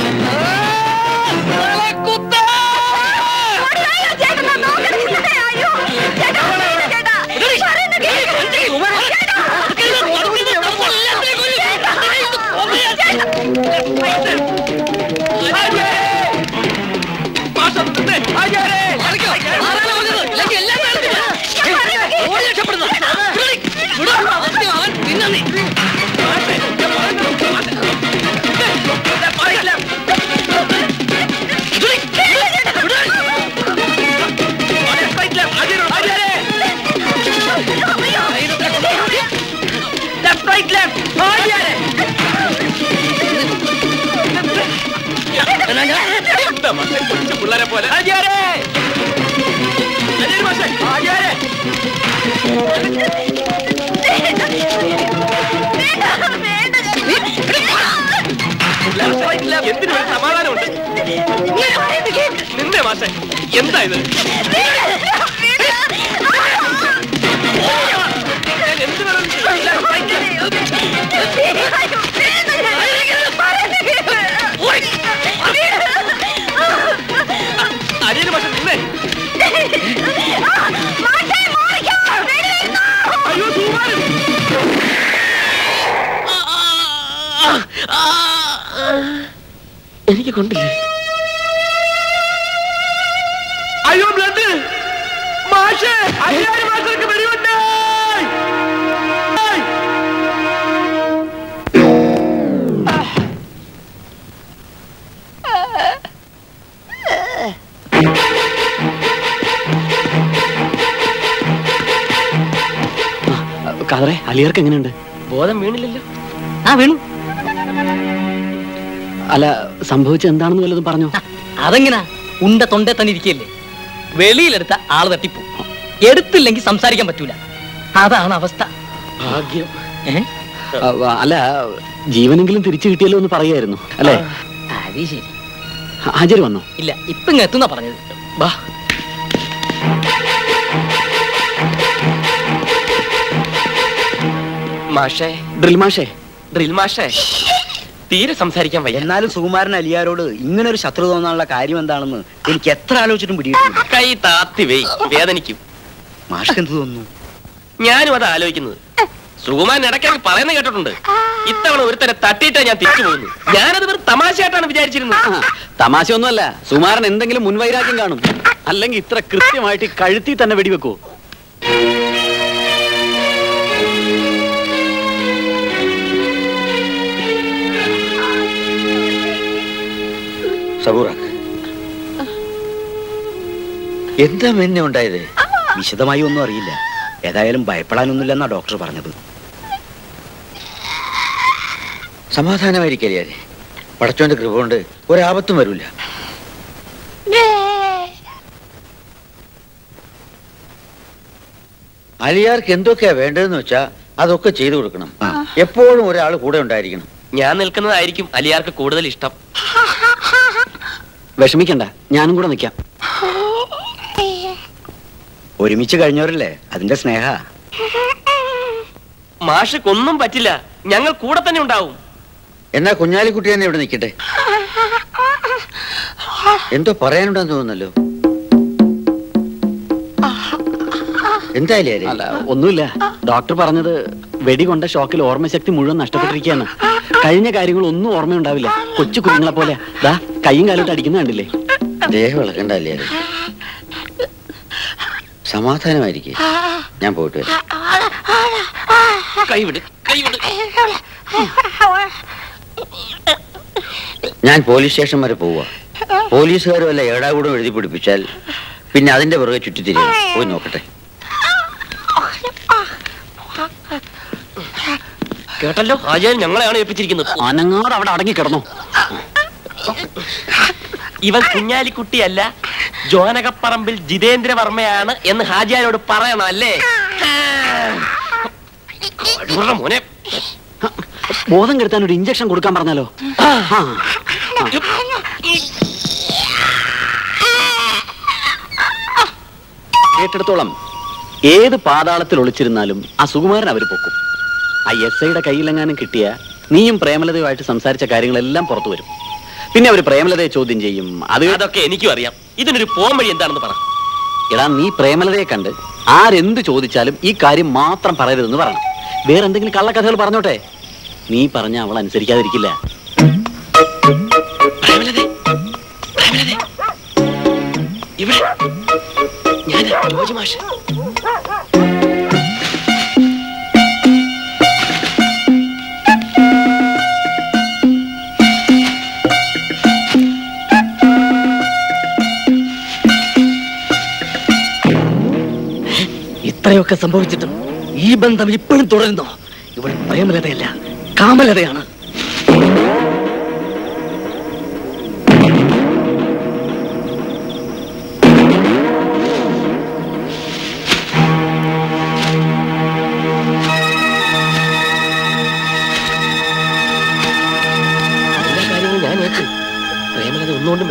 മാഷ് ഒന്ന് നിന്നേ. ഹാജിയാരെ, ഇറങ്ങ്. ആരാണ് വന്നത്? എന്തിനു ഒരു സമാധാനമുണ്ട് നിന്നെ മാഷെ എന്താ ഇത് ഞാൻ എന്ത് വേണം അരിയന് മാഷെ നിന്നെ അയ്യോ സുമാരൻ എനിക്ക് കൊണ്ടില്ലേ അയ്യോ ബ്ലഡ് മാഷേ അയ്യായിരം മാസങ്ങൾക്ക് വെടിയുണ്ട് കാതറെ അലിയർക്ക് എങ്ങനെയുണ്ട് ബോധം വീണില്ലല്ലോ ആ വീണു അല്ല സംഭവിച്ച എന്താണെന്ന് വല്ലതും പറഞ്ഞോ അതെങ്ങനാ ഉണ്ട തൊണ്ടേ തന്നെ ഇരിക്കല്ലേ വെളിയിലെടുത്ത ആള് തട്ടിപ്പോ എടുത്തില്ലെങ്കിൽ സംസാരിക്കാൻ പറ്റൂല അതാണ് അവസ്ഥ ഭാഗ്യം അല്ല ജീവനെങ്കിലും തിരിച്ചു കിട്ടിയല്ലോ എന്ന് പറയായിരുന്നു അല്ലേ അത് ശരി ഹാജര് വന്നോ ഇല്ല ഇപ്പൊ ഇങ്ങ് എത്തുന്ന പറഞ്ഞത് ബാ മാഷേ ഡ്രിൽ മാഷേ ഡ്രിൽ മാഷേ തീരെ സംസാരിക്കാൻ വയ്യ എന്നാലും സുകുമാരൻ അലിയാരോട് ഇങ്ങനെ ഒരു ശത്രു തോന്നാനുള്ള കാര്യം എന്താണെന്ന് എനിക്ക് എത്ര ആലോചിച്ചിട്ടും പിടിയിട്ടില്ല കൈ താത്തി വെയ് വേദനിക്കും മാഷ്ക്ക് എന്ത് തോന്നുന്നു ഞാനും അത് ആലോചിക്കുന്നത് സുകുമാൻ ഇടയ്ക്ക് പറയുന്നത് കേട്ടിട്ടുണ്ട് ഇത്തവണ ഒരുത്തരെ തട്ടിയിട്ടാ ഞാൻ തിരിച്ചു പോകുന്നു ഞാനത് വെറും തമാശയായിട്ടാണ് വിചാരിച്ചിരുന്നത് തമാശയൊന്നുമല്ല സുമാരൻ എന്തെങ്കിലും മുൻവൈരാഗ്യം കാണും അല്ലെങ്കിൽ ഇത്ര കൃത്യമായിട്ട് ഈ കഴുത്തി തന്നെ വെടിവെക്കൂ സബൂറാക്ക് എന്താ മെന്നെ ഉണ്ടായത് വിശദമായി ഒന്നും അറിയില്ല ഏതായാലും ഭയപ്പെടാനൊന്നുമില്ലെന്നാ ഡോക്ടർ പറഞ്ഞത് സമാധാനമായിരിക്കല്ലേ പടച്ചോന്റെ കൃപ കൊണ്ട് ഒരാപത്തും വരൂല അലിയാർക്ക് എന്തൊക്കെയാ വേണ്ടതെന്ന് വെച്ചാ അതൊക്കെ ചെയ്തു കൊടുക്കണം എപ്പോഴും ഒരാൾ കൂടെ ഉണ്ടായിരിക്കണം ഞാൻ നിൽക്കുന്നതായിരിക്കും അലിയാർക്ക് കൂടുതൽ ഇഷ്ടം വിഷമിക്കണ്ട ഞാനും കൂടെ നിൽക്കാം ഒരുമിച്ച് കഴിഞ്ഞവരല്ലേ അതിന്റെ സ്നേഹ മാഷക്കൊന്നും പറ്റില്ല ഞങ്ങൾ കൂടെ തന്നെ ഉണ്ടാവും എന്നാ കുഞ്ഞാലിക്കുട്ടി തന്നെ ഇവിടെ നിൽക്കട്ടെ എന്തോ പറയാനുണ്ടെന്ന് തോന്നുന്നല്ലോ എന്തായാലും അല്ല ഒന്നുമില്ല ഡോക്ടർ പറഞ്ഞത് വെടി കൊണ്ട ഷോക്കിൽ ഓർമ്മശക്തി മുഴുവൻ നഷ്ടപ്പെട്ടിരിക്കുകയാണ് കഴിഞ്ഞ കാര്യങ്ങൾ ഒന്നും ഓർമ്മയുണ്ടാവില്ല കൊച്ചു കുഞ്ഞുങ്ങളെ പോലെ ദാ കൈയും കാലോട്ട് അടിക്കുന്ന കണ്ടില്ലേ ദേഹം ഇളക്കണ്ടല്ലേ സമാധാനമായിരിക്കും ഞാൻ പോയിട്ട് വരാം കൈവിട് കൈവിട് ഞാൻ പോലീസ് സ്റ്റേഷൻ വരെ പോവുക പോലീസുകാരും വല്ല ഏടാകൂടം എഴുതി പിടിപ്പിച്ചാൽ പിന്നെ അതിന്റെ പുറകെ ചുറ്റിത്തിരിയണം പോയി നോക്കട്ടെ കേട്ടല്ലോ ആചാര്യൻ ഞങ്ങളെയാണ് ഏൽപ്പിച്ചിരിക്കുന്നത് അനങ്ങാട് അവിടെ അടങ്ങി കിടന്നു ഇവൻ കുഞ്ഞാലിക്കുട്ടിയല്ല ജോനകപ്പറമ്പിൽ ജിതേന്ദ്ര വർമ്മയാണ് എന്ന് ഹാജിയാരോട് പറയണം അല്ലേ കടുവരുടെ മോനെ ബോധം കെടുത്താൻ ഒരു ഇഞ്ചക്ഷൻ കൊടുക്കാൻ പറഞ്ഞാലോ ആ. കേട്ടിടത്തോളം ഏത് പാതാളത്തിൽ ഒളിച്ചിരുന്നാലും ആ സുകുമാരൻ അവർ പൊക്കും ആ എസ് ഐയുടെ കയ്യിലെങ്ങാനും കിട്ടിയ നീയും പ്രേമലതയുമായിട്ട് സംസാരിച്ച കാര്യങ്ങളെല്ലാം പുറത്തു വരും പിന്നെ അവർ പ്രേമലതയെ ചോദ്യം ചെയ്യും അത് അതൊക്കെ എനിക്കും അറിയാം ഇതിനൊരു പോം വഴി എന്താണെന്ന് പറ എടാ നീ പ്രേമലതയെ കണ്ട് ആരെന്ത് ചോദിച്ചാലും ഈ കാര്യം മാത്രം പറയരുതെന്ന് പറയണം വേറെ എന്തെങ്കിലും കള്ളക്കഥകൾ പറഞ്ഞോട്ടെ നീ പറഞ്ഞ അവൾ അനുസരിക്കാതിരിക്കില്ല ഇവിടെ ഞാൻ ജോജി മാഷ് ഇത്രയൊക്കെ സംഭവിച്ചിട്ടും ഈ ബന്ധം ഇപ്പോഴും തുടരുന്നോ ഇവൾ പ്രേമലതയല്ല കാമലതയാണ്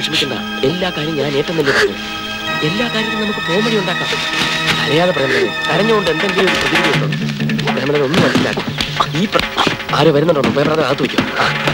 വിഷമിക്കണ്ട എല്ലാ കാര്യം ഞാൻ ഏറ്റെന്നല്ലേ പറഞ്ഞു എല്ലാ കാര്യത്തിലും നമുക്ക് പോംവഴി ഉണ്ടാക്കാം കരയാതെ പ്രേമലേ കരഞ്ഞുകൊണ്ട് എന്തെങ്കിലും ഒരു പ്രതിവിധി ഉണ്ടോ പ്രേമലേ ഒന്നും മനസ്സിലാക്കും ഈ പ്ര- ആരോ വരുന്നുണ്ടോ പേപ്പർ അകത്ത് വയ്ക്കും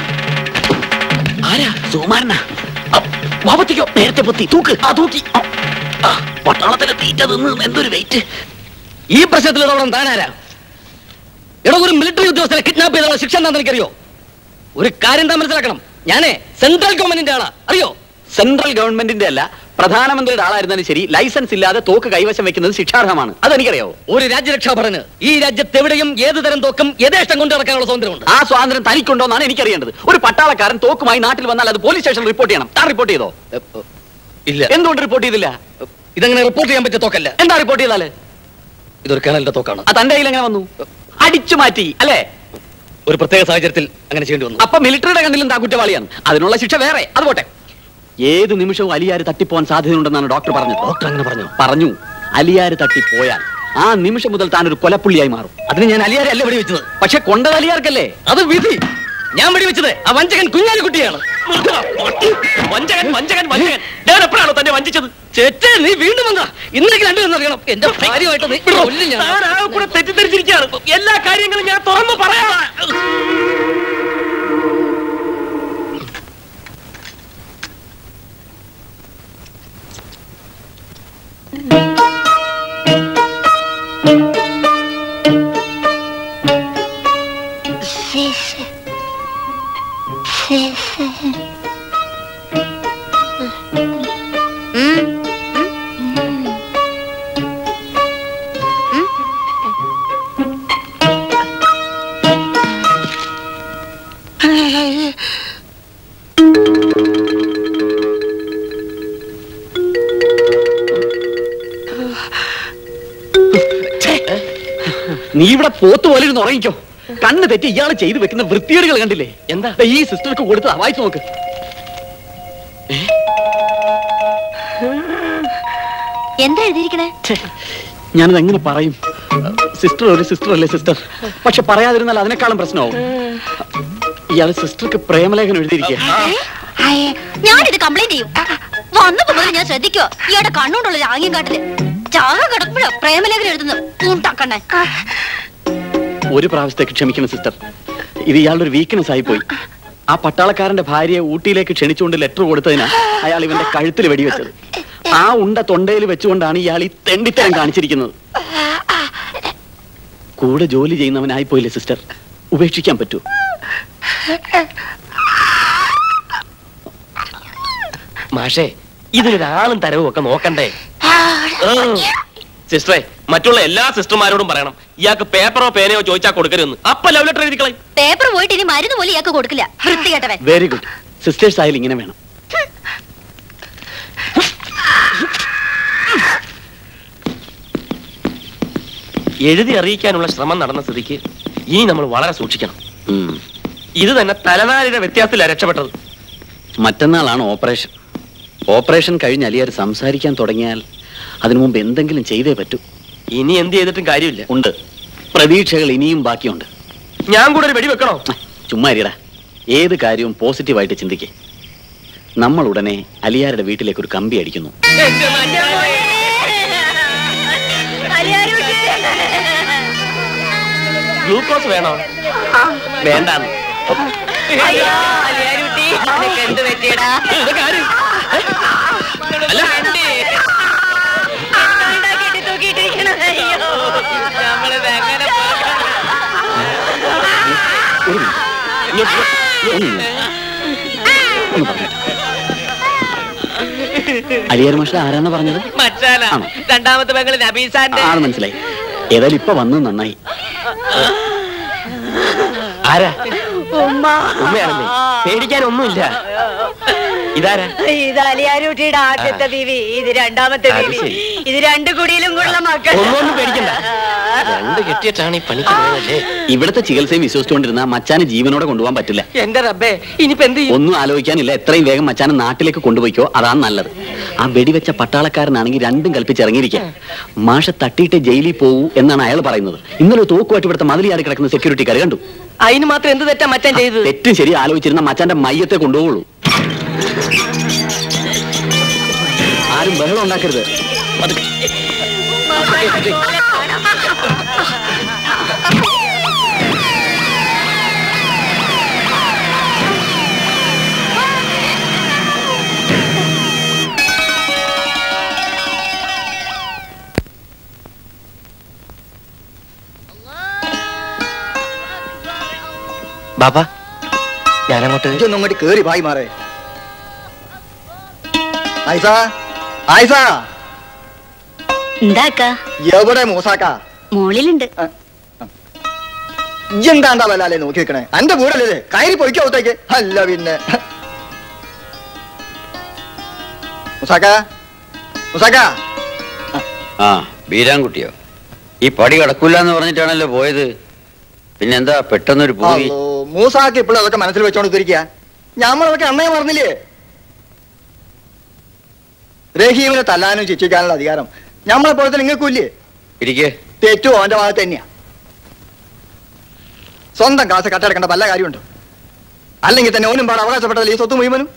ആരാ സുകുമാരനാ വാപത്തിക്കോ നേരത്തെ പൊത്തി തൂക്ക് ആ തൂക്കി ആ, ആ, പട്ടാളത്തിലെ തീറ്റ നിന്ന് എന്തൊരു വെയിറ്റ് ഈ പ്രശ്നത്തിൽ ഇടപെടാൻ താനാരാ എടോ ഒരു മിലിറ്ററി ഉദ്യോഗസ്ഥനെ കിഡ്നാപ്പ് ചെയ്തുള്ള ശിക്ഷ എന്താണെന്ന് എനിക്കറിയോ ഒരു കാര്യം താൻ മനസ്സിലാക്കണം ഞാനേ സെൻട്രൽ ഗവൺമെന്റിന്റെ ആളാ അറിയോ സെൻട്രൽ ഗവൺമെന്റിന്റെ അല്ല പ്രധാനമന്ത്രിയുടെ ആളായിരുന്നാലും ശരി ലൈസൻസ് ഇല്ലാതെ തോക്ക് കൈവശം വെക്കുന്നത് ശിക്ഷാർഹമാണ് അതെനിക്കറിയാവോ ഒരു രാജ്യരക്ഷാഭടന് ഈ രാജ്യത്ത് എവിടെയും ഏത് തരം തോക്കും യഥേഷ്ടം കൊണ്ടു നടക്കാനുള്ള സ്വാതന്ത്ര്യമുണ്ട് ആ സ്വാതന്ത്ര്യം തനിക്കുണ്ടോന്നാണ് എനിക്കറിയേണ്ടത് ഒരു പട്ടാളക്കാരൻ തോക്കുമായി നാട്ടിൽ വന്നാൽ അത് പോലീസ് സ്റ്റേഷനിൽ റിപ്പോർട്ട് ചെയ്യണം താൻ റിപ്പോർട്ട് ചെയ്തോ ഇല്ല എന്തുകൊണ്ട് റിപ്പോർട്ട് ചെയ്തില്ല ഇതങ്ങനെ റിപ്പോർട്ട് ചെയ്യാൻ പറ്റിയ തോക്കല്ല എന്താ റിപ്പോർട്ട് ചെയ്താല് ഇതൊരു കേണലിന്റെ തോക്കാണ് ആ തന്റെ കയ്യിൽ എങ്ങനെ വന്നു അടിച്ചു മാറ്റി അല്ലേ ഒരു പ്രത്യേക സാഹചര്യത്തിൽ അങ്ങനെ ചെയ്യേണ്ടി വന്നു അപ്പൊ മിലിറ്ററിയുടെ കണ്ണിലും താ കുറ്റവാളിയാണ് അതിനുള്ള ശിക്ഷ വേറെ അത് പോട്ടെ ഏത് നിമിഷവും അലിയാര് തട്ടിപ്പോവാൻ സാധ്യതയുണ്ടെന്നാണ് ഡോക്ടർ പറഞ്ഞത് ഡോക്ടർ അങ്ങനെ പറഞ്ഞു പറഞ്ഞു അലിയാര് തട്ടിപ്പോയാൽ ആ നിമിഷം മുതൽ താൻ ഒരു കൊലപ്പുള്ളിയായി മാറും അതിന് ഞാൻ അലിയാരെ അല്ല വെടിവെച്ചത് പക്ഷെ കൊണ്ടത് അലിയാർക്കല്ലേ അത് വിധി ഞാൻ വെടിവെച്ചത് ആ വഞ്ചകൻ കുഞ്ഞാലിക്കുട്ടിയാണ് വഞ്ചകൻ വഞ്ചകൻ വഞ്ചകൻ ഞാൻ എപ്പോഴാണോ തന്നെ വഞ്ചിച്ചത് ചേച്ചേ നീ വീണ്ടും വന്നാ ഇന്നെങ്കിലും രണ്ടു അറിയണം എന്റെ ഭാര്യമായിട്ട് നീ കൊല്ലും ഞാൻ. താൻ ആ കൂടെ തെറ്റിദ്ധരിച്ചിരിക്കുകയാണ് എല്ലാ കാര്യങ്ങളും ഞാൻ തുറന്നു പറയാം നീ ഇവിടെ പോത്ത് പോലെ ഇരുന്ന് ഉറങ്ങിക്കോ കണ്ണ് തെറ്റി ഇയാൾ ചെയ്തു വെക്കുന്ന വൃത്തികേടുകൾ കണ്ടില്ലേ എന്താ ദേ ഈ സിസ്റ്റർക്ക് കൊടുത്തതാ വായിച്ചു നോക്ക് എന്താ എഴുതിയിരിക്കണേ ഞാനത് എങ്ങനെ പറയും സിസ്റ്റർ ഒരു സിസ്റ്റർ അല്ലേ സിസ്റ്റർ പക്ഷെ പറയാതിരുന്നാൽ അതിനേക്കാളും പ്രശ്നമാവും ഇയാൾ സിസ്റ്റർക്ക് പ്രേമലേഖനം എഴുതിയിരിക്കുക ഞാനിത് കംപ്ലൈന്റ് ചെയ്യും വന്നപ്പോ മുതൽ ഞാൻ ശ്രദ്ധിക്കോ ഇയാടെ കണ്ണുകൊണ്ടുള്ള ആംഗ്യം കാട്ടില് ചാക കിടക്കുമ്പോഴോ പ്രേമലേഖനം എഴുതുന്നു കൂണ്ടാക്കണ്ണൻ ഒരു പ്രാവശ്യത്തേക്ക് ക്ഷമിക്കണം സിസ്റ്റർ ഇത് ഇയാളുടെ ഒരു വീക്ക്നെസ് ആയി പോയി ആ പട്ടാളക്കാരന്റെ ഭാര്യയെ ഊട്ടിയിലേക്ക് ക്ഷണിച്ചുകൊണ്ട് ലെറ്റർ കൊടുത്തതിനാ അയാൾ ഇവന്റെ കഴുത്തിൽ വെടിവെച്ചത് ആ ഉണ്ട തൊണ്ടയിൽ വെച്ചുകൊണ്ടാണ് ഇയാൾ ഈ തെണ്ടിത്തരം കാണിച്ചിരിക്കുന്നത് കൂടെ ജോലി ചെയ്യുന്നവനായി പോയില്ലേ സിസ്റ്റർ ഉപേക്ഷിക്കാൻ പറ്റൂ മാഷേ ഇതിനൊരാളും തരവും ഒക്കെ നോക്കണ്ടേ സിസ്റ്ററെ മറ്റുള്ള എല്ലാ സിസ്റ്റർമാരോടും പറയണം ഇയാൾക്ക് പേപ്പറോ പേനയോ ചോദിച്ചാൽ കൊടുക്കരുതെന്ന് അപ്പൊ ലവ് ലെറ്റർ എഴുതി കളയും പേപ്പർ പോയിട്ട് ഇനി മരുന്ന് പോലും ഇയാൾക്ക് കൊടുക്കില്ല വൃത്തികെട്ടവൻ വെരി ഗുഡ് സിസ്റ്റേഴ്സ് ആയാലും ഇങ്ങനെ വേണം എഴുതി അറിയിക്കാനുള്ള ശ്രമം നടന്ന സ്ഥിതിക്ക് ഇനി നമ്മൾ വളരെ സൂക്ഷിക്കണം ഇത് തന്നെ തലനാരിയുടെ വ്യത്യാസത്തിലാണ് രക്ഷപ്പെട്ടത് മറ്റന്നാളാണ് ഓപ്പറേഷൻ ഓപ്പറേഷൻ കഴിഞ്ഞ് അലിയാർ സംസാരിക്കാൻ തുടങ്ങിയാൽ അതിനു മുമ്പ് എന്തെങ്കിലും ചെയ്തേ പറ്റൂ ഇനി എന്ത് ചെയ്തിട്ടും കാര്യമില്ല ഉണ്ട് പ്രതീക്ഷകൾ ഇനിയും ബാക്കിയുണ്ട് ഞാൻ കൂടെ ഒരു വെടി വെക്കണോ ചുമ്മാ ഇരിടാ ഏത് കാര്യവും പോസിറ്റീവായിട്ട് ചിന്തിക്കേ നമ്മൾ ഉടനെ അലിയാരുടെ വീട്ടിലേക്ക് ഒരു കമ്പി അടിക്കുന്നു ഗ്ലൂക്കോസ് വേണോ വേണ്ടാന്ന് എന്ത് പറ്റിയടാ അല്ല അലിയാർ മാഷ ആരാന്ന് പറഞ്ഞത് മച്ചാല ആണോ? രണ്ടാമത്തെ പെങ്ങള് നബീസാന്റെ ആണ് മനസ്സിലായി ഏതായാലും ഇപ്പൊ വന്നത് നന്നായി ആരാ ഉമ്മ ഉമ്മയാണല്ലേ പേടിക്കാനൊന്നുമില്ല ഇതാരാ ഇത് അലിയാരൂട്ടിയുടെ ആദ്യത്തെ ബീവി ഇത് രണ്ടാമത്തെ അത് ബീവി ശരി. ഇത് രണ്ടു കുടിയിലും കൊള്ള മക്കൾ ഒന്നൊന്നും പേടിക്കണ്ട രണ്ട് കെട്ടിയിട്ടാണ് ഈ പണിക്ക് പോയതല്ലേ ഇവിടുത്തെ ചികിത്സയും വിശ്വസിച്ചുകൊണ്ടിരുന്ന മച്ചാന് ജീവനോടെ കൊണ്ടുപോകാൻ പറ്റില്ല എന്റെ റബ്ബേ ഇനിയിപ്പോ എന്ത് ചെയ്യും ഒന്നും ആലോചിക്കാനില്ല എത്രയും വേഗം മച്ചാനെ നാട്ടിലേക്ക് കൊണ്ടുപോയിക്കോ അതാണ് നല്ലത് ആ വെടിവെച്ച പട്ടാളക്കാരനാണെങ്കിൽ രണ്ടും കൽപ്പിച്ചിറങ്ങിയിരിക്കുക മാഷ തട്ടിയിട്ട് ജയിലിൽ പോകൂ എന്നാണ് അയാൾ പറയുന്നത് ഇന്നലെ ഒരു തോക്കുമായിട്ട് ഇവിടുത്തെ മതിലിയാടി കിടക്കുന്ന സെക്യൂരിറ്റിക്കാർ കണ്ടു അതിന് മാത്രം എന്ത് തെറ്റാ മച്ചാൻ ചെയ്തത് തെറ്റും ശരി ആലോചിച്ചിരുന്ന മച്ചാന്റെ മയ്യത്തെ കൊണ്ടുപോകുള്ളൂ ആരും ബഹളം ഉണ്ടാക്കരുത് ബാപ്പ ഞാനങ്ങോട്ട് ഇതൊന്നും അങ്ങോട്ട് കേറി ഭായി മാറേ ആയിസ ആയിസ എന്താക്ക എവിടെ മൂസാക്ക മോളിലുണ്ട് ഇജ്ജെന്താണ്ടാ വല്ലാലേ നോക്കി നിൽക്കണേ എന്റെ വീടല്ലേ കയറി പോയിക്കോ അകത്തേക്ക് അല്ല പിന്നെ മുസാക്ക മുസാക്ക ആ ബീരാൻകുട്ടിയോ ഈ പടി കടക്കൂല എന്ന് പറഞ്ഞിട്ടാണല്ലോ പോയത് പിന്നെന്താ പെട്ടെന്നൊരു പൂതി അല്ലോ, മൂസാക്ക് ഇപ്പോഴും അതൊക്കെ മനസ്സിൽ വെച്ചോണ്ട് തിരിക്കുക ഞമ്മളൊക്കെ അന്നേ മറന്നില്ലേ റഹീമിനെ തല്ലാനും ശിക്ഷിക്കാനുള്ള അധികാരം ഞമ്മളെ പോലെ തന്നെ നിങ്ങൾക്കില്ലേ ഇരിക്കേ തെറ്റു അവന്റെ ഭാഗത്ത് തന്നെയാ സ്വന്തം കാശ് കട്ടെടുക്കേണ്ട വല്ല കാര്യമുണ്ടോ അല്ലെങ്കിൽ തന്നെ ഓനും പാടെ അവകാശപ്പെട്ടതല്ലേ ഈ സ്വത്ത് മുഴുവനും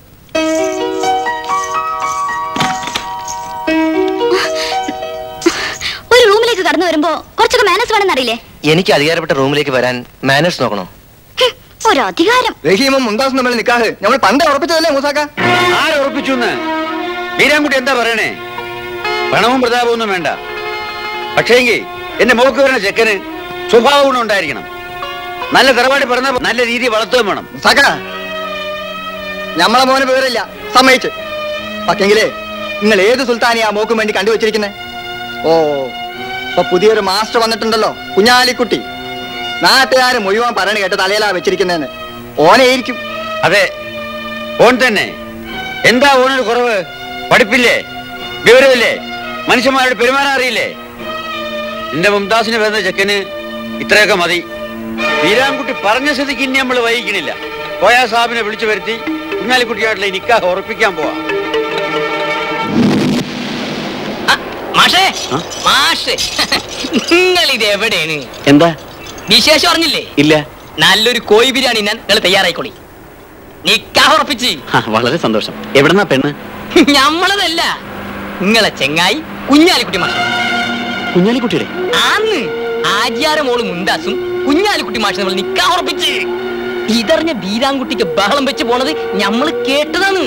ഒരു റൂമിലേക്ക് കടന്നു വരുമ്പോ കുറച്ചൊക്കെ മാനസ് വേണമെന്ന് അറിയില്ലേ എനിക്ക് അധികാരപ്പെട്ട റൂമിലേക്ക് വരാൻ മാനേഴ്സ് നോക്കണോ ഒരു അധികാരം റഹീമും മുന്താസും തമ്മിൽ നിക്കാഹ് നമ്മൾ പണ്ട് ഉറപ്പിച്ചതല്ലേ മൂസാക്ക ആരെ ഉറപ്പിച്ചു ബീരാൻകുട്ടി എന്താ പറയണേ പണവും പ്രതാപവും ഒന്നും വേണ്ട പക്ഷേങ്കി എന്റെ മോക്ക് വരുന്ന ചെക്കന് സ്വഭാവ ഗുണം ഉണ്ടായിരിക്കണം നല്ല തറവാടി പറഞ്ഞ നല്ല രീതി വളർത്തുകയും വേണം മൂസാക്ക ഞമ്മളെ മോന് വിവരമില്ല സമ്മതിച്ച് പക്ഷെങ്കിലേ നിങ്ങൾ ഏത് സുൽത്താനിയാ മോക്കും വേണ്ടി കണ്ടുവച്ചിരിക്കുന്നേ ഓ ഇപ്പൊ പുതിയൊരു മാസ്റ്റർ വന്നിട്ടുണ്ടല്ലോ കുഞ്ഞാലിക്കുട്ടി നാട്ടുകാര് മുഴുവൻ പറയണ കേട്ട് തലയിലാ വെച്ചിരിക്കുന്നതെന്ന് ഓനെയിരിക്കും അതെ ഓൻ തന്നെ എന്താ ഓനൊരു കുറവ് പഠിപ്പില്ലേ വിവരമില്ലേ മനുഷ്യന്മാരോട് പെരുമാറാൻ അറിയില്ലേ എന്റെ മുംതാസിന് വരുന്ന ചെക്കന് ഇത്രയൊക്കെ മതി വീരാൻകുട്ടി പറഞ്ഞ സ്ഥിതിക്ക് ഇനി നമ്മൾ വൈകിക്കണില്ല കോയാ സാഹിബിനെ വിളിച്ചു വരുത്തി കുഞ്ഞാലിക്കുട്ടിയായിട്ടുള്ള ഈ നിക്കാഹ് ഉറപ്പിക്കാൻ പോവാ മാഷേ മാഷേ നിങ്ങൾ ഇത് എവിടെയാണ് എന്താ വിശേഷം അറിഞ്ഞില്ലേ ഇല്ല നല്ലൊരു കോഴി ബിരിയാണി ഞാൻ നിങ്ങൾ തയ്യാറായിക്കോളി നിക്കാഹ് ഉറപ്പിച്ച് ആ, വളരെ സന്തോഷം എവിടെന്നാ പെണ്ണ് ഞമ്മളതല്ല നിങ്ങളെ ചെങ്ങായി കുഞ്ഞാലിക്കുട്ടി മാഷ് കുഞ്ഞാലിക്കുട്ടിയുടെ ആന്ന് ആജിയാര മോള് മുണ്ടാസും കുഞ്ഞാലിക്കുട്ടി മാഷ് നമ്മൾ നിക്കാഹ് ഉറപ്പിച്ച് ഇതറിഞ്ഞ ബീരാൻകുട്ടിക്ക് ബഹളം വെച്ച് പോണത് ഞമ്മള് കേട്ടതാണ്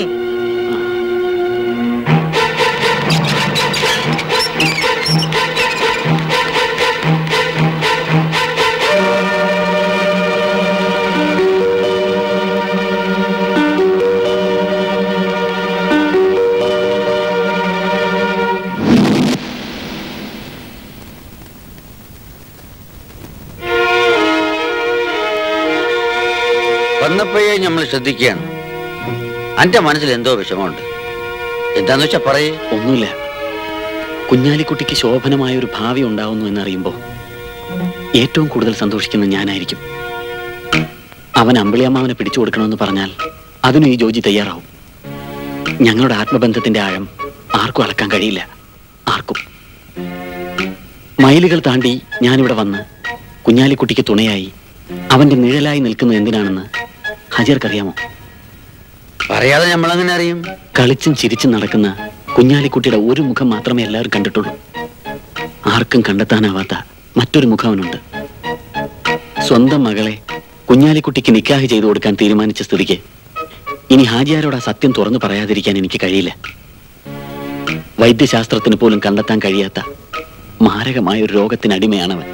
വന്നപ്പോഴേ നമ്മൾ ശ്രദ്ധിക്കുകയാണ് അന്റെ മനസ്സിൽ എന്തോ വിഷമമുണ്ട് എന്താന്ന് വെച്ചാ പറയേ ഒന്നുമില്ല കുഞ്ഞാലിക്കുട്ടിക്ക് ശോഭനമായ ഒരു ഭാവി ഉണ്ടാവുന്നു എന്നറിയുമ്പോൾ ഏറ്റവും കൂടുതൽ സന്തോഷിക്കുന്ന ഞാനായിരിക്കും അവൻ അമ്പിളിയമ്മാവനെ പിടിച്ചു കൊടുക്കണമെന്ന് പറഞ്ഞാൽ അതിനും ഈ ജോജി തയ്യാറാവും ഞങ്ങളുടെ ആത്മബന്ധത്തിന്റെ ആഴം ആർക്കും അളക്കാൻ കഴിയില്ല ആർക്കും മൈലുകൾ താണ്ടി ഞാനിവിടെ വന്ന് കുഞ്ഞാലിക്കുട്ടിക്ക് തുണയായി അവന്റെ നിഴലായി നിൽക്കുന്നത് എന്തിനാണെന്ന് ഹജർക്കറിയാമോ പറയാതെ നമ്മളെങ്ങനെ അറിയും കളിച്ചും ചിരിച്ചും നടക്കുന്ന കുഞ്ഞാലിക്കുട്ടിയുടെ ഒരു മുഖം മാത്രമേ എല്ലാവരും കണ്ടിട്ടുള്ളൂ ആർക്കും കണ്ടെത്താനാവാത്ത മറ്റൊരു മുഖം അവനുണ്ട് സ്വന്തം മകളെ കുഞ്ഞാലിക്കുട്ടിക്ക് നിക്കാഹ് ചെയ്തു കൊടുക്കാൻ തീരുമാനിച്ച സ്ഥിതിക്ക് ഇനി ഹാജിയാരോട് ആ സത്യം തുറന്നു പറയാതിരിക്കാൻ എനിക്ക് കഴിയില്ല വൈദ്യശാസ്ത്രത്തിന് പോലും കണ്ടെത്താൻ കഴിയാത്ത മാരകമായ ഒരു രോഗത്തിന് അടിമയാണവൻ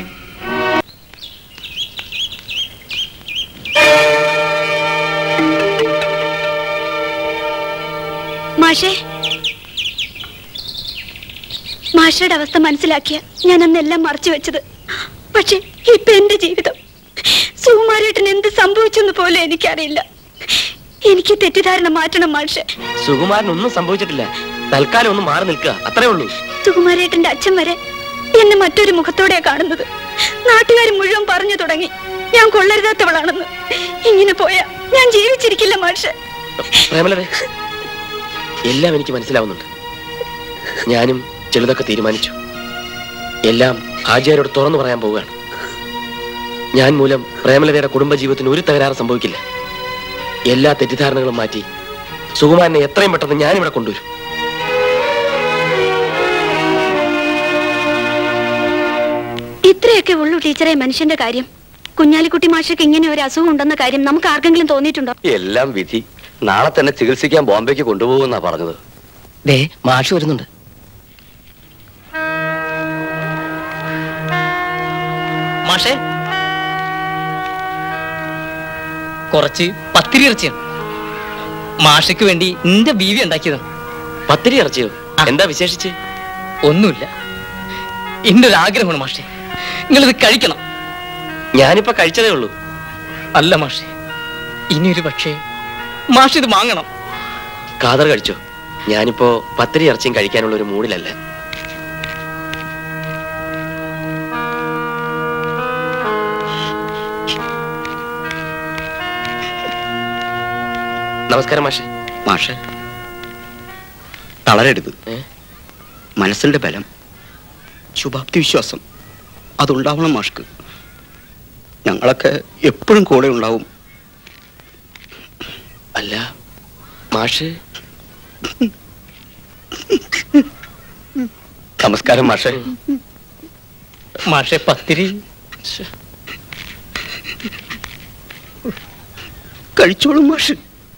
മാഷേ മാഷയുടെ അവസ്ഥ മനസ്സിലാക്കിയ ഞാൻ അന്നെല്ലാം മറച്ചു വെച്ചത് പക്ഷെ ഇപ്പൊ എന്റെ ജീവിതം സുകുമാരേട്ടൻ എന്ത് സംഭവിച്ചെന്ന് പോലും എനിക്കറിയില്ല എനിക്ക് തെറ്റിദ്ധാരണ മാറ്റണം മാഷെ സുകുമാരൻ ഒന്നും സംഭവിച്ചിട്ടില്ല തൽക്കാലം ഒന്ന് മാറി നിൽക്കുക അത്രേ ഉള്ളൂ സുകുമാരേട്ടന്റെ അച്ഛൻ വരെ എന്നെ മറ്റൊരു മുഖത്തോടെയാ കാണുന്നത് നാട്ടുകാർ മുഴുവൻ പറഞ്ഞു തുടങ്ങി ഞാൻ കൊള്ളരുതാത്തവളാണെന്ന് ഇങ്ങനെ പോയാ ഞാൻ ജീവിച്ചിരിക്കില്ല മാഷെ പ്രേമലരെ എല്ലാം എനിക്ക് മനസ്സിലാവുന്നുണ്ട് ഞാനും ചിലതൊക്കെ തീരുമാനിച്ചു എല്ലാം ഹാജിയാരോട് തുറന്നു പറയാൻ പോവുകയാണ് ഞാൻ മൂലം പ്രേമലതയുടെ കുടുംബജീവിതത്തിന് ഒരു തകരാറ് സംഭവിക്കില്ല എല്ലാ തെറ്റിദ്ധാരണകളും മാറ്റി സുകുമാരനെ എത്രയും പെട്ടെന്ന് ഞാനിവിടെ കൊണ്ടുവരും ഇത്രയൊക്കെ ഉള്ളൂ ടീച്ചറെ മനുഷ്യന്റെ കാര്യം കുഞ്ഞാലിക്കുട്ടി മാഷക്ക് ഇങ്ങനെ ഒരു അസുഖം ഉണ്ടെന്ന കാര്യം നമുക്ക് ആർക്കെങ്കിലും തോന്നിയിട്ടുണ്ടോ എല്ലാം വിധി നാളെ തന്നെ ചികിത്സിക്കാൻ ബോംബെക്ക് കൊണ്ടുപോകുമെന്നാ പറഞ്ഞത് ദേ മാഷ് വരുന്നുണ്ട് മാഷേ കുറച്ച് പത്തിരി ഇറച്ചിയാണ് മാഷയ്ക്ക് വേണ്ടി നിന്റെ ബീവി ഉണ്ടാക്കിയതാണ് പത്തിരി ഇറച്ചിയോ എന്താ വിശേഷിച്ച് ഒന്നുമില്ല എന്റെ ഒരു ആഗ്രഹമാണ് മാഷേ നിങ്ങളിത് കഴിക്കണം ഞാനിപ്പോ കഴിച്ചതേ ഉള്ളൂ അല്ല മാഷേ ഇനിയൊരു പക്ഷേ മാഷ് ഇത് വാങ്ങണം കാതർ കഴിച്ചോ ഞാനിപ്പോ പത്തിരി ഇറച്ചിയും കഴിക്കാനുള്ള ഒരു മൂഡിലല്ല നമസ്കാരം മാഷെ മാഷെ തളരരുത് മനസ്സിന്റെ ബലം ശുഭാപ്തി വിശ്വാസം അതുണ്ടാവണം മാഷ്ക്ക് ഞങ്ങളൊക്കെ എപ്പോഴും കൂടെ ഉണ്ടാവും അല്ല മാഷ് നമസ്കാരം മാഷെ മാഷെ പത്തിരി കഴിച്ചോളൂ മാഷ്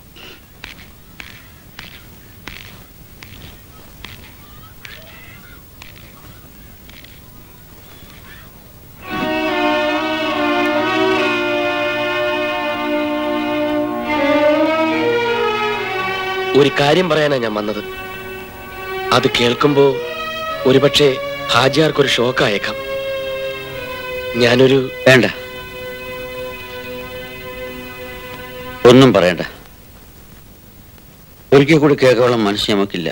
ഒരു കാര്യം പറയാനാ ഞാൻ വന്നത് അത് കേൾക്കുമ്പോ ഒരുപക്ഷെ ഹാജിയാർക്കൊരു ഷോക്ക് ആയേക്കാം ഞാനൊരു വേണ്ട ഒന്നും പറയണ്ട ഒരിക്കൽ കൂടി കേൾക്കോളം മനസ്സ് നമുക്കില്ല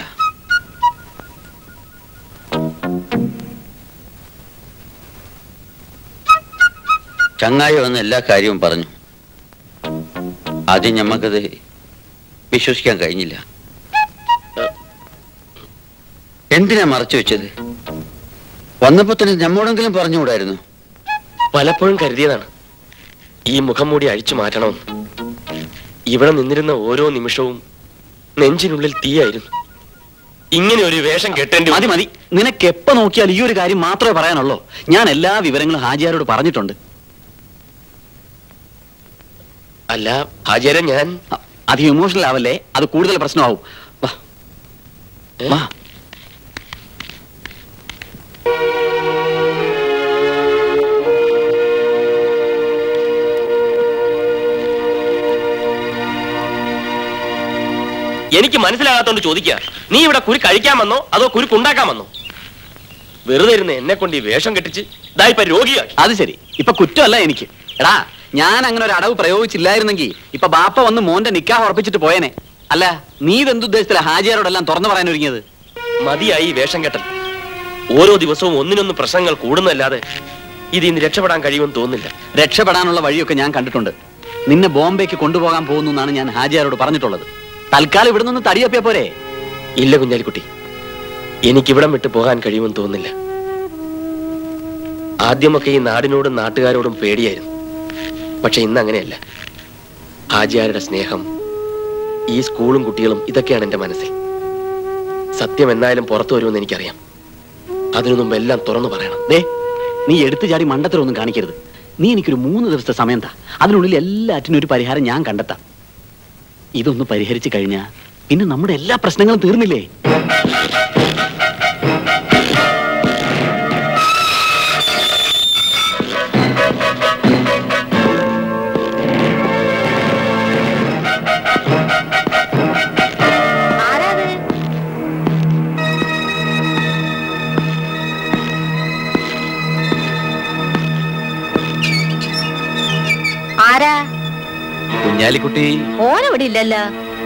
ചങ്ങായി വന്ന് എല്ലാ കാര്യവും പറഞ്ഞു ആദ്യം ഞമ്മക്കത് വിശ്വസിക്കാൻ കഴിഞ്ഞില്ല എന്തിനാ മറച്ചു വെച്ചത് വന്നപ്പോ തന്നെ നമ്മോടെങ്കിലും പറഞ്ഞുകൂടായിരുന്നു പലപ്പോഴും കരുതിയതാണ് ഈ മുഖം മൂടി അഴിച്ചു മാറ്റണമെന്ന് ഇവിടെ നിന്നിരുന്ന ഓരോ നിമിഷവും നെഞ്ചിനുള്ളിൽ തീയായിരുന്നു ഇങ്ങനെ ഒരു വേഷം കെട്ടേണ്ടി മതി മതി നിനക്ക് എപ്പോ നോക്കിയാൽ ഈ ഒരു കാര്യം മാത്രമേ പറയാനുള്ളൂ ഞാൻ എല്ലാ വിവരങ്ങളും ഹാജിയാരോട് പറഞ്ഞിട്ടുണ്ട് അല്ല ഹാജിയാരെ ഞാൻ അധികം ഇമോഷണൽ ആവല്ലേ അത് കൂടുതൽ പ്രശ്നമാവും വാ. വാ എനിക്ക് മനസ്സിലാകാത്തോണ്ട് ചോദിക്കുക നീ ഇവിടെ കുരു കഴിക്കാൻ വന്നോ അതോ കുരു ഉണ്ടാക്കാൻ വന്നോ വെറുതെ ഇരുന്ന് എന്നെ കൊണ്ട് ഈ വേഷം കെട്ടിച്ച് ദാ ഇപ്പൊ രോഗിയാക്കി അത് ശരി ഇപ്പൊ കുറ്റമല്ല എനിക്ക് എടാ ഞാൻ അങ്ങനെ ഒരു അടവ് പ്രയോഗിച്ചില്ലായിരുന്നെങ്കിൽ ഇപ്പൊ ബാപ്പ വന്ന് മോന്റെ നിക്കാഹ് ഉറപ്പിച്ചിട്ട് പോയേനെ അല്ല നീ ഇതെന്തുദ്ദേശത്തില ഹാജിയാരോടെല്ലാം തുറന്നു പറയാൻ ഒരുങ്ങിയത് മതിയായി ഈ വേഷം കെട്ടൽ ഓരോ ദിവസവും ഒന്നിനൊന്ന് പ്രശ്നങ്ങൾ കൂടുന്നല്ലാതെ ഇത് ഇന്ന് രക്ഷപ്പെടാൻ കഴിയുമെന്ന് തോന്നുന്നില്ല രക്ഷപ്പെടാനുള്ള വഴിയൊക്കെ ഞാൻ കണ്ടിട്ടുണ്ട് നിന്നെ ബോംബെക്ക് കൊണ്ടുപോകാൻ പോകുന്നു എന്നാണ് ഞാൻ ഹാജിയാരോട് പറഞ്ഞിട്ടുള്ളത് തൽക്കാലം ഇവിടെ നിന്ന് തടിയപ്പിയ പോരെ ഇല്ല കുഞ്ഞാലിക്കുട്ടി എനിക്കിവിടം വിട്ട് പോകാൻ കഴിയുമെന്ന് തോന്നുന്നില്ല ആദ്യമൊക്കെ ഈ നാടിനോടും നാട്ടുകാരോടും പേടിയായിരുന്നു പക്ഷെ ഇന്ന് അങ്ങനെയല്ല ഹാജിയാരുടെ സ്നേഹം ഈ സ്കൂളും കുട്ടികളും ഇതൊക്കെയാണ് എന്റെ മനസ്സിൽ സത്യം എന്നായാലും പുറത്തു വരുമെന്ന് എനിക്കറിയാം അതിനു മുമ്പ് എല്ലാം തുറന്നു പറയണം ദേ നീ എടുത്തു ചാടി മണ്ടത്തരമൊന്നും കാണിക്കരുത് നീ എനിക്കൊരു മൂന്ന് ദിവസത്തെ സമയം താ അതിനുള്ളിൽ എല്ലാറ്റിനും ഒരു പരിഹാരം ഞാൻ കണ്ടെത്താം ഇതൊന്ന് പരിഹരിച്ചു കഴിഞ്ഞാൽ പിന്നെ നമ്മുടെ എല്ലാ പ്രശ്നങ്ങളും തീർന്നില്ലേ ആരാ കുഞ്ഞാലിക്കുട്ടി ഓനിവിടെ ഇല്ലല്ലോ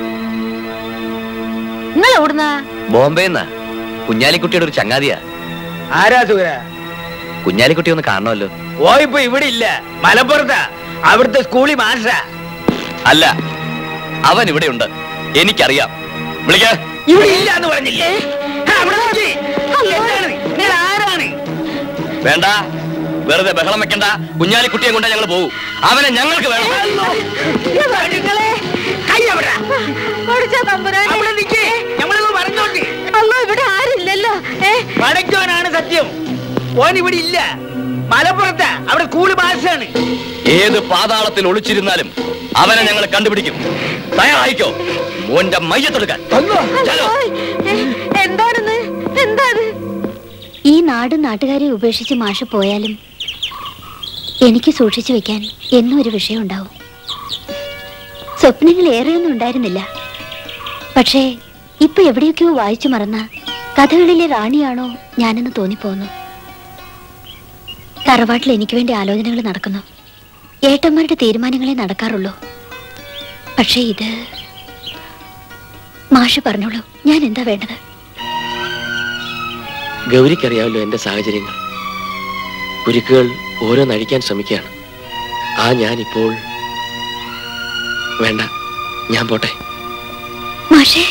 നിങ്ങൾ എവിടുന്ന ബോംബെന്നാ കുഞ്ഞാലിക്കുട്ടിയുടെ ഒരു ചങ്ങാതിയാ ആരാ സുഖ കുഞ്ഞാലിക്കുട്ടി ഒന്ന് കാണണമല്ലോ ഓ ഇപ്പൊ ഇവിടെ ഇല്ല മലപ്പുറത്താ അവിടുത്തെ സ്കൂളിൽ മാഷ അല്ല അവൻ ഇവിടെ ഉണ്ട് എനിക്കറിയാം വിളിക്ക ഇവിടെ ഇല്ല എന്ന് പറഞ്ഞില്ലേ ആ, അവിടെ നോക്കി. എന്താണ്? നിങ്ങൾ ആരാണ് വേണ്ട വെറുതെ ബഹളം വെക്കണ്ട കുഞ്ഞാലിക്കുട്ടിയെ കൊണ്ടേ ഞങ്ങൾ പോകും അവനെ ഞങ്ങൾക്ക് വേണം നിങ്ങളെ കൈ അവിടെ അവിടെ നിൽക്കേ ഞമ്മളൊന്ന് പറഞ്ഞോട്ട് അല്ലോ ഇവിടെ ആരില്ലല്ലോ ഏ പടയ്ക്കോനാണ് സത്യം ഓൻ ഇവിടെ ഇല്ല മലപ്പുറത്താ അവിടെ സ്കൂള് ഭാഷയാണ് ഏത് പാതാളത്തിൽ ഒളിച്ചിരുന്നാലും അവനെ ഞങ്ങൾ കണ്ടുപിടിക്കും തയ്യാറായിക്കോ മോന്റെ മയ്യത്തെടുക്കാൻ ചലോ. എന്താണെന്ന് എന്താണ് ഈ നാടും നാട്ടുകാരെയും ഉപേക്ഷിച്ച് മാഷ് പോയാലും എനിക്ക് സൂക്ഷിച്ചു വെക്കാൻ എന്നും ഒരു വിഷയം ഉണ്ടാവും സ്വപ്നങ്ങൾ ഏറെയൊന്നും ഉണ്ടായിരുന്നില്ല പക്ഷേ ഇപ്പൊ എവിടെയൊക്കെയോ വായിച്ചു മറന്ന കഥകളിലെ റാണിയാണോ ഞാനെന്ന് തോന്നിപ്പോന്നു തറവാട്ടിൽ എനിക്ക് വേണ്ടി ആലോചനകൾ നടക്കുന്നു ഏട്ടന്മാരുടെ തീരുമാനങ്ങളെ നടക്കാറുള്ളൂ പക്ഷേ ഇത് മാഷ് പറഞ്ഞോളൂ ഞാൻ എന്താ വേണ്ടത് ഗൗരിക്കറിയാമല്ലോ എന്റെ സാഹചര്യങ്ങൾ കുരുക്കുകൾ ഓരോന്നഴിക്കാൻ ശ്രമിക്കുകയാണ് ആ ഞാനിപ്പോൾ വേണ്ട ഞാൻ പോട്ടെ മാഷേ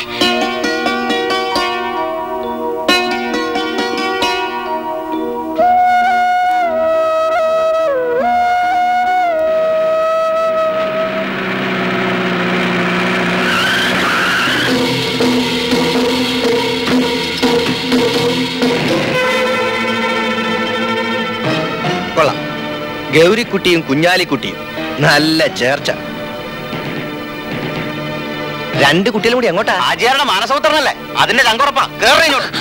കൊള്ളാം ഗൗരിക്കുട്ടിയും കുഞ്ഞാലിക്കുട്ടിയും നല്ല ചേർച്ച രണ്ട് കുട്ടികളും കൂടി എങ്ങോട്ടാ ആചാരുടെ മാനസപുത്രനല്ലേ അതിന്റെ ചങ്കുറപ്പാ കേറി ഇങ്ങോട്ട്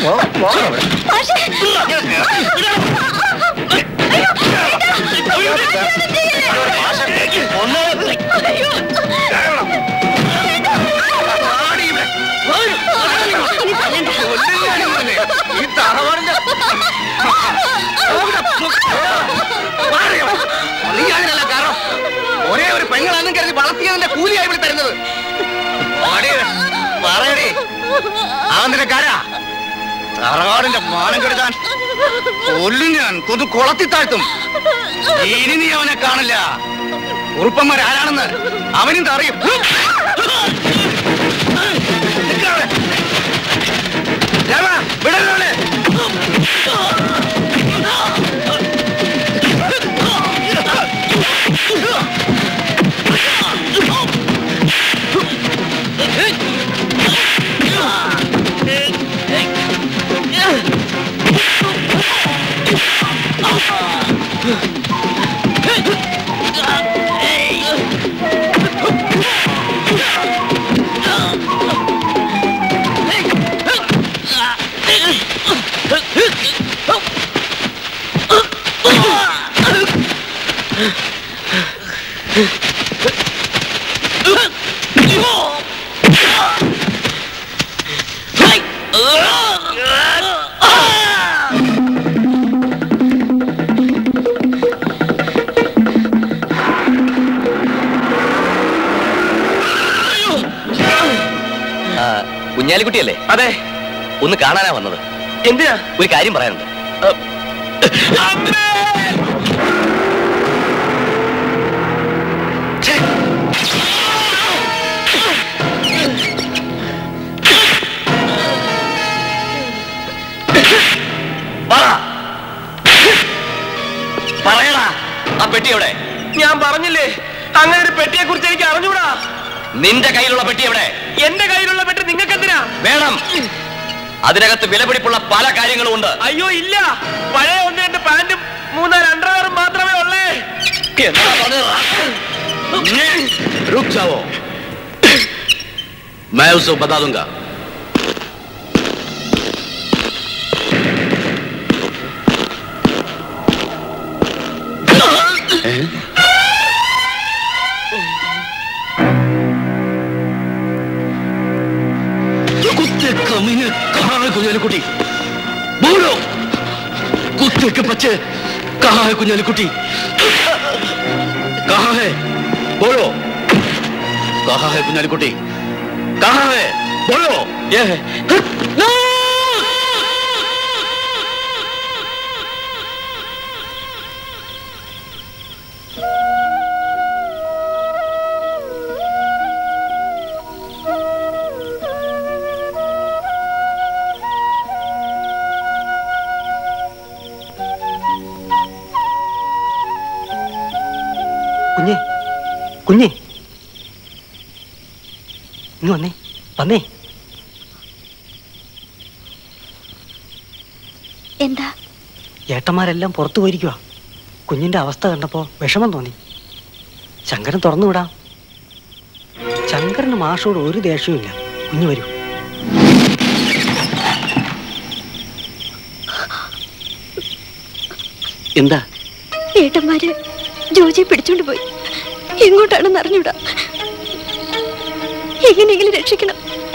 ഈ തറവാടിന്റെ നീയാണല്ല കാരണം ഒരേ ഒരു പെങ്ങളാന്നും കരുതി വളർത്തിയതിന്റെ കൂലിയായി ഇവിടെ തരുന്നത് ഓടി, പറയടി ആന്തിരക്കാരാ തറവാടിന്റെ മാനം കെടുത്താൻ കൊല്ലും ഞാൻ കൊതു കുളത്തി താഴ്ത്തും ഇനി നീ അവനെ കാണില്ല ഉറുപ്പന്മാർ ആരാണെന്ന് അവനും അറിയും വിടല്ലേ ആ, കുഞ്ഞാലിക്കുട്ടിയല്ലേ അതെ ഒന്ന് കാണാനാ വന്നത് എന്തിനാ ഒരു കാര്യം പറയാനുണ്ട് പറയടാ ആ പെട്ടി എവിടെ ഞാൻ പറഞ്ഞില്ലേ അങ്ങനെ ഒരു പെട്ടിയെ കുറിച്ച് എനിക്ക് അറിഞ്ഞൂടാ നിന്റെ കയ്യിലുള്ള പെട്ടി എവിടെ എന്റെ കയ്യിലുള്ള പെട്ടി നിങ്ങൾക്ക് എന്തിനാ വേണം അതിനകത്ത് വിലപിടിപ്പുള്ള പല കാര്യങ്ങളും ഉണ്ട് അയ്യോ ഇല്ല പഴയ ഒന്ന് രണ്ട് പാന്റും മൂന്നാല് അണ്ടർവെയറും മാത്രമേ ഉള്ളേ എന്താ പറഞ്ഞത്? रुक जाओ मैं उसे बता दूंगा कुत्ते कमीने कहाँ है कुंजालीकुटी बोलो कुत्ते के बच्चे कहाँ है कुंजालीकुटी कहाँ है बोलो कहाँ है कुंजालीकुटी कहाँ है बोलो ये है കുഞ്ഞെ കുഞ്ഞെ ഇങ്ങ് വന്നേ വന്നേ എന്താ ഏട്ടന്മാരെല്ലാം പുറത്തു പോയിരിക്കുക കുഞ്ഞിന്റെ അവസ്ഥ കണ്ടപ്പോ വിഷമം തോന്നി ശങ്കരൻ തുറന്നു വിടാം ശങ്കരന് മാഷോട് ഒരു ദേഷ്യവും ഇല്ല കുഞ്ഞു വരൂ എന്താ ഏട്ടന്മാര് ജോജിയെ പിടിച്ചോണ്ട് പോയി എങ്ങോട്ടാണെന്ന് അറിഞ്ഞൂടാ എങ്ങനെയെങ്കിലും രക്ഷിക്കണം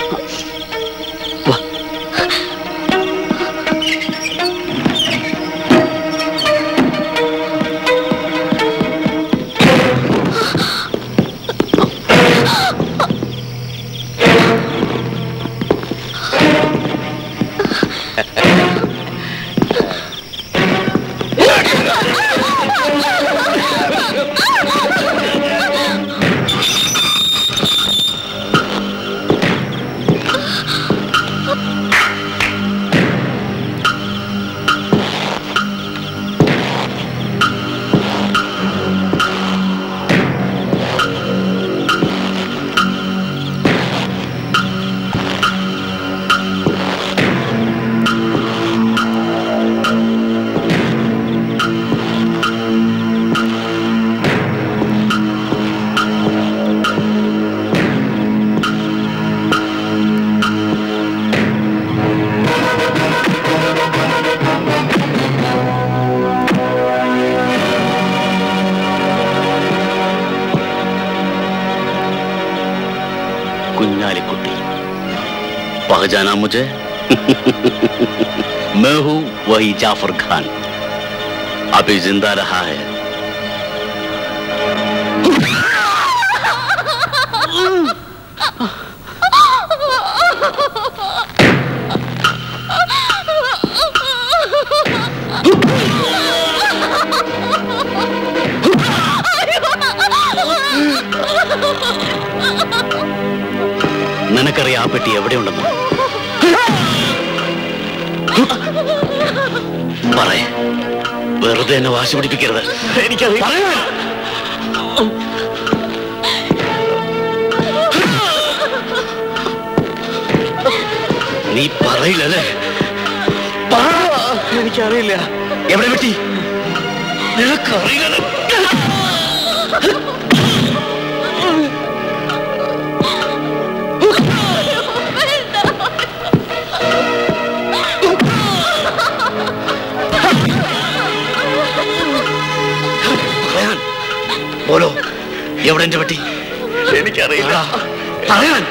कुन्यालिकुटी पहचाना मुझे मैं हूं वही जाफर खान अभी जिंदा रहा है നിനക്കറിയാം ആ പെട്ടി എവിടെയുണ്ടെന്ന് പറയേ വെറുതെ എന്നെ വാശി പിടിപ്പിക്കരുത് എനിക്കറിയാം നീ പറയില്ലല്ലേ എനിക്കറിയില്ല എവിടെ പെട്ടി നിനക്കറിയില്ല പറയാൻ ബോലോ എവിടെ എന്റെ പെട്ടി എനിക്കറിയില്ല പറയാൻ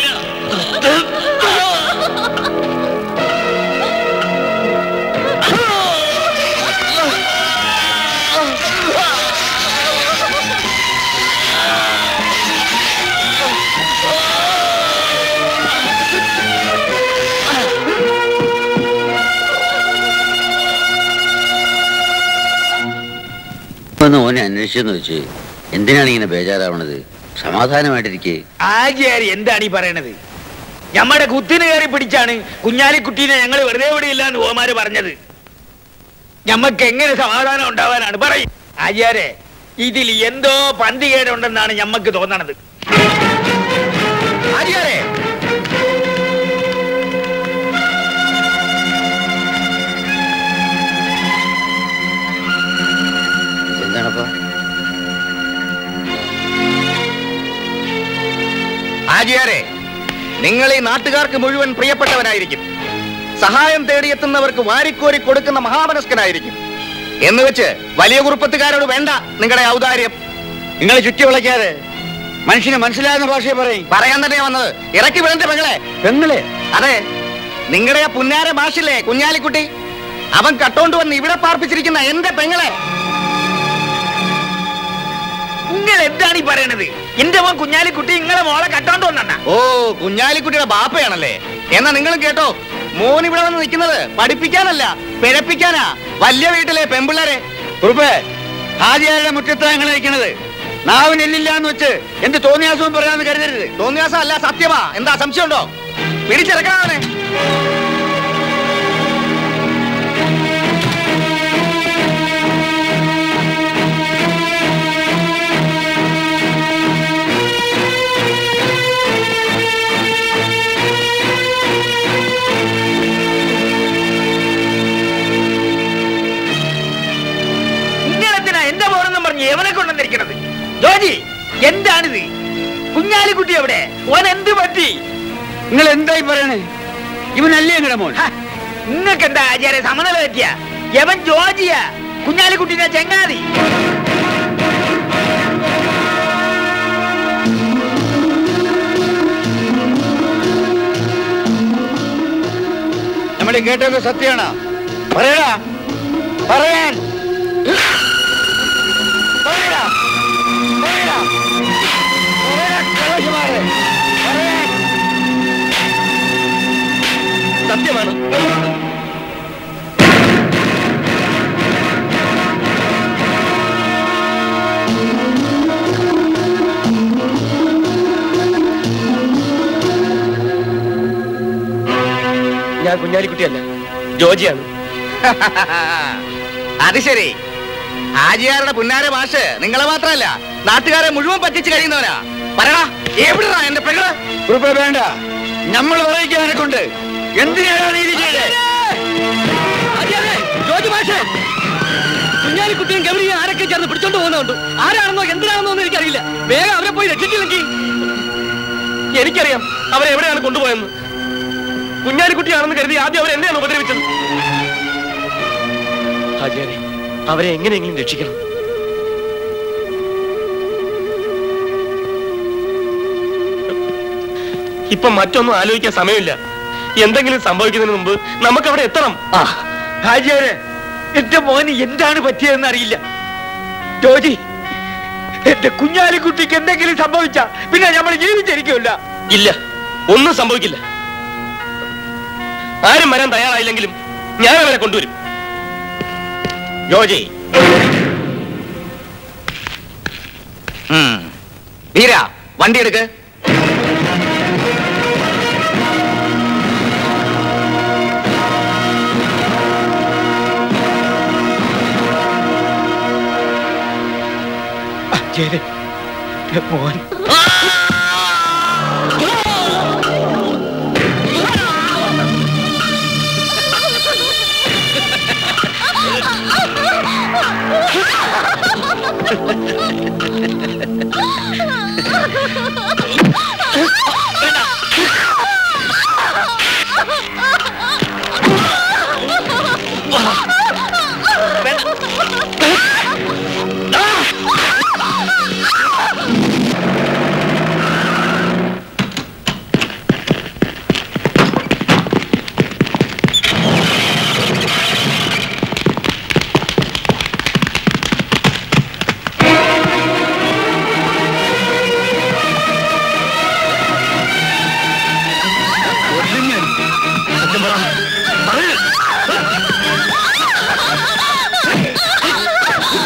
ഒന്ന് ഓനെ അന്വേഷിച്ചെന്ന് വെച്ച് എന്തിനാണ് ഇങ്ങനെ ബേജാറാവണത് സമാധാനമായിട്ടിരിക്കേ ആചാരി എന്താണ് ഈ പറയണത് ഞമ്മടെ കുത്തിന് കയറി പിടിച്ചാണ് കുഞ്ഞാലിക്കുട്ടീനെ ഞങ്ങൾ വെറുതെ വിടില്ല എന്ന് ഓമാര് പറഞ്ഞത് ഞമ്മക്ക് എങ്ങനെ സമാധാനം ഉണ്ടാവാനാണ് പറയും ആചാരെ ഇതിൽ എന്തോ പന്തികേടുണ്ടെന്നാണ് ഞമ്മക്ക് തോന്നണത് ആചാരെ എന്താണപ്പോ ആജിയാരെ നിങ്ങൾ ഈ നാട്ടുകാർക്ക് മുഴുവൻ പ്രിയപ്പെട്ടവനായിരിക്കും സഹായം തേടിയെത്തുന്നവർക്ക് വാരിക്കോരി കൊടുക്കുന്ന മഹാമനസ്കനായിരിക്കും എന്ന് വെച്ച് വലിയ കുറുപ്പത്തുകാരോട് വേണ്ട നിങ്ങളുടെ ഔദാര്യം നിങ്ങൾ ചുറ്റി വിളയ്ക്കാതെ മനുഷ്യന് മനസ്സിലാകുന്ന ഭാഷയെ പറയും പറയാൻ തന്നെയാ വന്നത് ഇറക്കി വിടന്റെ പെങ്ങളെ പെങ്ങളെ അതെ നിങ്ങളുടെ ആ പുന്നാര മാഷില്ലേ കുഞ്ഞാലിക്കുട്ടി അവൻ കട്ടോണ്ട് വന്ന് ഇവിടെ പാർപ്പിച്ചിരിക്കുന്ന എന്റെ പെങ്ങളെ നിങ്ങൾ എന്താണ് ഈ പറയണത് എന്റെ മോൻ കുഞ്ഞാലിക്കുട്ടി നിങ്ങളെ മോളെ കട്ടോണ്ട് വന്നാ ഓ കുഞ്ഞാലിക്കുട്ടിയുടെ ബാപ്പയാണല്ലേ എന്നാ നിങ്ങളും കേട്ടോ മോൻ ഇവിടെ വന്ന് നിൽക്കുന്നത് പഠിപ്പിക്കാനല്ല പിഴപ്പിക്കാനാ വലിയ വീട്ടിലെ പെമ്പിള്ളേരെ കുറുപ്പേ ഹാജിയാരുടെ മുറ്റത്താണ് ഞങ്ങൾ നിൽക്കുന്നത് നാവിന് എല്ലില്ല എന്ന് വെച്ച് എന്ത് തോന്നിയാസവും പറയാമെന്ന് കരുതരുത് തോന്നിയാസം അല്ല സത്യമാ എന്താ സംശയമുണ്ടോ പിടിച്ചിറക്കണവനെ നിങ്ങൾ എന്തിനാ എവനെ കൊണ്ടുവന്നിരിക്കണത് ജോജി എന്താണിത് കുഞ്ഞാലിക്കുട്ടി എവിടെ ഓൻ എന്ത് പറ്റി നിങ്ങൾ എന്തായി പറയണേ ഇവനല്ലേ നിങ്ങളുടെ മോൻ നിങ്ങൾക്ക് എന്താ ആചാര്യ സമനില പറ്റിയ യവൻ ജോജിയ കുഞ്ഞാലിക്കുട്ടിന്റെ ചെങ്ങാതി നമ്മൾ കേട്ടൊക്കെ സത്യമാണ് പറയടാ പറയാൻ പറയടാ പറയടാ പറയടാ, കള്ളന്മാരെ. പറയാൻ. സത്യമാണ് ഞാൻ കുഞ്ഞാലിക്കുട്ടിയല്ല ജോജിയാണ് അത് ശരി ആജിയാരുടെ പുന്നാര മാഷ് നിങ്ങളെ മാത്രമല്ല നാട്ടുകാരെ മുഴുവൻ പറ്റിച്ച് കഴിയുന്നവനാ പറയടാ എവിടാ എന്റെ പെങ്ങള് കുറുപ്പ് വേണ്ട നമ്മൾ പറയിക്കാനെ കൊണ്ട് എന്തിനാണ് നീ ഇത് ചെയ്തത് ജോജി മാഷേ കുഞ്ഞാലിക്കുട്ടിയും ഗൗരിയും ആരൊക്കെ ചേർന്ന് പിടിച്ചോണ്ട് പോകുന്നുണ്ട് ആരാണെന്നോ എന്തിനാണെന്നോ ഒന്നും എനിക്കറിയില്ല വേഗം അവരെ പോയി രക്ഷിച്ചില്ലെങ്കിൽ എനിക്കറിയാം അവരെ എവിടെയാണ് കൊണ്ടുപോയെന്ന് കുഞ്ഞാലിക്കുട്ടിയാണെന്ന് കരുതി ആദ്യം അവർ എന്നെയാണ് ഉപദ്രവിച്ചത് ഹാജിയാരെ അവരെ എങ്ങനെയെങ്കിലും രക്ഷിക്കണം ഇപ്പൊ മറ്റൊന്നും ആലോചിക്കാൻ സമയമില്ല എന്തെങ്കിലും സംഭവിക്കുന്നതിന് മുമ്പ് നമുക്ക് അവിടെ എത്തണം ആ ഹാജിയാരെ എന്റെ മോന് എന്താണ് പറ്റിയതെന്ന് അറിയില്ല ജോജി എന്റെ കുഞ്ഞാലിക്കുട്ടിക്ക് എന്തെങ്കിലും സംഭവിച്ച പിന്നെ നമ്മൾ ജീവിച്ചിരിക്കില്ല ഇല്ല ഒന്നും സംഭവിക്കില്ല ആരും വരാൻ തയ്യാറായില്ലെങ്കിലും ഞാൻ അവരെ കൊണ്ടുവരും ജോജി ഉം. വീര വണ്ടി എടുക്ക് മോൻ സത്യം പറ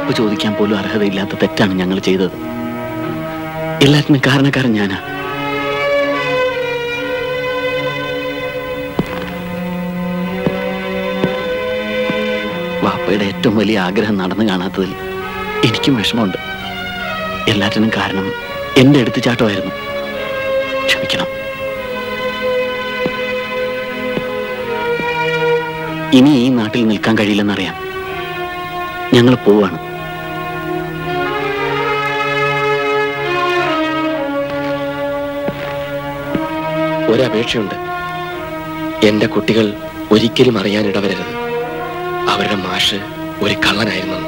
മാപ്പ് ചോദിക്കാൻ പോലും അർഹതയില്ലാത്ത തെറ്റാണ് ഞങ്ങൾ ചെയ്തത് എല്ലാറ്റിനും കാരണക്കാരൻ ഞാനാ വാപ്പയുടെ ഏറ്റവും വലിയ ആഗ്രഹം നടന്നു കാണാത്തതിൽ എനിക്കും വിഷമമുണ്ട് എല്ലാറ്റിനും കാരണം എന്റെ എടുത്തുചാട്ടമായിരുന്നു ക്ഷമിക്കണം ഇനി ഈ നാട്ടിൽ നിൽക്കാൻ കഴിയില്ലെന്നറിയാം ഞങ്ങൾ പോവാണ് ഒരപേക്ഷയുണ്ട് എന്റെ കുട്ടികൾ ഒരിക്കലും അറിയാൻ ഇടവരരുത് അവരുടെ മാഷ് ഒരു കള്ളനായിരുന്നു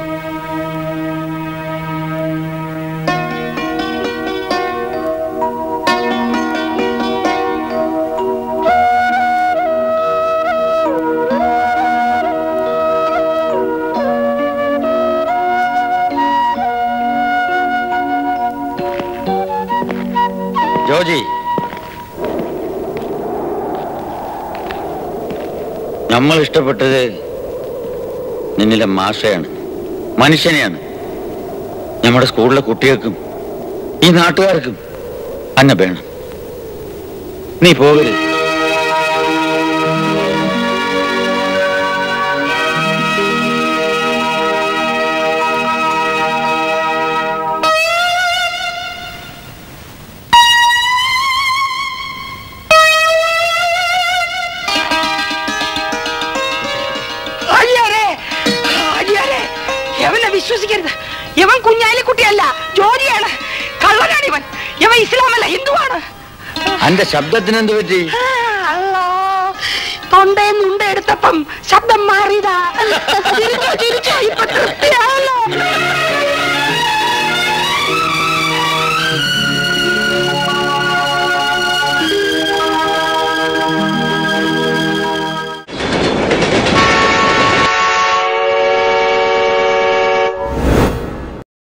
ജോജി നമ്മൾ ഇഷ്ടപ്പെട്ടത് നിന്നിലെ മാഷയാണ് മനുഷ്യനെയാണ് നമ്മുടെ സ്കൂളിലെ കുട്ടികൾക്കും ഈ നാട്ടുകാർക്കും അന്നെ വേണം നീ പോകരുത് അയ്യാരേ അയ്യാരേ എവനെ വിശ്വസിക്കരുത് ഇവൻ കുഞ്ഞാലിക്കുട്ടിയല്ല ജോലിയാണ് കള്ളനാണ് ഇവൻ ഇവൻ ഇസ്ലാമല്ല ഹിന്ദുവാണ് അന്റെ ശബ്ദത്തിന് എന്ത് പറ്റി ആ, അല്ലാ. തൊണ്ടേന്ന് ഉണ്ട എടുത്തപ്പം ശബ്ദം മാറിയതാ ചിരിച്ചോ ചിരിച്ചോ ഇപ്പൊ തൃപ്തിയാണല്ലോ